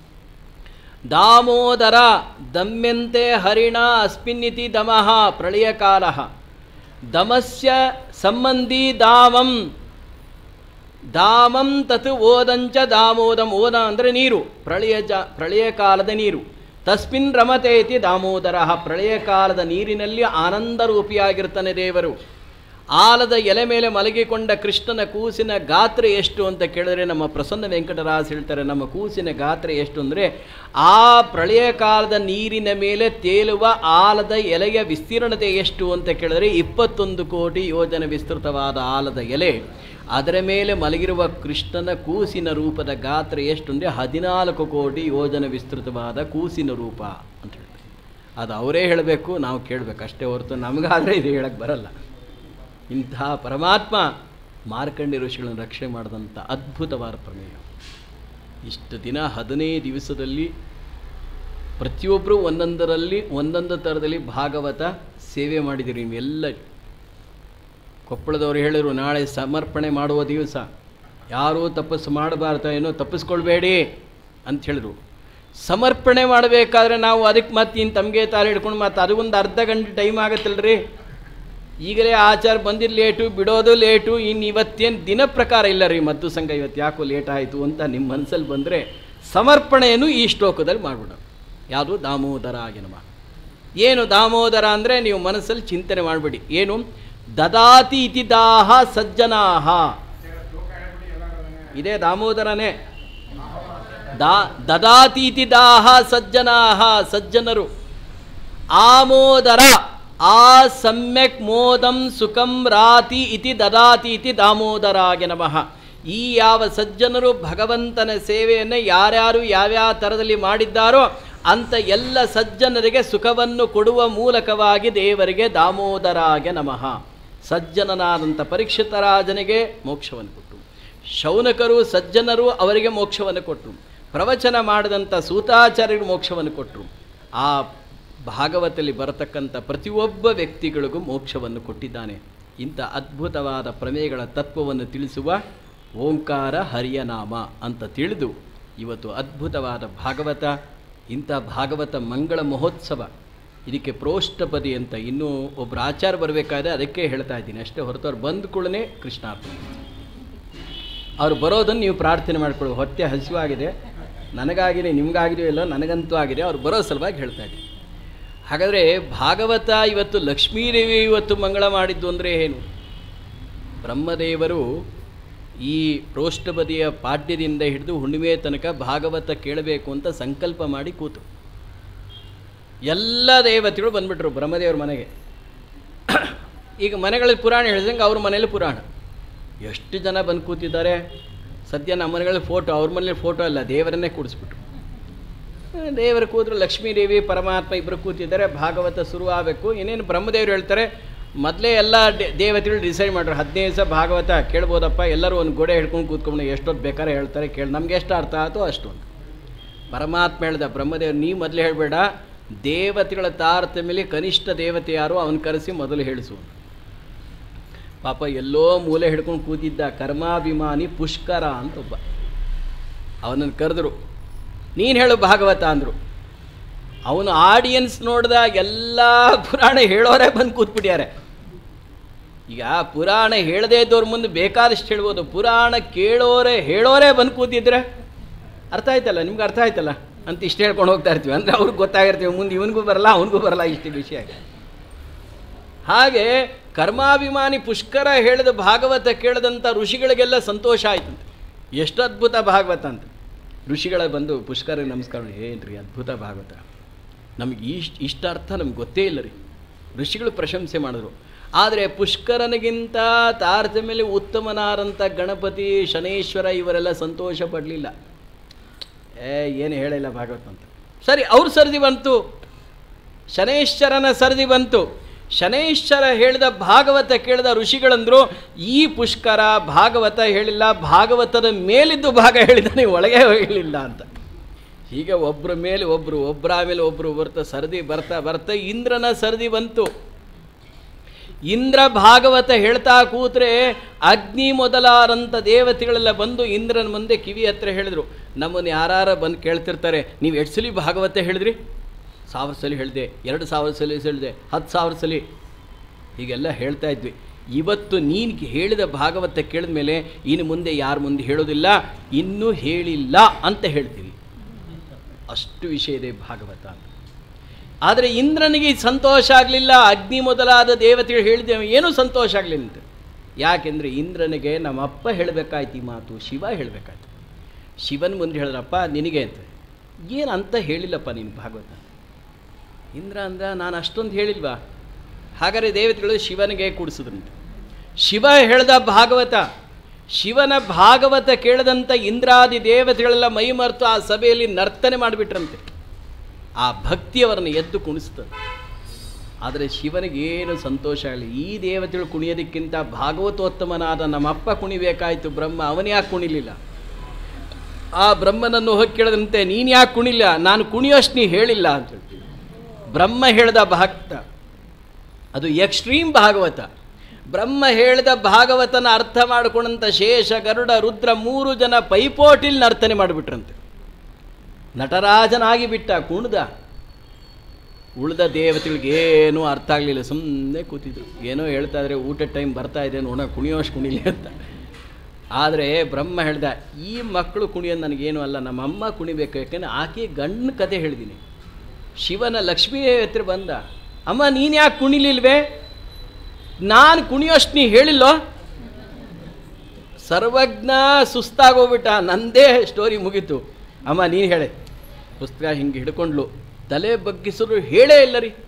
ದಾಮೋದರ ದಮ್ಯಂತೆ ಹರಿಣ ಅಸ್ಮಿನ್ನಿತಿ ದಮಃ ಪ್ರಳಯ ಕಾಲ ದಮಸ್ಯ ಸಂಬಂಧಿ ದಾಮಂ ದಾಮಂ ತತ್ ಓದಂಚ ದಾಮೋದಂ ಓದ ಅಂದರೆ ನೀರು ಪ್ರಳಯ ಜ ಪ್ರಳಯ ಕಾಲದ ನೀರು ತಸ್ಮಿನ್ ರಮತೇತಿ ದಾಮೋದರ ಪ್ರಳಯ ಕಾಲದ ನೀರಿನಲ್ಲಿ ಆನಂದರೂಪಿಯಾಗಿರ್ತಾನೆ ದೇವರು ಆಲದ ಎಲೆ ಮೇಲೆ ಮಲಗಿಕೊಂಡ ಕೃಷ್ಣನ ಕೂಸಿನ ಗಾತ್ರ ಎಷ್ಟು ಅಂತ ಕೇಳಿದ್ರೆ ನಮ್ಮ ಪ್ರಸನ್ನ ವೆಂಕಟರಾಜ್ ಹೇಳ್ತಾರೆ ನಮ್ಮ ಕೂಸಿನ ಗಾತ್ರ ಎಷ್ಟು ಅಂದರೆ ಆ ಪ್ರಳಯ ಕಾಲದ ನೀರಿನ ಮೇಲೆ ತೇಲುವ ಆಲದ ಎಲೆಯ ವಿಸ್ತೀರ್ಣತೆ ಎಷ್ಟು ಅಂತ ಕೇಳಿದ್ರೆ ಇಪ್ಪತ್ತೊಂದು ಕೋಟಿ ಯೋಜನೆ ವಿಸ್ತೃತವಾದ ಆಲದ ಎಲೆ ಅದರ ಮೇಲೆ ಮಲಗಿರುವ ಕೃಷ್ಣನ ಕೂಸಿನ ರೂಪದ ಗಾತ್ರ ಎಷ್ಟು ಅಂದರೆ ಹದಿನಾಲ್ಕು ಕೋಟಿ ಯೋಜನೆ ವಿಸ್ತೃತವಾದ ಕೂಸಿನ ರೂಪ ಅಂತ ಹೇಳ್ತಾರೆ ಅದು ಅವರೇ ಹೇಳಬೇಕು ನಾವು ಕೇಳಬೇಕು ಅಷ್ಟೇ ಹೊರತು ನಮಗಾದರೆ ಇದು ಹೇಳಕ್ಕೆ ಬರಲ್ಲ ಇಂತಹ ಪರಮಾತ್ಮ ಮಾರ್ಕಂಡಿ ಋಷಿಗಳನ್ನು ರಕ್ಷಣೆ ಮಾಡಿದಂಥ ಅದ್ಭುತವಾದ ಪ್ರಮೇಯ ಇಷ್ಟು ದಿನ ಹದಿನೈದು ದಿವಸದಲ್ಲಿ ಪ್ರತಿಯೊಬ್ಬರು ಒಂದೊಂದರಲ್ಲಿ ಒಂದೊಂದು ಥರದಲ್ಲಿ ಭಾಗವತ ಸೇವೆ ಮಾಡಿದ್ದೀರಿ ನೀವೆಲ್ಲ ಕೊಪ್ಪಳದವ್ರು ಹೇಳಿದ್ರು ನಾಳೆ ಸಮರ್ಪಣೆ ಮಾಡುವ ದಿವಸ ಯಾರೂ ತಪಸ್ಸು ಮಾಡಬಾರ್ದು ಏನೋ ತಪ್ಪಿಸ್ಕೊಳ್ಬೇಡಿ ಅಂತ ಹೇಳಿದ್ರು ಸಮರ್ಪಣೆ ಮಾಡಬೇಕಾದ್ರೆ ನಾವು ಅದಕ್ಕೆ ಮತ್ತೆ ಇನ್ನು ತಮಗೆ ತಾರು ಹಿಡ್ಕೊಂಡು ಮತ್ತೆ ಅದು ಒಂದು ಅರ್ಧ ಗಂಟೆ ಟೈಮ್ ಆಗುತ್ತಲ್ರಿ ಈಗಲೇ ಆಚಾರ ಬಂದಿದ್ದು ಲೇಟು ಬಿಡೋದು ಲೇಟು ಇನ್ನು ಇವತ್ತೇನು ದಿನ ಪ್ರಕಾರ ಇಲ್ಲ ರೀ ಮದ್ದು ಸಂಘ ಇವತ್ತು ಯಾಕೋ ಲೇಟ್ ಆಯಿತು ಅಂತ ನಿಮ್ಮ ಮನಸ್ಸಲ್ಲಿ ಬಂದರೆ ಸಮರ್ಪಣೆಯನ್ನು ಈ ಶ್ಲೋಕದಲ್ಲಿ ಮಾಡಿಬಿಡೋಣ ಯಾವುದು ದಾಮೋದರ ಆಗಿ ನಮ ಏನು ದಾಮೋದರ ಅಂದರೆ ನೀವು ಮನಸ್ಸಲ್ಲಿ ಚಿಂತನೆ ಮಾಡಬೇಡಿ ಏನು ದದಾತಿ ಇತಿ ದಾಹ ಸಜ್ಜನಾಹ ಇದೇ ದಾಮೋದರನೇ ದಾ ದದಾತಿ ಇತಿ ದಾಹ ಸಜ್ಜನಾಹ ಸಜ್ಜನರು ಆಮೋದರ ಆ ಸಮ್ಯಕ್ ಮೋದಂ ಸುಖಂ ರಾತಿ ಇತಿ ದದಾತಿ ಇತಿ ದಾಮೋದರಾಗೆ ನಮಃ ಈ ಯಾವ ಸಜ್ಜನರು ಭಗವಂತನ ಸೇವೆಯನ್ನು ಯಾರ್ಯಾರು ಯಾವ್ಯಾವ ಥರದಲ್ಲಿ ಮಾಡಿದ್ದಾರೋ ಅಂತ ಎಲ್ಲ ಸಜ್ಜನರಿಗೆ ಸುಖವನ್ನು ಕೊಡುವ ಮೂಲಕವಾಗಿ ದೇವರಿಗೆ ದಾಮೋದರಾಗೆ ನಮಃ ಸಜ್ಜನನಾದಂಥ ಪರೀಕ್ಷಿತ ರಾಜನಿಗೆ ಮೋಕ್ಷವನ್ನು ಕೊಟ್ಟರು ಶೌನಕರು ಸಜ್ಜನರು ಅವರಿಗೆ ಮೋಕ್ಷವನ್ನು ಕೊಟ್ಟರು ಪ್ರವಚನ ಮಾಡಿದಂಥ ಸೂತಾಚಾರ್ಯರು ಮೋಕ್ಷವನ್ನು ಕೊಟ್ಟರು ಆ ಭಾಗವತದಲ್ಲಿ ಬರತಕ್ಕಂಥ ಪ್ರತಿಯೊಬ್ಬ ವ್ಯಕ್ತಿಗಳಿಗೂ ಮೋಕ್ಷವನ್ನು ಕೊಟ್ಟಿದ್ದಾನೆ ಇಂಥ ಅದ್ಭುತವಾದ ಪ್ರಮೇಯಗಳ ತತ್ವವನ್ನು ತಿಳಿಸುವ ಓಂಕಾರ ಹರಿಯ ನಾಮ ಅಂತ ತಿಳಿದು ಇವತ್ತು ಅದ್ಭುತವಾದ ಭಾಗವತ ಇಂಥ ಭಾಗವತ ಮಂಗಳ ಮಹೋತ್ಸವ ಇದಕ್ಕೆ ಪ್ರೋಷ್ಠಪದಿ ಅಂತ ಇನ್ನೂ ಒಬ್ಬರು ಆಚಾರ ಬರಬೇಕಾದ್ರೆ ಅದಕ್ಕೆ ಹೇಳ್ತಾ ಇದ್ದೀನಿ ಅಷ್ಟೇ ಹೊರತು ಅವ್ರು ಬಂದ ಕೂಡಲೇ ಕೃಷ್ಣಾರ್ಪಣೆ ಅವ್ರು ಬರೋದನ್ನು ನೀವು ಪ್ರಾರ್ಥನೆ ಮಾಡ್ಕೊಳ್ಳಿ ಹೊಟ್ಟೆ ಹಸಿವಾಗಿದೆ ನನಗಾಗಿದೆ ನಿಮಗಾಗಿದೆಯೋ ಇಲ್ಲೋ ನನಗಂತೂ ಆಗಿದೆ ಅವ್ರು ಬರೋ ಸಲುವಾಗಿ ಹೇಳ್ತಾ ಇದ್ದೀನಿ ಹಾಗಾದರೆ ಭಾಗವತ ಇವತ್ತು ಲಕ್ಷ್ಮೀದೇವಿ ಇವತ್ತು ಮಂಗಳ ಮಾಡಿದ್ದು ಅಂದರೆ ಏನು ಬ್ರಹ್ಮದೇವರು ಈ ಪ್ರೋಷ್ಠಪದಿಯ ಪಾಡ್ಯದಿಂದ ಹಿಡಿದು ಹುಣ್ಣಿಮೆ ತನಕ ಭಾಗವತ ಕೇಳಬೇಕು ಅಂತ ಸಂಕಲ್ಪ ಮಾಡಿ ಕೂತು ಎಲ್ಲ ದೇವತೆಗಳು ಬಂದ್ಬಿಟ್ರು ಬ್ರಹ್ಮದೇವ್ರ ಮನೆಗೆ ಈಗ ಮನೆಗಳಲ್ಲಿ ಪುರಾಣ ಹೇಳಿದಂಗೆ ಅವ್ರ ಮನೇಲಿ ಪುರಾಣ ಎಷ್ಟು ಜನ ಬಂದು ಕೂತಿದ್ದಾರೆ ಸದ್ಯ ನಮ್ಮ ಮನೆಗಳಲ್ಲಿ ಫೋಟೋ ಅವ್ರ ಮನೇಲಿ ಫೋಟೋ ಅಲ್ಲ ದೇವರನ್ನೇ ಕೂಡಿಸ್ಬಿಟ್ರು ದೇವರು ಕೂತ್ರು ಲಕ್ಷ್ಮೀದೇವಿ ಪರಮಾತ್ಮ ಇಬ್ಬರು ಕೂತಿದ್ದಾರೆ ಭಾಗವತ ಶುರು ಆಗಬೇಕು ಇನ್ನೇನು ಬ್ರಹ್ಮದೇವರು ಹೇಳ್ತಾರೆ ಮೊದಲೇ ಎಲ್ಲ ಡೆ- ದೇವತೆಗಳು ಡಿಸೈಡ್ ಮಾಡ್ರು ಹದಿನೈದು ದಿವಸ ಭಾಗವತ ಕೇಳ್ಬೋದಪ್ಪ ಎಲ್ಲರೂ ಒಂದು ಗೋಡೆ ಹಿಡ್ಕೊಂಡು ಕೂತ್ಕೊಂಡು ಎಷ್ಟೊತ್ತು ಬೇಕಾದ್ರೆ ಹೇಳ್ತಾರೆ ಕೇಳಿ ನಮ್ಗೆ ಎಷ್ಟು ಅರ್ಥ ಆಯ್ತೋ ಅಷ್ಟೊಂದು ಪರಮಾತ್ಮ ಹೇಳ್ದ ಬ್ರಹ್ಮದೇವ್ ನೀ ಮೊದಲು ಹೇಳಬೇಡ ದೇವತೆಗಳ ತಾರತಮ್ಯಲಿ ಕನಿಷ್ಠ ದೇವತೆ ಯಾರು ಅವನು ಕರೆಸಿ ಮೊದಲು ಹೇಳಿಸು ಪಾಪ ಎಲ್ಲೋ ಮೂಲೆ ಹಿಡ್ಕೊಂಡು ಕೂತಿದ್ದ ಕರ್ಮಾಭಿಮಾನಿ ಪುಷ್ಕರ ಅಂತ ಒಬ್ಬ ಅವನನ್ನು ಕರೆದ್ರು ನೀನು ಹೇಳು ಭಾಗವತ ಅಂದರು ಅವನು ಆಡಿಯನ್ಸ್ ನೋಡಿದಾಗ ಎಲ್ಲ ಪುರಾಣ ಹೇಳೋರೇ ಬಂದು ಕೂತ್ಬಿಟ್ಯಾರೆ ಈಗ ಪುರಾಣ ಹೇಳದೇ ಇದ್ದವ್ರ ಮುಂದೆ ಬೇಕಾದಷ್ಟು ಹೇಳ್ಬೋದು ಪುರಾಣ ಕೇಳೋರೆ ಹೇಳೋರೇ ಬಂದು ಕೂತಿದ್ರೆ ಅರ್ಥ ಆಯ್ತಲ್ಲ ನಿಮ್ಗೆ ಅರ್ಥ ಆಯ್ತಲ್ಲ ಅಂತ ಇಷ್ಟು ಹೇಳ್ಕೊಂಡು ಹೋಗ್ತಾ ಇರ್ತೀವಿ ಅಂದರೆ ಅವ್ರಿಗೆ ಗೊತ್ತಾಗಿರ್ತೀವಿ ಮುಂದೆ ಇವನಿಗೂ ಬರಲ್ಲ ಅವನಿಗೂ ಬರಲ್ಲ ಇಷ್ಟು ವಿಷಯ ಹಾಗೆ ಕರ್ಮಾಭಿಮಾನಿ ಪುಷ್ಕರ ಹೇಳಿದ ಭಾಗವತ ಕೇಳದಂಥ ಋಷಿಗಳಿಗೆಲ್ಲ ಸಂತೋಷ ಆಯ್ತಂತೆ ಎಷ್ಟು ಅದ್ಭುತ ಭಾಗವತ ಅಂತ ಋಷಿಗಳ ಬಂದು ಪುಷ್ಕರ ನಮಸ್ಕಾರ ಏನ್ರಿ ಅದ್ಭುತ ಭಾಗವತ ನಮಗೆ ಇಷ್ಟು ಇಷ್ಟ ಅರ್ಥ ನಮ್ಗೆ ಗೊತ್ತೇ ಇಲ್ಲ ರೀ ಋಷಿಗಳು ಪ್ರಶಂಸೆ ಮಾಡಿದ್ರು ಆದರೆ ಪುಷ್ಕರನಿಗಿಂತ ತಾರತಮ್ಯದಲ್ಲಿ ಉತ್ತಮನಾದಂಥ ಗಣಪತಿ ಶನೇಶ್ವರ ಇವರೆಲ್ಲ ಸಂತೋಷ ಪಡಲಿಲ್ಲ ಏ ಏನು ಹೇಳಿಲ್ಲ ಭಾಗವತ ಅಂತ ಸರಿ ಅವ್ರ ಸರದಿ ಬಂತು ಶನೇಶ್ವರನ ಸರದಿ ಬಂತು ಶನೇಶ್ವರ ಹೇಳಿದ ಭಾಗವತ ಕೇಳಿದ ಋಷಿಗಳಂದ್ರು ಈ ಪುಷ್ಕರ ಭಾಗವತ ಹೇಳಿಲ್ಲ ಭಾಗವತದ ಮೇಲಿದ್ದು ಭಾಗ ಹೇಳಿದ್ದಾನೆ ಒಳಗೆ ಹೇಳಿಲ್ಲ ಅಂತ ಹೀಗೆ ಒಬ್ಬರ ಮೇಲೆ ಒಬ್ಬರು ಒಬ್ಬರ ಮೇಲೆ ಒಬ್ಬರು ಬರ್ತಾ ಸರದಿ ಬರ್ತಾ ಬರ್ತಾ ಇಂದ್ರನ ಸರದಿ ಬಂತು ಇಂದ್ರ ಭಾಗವತ ಹೇಳ್ತಾ ಕೂತ್ರೆ ಅಗ್ನಿ ಮೊದಲಾದಂಥ ದೇವತೆಗಳೆಲ್ಲ ಬಂದು ಇಂದ್ರನ ಮುಂದೆ ಕಿವಿ ಹತ್ರ ಹೇಳಿದ್ರು ನಮ್ಮನ್ನು ಯಾರು ಬಂದು ಕೇಳ್ತಿರ್ತಾರೆ ನೀವು ಎಷ್ಟು ಸಲ ಭಾಗವತ ಹೇಳಿದ್ರಿ ಸಾವಿರ ಸಲ ಹೇಳಿದೆ ಎರಡು ಸಾವಿರ ಸಲ ಹೇಳಿದೆ ಹತ್ತು ಸಾವಿರ ಸಲ ಹೀಗೆಲ್ಲ ಹೇಳ್ತಾ ಇದ್ವಿ ಇವತ್ತು ನೀನು ಹೇಳಿದ ಭಾಗವತ ಕೇಳಿದ ಮೇಲೆ ಇನ್ನು ಮುಂದೆ ಯಾರ ಮುಂದೆ ಹೇಳೋದಿಲ್ಲ ಇನ್ನೂ ಹೇಳಿಲ್ಲ ಅಂತ ಹೇಳ್ತೀವಿ ಅಷ್ಟು ವಿಷಯ ಇದೆ ಭಾಗವತ ಅಂತ ಆದರೆ ಇಂದ್ರನಿಗೆ ಇದು ಸಂತೋಷ ಆಗಲಿಲ್ಲ ಅಗ್ನಿ ಮೊದಲಾದ ದೇವತೆಗಳು ಹೇಳಿದ್ದೇವೆ ಏನೂ ಸಂತೋಷ ಆಗಲಿಲ್ಲ ಅಂತ ಯಾಕೆಂದರೆ ಇಂದ್ರನಿಗೆ ನಮ್ಮಪ್ಪ ಹೇಳಬೇಕಾಯ್ತು ಈ ಮಾತು ಶಿವ ಹೇಳಬೇಕಾಯ್ತು ಶಿವನ ಮುಂದೆ ಹೇಳಿದ್ರಪ್ಪ ನಿನಗೆ ಅಂತ ಏನು ಅಂತ ಹೇಳಿಲ್ಲಪ್ಪ ನೀನು ಭಾಗವತ ಇಂದ್ರ ಅಂದ್ರ ನಾನು ಅಷ್ಟೊಂದು ಹೇಳಿಲ್ವಾ ಹಾಗಾದರೆ ದೇವತೆಗಳು ಶಿವನಿಗೆ ಕೂಡಿಸಿದ್ರಂತೆ ಶಿವ ಹೇಳ್ದ ಭಾಗವತ ಶಿವನ ಭಾಗವತ ಕೇಳದಂಥ ಇಂದ್ರಾದಿ ದೇವತೆಗಳೆಲ್ಲ ಮೈ ಮರೆತು ಆ ಸಭೆಯಲ್ಲಿ ನರ್ತನೆ ಮಾಡಿಬಿಟ್ರಂತೆ ಆ ಭಕ್ತಿಯವರನ್ನು ಎದ್ದು ಕುಣಿಸ್ತದೆ ಆದರೆ ಶಿವನಿಗೇನು ಸಂತೋಷ ಆಗಲಿ ಈ ದೇವತೆಗಳು ಕುಣಿಯೋದಕ್ಕಿಂತ ಭಾಗವತೋತ್ತಮನಾದ ನಮ್ಮಪ್ಪ ಕುಣಿಬೇಕಾಯಿತು ಬ್ರಹ್ಮ ಅವನು ಯಾಕೆ ಕುಣಿಲಿಲ್ಲ ಆ ಬ್ರಹ್ಮನನ್ನು ಹೋಗಿ ಕೇಳದಂತೆ ನೀನು ಯಾಕೆ ಕುಣಿಲ್ಲ ನಾನು ಕುಣಿಯೋಷ್ಟು ನೀ ಹೇಳಿಲ್ಲ ಅಂತ ಹೇಳ್ತೀವಿ ಬ್ರಹ್ಮ ಹೇಳ್ದ ಭಕ್ತ ಅದು ಎಕ್ಸ್ಟ್ರೀಮ್ ಭಾಗವತ ಬ್ರಹ್ಮ ಹೇಳಿದ ಭಾಗವತನ ಅರ್ಥ ಮಾಡಿಕೊಂಡಂಥ ಶೇಷ ಗರುಡ ರುದ್ರ ಮೂರು ಜನ ಪೈಪೋಟಿಲ್ ನರ್ತನೆ ಮಾಡಿಬಿಟ್ರಂತೆ ನಟರಾಜನಾಗಿ ಬಿಟ್ಟ ಕುಣ್ದ ಉಳಿದ ದೇವತೆಗಳಿಗೇನೂ ಅರ್ಥ ಆಗಲಿಲ್ಲ ಸುಮ್ಮನೆ ಕೂತಿದ್ರು ಏನೋ ಹೇಳ್ತಾ ಇದ್ರೆ ಊಟದ ಟೈಮ್ ಬರ್ತಾ ಇದೆ ನೋಡೋಣ ಕುಣಿಯೋಷ್ಟು ಕುಣಿಲಿ ಅಂತ ಆದರೆ ಬ್ರಹ್ಮ ಹೇಳ್ದ ಈ ಮಕ್ಕಳು ಕುಣಿಯೋದು ನನಗೇನು ಅಲ್ಲ ನಮ್ಮಮ್ಮ ಕುಣಿಬೇಕು ಯಾಕೆಂದ್ರೆ ಆಕೆ ಗಂಡ ಕತೆ ಹೇಳಿದ್ದೀನಿ ಶಿವನ ಲಕ್ಷ್ಮೀ ಹತ್ರ ಬಂದ ಅಮ್ಮ ನೀನು ಯಾಕೆ ಕುಣಿಲಿಲ್ವೇ ನಾನು ಕುಣಿಯೋಷ್ಟು ನೀ ಹೇಳಿಲ್ಲೋ ಸರ್ವಜ್ಞ ಸುಸ್ತಾಗೋಗ್ಬಿಟ್ಟ ನಂದೇ ಸ್ಟೋರಿ ಮುಗೀತು ಅಮ್ಮ ನೀನು ಹೇಳೆ ಪುಸ್ತಕ ಹಿಂಗೆ ಹಿಡ್ಕೊಂಡ್ಲು ತಲೆ ಬಗ್ಗಿಸಿದ್ರು ಹೇಳೇ ಇಲ್ಲ ರೀ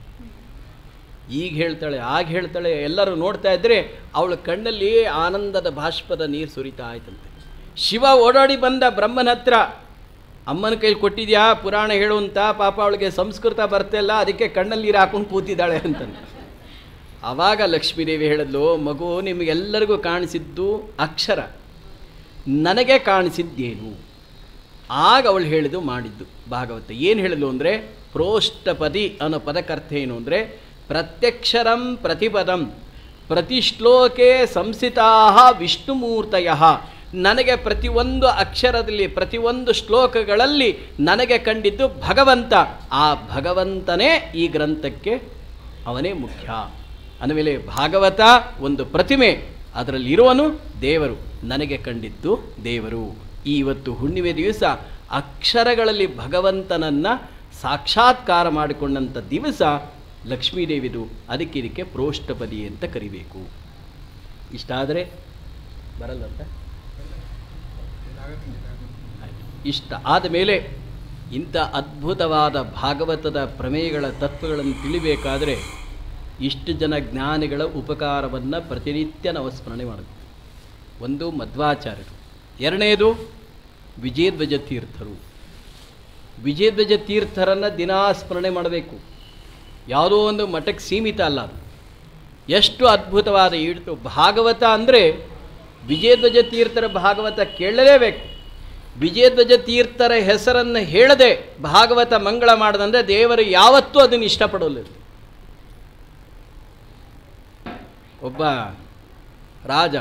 ಈಗ ಹೇಳ್ತಾಳೆ ಆಗ ಹೇಳ್ತಾಳೆ ಎಲ್ಲರೂ ನೋಡ್ತಾ ಇದ್ದರೆ ಅವಳ ಕಣ್ಣಲ್ಲಿ ಆನಂದದ ಬಾಷ್ಪದ ನೀರು ಸುರಿತಾ ಆಯ್ತಂತೆ ಶಿವ ಓಡಾಡಿ ಬಂದ ಬ್ರಹ್ಮನ ಹತ್ರ ಅಮ್ಮನ ಕೈಲಿ ಕೊಟ್ಟಿದ್ಯಾ ಪುರಾಣ ಹೇಳುವಂತ ಪಾಪ ಅವಳಿಗೆ ಸಂಸ್ಕೃತ ಬರ್ತಿಲ್ಲ ಅದಕ್ಕೆ ಕಣ್ಣಲ್ಲಿ ನೀರು ಹಾಕೊಂಡು ಕೂತಿದ್ದಾಳೆ ಅಂತಂದು ಆವಾಗ ಲಕ್ಷ್ಮೀದೇವಿ ಹೇಳಿದ್ಲು ಮಗು ನಿಮಗೆಲ್ಲರಿಗೂ ಕಾಣಿಸಿದ್ದು ಅಕ್ಷರ ನನಗೆ ಕಾಣಿಸಿದ್ದೇನು ಆಗ ಅವಳು ಹೇಳಿದ್ದು ಮಾಡಿದ್ದು ಭಾಗವತ ಏನು ಹೇಳಿದ್ಲು ಅಂದರೆ ಪ್ರೋಷ್ಟಪದಿ ಅನ್ನೋ ಪದಕ್ಕರ್ಥ ಏನು ಅಂದರೆ ಪ್ರತ್ಯಕ್ಷರಂ ಪ್ರತಿಪದಂ ಪ್ರತಿ ಶ್ಲೋಕೆ ಸಂಸ್ಥಿತಾ ವಿಷ್ಣುಮೂರ್ತಯ ನನಗೆ ಪ್ರತಿಯೊಂದು ಅಕ್ಷರದಲ್ಲಿ ಪ್ರತಿಯೊಂದು ಶ್ಲೋಕಗಳಲ್ಲಿ ನನಗೆ ಕಂಡಿದ್ದು ಭಗವಂತ ಆ ಭಗವಂತನೇ ಈ ಗ್ರಂಥಕ್ಕೆ ಅವನೇ ಮುಖ್ಯ ಅಂದಮೇಲೆ ಭಾಗವತ ಒಂದು ಪ್ರತಿಮೆ ಅದರಲ್ಲಿರುವನು ದೇವರು ನನಗೆ ಕಂಡಿದ್ದು ದೇವರು ಈ ಇವತ್ತು ಹುಣ್ಣಿಮೆ ದಿವಸ ಅಕ್ಷರಗಳಲ್ಲಿ ಭಗವಂತನನ್ನು ಸಾಕ್ಷಾತ್ಕಾರ ಮಾಡಿಕೊಂಡಂಥ ದಿವಸ ಲಕ್ಷ್ಮೀದೇವಿದು ಅದಕ್ಕೆ ಇದಕ್ಕೆ ಪ್ರೋಷ್ಠಪದಿ ಅಂತ ಕರಿಬೇಕು ಇಷ್ಟಾದರೆ ಬರಲ್ಲಂತ ಆಯ್ತು. ಇಷ್ಟ ಆದಮೇಲೆ ಇಂಥ ಅದ್ಭುತವಾದ ಭಾಗವತದ ಪ್ರಮೇಯಗಳ ತತ್ವಗಳನ್ನು ತಿಳಿಬೇಕಾದರೆ ಇಷ್ಟು ಜನ ಜ್ಞಾನಿಗಳ ಉಪಕಾರವನ್ನು ಪ್ರತಿನಿತ್ಯ ನಾವು ಸ್ಮರಣೆ ಮಾಡಬೇಕು ಒಂದು ಮಧ್ವಾಚಾರ್ಯರು ಎರಡನೇದು ವಿಜಯಧ್ವಜ ತೀರ್ಥರು ವಿಜಯಧ್ವಜ ತೀರ್ಥರನ್ನು ದಿನಾ ಸ್ಮರಣೆ ಮಾಡಬೇಕು ಯಾವುದೋ ಒಂದು ಮಠಕ್ಕೆ ಸೀಮಿತ ಅಲ್ಲ ಅದು ಎಷ್ಟು ಅದ್ಭುತವಾದ ಇಡ್ತು ಭಾಗವತ ಅಂದರೆ ವಿಜಯಧ್ವಜ ತೀರ್ಥರ ಭಾಗವತ ಕೇಳಲೇಬೇಕು ವಿಜಯಧ್ವಜ ತೀರ್ಥರ ಹೆಸರನ್ನು ಹೇಳದೆ ಭಾಗವತ ಮಂಗಳ ಮಾಡದಂದರೆ ದೇವರು ಯಾವತ್ತೂ ಅದನ್ನು ಇಷ್ಟಪಡೋಲ್ಲ ಒಬ್ಬ ರಾಜ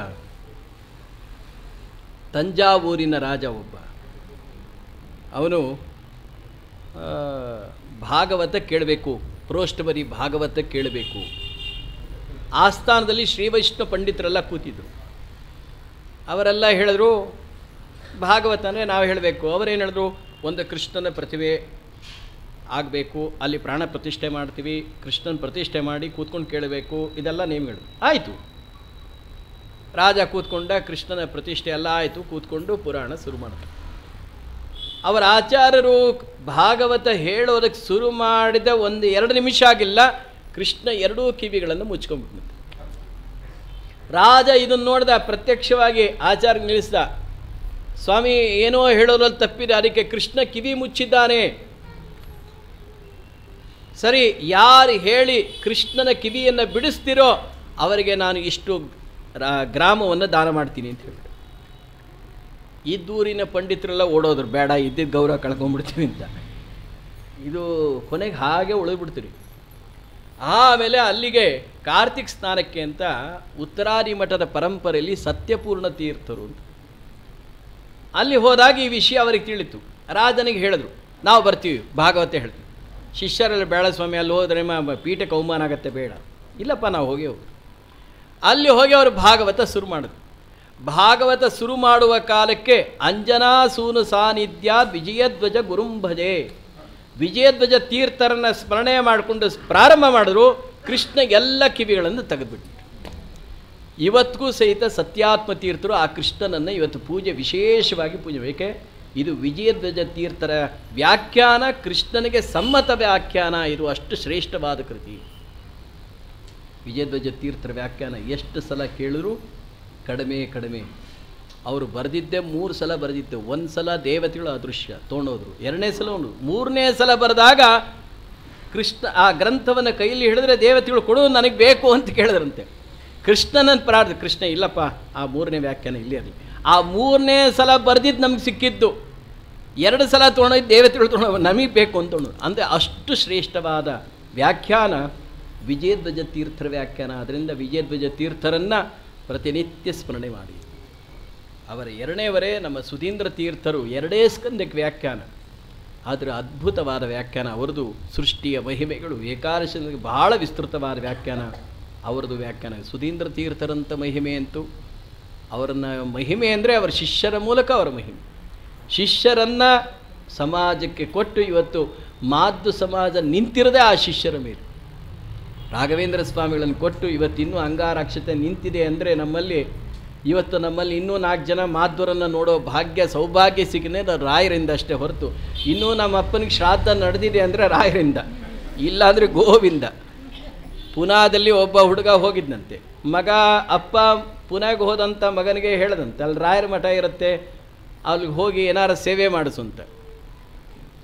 ತಂಜಾವೂರಿನ ರಾಜ ಒಬ್ಬ ಅವನು ಆ, ಭಾಗವತ ಕೇಳಬೇಕು ಪ್ರೋಷ್ಠಬರಿ ಭಾಗವತ ಕೇಳಬೇಕು ಆಸ್ಥಾನದಲ್ಲಿ ಶ್ರೀ ವೈಷ್ಣವ ಪಂಡಿತರೆಲ್ಲ ಕೂತಿದ್ರು ಅವರೆಲ್ಲ ಹೇಳಿದ್ರು ಭಾಗವತ ಅಂದರೆ ನಾವು ಹೇಳಬೇಕು ಅವರೇನು ಹೇಳಿದ್ರು ಒಂದು ಕೃಷ್ಣನ ಪ್ರತಿಭೆ ಆಗಬೇಕು ಅಲ್ಲಿ ಪ್ರಾಣ ಪ್ರತಿಷ್ಠೆ ಮಾಡ್ತೀವಿ ಕೃಷ್ಣನ ಪ್ರತಿಷ್ಠೆ ಮಾಡಿ ಕೂತ್ಕೊಂಡು ಕೇಳಬೇಕು ಇದೆಲ್ಲ ನೇಮಗಳು ಆಯಿತು ರಾಜ ಕೂತ್ಕೊಂಡ ಕೃಷ್ಣನ ಪ್ರತಿಷ್ಠೆ ಎಲ್ಲ ಆಯಿತು ಕೂತ್ಕೊಂಡು ಪುರಾಣ ಶುರು ಮಾಡಿದ್ರು ಅವರ ಆಚಾರ್ಯರು ಭಾಗವತ ಹೇಳೋದಕ್ಕೆ ಶುರು ಮಾಡಿದ ಒಂದು ಎರಡು ನಿಮಿಷ ಆಗಿಲ್ಲ ಕೃಷ್ಣ ಎರಡೂ ಕಿವಿಗಳನ್ನು ಮುಚ್ಕೊಂಡ್ಬಿಟ್ನಂತೆ ರಾಜ ಇದನ್ನು ನೋಡ್ದ ಪ್ರತ್ಯಕ್ಷವಾಗಿ ಆಚಾರ್ಯ ನಿಲ್ಲಿಸ್ದ ಸ್ವಾಮಿ ಏನೋ ಹೇಳೋದ್ರಲ್ಲಿ ತಪ್ಪಿದೆ ಅದಕ್ಕೆ ಕೃಷ್ಣ ಕಿವಿ ಮುಚ್ಚಿದ್ದಾನೆ ಸರಿ ಯಾರು ಹೇಳಿ ಕೃಷ್ಣನ ಕಿವಿಯನ್ನು ಬಿಡಿಸ್ತಿರೋ ಅವರಿಗೆ ನಾನು ಇಷ್ಟು ರಾ- ಗ್ರಾಮವನ್ನು ದಾನ ಮಾಡ್ತೀನಿ ಅಂತ ಹೇಳಿದ್ರು ಇದ್ದೂರಿನ ಪಂಡಿತರೆಲ್ಲ ಓಡೋದ್ರು ಬೇಡ ಇದ್ದಿದ್ದ ಗೌರವ ಕಳ್ಕೊಂಡ್ಬಿಡ್ತೀವಿ ಅಂತ ಇದು ಕೊನೆಗೆ ಹಾಗೆ ಉಳಿದ್ಬಿಡ್ತೀರಿ ಆಮೇಲೆ ಅಲ್ಲಿಗೆ ಕಾರ್ತಿಕ್ ಸ್ನಾನಕ್ಕೆ ಅಂತ ಉತ್ತರಾದಿ ಮಠದ ಪರಂಪರೆಯಲ್ಲಿ ಸತ್ಯಪೂರ್ಣ ತೀರ್ಥರು ಅಂತ ಅಲ್ಲಿ ಹೋದಾಗ ಈ ವಿಷಯ ಅವರಿಗೆ ತಿಳಿತು ರಾಜನಿಗೆ ಹೇಳಿದ್ರು ನಾವು ಬರ್ತೀವಿ ಭಾಗವತ ಹೇಳ್ತೀವಿ ಶಿಷ್ಯರೆಲ್ಲ ಬೇಡ ಸ್ವಾಮಿ ಅಲ್ಲಿ ಹೋದ್ರೆ ಮ- ಪೀಠಕ್ಕೆ ಅವಮಾನ ಆಗತ್ತೆ ಬೇಡ ಇಲ್ಲಪ್ಪ ನಾವು ಹೋಗಿ ಹೋಗ್ತೀವಿ ಅಲ್ಲಿ ಹೋಗಿ ಅವರು ಭಾಗವತ ಶುರು ಮಾಡಿದ್ರು ಭಾಗವತ ಶುರು ಮಾಡುವ ಕಾಲಕ್ಕೆ ಅಂಜನಾ ಸೂನು ಸಾನ್ನಿಧ್ಯ ವಿಜಯಧ್ವಜ ಗುರುಂಭಜೆ ವಿಜಯಧ್ವಜ ತೀರ್ಥರನ್ನ ಸ್ಮರಣೆ ಮಾಡಿಕೊಂಡು ಪ್ರಾರಂಭ ಮಾಡಿದ್ರು ಕೃಷ್ಣ ಎಲ್ಲ ಕಿವಿಗಳನ್ನು ತೆಗೆದುಬಿಟ್ಟು ಇವತ್ತಿಗೂ ಸಹಿತ ಸತ್ಯಾತ್ಮ ತೀರ್ಥರು ಆ ಕೃಷ್ಣನನ್ನು ಇವತ್ತು ಪೂಜೆ ವಿಶೇಷವಾಗಿ ಪೂಜೆ ಏಕೆ ಇದು ವಿಜಯಧ್ವಜ ತೀರ್ಥರ ವ್ಯಾಖ್ಯಾನ ಕೃಷ್ಣನಿಗೆ ಸಮ್ಮತ ವ್ಯಾಖ್ಯಾನ ಇದು ಅಷ್ಟು ಶ್ರೇಷ್ಠವಾದ ಕೃತಿ ವಿಜಯಧ್ವಜ ತೀರ್ಥರ ವ್ಯಾಖ್ಯಾನ ಎಷ್ಟು ಸಲ ಕೇಳಿದ್ರು ಕಡಿಮೆ ಕಡಿಮೆ ಅವರು ಬರೆದಿದ್ದೇ ಮೂರು ಸಲ ಬರೆದಿತ್ತು ಒಂದು ಸಲ ದೇವತೆಗಳು ಅದೃಶ್ಯ ತೊಗೊಂಡೋದ್ರು ಎರಡನೇ ಸಲ ಒಂದು ಮೂರನೇ ಸಲ ಬರೆದಾಗ ಕೃಷ್ಣ ಆ ಗ್ರಂಥವನ್ನು ಕೈಯಲ್ಲಿ ಹಿಡಿದ್ರೆ ದೇವತೆಗಳು ಕೊಡು ನನಗೆ ಬೇಕು ಅಂತ ಕೇಳಿದ್ರಂತೆ ಕೃಷ್ಣನನ್ನು ಪ್ರಾರ್ಥ ಕೃಷ್ಣ ಇಲ್ಲಪ್ಪ ಆ ಮೂರನೇ ವ್ಯಾಖ್ಯಾನ ಇಲ್ಲಿ ಇರಲಿ ಆ ಮೂರನೇ ಸಲ ಬರೆದಿದ್ದು ನಮ್ಗೆ ಸಿಕ್ಕಿದ್ದು ಎರಡು ಸಲ ತೊಗೊಂಡೋಗಿ ದೇವತೆಗಳು ತೊಗೊಂಡು ನಮಗೆ ಬೇಕು ಅಂತ ತೊಗೊಂಡು ಅಂದರೆ ಅಷ್ಟು ಶ್ರೇಷ್ಠವಾದ ವ್ಯಾಖ್ಯಾನ ವಿಜಯಧ್ವಜ ತೀರ್ಥರ ವ್ಯಾಖ್ಯಾನ ಅದರಿಂದ ವಿಜಯಧ್ವಜ ತೀರ್ಥರನ್ನು ಪ್ರತಿನಿತ್ಯ ಸ್ಮರಣೆ ಮಾಡಿ ಅವರ ಎರಡನೇವರೇ ನಮ್ಮ ಸುಧೀಂದ್ರ ತೀರ್ಥರು ಎರಡೇ ಸ್ಕಂದಕ್ಕೆ ವ್ಯಾಖ್ಯಾನ ಆದರೆ ಅದ್ಭುತವಾದ ವ್ಯಾಖ್ಯಾನ ಅವರದು ಸೃಷ್ಟಿಯ ಮಹಿಮೆಗಳು ಏಕಾದಶ ಬಹಳ ವಿಸ್ತೃತವಾದ ವ್ಯಾಖ್ಯಾನ ಅವರದು ವ್ಯಾಖ್ಯಾನ ಸುಧೀಂದ್ರ ತೀರ್ಥರಂಥ ಮಹಿಮೆ ಅಂತೂ ಅವರನ್ನು ಮಹಿಮೆ ಅಂದರೆ ಅವರ ಶಿಷ್ಯರ ಮೂಲಕ ಅವರ ಮಹಿಮೆ ಶಿಷ್ಯರನ್ನು ಸಮಾಜಕ್ಕೆ ಕೊಟ್ಟು ಇವತ್ತು ಮಾದ್ದು ಸಮಾಜ ನಿಂತಿರದೆ ಆ ಶಿಷ್ಯರ ಮೇಲೆ ರಾಘವೇಂದ್ರ ಸ್ವಾಮಿಗಳನ್ನು ಕೊಟ್ಟು ಇವತ್ತು ಇನ್ನೂ ಅಂಗಾರಾಕ್ಷತೆ ನಿಂತಿದೆ ಅಂದರೆ ನಮ್ಮಲ್ಲಿ ಇವತ್ತು ನಮ್ಮಲ್ಲಿ ಇನ್ನೂ ನಾಲ್ಕು ಜನ ಮಾಧ್ವರನ್ನು ನೋಡೋ ಭಾಗ್ಯ ಸೌಭಾಗ್ಯ ಸಿಗನೆ ರಾಯರಿಂದ ಅಷ್ಟೇ ಹೊರತು ಇನ್ನೂ ನಮ್ಮ ಅಪ್ಪನಿಗೆ ಶ್ರಾದ್ದ ನಡೆದಿದೆ ಅಂದರೆ ರಾಯರಿಂದ ಇಲ್ಲಾಂದರೆ ಗೋವಿಂದ ಪುನಾದಲ್ಲಿ ಒಬ್ಬ ಹುಡುಗ ಹೋಗಿದ್ದಂತೆ ಮಗ ಅಪ್ಪ ಪುನಾಗೆ ಹೋದಂಥ ಮಗನಿಗೆ ಹೇಳ್ದಂತೆ ಅಲ್ಲಿ ರಾಯರ ಮಠ ಇರುತ್ತೆ ಅಲ್ಲಿಗೆ ಹೋಗಿ ಏನಾರ ಸೇವೆ ಮಾಡಿಸು ಅಂತ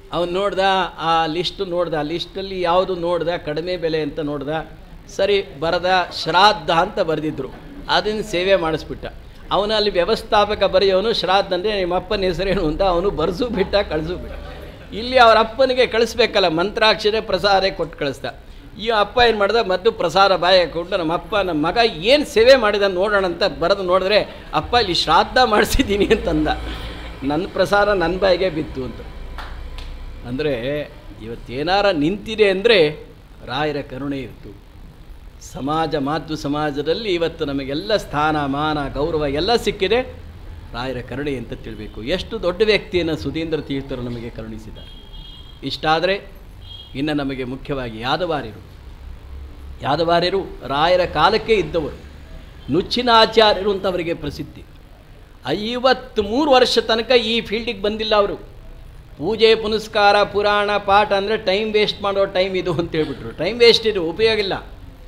ಅವನು ನೋಡ್ದ ಆ ಲಿಸ್ಟ್ ನೋಡ್ದ ಆ ಲಿಸ್ಟಲ್ಲಿ ಯಾವುದು ನೋಡ್ದ ಕಡಿಮೆ ಬೆಲೆ ಅಂತ ನೋಡ್ದ ಸರಿ ಬರದ ಶ್ರಾದ್ದ ಅಂತ ಬರೆದಿದ್ರು ಅದನ್ನು ಸೇವೆ ಮಾಡಿಸ್ಬಿಟ್ಟ ಅವನು ಅಲ್ಲಿ ವ್ಯವಸ್ಥಾಪಕ ಬರೆಯೋನು ಶ್ರಾದ್ದ ಅಂದರೆ ನಿಮ್ಮ ಅಪ್ಪನ ಹೆಸರೇನು ಅಂತ ಅವನು ಬರೆಸು ಬಿಟ್ಟ ಕಳಿಸು ಬಿಟ್ಟ ಇಲ್ಲಿ ಅವ್ರ ಅಪ್ಪನಿಗೆ ಕಳಿಸ್ಬೇಕಲ್ಲ ಮಂತ್ರಾಕ್ಷರೇ ಪ್ರಸಾದ ಕೊಟ್ಟು ಕಳಿಸ್ದ ಈ ಅಪ್ಪ ಏನು ಮಾಡ್ದ ಮತ್ತು ಪ್ರಸಾದ ಬಾಯ ಕೊಟ್ಟು ನಮ್ಮ ಅಪ್ಪ ನಮ್ಮ ಮಗ ಏನು ಸೇವೆ ಮಾಡಿದ ನೋಡೋಣ ಅಂತ ಬರೆದು ನೋಡಿದ್ರೆ ಅಪ್ಪ ಇಲ್ಲಿ ಶ್ರಾದ್ದ ಮಾಡಿಸಿದ್ದೀನಿ ಅಂತಂದ ನನ್ನ ಪ್ರಸಾದ ನನ್ನ ಬಾಯಿಗೆ ಬಿತ್ತು ಅಂತ ಅಂದರೆ ಇವತ್ತೇನಾರ ನಿಂತಿದೆ ಅಂದರೆ ರಾಯರ ಕರುಣೆ ಇತ್ತು ಸಮಾಜ ಮಾತೃ ಸಮಾಜದಲ್ಲಿ ಇವತ್ತು ನಮಗೆಲ್ಲ ಸ್ಥಾನ ಮಾನ ಗೌರವ ಎಲ್ಲ ಸಿಕ್ಕಿದೆ ರಾಯರ ಕರುಣೆ ಅಂತ ತಿಳಬೇಕು ಎಷ್ಟು ದೊಡ್ಡ ವ್ಯಕ್ತಿಯನ್ನು ಸುಧೀಂದ್ರ ತೀರ್ಥರು ನಮಗೆ ಕರುಣಿಸಿದ್ದಾರೆ ಇಷ್ಟಾದರೆ ಇನ್ನು ನಮಗೆ ಮುಖ್ಯವಾಗಿ ಯಾದವಾರ್ಯರು ಯಾದವಾರ್ಯರು ರಾಯರ ಕಾಲಕ್ಕೆ ಇದ್ದವರು ನುಚ್ಚಿನ ಆಚಾರ್ಯರು ಅಂತ ಅವರಿಗೆ ಪ್ರಸಿದ್ಧಿ ಐವತ್ತ್ಮೂರು ವರ್ಷ ತನಕ ಈ ಫೀಲ್ಡಿಗೆ ಬಂದಿಲ್ಲ ಅವರು ಪೂಜೆ ಪುನಸ್ಕಾರ ಪುರಾಣ ಪಾಠ ಅಂದರೆ ಟೈಮ್ ವೇಸ್ಟ್ ಮಾಡೋ ಟೈಮ್ ಇದು ಅಂತ ಹೇಳ್ಬಿಟ್ರು ಟೈಮ್ ವೇಸ್ಟ್ ಇದು ಉಪಯೋಗ ಇಲ್ಲ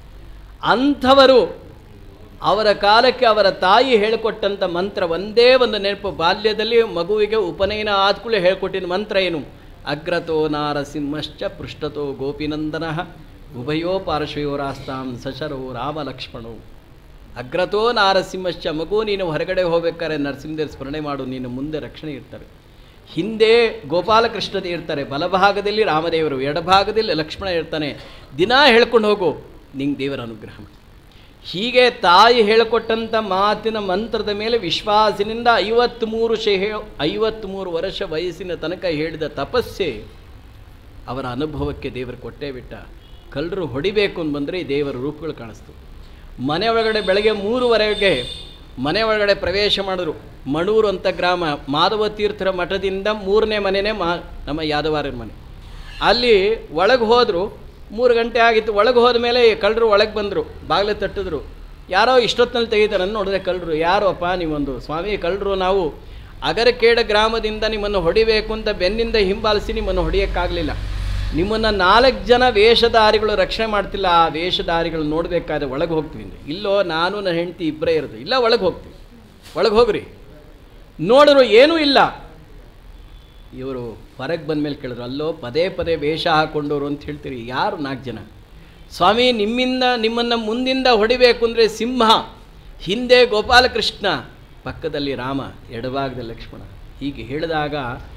ಅಂಥವರು ಅವರ ಕಾಲಕ್ಕೆ ಅವರ ತಾಯಿ ಹೇಳಿಕೊಟ್ಟಂಥ ಮಂತ್ರ ಒಂದೇ ಒಂದು ನೆನಪು ಬಾಲ್ಯದಲ್ಲಿ ಮಗುವಿಗೆ ಉಪನಯನ ಆದ್ಕೂಳೆ ಹೇಳ್ಕೊಟ್ಟಿನ ಮಂತ್ರ ಏನು ಅಗ್ರತೋ ನಾರಸಿಂಹಶ್ಚ ಪೃಷ್ಠತೋ ಗೋಪಿನಂದನ ಉಭಯೋ ಪಾರ್ಶ್ವಯೋರಾಸ್ತಾಂ ಸಶರೋ ರಾಮ ಲಕ್ಷ್ಮಣೋ ಅಗ್ರತೋ ನಾರಸಿಂಹಶ್ಚ ಮಗು ನೀನು ಹೊರಗಡೆ ಹೋಗ್ಬೇಕಾದ್ರೆ ನರಸಿಂಹದೇವ್ರ ಸ್ಮರಣೆ ಮಾಡು ನೀನು ಮುಂದೆ ರಕ್ಷಣೆ ಇರ್ತಾರೆ ಹಿಂದೆ ಗೋಪಾಲಕೃಷ್ಣ ಇರ್ತಾರೆ ಬಲಭಾಗದಲ್ಲಿ ರಾಮದೇವರು ಎಡಭಾಗದಲ್ಲಿ ಲಕ್ಷ್ಮಣ ಇರ್ತಾನೆ ದಿನಾ ಹೇಳ್ಕೊಂಡು ಹೋಗು ನಿಂಗೆ ದೇವರ ಅನುಗ್ರಹ ಮಾಡು. ಹೀಗೆ ತಾಯಿ ಹೇಳಿಕೊಟ್ಟಂಥ ಮಾತಿನ ಮಂತ್ರದ ಮೇಲೆ ವಿಶ್ವಾಸದಿಂದ ಐವತ್ತ್ಮೂರು ಶೇ ಐವತ್ತ್ಮೂರು ವರ್ಷ ವಯಸ್ಸಿನ ತನಕ ಹೇಳಿದ ತಪಸ್ಸೆ ಅವರ ಅನುಭವಕ್ಕೆ ದೇವರು ಕೊಟ್ಟೇ ಬಿಟ್ಟ ಕಳ್ಳರು ಹೊಡಿಬೇಕು ಅಂತ ಬಂದರೆ ದೇವರ ರೂಪಗಳು ಕಾಣಿಸ್ತು ಮನೆ ಒಳಗಡೆ ಬೆಳಗ್ಗೆ ಮೂರುವರೆಗೆ ಮನೆ ಒಳಗಡೆ ಪ್ರವೇಶ ಮಾಡಿದ್ರು ಮಣೂರು ಅಂತ ಗ್ರಾಮ ಮಾಧವ ತೀರ್ಥರ ಮಠದಿಂದ ಮೂರನೇ ಮನೆಯೇ ಮಾ ನಮ್ಮ ಯಾದವಾರ್ಯರ ಮನೆ ಅಲ್ಲಿ ಒಳಗೆ ಹೋದರು ಮೂರು ಗಂಟೆ ಆಗಿತ್ತು ಒಳಗೆ ಹೋದ ಮೇಲೆ ಕಳ್ಳರು ಒಳಗೆ ಬಂದರು ಬಾಗಿಲು ತಟ್ಟಿದ್ರು ಯಾರೋ ಇಷ್ಟೊತ್ತಿನಲ್ಲಿ ತೆಗಿತಾರೆ ನೋಡಿದ್ರೆ ಕಳ್ಳರು ಯಾರು ಅಪ್ಪ ನೀವೊಂದು ಸ್ವಾಮಿ ಕಳ್ಳರು ನಾವು ಅಗರಕೇಡ ಗ್ರಾಮದಿಂದ ನಿಮ್ಮನ್ನು ಹೊಡಿಬೇಕು ಅಂತ ಬೆನ್ನಿಂದ ಹಿಂಬಾಲಿಸಿ ನಿಮ್ಮನ್ನು ಹೊಡೆಯೋಕ್ಕಾಗಲಿಲ್ಲ ನಿಮ್ಮನ್ನು ನಾಲ್ಕು ಜನ ವೇಷಧಾರಿಗಳು ರಕ್ಷಣೆ ಮಾಡ್ತಿಲ್ಲ ಆ ವೇಷಧಾರಿಗಳು ನೋಡಬೇಕಾದ್ರೆ ಒಳಗೆ ಹೋಗ್ತೀವಿ ಅಂದ್ರೆ ಇಲ್ಲೋ ನಾನು ನನ್ನ ಹೆಂಡತಿ ಇಬ್ಬರೇ ಇರೋದು ಇಲ್ಲ ಒಳಗೆ ಹೋಗ್ತೀವಿ ಒಳಗೆ ಹೋಗ್ರಿ ನೋಡಿದ್ರು ಏನೂ ಇಲ್ಲ ಇವರು ಹೊರಗೆ ಬಂದಮೇಲೆ ಕೇಳಿದ್ರು ಅಲ್ಲೋ ಪದೇ ಪದೇ ವೇಷ ಹಾಕ್ಕೊಂಡವರು ಅಂತ ಹೇಳ್ತೀರಿ ಯಾರು ನಾಲ್ಕು ಜನ ಸ್ವಾಮಿ ನಿಮ್ಮಿಂದ ನಿಮ್ಮನ್ನು ಮುಂದಿಂದ ಹೊಡಿಬೇಕು ಅಂದರೆ ಸಿಂಹ ಹಿಂದೆ ಗೋಪಾಲಕೃಷ್ಣ ಪಕ್ಕದಲ್ಲಿ ರಾಮ ಎಡಭಾಗದಲ್ಲಿ ಲಕ್ಷ್ಮಣ ಹೀಗೆ ಹೇಳಿದಾಗ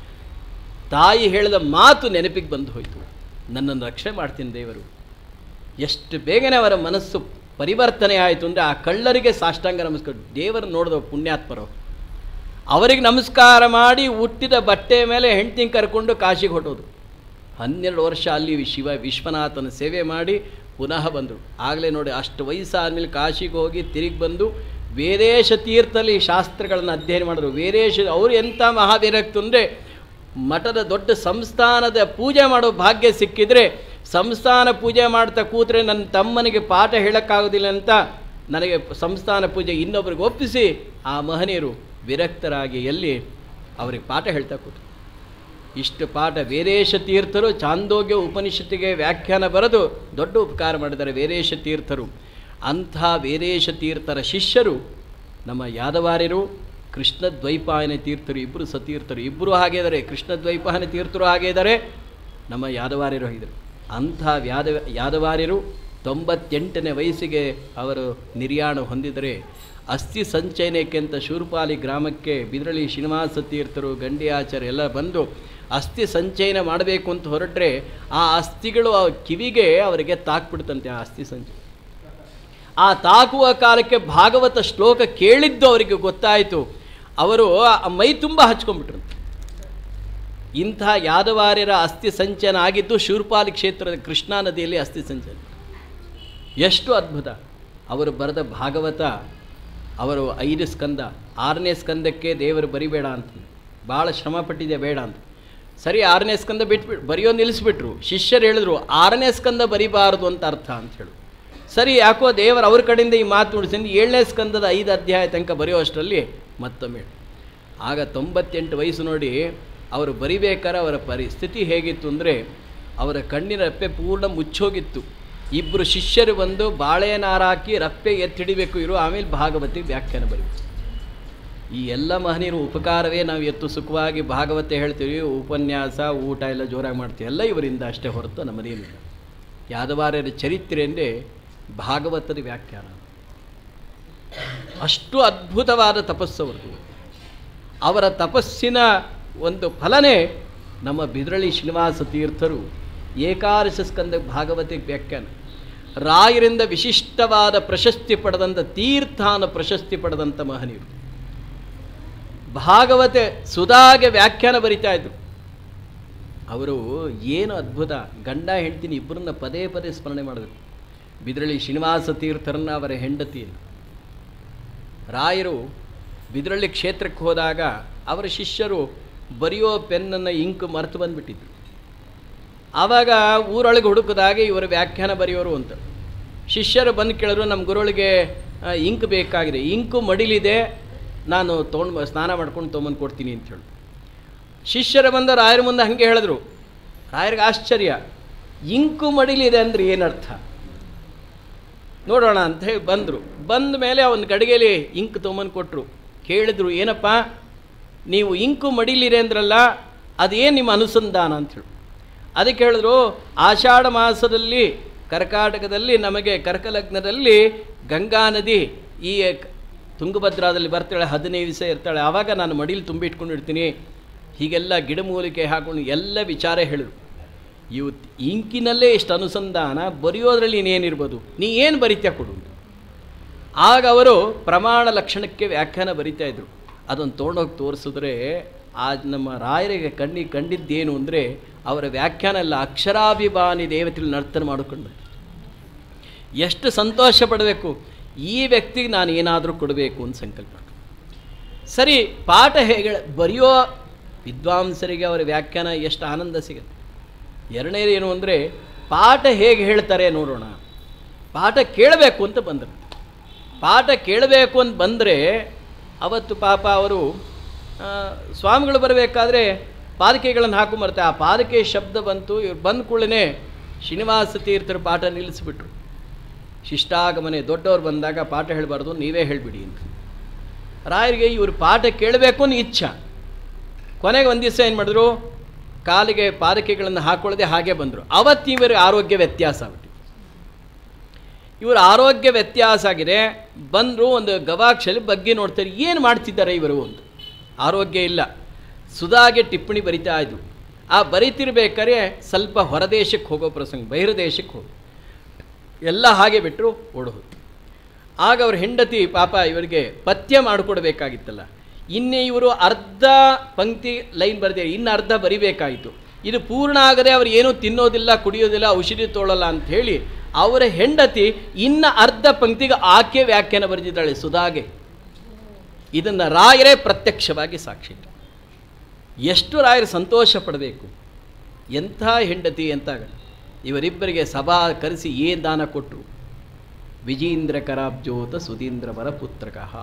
ತಾಯಿ ಹೇಳಿದ ಮಾತು ನೆನಪಿಗೆ ಬಂದು ಹೋಯಿತು ನನ್ನನ್ನು ರಕ್ಷಣೆ ಮಾಡ್ತೀನಿ ದೇವರು ಎಷ್ಟು ಬೇಗನೆ ಅವರ ಮನಸ್ಸು ಪರಿವರ್ತನೆ ಆಯಿತು ಅಂದರೆ ಆ ಕಳ್ಳರಿಗೆ ಸಾಷ್ಟಾಂಗ ನಮಸ್ಕಾರ ದೇವರು ನೋಡಿದವು ಪುಣ್ಯಾತ್ಮರು ಅವರಿಗೆ ನಮಸ್ಕಾರ ಮಾಡಿ ಹುಟ್ಟಿದ ಬಟ್ಟೆ ಮೇಲೆ ಹೆಂಡ್ತಿನ ಕರ್ಕೊಂಡು ಕಾಶಿಗೆ ಹೊಟ್ಟೋದು ಹನ್ನೆರಡು ವರ್ಷ ಅಲ್ಲಿ ಶಿವ ವಿಶ್ವನಾಥನ ಸೇವೆ ಮಾಡಿ ಪುನಃ ಬಂದರು ಆಗಲೇ ನೋಡಿ ಅಷ್ಟು ವಯಸ್ಸಾದ್ಮೇಲೆ ಕಾಶಿಗೆ ಹೋಗಿ ತಿರುಗಿ ಬಂದು ವೇದೇಶ ತೀರ್ಥದಲ್ಲಿ ಶಾಸ್ತ್ರಗಳನ್ನು ಅಧ್ಯಯನ ಮಾಡಿದ್ರು ವೇದೇಶ ಅವರು ಎಂಥ ಮಹಾವೀರಕ್ತು ಅಂದರೆ ಮಠದ ದೊಡ್ಡ ಸಂಸ್ಥಾನದ ಪೂಜೆ ಮಾಡೋ ಭಾಗ್ಯ ಸಿಕ್ಕಿದ್ರೆ ಸಂಸ್ಥಾನ ಪೂಜೆ ಮಾಡ್ತಾ ಕೂತ್ರೆ ನನ್ನ ತಮ್ಮನಿಗೆ ಪಾಠ ಹೇಳೋಕ್ಕಾಗೋದಿಲ್ಲ ಅಂತ ನನಗೆ ಸಂಸ್ಥಾನ ಪೂಜೆ ಇನ್ನೊಬ್ರಿಗೆ ಒಪ್ಪಿಸಿ ಆ ಮಹನೀಯರು ವಿರಕ್ತರಾಗಿ ಎಲ್ಲಿ ಅವರಿಗೆ ಪಾಠ ಹೇಳ್ತಾ ಕೂತರು ಇಷ್ಟು ಪಾಠ ವೀರೇಶ ತೀರ್ಥರು ಚಾಂದೋಗ್ಯ ಉಪನಿಷತ್ತಿಗೆ ವ್ಯಾಖ್ಯಾನ ಬರೆದು ದೊಡ್ಡ ಉಪಕಾರ ಮಾಡಿದ್ದಾರೆ ವೀರೇಶ ತೀರ್ಥರು ಅಂಥ ವೀರೇಶ ತೀರ್ಥರ ಶಿಷ್ಯರು ನಮ್ಮ ಯಾದವಾರ್ಯರು ಕೃಷ್ಣ ದ್ವೈಪಾಯನ ತೀರ್ಥರು ಇಬ್ಬರು ಸತೀರ್ಥರು ಇಬ್ಬರು ಹಾಗೆ ಇದ್ದಾರೆ ಕೃಷ್ಣ ದ್ವೈಪಾಯನ ತೀರ್ಥರು ಹಾಗೆ ಇದ್ದಾರೆ ನಮ್ಮ ಯಾದವಾರ್ಯರು ಆಗಿದ್ದಾರೆ ಅಂಥ ಯಾದ ಯಾದವಾರ್ಯರು ತೊಂಬತ್ತೆಂಟನೇ ವಯಸ್ಸಿಗೆ ಅವರು ನಿರ್ಯಾಣ ಹೊಂದಿದರೆ ಅಸ್ಥಿ ಸಂಚಯನಕ್ಕೆ ಅಂತ ಶೂರ್ಪಾಲಿ ಗ್ರಾಮಕ್ಕೆ ಬಿದ್ರಳಿ ಶ್ರೀನಿವಾಸ ತೀರ್ಥರು ಗಂಡಿ ಆಚಾರ್ಯ ಎಲ್ಲ ಬಂದು ಅಸ್ಥಿ ಸಂಚಯನ ಮಾಡಬೇಕು ಅಂತ ಹೊರಟ್ರೆ ಆ ಅಸ್ಥಿಗಳು ಆ ಕಿವಿಗೆ ಅವರಿಗೆ ತಾಕ್ಬಿಡ್ತಂತೆ ಆ ಅಸ್ಥಿ ಸಂಚಯ ಆ ತಾಕುವ ಕಾಲಕ್ಕೆ ಭಾಗವತ ಶ್ಲೋಕ ಕೇಳಿದ್ದು ಅವರಿಗೆ ಗೊತ್ತಾಯಿತು ಅವರು ಆ ಮೈ ತುಂಬ ಹಚ್ಕೊಂಡ್ಬಿಟ್ರಂತೆ ಇಂಥ ಯಾದವಾರ್ಯರ ಅಸ್ಥಿ ಸಂಚಯನ ಆಗಿದ್ದು ಶೂರ್ಪಾಲಿ ಕ್ಷೇತ್ರದ ಕೃಷ್ಣಾ ನದಿಯಲ್ಲಿ ಅಸ್ಥಿ ಸಂಚಯನ ಎಷ್ಟು ಅದ್ಭುತ ಅವರು ಬರೆದ ಭಾಗವತ ಅವರು ಐದು ಸ್ಕಂದ ಆರನೇ ಸ್ಕಂದಕ್ಕೆ ದೇವರು ಬರಿಬೇಡ ಅಂತ ಭಾಳ ಶ್ರಮಪಟ್ಟಿದೆ ಬೇಡ ಅಂತ ಸರಿ ಆರನೇ ಸ್ಕಂದ ಬಿಟ್ಬಿಟ್ಟು ಬರೆಯೋ ನಿಲ್ಲಿಸ್ಬಿಟ್ರು ಶಿಷ್ಯರು ಹೇಳಿದ್ರು ಆರನೇ ಸ್ಕಂದ ಬರಿಬಾರದು ಅಂತ ಅರ್ಥ ಅಂತ ಹೇಳು ಸರಿ ಯಾಕೋ ದೇವರು ಅವ್ರ ಕಡೆಯಿಂದ ಈ ಮಾತು ನುಡಿಸಿಂದ ಏಳನೇ ಸ್ಕಂದದ ಐದು ಅಧ್ಯಾಯ ತನಕ ಬರೆಯೋ ಅಷ್ಟರಲ್ಲಿ ಮತ್ತೊಮ್ಮೆ ಆಗ ತೊಂಬತ್ತೆಂಟು ವಯಸ್ಸು ನೋಡಿ ಅವರು ಬರಿಬೇಕಾದ್ರೆ ಅವರ ಪರಿಸ್ಥಿತಿ ಹೇಗಿತ್ತು ಅಂದರೆ ಅವರ ಕಣ್ಣಿನ ರೆಪ್ಪೆ ಪೂರ್ಣ ಮುಚ್ಚೋಗಿತ್ತು ಇಬ್ಬರು ಶಿಷ್ಯರು ಬಂದು ಬಾಳೆನಾರ ಹಾಕಿ ರಪ್ಪೆ ಎತ್ತಿಡಿಬೇಕು ಇರು ಆಮೇಲೆ ಭಾಗವತಿ ವ್ಯಾಖ್ಯಾನ ಬರೀಬೇಕು ಈ ಎಲ್ಲ ಮಹನೀಯರು ಉಪಕಾರವೇ ನಾವು ಎತ್ತು ಸುಖವಾಗಿ ಭಾಗವತ ಹೇಳ್ತೀವಿ ಉಪನ್ಯಾಸ ಊಟ ಎಲ್ಲ ಜೋರಾಗಿ ಮಾಡ್ತೀವಿ ಎಲ್ಲ ಇವರಿಂದ ಅಷ್ಟೇ ಹೊರತು ನಮ್ಮದೇನಿಲ್ಲ ಯಾದವಾರ್ಯರ ಚರಿತ್ರೆ ಅಂದರೆ ಭಾಗವತದ ವ್ಯಾಖ್ಯಾನ ಅಷ್ಟು ಅದ್ಭುತವಾದ ತಪಸ್ಸು ಅವರದು ಅವರ ತಪಸ್ಸಿನ ಒಂದು ಫಲನೇ ನಮ್ಮ ಬಿದ್ರಳಿ ಶ್ರೀನಿವಾಸ ತೀರ್ಥರು ಏಕಾದಶ ಸ್ಕಂದ ಭಾಗವತಿಗೆ ವ್ಯಾಖ್ಯಾನ ರಾಯರಿಂದ ವಿಶಿಷ್ಟವಾದ ಪ್ರಶಸ್ತಿ ಪಡೆದಂಥ ತೀರ್ಥಾನ ಪ್ರಶಸ್ತಿ ಪಡೆದಂಥ ಮಹನೀಯರು ಭಾಗವತೆ ಸುಧಾಗೆ ವ್ಯಾಖ್ಯಾನ ಬರಿತಾ ಇದ್ರು ಅವರು ಏನು ಅದ್ಭುತ ಗಂಡ ಹೆಂಡ್ತಿನ ಇಬ್ಬರನ್ನ ಪದೇ ಪದೇ ಸ್ಮರಣೆ ಮಾಡಬೇಕು ಬಿದ್ರಳಿ ಶ್ರೀನಿವಾಸ ತೀರ್ಥರನ್ನ ಅವರ ಹೆಂಡತಿಯನ್ನು ರಾಯರು ಬಿದ್ರಳ್ಳಿ ಕ್ಷೇತ್ರಕ್ಕೆ ಹೋದಾಗ ಅವರ ಶಿಷ್ಯರು ಬರೆಯೋ ಪೆನ್ನನ್ನು ಇಂಕ್ ಮರೆತು ಬಂದುಬಿಟ್ಟಿದ್ರು ಆವಾಗ ಊರೊಳಗೆ ಹುಡುಕಿದಾಗ ಇವರು ವ್ಯಾಖ್ಯಾನ ಬರೆಯೋರು ಅಂತ ಶಿಷ್ಯರು ಬಂದು ಕೇಳಿದ್ರು ನಮ್ಮ ಗುರುಗಳಿಗೆ ಆ, ಇಂಕ್ ಬೇಕಾಗಿದೆ ಇಂಕು ಮಡಿಲಿದೆ ನಾನು ತೊಗೊಂಡು ಸ್ನಾನ ಮಾಡ್ಕೊಂಡು ತೊಗೊಂಬಂದು ಕೊಡ್ತೀನಿ ಅಂತ ಹೇಳಿ ಶಿಷ್ಯರು ಬಂದು ರಾಯರ ಮುಂದೆ ಹಾಗೆ ಹೇಳಿದ್ರು ರಾಯರಿಗೆ ಆಶ್ಚರ್ಯ ಇಂಕು ಮಡಿಲಿದೆ ಅಂದರೆ ಏನರ್ಥ ನೋಡೋಣ ಅಂತ ಹೇಳಿ ಬಂದರು ಬಂದ ಮೇಲೆ ಅವನ ಗಡಿಗೆಲಿ ಇಂಕ್ ತೊಗೊಂಬಂದು ಕೊಟ್ಟರು ಕೇಳಿದ್ರು ಏನಪ್ಪ ನೀವು ಇಂಕು ಮಡಿಲಿರಿ ಅಂದ್ರಲ್ಲ ಅದೇನು ನಿಮ್ಮ ಅನುಸಂಧಾನ ಅಂಥೇಳಿ ಅದಕ್ಕೆ ಹೇಳಿದ್ರು ಆಷಾಢ ಮಾಸದಲ್ಲಿ ಕರ್ಕಾಟಕದಲ್ಲಿ ನಮಗೆ ಕರ್ಕಲಗ್ನದಲ್ಲಿ ಗಂಗಾ ನದಿ ಈ ಕ- ತುಂಗಭದ್ರಾದಲ್ಲಿ ಬರ್ತಾಳೆ ಹದಿನೈದು ದಿವಸ ಇರ್ತಾಳೆ ಆವಾಗ ನಾನು ಮಡಿಲಿ ತುಂಬಿಟ್ಕೊಂಡಿರ್ತೀನಿ ಹೀಗೆಲ್ಲ ಗಿಡಮೂಲಿಕೆ ಹಾಕೊಂಡು ಎಲ್ಲ ವಿಚಾರ ಹೇಳಿದ್ರು ಇವು ಇಂಕಿನಲ್ಲೇ ಇಷ್ಟು ಅನುಸಂಧಾನ ಬರೆಯೋದ್ರಲ್ಲಿ ಇನ್ನೇನಿರ್ಬೋದು ನೀ ಏನು ಬರಿತ್ಯಾ ಕೊಡು ಅಂತ. ಆಗ ಅವರು ಪ್ರಮಾಣ ಲಕ್ಷಣಕ್ಕೆ ವ್ಯಾಖ್ಯಾನ ಬರಿತಾ ಇದ್ರು ಅದನ್ನು ತೊಗೊಂಡೋಗಿ ತೋರಿಸಿದ್ರೆ ಆ ನಮ್ಮ ರಾಯರಿಗೆ ಕಣ್ಣಿಗೆ ಕಂಡಿದ್ದೇನು ಅಂದರೆ ಅವರ ವ್ಯಾಖ್ಯಾನ ಎಲ್ಲ ಅಕ್ಷರಾಭಿಮಾನಿ ದೇವತೆಗಳು ನರ್ತನ ಮಾಡಿಕೊಂಡು ಎಷ್ಟು ಸಂತೋಷ ಪಡಬೇಕು ಈ ವ್ಯಕ್ತಿಗೆ ನಾನು ಏನಾದರೂ ಕೊಡಬೇಕು ಅಂತ ಸಂಕಲ್ಪ ಮಾಡ್ಕೊಂಡು. ಸರಿ ಪಾಠ ಹೇಗೆ ಬರೆಯೋ ವಿದ್ವಾಂಸರಿಗೆ ಅವರ ವ್ಯಾಖ್ಯಾನ ಎಷ್ಟು ಆನಂದ ಸಿಗುತ್ತೆ ಎರಡನೇದು ಏನು ಅಂದರೆ ಪಾಠ ಹೇಗೆ ಹೇಳ್ತಾರೆ ನೋಡೋಣ ಪಾಠ ಕೇಳಬೇಕು ಅಂತ ಬಂದರು ಪಾಠ ಕೇಳಬೇಕು ಅಂತ ಬಂದರೆ ಅವತ್ತು ಪಾಪ ಅವರು ಆ, ಸ್ವಾಮಿಗಳು ಬರಬೇಕಾದ್ರೆ ಪಾದಕೆಗಳನ್ನು ಹಾಕೊಂಬರ್ತಾರೆ ಆ ಪಾದಕೆ ಶಬ್ದ ಬಂತು ಇವ್ರು ಬಂದ ಕೂಡಲೇ ಶ್ರೀನಿವಾಸ ತೀರ್ಥರ ಪಾಠ ನಿಲ್ಲಿಸಿಬಿಟ್ರು ಶಿಷ್ಟಾಗಮನೆ ದೊಡ್ಡವ್ರು ಬಂದಾಗ ಪಾಠ ಹೇಳಬಾರ್ದು ನೀವೇ ಹೇಳಿಬಿಡಿ ಅಂತ ರಾಯರಿಗೆ ಇವರು ಪಾಠ ಕೇಳಬೇಕು ಅನ್ನೋ ಇಚ್ಛ ಕೊನೆಗೆ ಒಂದು ದಿವಸ ಏನು ಮಾಡಿದ್ರು ಕಾಲಿಗೆ ಪಾದಕೆಗಳನ್ನು ಹಾಕೊಳ್ಳದೆ ಹಾಗೆ ಬಂದರು ಅವತ್ತು ಇವರ ಆರೋಗ್ಯ ವ್ಯತ್ಯಾಸ ಆಗ್ಬಿಟ್ಟು ಇವರ ಆರೋಗ್ಯ ವ್ಯತ್ಯಾಸ ಆಗಿದೆ ಬಂದರು ಒಂದು ಗವಾಕ್ಷಲಿ ಬಗ್ಗೆ ನೋಡ್ತಾರೆ ಏನು ಮಾಡ್ತಿದ್ದಾರೆ ಇವರು ಅಂತ ಆರೋಗ್ಯ ಇಲ್ಲ ಸುಧಾಗೆ ಟಿಪ್ಪಣಿ ಬರಿತಾ ಇದ್ರು ಆ ಬರಿತಿರ್ಬೇಕಾದ್ರೆ ಸ್ವಲ್ಪ ಹೊರದೇಶಕ್ಕೆ ಹೋಗೋ ಪ್ರಸಂಗ ಬಹಿರ್ದೇಶಕ್ಕೆ ಹೋಗಿ ಎಲ್ಲ ಹಾಗೆ ಬಿಟ್ಟರು ಓಡೋದು ಆಗ ಅವ್ರ ಹೆಂಡತಿ ಪಾಪ ಇವರಿಗೆ ಪಥ್ಯ ಮಾಡಿಕೊಡ್ಬೇಕಾಗಿತ್ತಲ್ಲ ಇನ್ನೇ ಇವರು ಅರ್ಧ ಪಂಕ್ತಿ ಲೈನ್ ಬರೆದೇ ಇನ್ನು ಅರ್ಧ ಬರಿಬೇಕಾಯಿತು ಇದು ಪೂರ್ಣ ಆಗದೆ ಅವ್ರು ಏನೂ ತಿನ್ನೋದಿಲ್ಲ ಕುಡಿಯೋದಿಲ್ಲ ಔಷಧಿ ತೊಗೊಳ್ಳಲ್ಲ ಅಂತ ಹೇಳಿ ಅವರ ಹೆಂಡತಿ ಇನ್ನು ಅರ್ಧ ಪಂಕ್ತಿಗೆ ಆಕೆ ವ್ಯಾಖ್ಯಾನ ಬರೆದಿದ್ದಾಳೆ ಸುಧಾಗೆ ಇದನ್ನು ರಾಯರೇ ಪ್ರತ್ಯಕ್ಷವಾಗಿ ಸಾಕ್ಷಿ ಎಷ್ಟು ರಾಯರು ಸಂತೋಷ ಪಡಬೇಕು ಎಂಥ ಹೆಂಡತಿ ಎಂತಾಗ ಇವರಿಬ್ಬರಿಗೆ ಸಭಾ ಕರೆಸಿ ಏನು ದಾನ ಕೊಟ್ಟರು ವಿಜೀಂದ್ರ ಕರಾಬ್ಜೋತ ಸುಧೀಂದ್ರ ವರಪುತ್ರಕಃ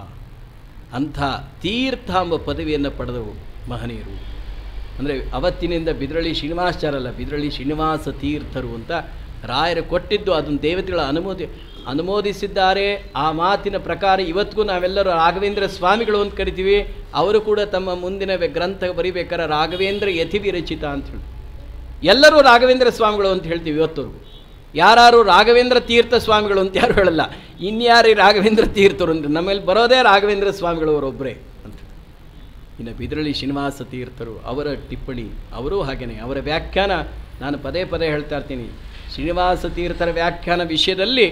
ಅಂಥ ತೀರ್ಥಾಂಬ ಪದವಿಯನ್ನು ಪಡೆದವು ಮಹನೀಯರು ಅಂದರೆ ಅವತ್ತಿನಿಂದ ಬಿದ್ರಳಿ ಶ್ರೀನಿವಾಸಾಚಾರಲ್ಲ ಬಿದ್ರಳಿ ಶ್ರೀನಿವಾಸ ತೀರ್ಥರು ಅಂತ ರಾಯರು ಕೊಟ್ಟಿದ್ದು ಅದನ್ನು ದೇವತೆಗಳ ಅನುಮೋದಿ ಅನುಮೋದಿಸಿದ್ದಾರೆ ಆ ಮಾತಿನ ಪ್ರಕಾರ ಇವತ್ತಿಗೂ ನಾವೆಲ್ಲರೂ ರಾಘವೇಂದ್ರ ಸ್ವಾಮಿಗಳು ಅಂತ ಕರಿತೀವಿ ಅವರು ಕೂಡ ತಮ್ಮ ಮುಂದಿನ ವ್ಯ- ಗ್ರಂಥ ಬರಿಬೇಕಾದ್ರೆ ರಾಘವೇಂದ್ರ ಯತಿ ವಿರಚಿತ ಅಂತ ಹೇಳಿ ಎಲ್ಲರೂ ರಾಘವೇಂದ್ರ ಸ್ವಾಮಿಗಳು ಅಂತ ಹೇಳ್ತೀವಿ ಇವತ್ತವರೆಗೂ ಯಾರು ರಾಘವೇಂದ್ರ ತೀರ್ಥ ಸ್ವಾಮಿಗಳು ಅಂತ ಯಾರು ಹೇಳಲ್ಲ ಇನ್ಯಾರು ಈ ರಾಘವೇಂದ್ರ ತೀರ್ಥರು ಅಂತ ನಮ್ಮಲ್ಲಿ ಬರೋದೇ ರಾಘವೇಂದ್ರ ಸ್ವಾಮಿಗಳು ಅವರೊಬ್ಬರೇ ಅಂತ ಇನ್ನು ಬಿದ್ರಳಿ ಶ್ರೀನಿವಾಸ ತೀರ್ಥರು ಅವರ ಟಿಪ್ಪಣಿ ಅವರೂ ಹಾಗೇನೆ ಅವರ ವ್ಯಾಖ್ಯಾನ ನಾನು ಪದೇ ಪದೇ ಹೇಳ್ತಾ ಇರ್ತೀನಿ ಶ್ರೀನಿವಾಸ ತೀರ್ಥರ ವ್ಯಾಖ್ಯಾನ ವಿಷಯದಲ್ಲಿ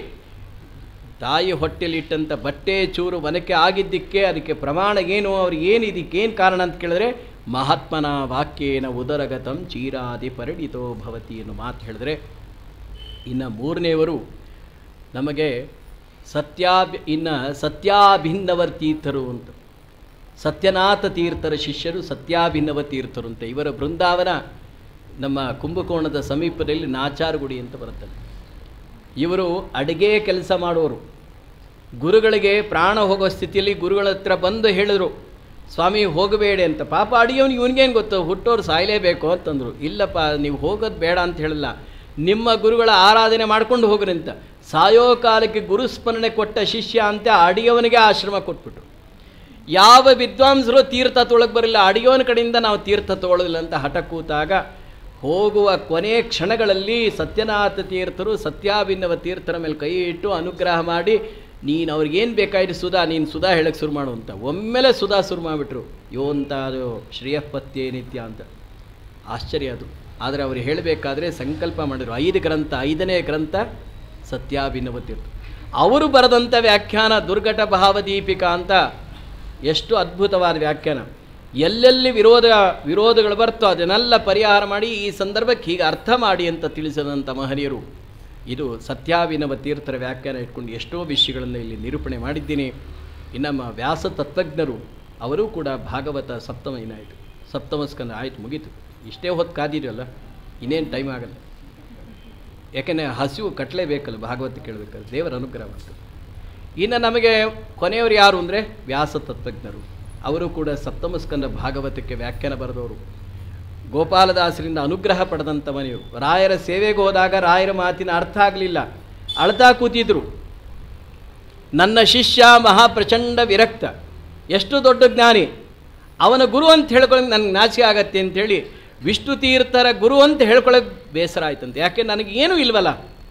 ತಾಯಿ ಹೊಟ್ಟೆಲಿಟ್ಟಂಥ ಬಟ್ಟೆ ಚೂರು ವನಕ್ಕೆ ಆಗಿದ್ದಕ್ಕೆ ಅದಕ್ಕೆ ಪ್ರಮಾಣ ಏನು ಅವ್ರಿಗೆ ಏನು ಇದಕ್ಕೇನು ಕಾರಣ ಅಂತ ಕೇಳಿದ್ರೆ ಮಹಾತ್ಮನ ವಾಕ್ಯೇನ ಉದರಗತಂ ಚೀರಾದಿ ಪರಿಣಿತೋ ಭವತಿ ಅನ್ನೋ ಮಾತು ಹೇಳಿದ್ರೆ ಇನ್ನು ಮೂರನೇವರು ನಮಗೆ ಸತ್ಯಾಭಿ ಇನ್ನು ಸತ್ಯಾಭಿನ್ನವರ್ ತೀರ್ಥರು ಅಂತ ಸತ್ಯನಾಥ ತೀರ್ಥರ ಶಿಷ್ಯರು ಸತ್ಯಾಭಿನ್ನವ ತೀರ್ಥರು ಅಂತ ಇವರ ಬೃಂದಾವನ ನಮ್ಮ ಕುಂಭಕೋಣದ ಸಮೀಪದಲ್ಲಿ ನಾಚಾರಗುಡಿ ಅಂತ ಬರುತ್ತದೆ ಇವರು ಅಡುಗೆ ಕೆಲಸ ಮಾಡೋರು ಗುರುಗಳಿಗೆ ಪ್ರಾಣ ಹೋಗೋ ಸ್ಥಿತಿಯಲ್ಲಿ ಗುರುಗಳ ಹತ್ರ ಬಂದು ಹೇಳಿದ್ರು ಸ್ವಾಮಿ ಹೋಗಬೇಡಿ ಅಂತ ಪಾಪ ಅಡಿಯವನು ಇವನಿಗೇನು ಗೊತ್ತು ಹುಟ್ಟೋರು ಸಾಯಲೇಬೇಕು ಅಂತಂದರು ಇಲ್ಲಪ್ಪ ನೀವು ಹೋಗೋದು ಬೇಡ ಅಂತ ಹೇಳಿಲ್ಲ ನಿಮ್ಮ ಗುರುಗಳ ಆರಾಧನೆ ಮಾಡ್ಕೊಂಡು ಹೋಗ್ರಿ ಅಂತ ಸಾಯೋ ಕಾಲಕ್ಕೆ ಗುರುಸ್ಮರಣೆ ಕೊಟ್ಟ ಶಿಷ್ಯ ಅಂತ ಅಡಿಯವನಿಗೆ ಆಶ್ರಮ ಕೊಟ್ಬಿಟ್ರು ಯಾವ ವಿದ್ವಾಂಸರು ತೀರ್ಥ ತೊಳಗೆ ಬರಲಿಲ್ಲ ಅಡಿಯೋನ ಕಡೆಯಿಂದ ನಾವು ತೀರ್ಥ ತೊಗೊಳ್ಳೋದಿಲ್ಲ ಅಂತ ಹಠ ಕೂತಾಗ ಹೋಗುವ ಕೊನೆಯ ಕ್ಷಣಗಳಲ್ಲಿ ಸತ್ಯನಾಥ ತೀರ್ಥರು ಸತ್ಯಾಭಿನ್ನವ ತೀರ್ಥರ ಮೇಲೆ ಕೈ ಇಟ್ಟು ಅನುಗ್ರಹ ಮಾಡಿ ನೀನು ಅವ್ರಿಗೇನು ಬೇಕಾಯ್ತು ಸುಧಾ ನೀನು ಸುಧಾ ಹೇಳಕ್ಕೆ ಶುರು ಮಾಡು ಅಂತ ಒಮ್ಮೆಲೆ ಸುಧಾ ಶುರು ಮಾಡಿಬಿಟ್ರು ಯೋಂತ ಅದು ಶ್ರೇಯಪತ್ಯೇ ನಿತ್ಯ ಅಂತ ಆಶ್ಚರ್ಯ ಅದು ಆದರೆ ಅವರು ಹೇಳಬೇಕಾದ್ರೆ ಸಂಕಲ್ಪ ಮಾಡಿದ್ರು ಐದು ಗ್ರಂಥ ಐದನೇ ಗ್ರಂಥ ಸತ್ಯಾಭಿನವ ತೀರ್ಥ ಅವರು ಬರೆದಂಥ ವ್ಯಾಖ್ಯಾನ ದುರ್ಘಟ ಭಾವದೀಪಿಕಾ ಅಂತ ಎಷ್ಟು ಅದ್ಭುತವಾದ ವ್ಯಾಖ್ಯಾನ ಎಲ್ಲೆಲ್ಲಿ ವಿರೋಧ ವಿರೋಧಗಳು ಬರ್ತೋ ಅದನ್ನೆಲ್ಲ ಪರಿಹಾರ ಮಾಡಿ ಈ ಸಂದರ್ಭಕ್ಕೆ ಹೀಗೆ ಅರ್ಥ ಮಾಡಿ ಅಂತ ತಿಳಿಸಿದಂಥ ಮಹನೀಯರು ಇದು ಸತ್ಯಾಭಿನವ ತೀರ್ಥರ ವ್ಯಾಖ್ಯಾನ ಇಟ್ಕೊಂಡು ಎಷ್ಟೋ ವಿಷಯಗಳನ್ನು ಇಲ್ಲಿ ನಿರೂಪಣೆ ಮಾಡಿದ್ದೀನಿ ಇನ್ನು ನಮ್ಮ ವ್ಯಾಸ ತತ್ವಜ್ಞರು ಅವರೂ ಕೂಡ ಭಾಗವತ ಸಪ್ತಮ ಏನಾಯಿತು ಸಪ್ತಮ ಸ್ಕಂದ ಆಯಿತು ಮುಗೀತು ಇಷ್ಟೇ ಹೊತ್ತು ಕಾದಿರಲ್ಲ ಇನ್ನೇನು ಟೈಮ್ ಆಗಲ್ಲ ಯಾಕೆಂದರೆ ಹಸಿವು ಕಟ್ಟಲೇಬೇಕಲ್ಲ ಭಾಗವತ ಕೇಳಬೇಕಾದ್ರೆ ದೇವರ ಅನುಗ್ರಹ ಮಾಡ್ತಾರೆ ಇನ್ನು ನಮಗೆ ಕೊನೆಯವರು ಯಾರು ಅಂದರೆ ವ್ಯಾಸ ತತ್ವಜ್ಞರು ಅವರು ಕೂಡ ಸಪ್ತಮ ಸ್ಕಂದ ಭಾಗವತಕ್ಕೆ ವ್ಯಾಖ್ಯಾನ ಬರೆದವರು ಗೋಪಾಲದಾಸರಿಂದ ಅನುಗ್ರಹ ಪಡೆದಂಥ ಮನೆಯವರು ರಾಯರ ಸೇವೆಗೆ ಹೋದಾಗ ರಾಯರ ಮಾತಿನ ಅರ್ಥ ಆಗಲಿಲ್ಲ ಅಳ್ತಾ ಕೂತಿದ್ರು ನನ್ನ ಶಿಷ್ಯ ಮಹಾಪ್ರಚಂಡ ವಿರಕ್ತ ಎಷ್ಟು ದೊಡ್ಡ ಜ್ಞಾನಿ ಅವನ ಗುರು ಅಂತ ಹೇಳ್ಕೊಳ್ಳೋಕೆ ನನಗೆ ನಾಚಿಕೆ ಆಗತ್ತೆ ಅಂಥೇಳಿ ವಿಷ್ಣು ತೀರ್ಥರ ಗುರು ಅಂತ ಹೇಳ್ಕೊಳ್ಳೋಕೆ ಬೇಸರ ಆಯ್ತಂತೆ ಯಾಕೆ ನನಗೆ ಏನೂ ಇಲ್ವಲ್ಲ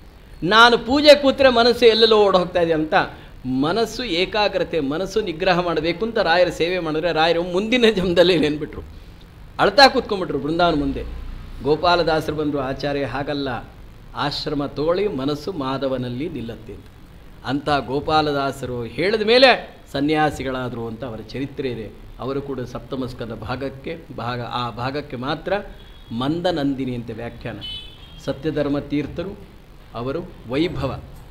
ನಾನು ಪೂಜೆ ಕೂತ್ರೆ ಮನಸ್ಸು ಎಲ್ಲೆಲ್ಲೋ ಓಡ್ ಹೋಗ್ತಾ ಇದೆ ಅಂತ ಮನಸ್ಸು ಏಕಾಗ್ರತೆ ಮನಸ್ಸು ನಿಗ್ರಹ ಮಾಡಬೇಕು ಅಂತ ರಾಯರ ಸೇವೆ ಮಾಡಿದ್ರೆ ರಾಯರು ಮುಂದಿನ ಜನ್ಮದಲ್ಲಿ ನೆನ್ಬಿಟ್ರು ಅಳ್ತಾ ಕೂತ್ಕೊಂಡ್ಬಿಟ್ರು ಬೃಂದಾವನ ಮುಂದೆ ಗೋಪಾಲದಾಸರು ಬಂದರು ಆಚಾರ್ಯ ಹಾಗಲ್ಲ ಆಶ್ರಮ ತೋಳಿ ಮನಸ್ಸು ಮಾಧವನಲ್ಲಿ ನಿಲ್ಲತ್ತೆ ಅಂತ ಅಂಥ ಗೋಪಾಲದಾಸರು ಹೇಳಿದ ಮೇಲೆ ಸನ್ಯಾಸಿಗಳಾದರು ಅಂತ ಅವರ ಚರಿತ್ರೆ ಇದೆ ಅವರು ಕೂಡ ಸಪ್ತಮಸ್ಕಂದ ಭಾಗಕ್ಕೆ ಭಾಗ ಆ ಭಾಗಕ್ಕೆ ಮಾತ್ರ ಮಂದನಂದಿನಿ ಅಂತ ವ್ಯಾಖ್ಯಾನ ಸತ್ಯಧರ್ಮ ತೀರ್ಥರು ಅವರು ವೈಭವ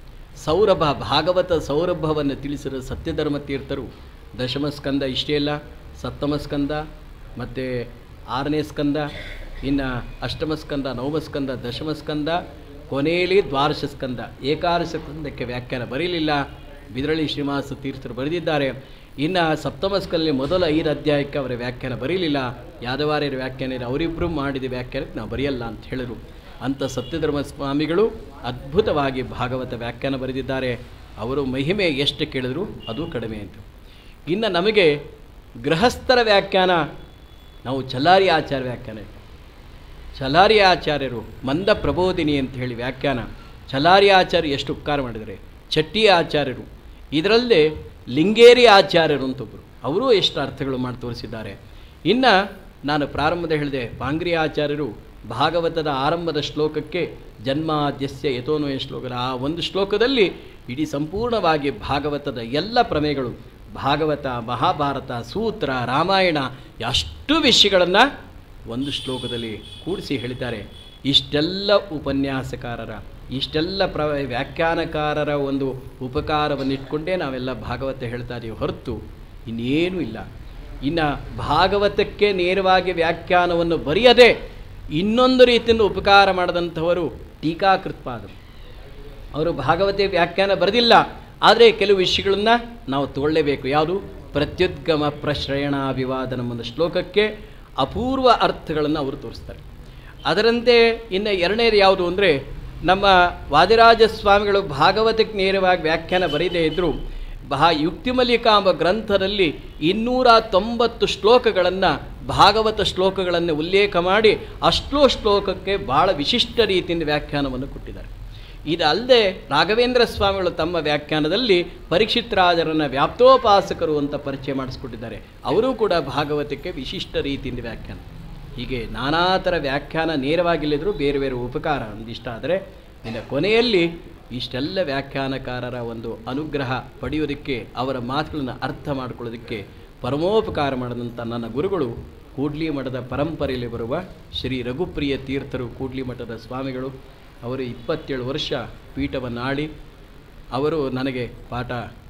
ಸೌರಭ ಭಾಗವತ ಸೌರಭವನ್ನು ತಿಳಿಸಿದ ಸತ್ಯಧರ್ಮ ತೀರ್ಥರು ದಶಮ ಸ್ಕಂದ ಇಷ್ಟೇ ಅಲ್ಲ ಸಪ್ತಮ ಸ್ಕಂದ ಮತ್ತು ಆರನೇ ಸ್ಕಂದ ಇನ್ನು ಅಷ್ಟಮ ಸ್ಕಂದ ನವಮ ಸ್ಕಂದ ದಶಮ ಸ್ಕಂದ ಕೊನೆಯಲ್ಲಿ ದ್ವಾದಶ ಸ್ಕಂದ ಏಕಾದಶ ಸ್ಕಂದಕ್ಕೆ ವ್ಯಾಖ್ಯಾನ ಬರೀಲಿಲ್ಲ ಬಿದರಳಿ ಶ್ರೀನಿವಾಸ ತೀರ್ಥರು ಬರೆದಿದ್ದಾರೆ ಇನ್ನು ಸಪ್ತಮ ಸ್ಕಂದಲ್ಲಿ ಮೊದಲ ಐದು ಅಧ್ಯಾಯಕ್ಕೆ ಅವರ ವ್ಯಾಖ್ಯಾನ ಬರೀಲಿಲ್ಲ ಯಾದವಾರ್ಯರ ವ್ಯಾಖ್ಯಾನ ಇದೆ ಅವರಿಬ್ಬರು ಮಾಡಿದ ವ್ಯಾಖ್ಯಾನಕ್ಕೆ ನಾವು ಬರೆಯಲ್ಲ ಅಂತ ಹೇಳಿದರು ಅಂಥ ಸತ್ಯಧರ್ಮ ಸ್ವಾಮಿಗಳು ಅದ್ಭುತವಾಗಿ ಭಾಗವತ ವ್ಯಾಖ್ಯಾನ ಬರೆದಿದ್ದಾರೆ ಅವರು ಮಹಿಮೆ ಎಷ್ಟು ಕೇಳಿದ್ರು ಅದು ಕಡಿಮೆ ಅಂತ ಇನ್ನು ನಮಗೆ ಗೃಹಸ್ಥರ ವ್ಯಾಖ್ಯಾನ ನಾವು ಚಲಾರಿ ಆಚಾರ್ಯ ವ್ಯಾಖ್ಯಾನ ಇದೆ ಚಲಾರಿ ಆಚಾರ್ಯರು ಮಂದ ಪ್ರಬೋಧಿನಿ ಅಂತ ಹೇಳಿ ವ್ಯಾಖ್ಯಾನ ಚಲಾರಿ ಆಚಾರ್ಯ ಎಷ್ಟು ಉಪಕಾರ ಮಾಡಿದ್ದಾರೆ ಚಟ್ಟಿ ಆಚಾರ್ಯರು ಇದರಲ್ಲೇ ಲಿಂಗೇರಿ ಆಚಾರ್ಯರು ಅಂತೊಬ್ಬರು ಅವರೂ ಎಷ್ಟು ಅರ್ಥಗಳು ಮಾಡಿ ತೋರಿಸಿದ್ದಾರೆ ಇನ್ನು ನಾನು ಪ್ರಾರಂಭದ ಹೇಳಿದೆ ಪಾಂಗ್ರಿ ಆಚಾರ್ಯರು ಭಾಗವತದ ಆರಂಭದ ಶ್ಲೋಕಕ್ಕೆ ಜನ್ಮಾದ್ಯಸ್ಯ ಯಥೋನ್ವಯ ಶ್ಲೋಕದ ಆ ಒಂದು ಶ್ಲೋಕದಲ್ಲಿ ಇಡೀ ಸಂಪೂರ್ಣವಾಗಿ ಭಾಗವತದ ಎಲ್ಲ ಪ್ರಮೇಯಗಳು ಭಾಗವತ ಮಹಾಭಾರತ ಸೂತ್ರ ರಾಮಾಯಣ ಅಷ್ಟು ವಿಷಯಗಳನ್ನು ಒಂದು ಶ್ಲೋಕದಲ್ಲಿ ಕೂಡಿಸಿ ಹೇಳಿದ್ದಾರೆ ಇಷ್ಟೆಲ್ಲ ಉಪನ್ಯಾಸಕಾರರ ಇಷ್ಟೆಲ್ಲ ಪ್ರ ವ್ಯಾಖ್ಯಾನಕಾರರ ಒಂದು ಉಪಕಾರವನ್ನು ಇಟ್ಕೊಂಡೇ ನಾವೆಲ್ಲ ಭಾಗವತ ಹೇಳ್ತಾ ಇದೀವಿ ಹೊರತು ಇನ್ನೇನೂ ಇಲ್ಲ ಇನ್ನು ಭಾಗವತಕ್ಕೆ ನೇರವಾಗಿ ವ್ಯಾಖ್ಯಾನವನ್ನು ಬರೆಯದೆ ಇನ್ನೊಂದು ರೀತಿಯಿಂದ ಉಪಕಾರ ಮಾಡಿದಂಥವರು ಟೀಕಾಕೃತ್ಪಾದರು ಅವರು ಭಾಗವತೆ ವ್ಯಾಖ್ಯಾನ ಬರೆದಿಲ್ಲ ಆದರೆ ಕೆಲವು ವಿಷಯಗಳನ್ನು ನಾವು ತಗೊಳ್ಳೇಬೇಕು ಯಾವುದು ಪ್ರತ್ಯುದ್ಗಮ ಪ್ರಶ್ರಯಣ ವಿವಾದ ನಮ್ಮೊಂದು ಶ್ಲೋಕಕ್ಕೆ ಅಪೂರ್ವ ಅರ್ಥಗಳನ್ನು ಅವರು ತೋರಿಸ್ತಾರೆ ಅದರಂತೆ ಇನ್ನು ಎರಡನೇದು ಯಾವುದು ಅಂದರೆ ನಮ್ಮ ವಾದಿರಾಜ ಸ್ವಾಮಿಗಳು ಭಾಗವತಕ್ಕೆ ನೇರವಾಗಿ ವ್ಯಾಖ್ಯಾನ ಬರೀದೇ ಇದ್ದರು ಬಹ ಯುಕ್ತಿಮಲ್ಲಿಕ ಎಂಬ ಗ್ರಂಥದಲ್ಲಿ ಇನ್ನೂರ ತೊಂಬತ್ತು ಶ್ಲೋಕಗಳನ್ನು ಭಾಗವತ ಶ್ಲೋಕಗಳನ್ನು ಉಲ್ಲೇಖ ಮಾಡಿ ಅಷ್ಟೋ ಶ್ಲೋಕಕ್ಕೆ ಭಾಳ ವಿಶಿಷ್ಟ ರೀತಿಯಿಂದ ವ್ಯಾಖ್ಯಾನವನ್ನು ಕೊಟ್ಟಿದ್ದಾರೆ ಇದಲ್ಲದೆ ರಾಘವೇಂದ್ರ ಸ್ವಾಮಿಗಳು ತಮ್ಮ ವ್ಯಾಖ್ಯಾನದಲ್ಲಿ ಪರೀಕ್ಷಿತ್ ರಾಜರನ್ನ ವ್ಯಾಪ್ತೋಪಾಸಕರು ಅಂತ ಪರಿಚಯ ಮಾಡಿಸ್ಕೊಟ್ಟಿದ್ದಾರೆ ಅವರೂ ಕೂಡ ಭಾಗವತಕ್ಕೆ ವಿಶಿಷ್ಟ ರೀತಿಯಿಂದ ವ್ಯಾಖ್ಯಾನ ಹೀಗೆ ನಾನಾ ಥರ ವ್ಯಾಖ್ಯಾನ ನೇರವಾಗಿಲ್ಲದರೂ ಬೇರೆ ಬೇರೆ ಉಪಕಾರ ಒಂದಿಷ್ಟ ಆದರೆ ಇನ್ನು ಕೊನೆಯಲ್ಲಿ ಇಷ್ಟೆಲ್ಲ ವ್ಯಾಖ್ಯಾನಕಾರರ ಒಂದು ಅನುಗ್ರಹ ಪಡೆಯೋದಕ್ಕೆ ಅವರ ಮಾತುಗಳನ್ನು ಅರ್ಥ ಮಾಡ್ಕೊಳ್ಳೋದಕ್ಕೆ ಪರಮೋಪಕಾರ ಮಾಡಿದಂಥ ನನ್ನ ಗುರುಗಳು ಕೂಡ್ಲಿ ಮಠದ ಪರಂಪರೆಯಲ್ಲಿ ಬರುವ ಶ್ರೀ ರಘುಪ್ರಿಯ ತೀರ್ಥರು ಕೂಡ್ಲಿ ಮಠದ ಸ್ವಾಮಿಗಳು ಅವರು ಇಪ್ಪತ್ತೇಳು ವರ್ಷ ಪೀಠವನ್ನು ಆಳಿ ಅವರು ನನಗೆ ಪಾಠ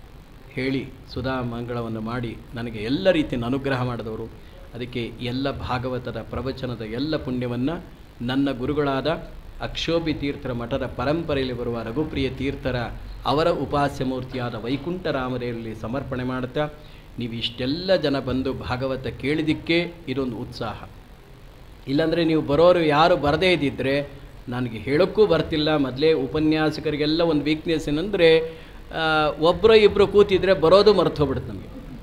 ಹೇಳಿ ಸುಧಾ ಮಂಗಳವನ್ನು ಮಾಡಿ ನನಗೆ ಎಲ್ಲ ರೀತಿಯ ಅನುಗ್ರಹ ಮಾಡಿದವರು ಅದಕ್ಕೆ ಎಲ್ಲ ಭಾಗವತದ ಪ್ರವಚನದ ಎಲ್ಲ ಪುಣ್ಯವನ್ನು ನನ್ನ ಗುರುಗಳಾದ ಅಕ್ಷೋಭಿ ತೀರ್ಥರ ಮಠದ ಪರಂಪರೆಯಲ್ಲಿ ಬರುವ ರಘುಪ್ರಿಯ ತೀರ್ಥರ ಅವರ ಉಪಾಸ್ಯ ಮೂರ್ತಿಯಾದ ವೈಕುಂಠ ರಾಮದೇವರಲ್ಲಿ ಸಮರ್ಪಣೆ ಮಾಡುತ್ತಾ ನೀವು ಇಷ್ಟೆಲ್ಲ ಜನ ಬಂದು ಭಾಗವತ ಕೇಳಿದ್ದಕ್ಕೆ ಇದೊಂದು ಉತ್ಸಾಹ ಇಲ್ಲಾಂದರೆ ನೀವು ಬರೋರು ಯಾರು ಬರದೇ ಇದ್ದಿದ್ದರೆ ನನಗೆ ಹೇಳೋಕ್ಕೂ ಬರ್ತಿಲ್ಲ ಮೊದಲೇ ಉಪನ್ಯಾಸಕರಿಗೆಲ್ಲ ಒಂದು ವೀಕ್ನೆಸ್ ಏನಂದರೆ ಒಬ್ಬರು ಇಬ್ಬರು ಕೂತಿದ್ರೆ ಬರೋದು ಮರ್ತು ಹೋಗ್ಬಿಡುತ್ತೆ ನಮಗೆ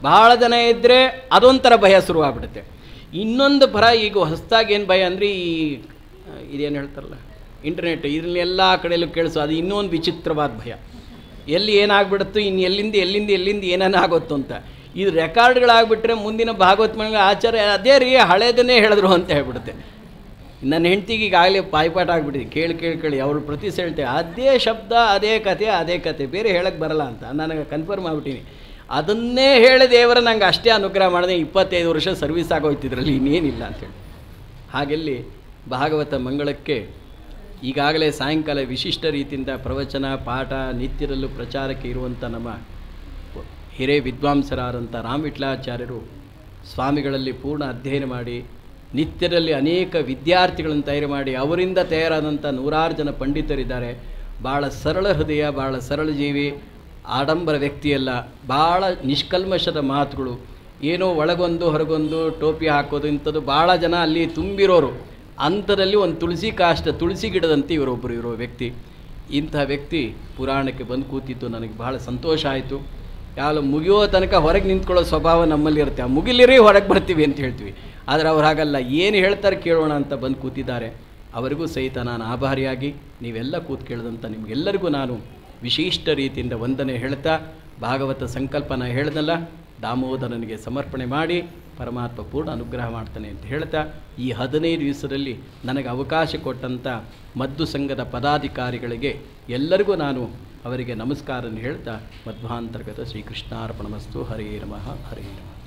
ಭಾಳ ಜನ ಇದ್ದರೆ ಅದೊಂಥರ ಭಯ ಶುರುವಾಗ್ಬಿಡುತ್ತೆ ಇನ್ನೊಂದು ಭರ ಈಗ ಹೊಸದಾಗಿ ಏನು ಭಯ ಅಂದರೆ ಈ ಆ, ಇದೇನು ಹೇಳ್ತಾರಲ್ಲ ಇಂಟರ್ನೆಟ್ ಇದನ್ನೆಲ್ಲ ಕಡೆಯಲ್ಲೂ ಕೇಳಿಸೋ ಅದು ಇನ್ನೊಂದು ವಿಚಿತ್ರವಾದ ಭಯ ಎಲ್ಲಿ ಏನಾಗ್ಬಿಡುತ್ತೋ ಇನ್ನು ಎಲ್ಲಿಂದ ಎಲ್ಲಿಂದ ಎಲ್ಲಿಂದ ಏನೇನು ಆಗುತ್ತೋ ಅಂತ ಇದು ರೆಕಾರ್ಡ್ಗಳಾಗ್ಬಿಟ್ರೆ ಮುಂದಿನ ಭಾಗವತ್ ಮನೆಗೆ ಆಚಾರ್ಯ ಅದೇ ರೀ ಹಳೇದನ್ನೇ ಹೇಳಿದ್ರು ಅಂತ ಹೇಳ್ಬಿಡುತ್ತೆ ನನ್ನ ಹೆಂಡ್ತಿಗೆ ಈಗಾಗಲೇ ಪಾಯ್ಪಾಟ ಆಗ್ಬಿಟ್ಟಿದೆ ಕೇಳಿ ಕೇಳಿ ಕೇಳಿ ಅವ್ರು ಪ್ರತಿ ಹೇಳ್ತೇವೆ ಅದೇ ಶಬ್ದ ಅದೇ ಕತೆ ಅದೇ ಕತೆ ಬೇರೆ ಹೇಳಕ್ಕೆ ಬರಲ್ಲ ಅಂತ ನನಗೆ ಕನ್ಫರ್ಮ್ ಆಗ್ಬಿಟ್ಟಿನಿ ಅದನ್ನೇ ಹೇಳಿ ದೇವರ ನಂಗೆ ಅಷ್ಟೇ ಅನುಗ್ರಹ ಮಾಡಿದೆ ಇಪ್ಪತ್ತೈದು ವರ್ಷ ಸರ್ವಿಸ್ ಆಗೋಯ್ತಿದ್ರಲ್ಲಿ ಇನ್ನೇನಿಲ್ಲ ಅಂತೇಳಿ ಹಾಗೆಲ್ಲಿ ಭಾಗವತ ಮಂಗಳಕ್ಕೆ ಈಗಾಗಲೇ ಸಾಯಂಕಾಲ ವಿಶಿಷ್ಟ ರೀತಿಯಿಂದ ಪ್ರವಚನ ಪಾಠ ನಿತ್ಯದಲ್ಲೂ ಪ್ರಚಾರಕ್ಕೆ ಇರುವಂಥ ನಮ್ಮ ಹಿರೇ ವಿದ್ವಾಂಸರಾದಂಥ ರಾಮವಿಟ್ಲಾಚಾರ್ಯರು ಸ್ವಾಮಿಗಳಲ್ಲಿ ಪೂರ್ಣ ಅಧ್ಯಯನ ಮಾಡಿ ನಿತ್ಯದಲ್ಲಿ ಅನೇಕ ವಿದ್ಯಾರ್ಥಿಗಳನ್ನು ತಯಾರು ಮಾಡಿ ಅವರಿಂದ ತಯಾರಾದಂಥ ನೂರಾರು ಜನ ಪಂಡಿತರಿದ್ದಾರೆ ಭಾಳ ಸರಳ ಹೃದಯ ಭಾಳ ಸರಳ ಜೀವಿ ಆಡಂಬರ ವ್ಯಕ್ತಿಯಲ್ಲ ಭಾಳ ನಿಷ್ಕಲ್ಮಶದ ಮಾತುಗಳು ಏನೋ ಒಳಗೊಂದು ಹೊರಗೊಂದು ಟೋಪಿ ಹಾಕೋದು ಇಂಥದ್ದು ಭಾಳ ಜನ ಅಲ್ಲಿ ತುಂಬಿರೋರು ಅಂಥದಲ್ಲಿ ಒಂದು ತುಳಸಿ ಕಾಷ್ಟ ತುಳಸಿ ಗಿಡದಂತೆ ಇವರೊಬ್ಬರು ಇರೋ ವ್ಯಕ್ತಿ ಇಂಥ ವ್ಯಕ್ತಿ ಪುರಾಣಕ್ಕೆ ಬಂದು ಕೂತಿದ್ದು ನನಗೆ ಬಹಳ ಸಂತೋಷ ಆಯಿತು ಯಾವ ಮುಗಿಯೋ ತನಕ ಹೊರಗೆ ನಿಂತ್ಕೊಳ್ಳೋ ಸ್ವಭಾವ ನಮ್ಮಲ್ಲಿ ಇರುತ್ತೆ ಆ ಮುಗಿಲಿರಿ ಹೊರಗೆ ಬರ್ತೀವಿ ಅಂತ ಹೇಳ್ತೀವಿ ಆದರೆ ಅವ್ರು ಹಾಗಲ್ಲ ಏನು ಹೇಳ್ತಾರೆ ಕೇಳೋಣ ಅಂತ ಬಂದು ಕೂತಿದ್ದಾರೆ ಅವರಿಗೂ ಸಹಿತ ನಾನು ಆಭಾರಿಯಾಗಿ ನೀವೆಲ್ಲ ಕೂತ್ ಕೇಳಿದಂಥ ನಿಮಗೆಲ್ಲರಿಗೂ ನಾನು ವಿಶಿಷ್ಟ ರೀತಿಯಿಂದ ವಂದನೆ ಹೇಳ್ತಾ ಭಾಗವತ ಸಂಕಲ್ಪನ ಹೇಳ್ದಲ್ಲ ದಾಮೋದರನಿಗೆ ಸಮರ್ಪಣೆ ಮಾಡಿ ಪರಮಾತ್ಮ ಪೂರ್ಣ ಅನುಗ್ರಹ ಮಾಡ್ತಾನೆ ಅಂತ ಹೇಳ್ತಾ ಈ ಹದಿನೈದು ದಿವಸದಲ್ಲಿ ನನಗೆ ಅವಕಾಶ ಕೊಟ್ಟಂಥ ಮದ್ದು ಸಂಘದ ಪದಾಧಿಕಾರಿಗಳಿಗೆ ಎಲ್ಲರಿಗೂ ನಾನು ಅವರಿಗೆ ನಮಸ್ಕಾರ ಹೇಳ್ತಾ ಮಧ್ವಾಂತರ್ಗತ ಶ್ರೀಕೃಷ್ಣಾರ್ಪಣಮಸ್ತು ಹರೇ ನಮಃ ಹರೇ ನಮಃ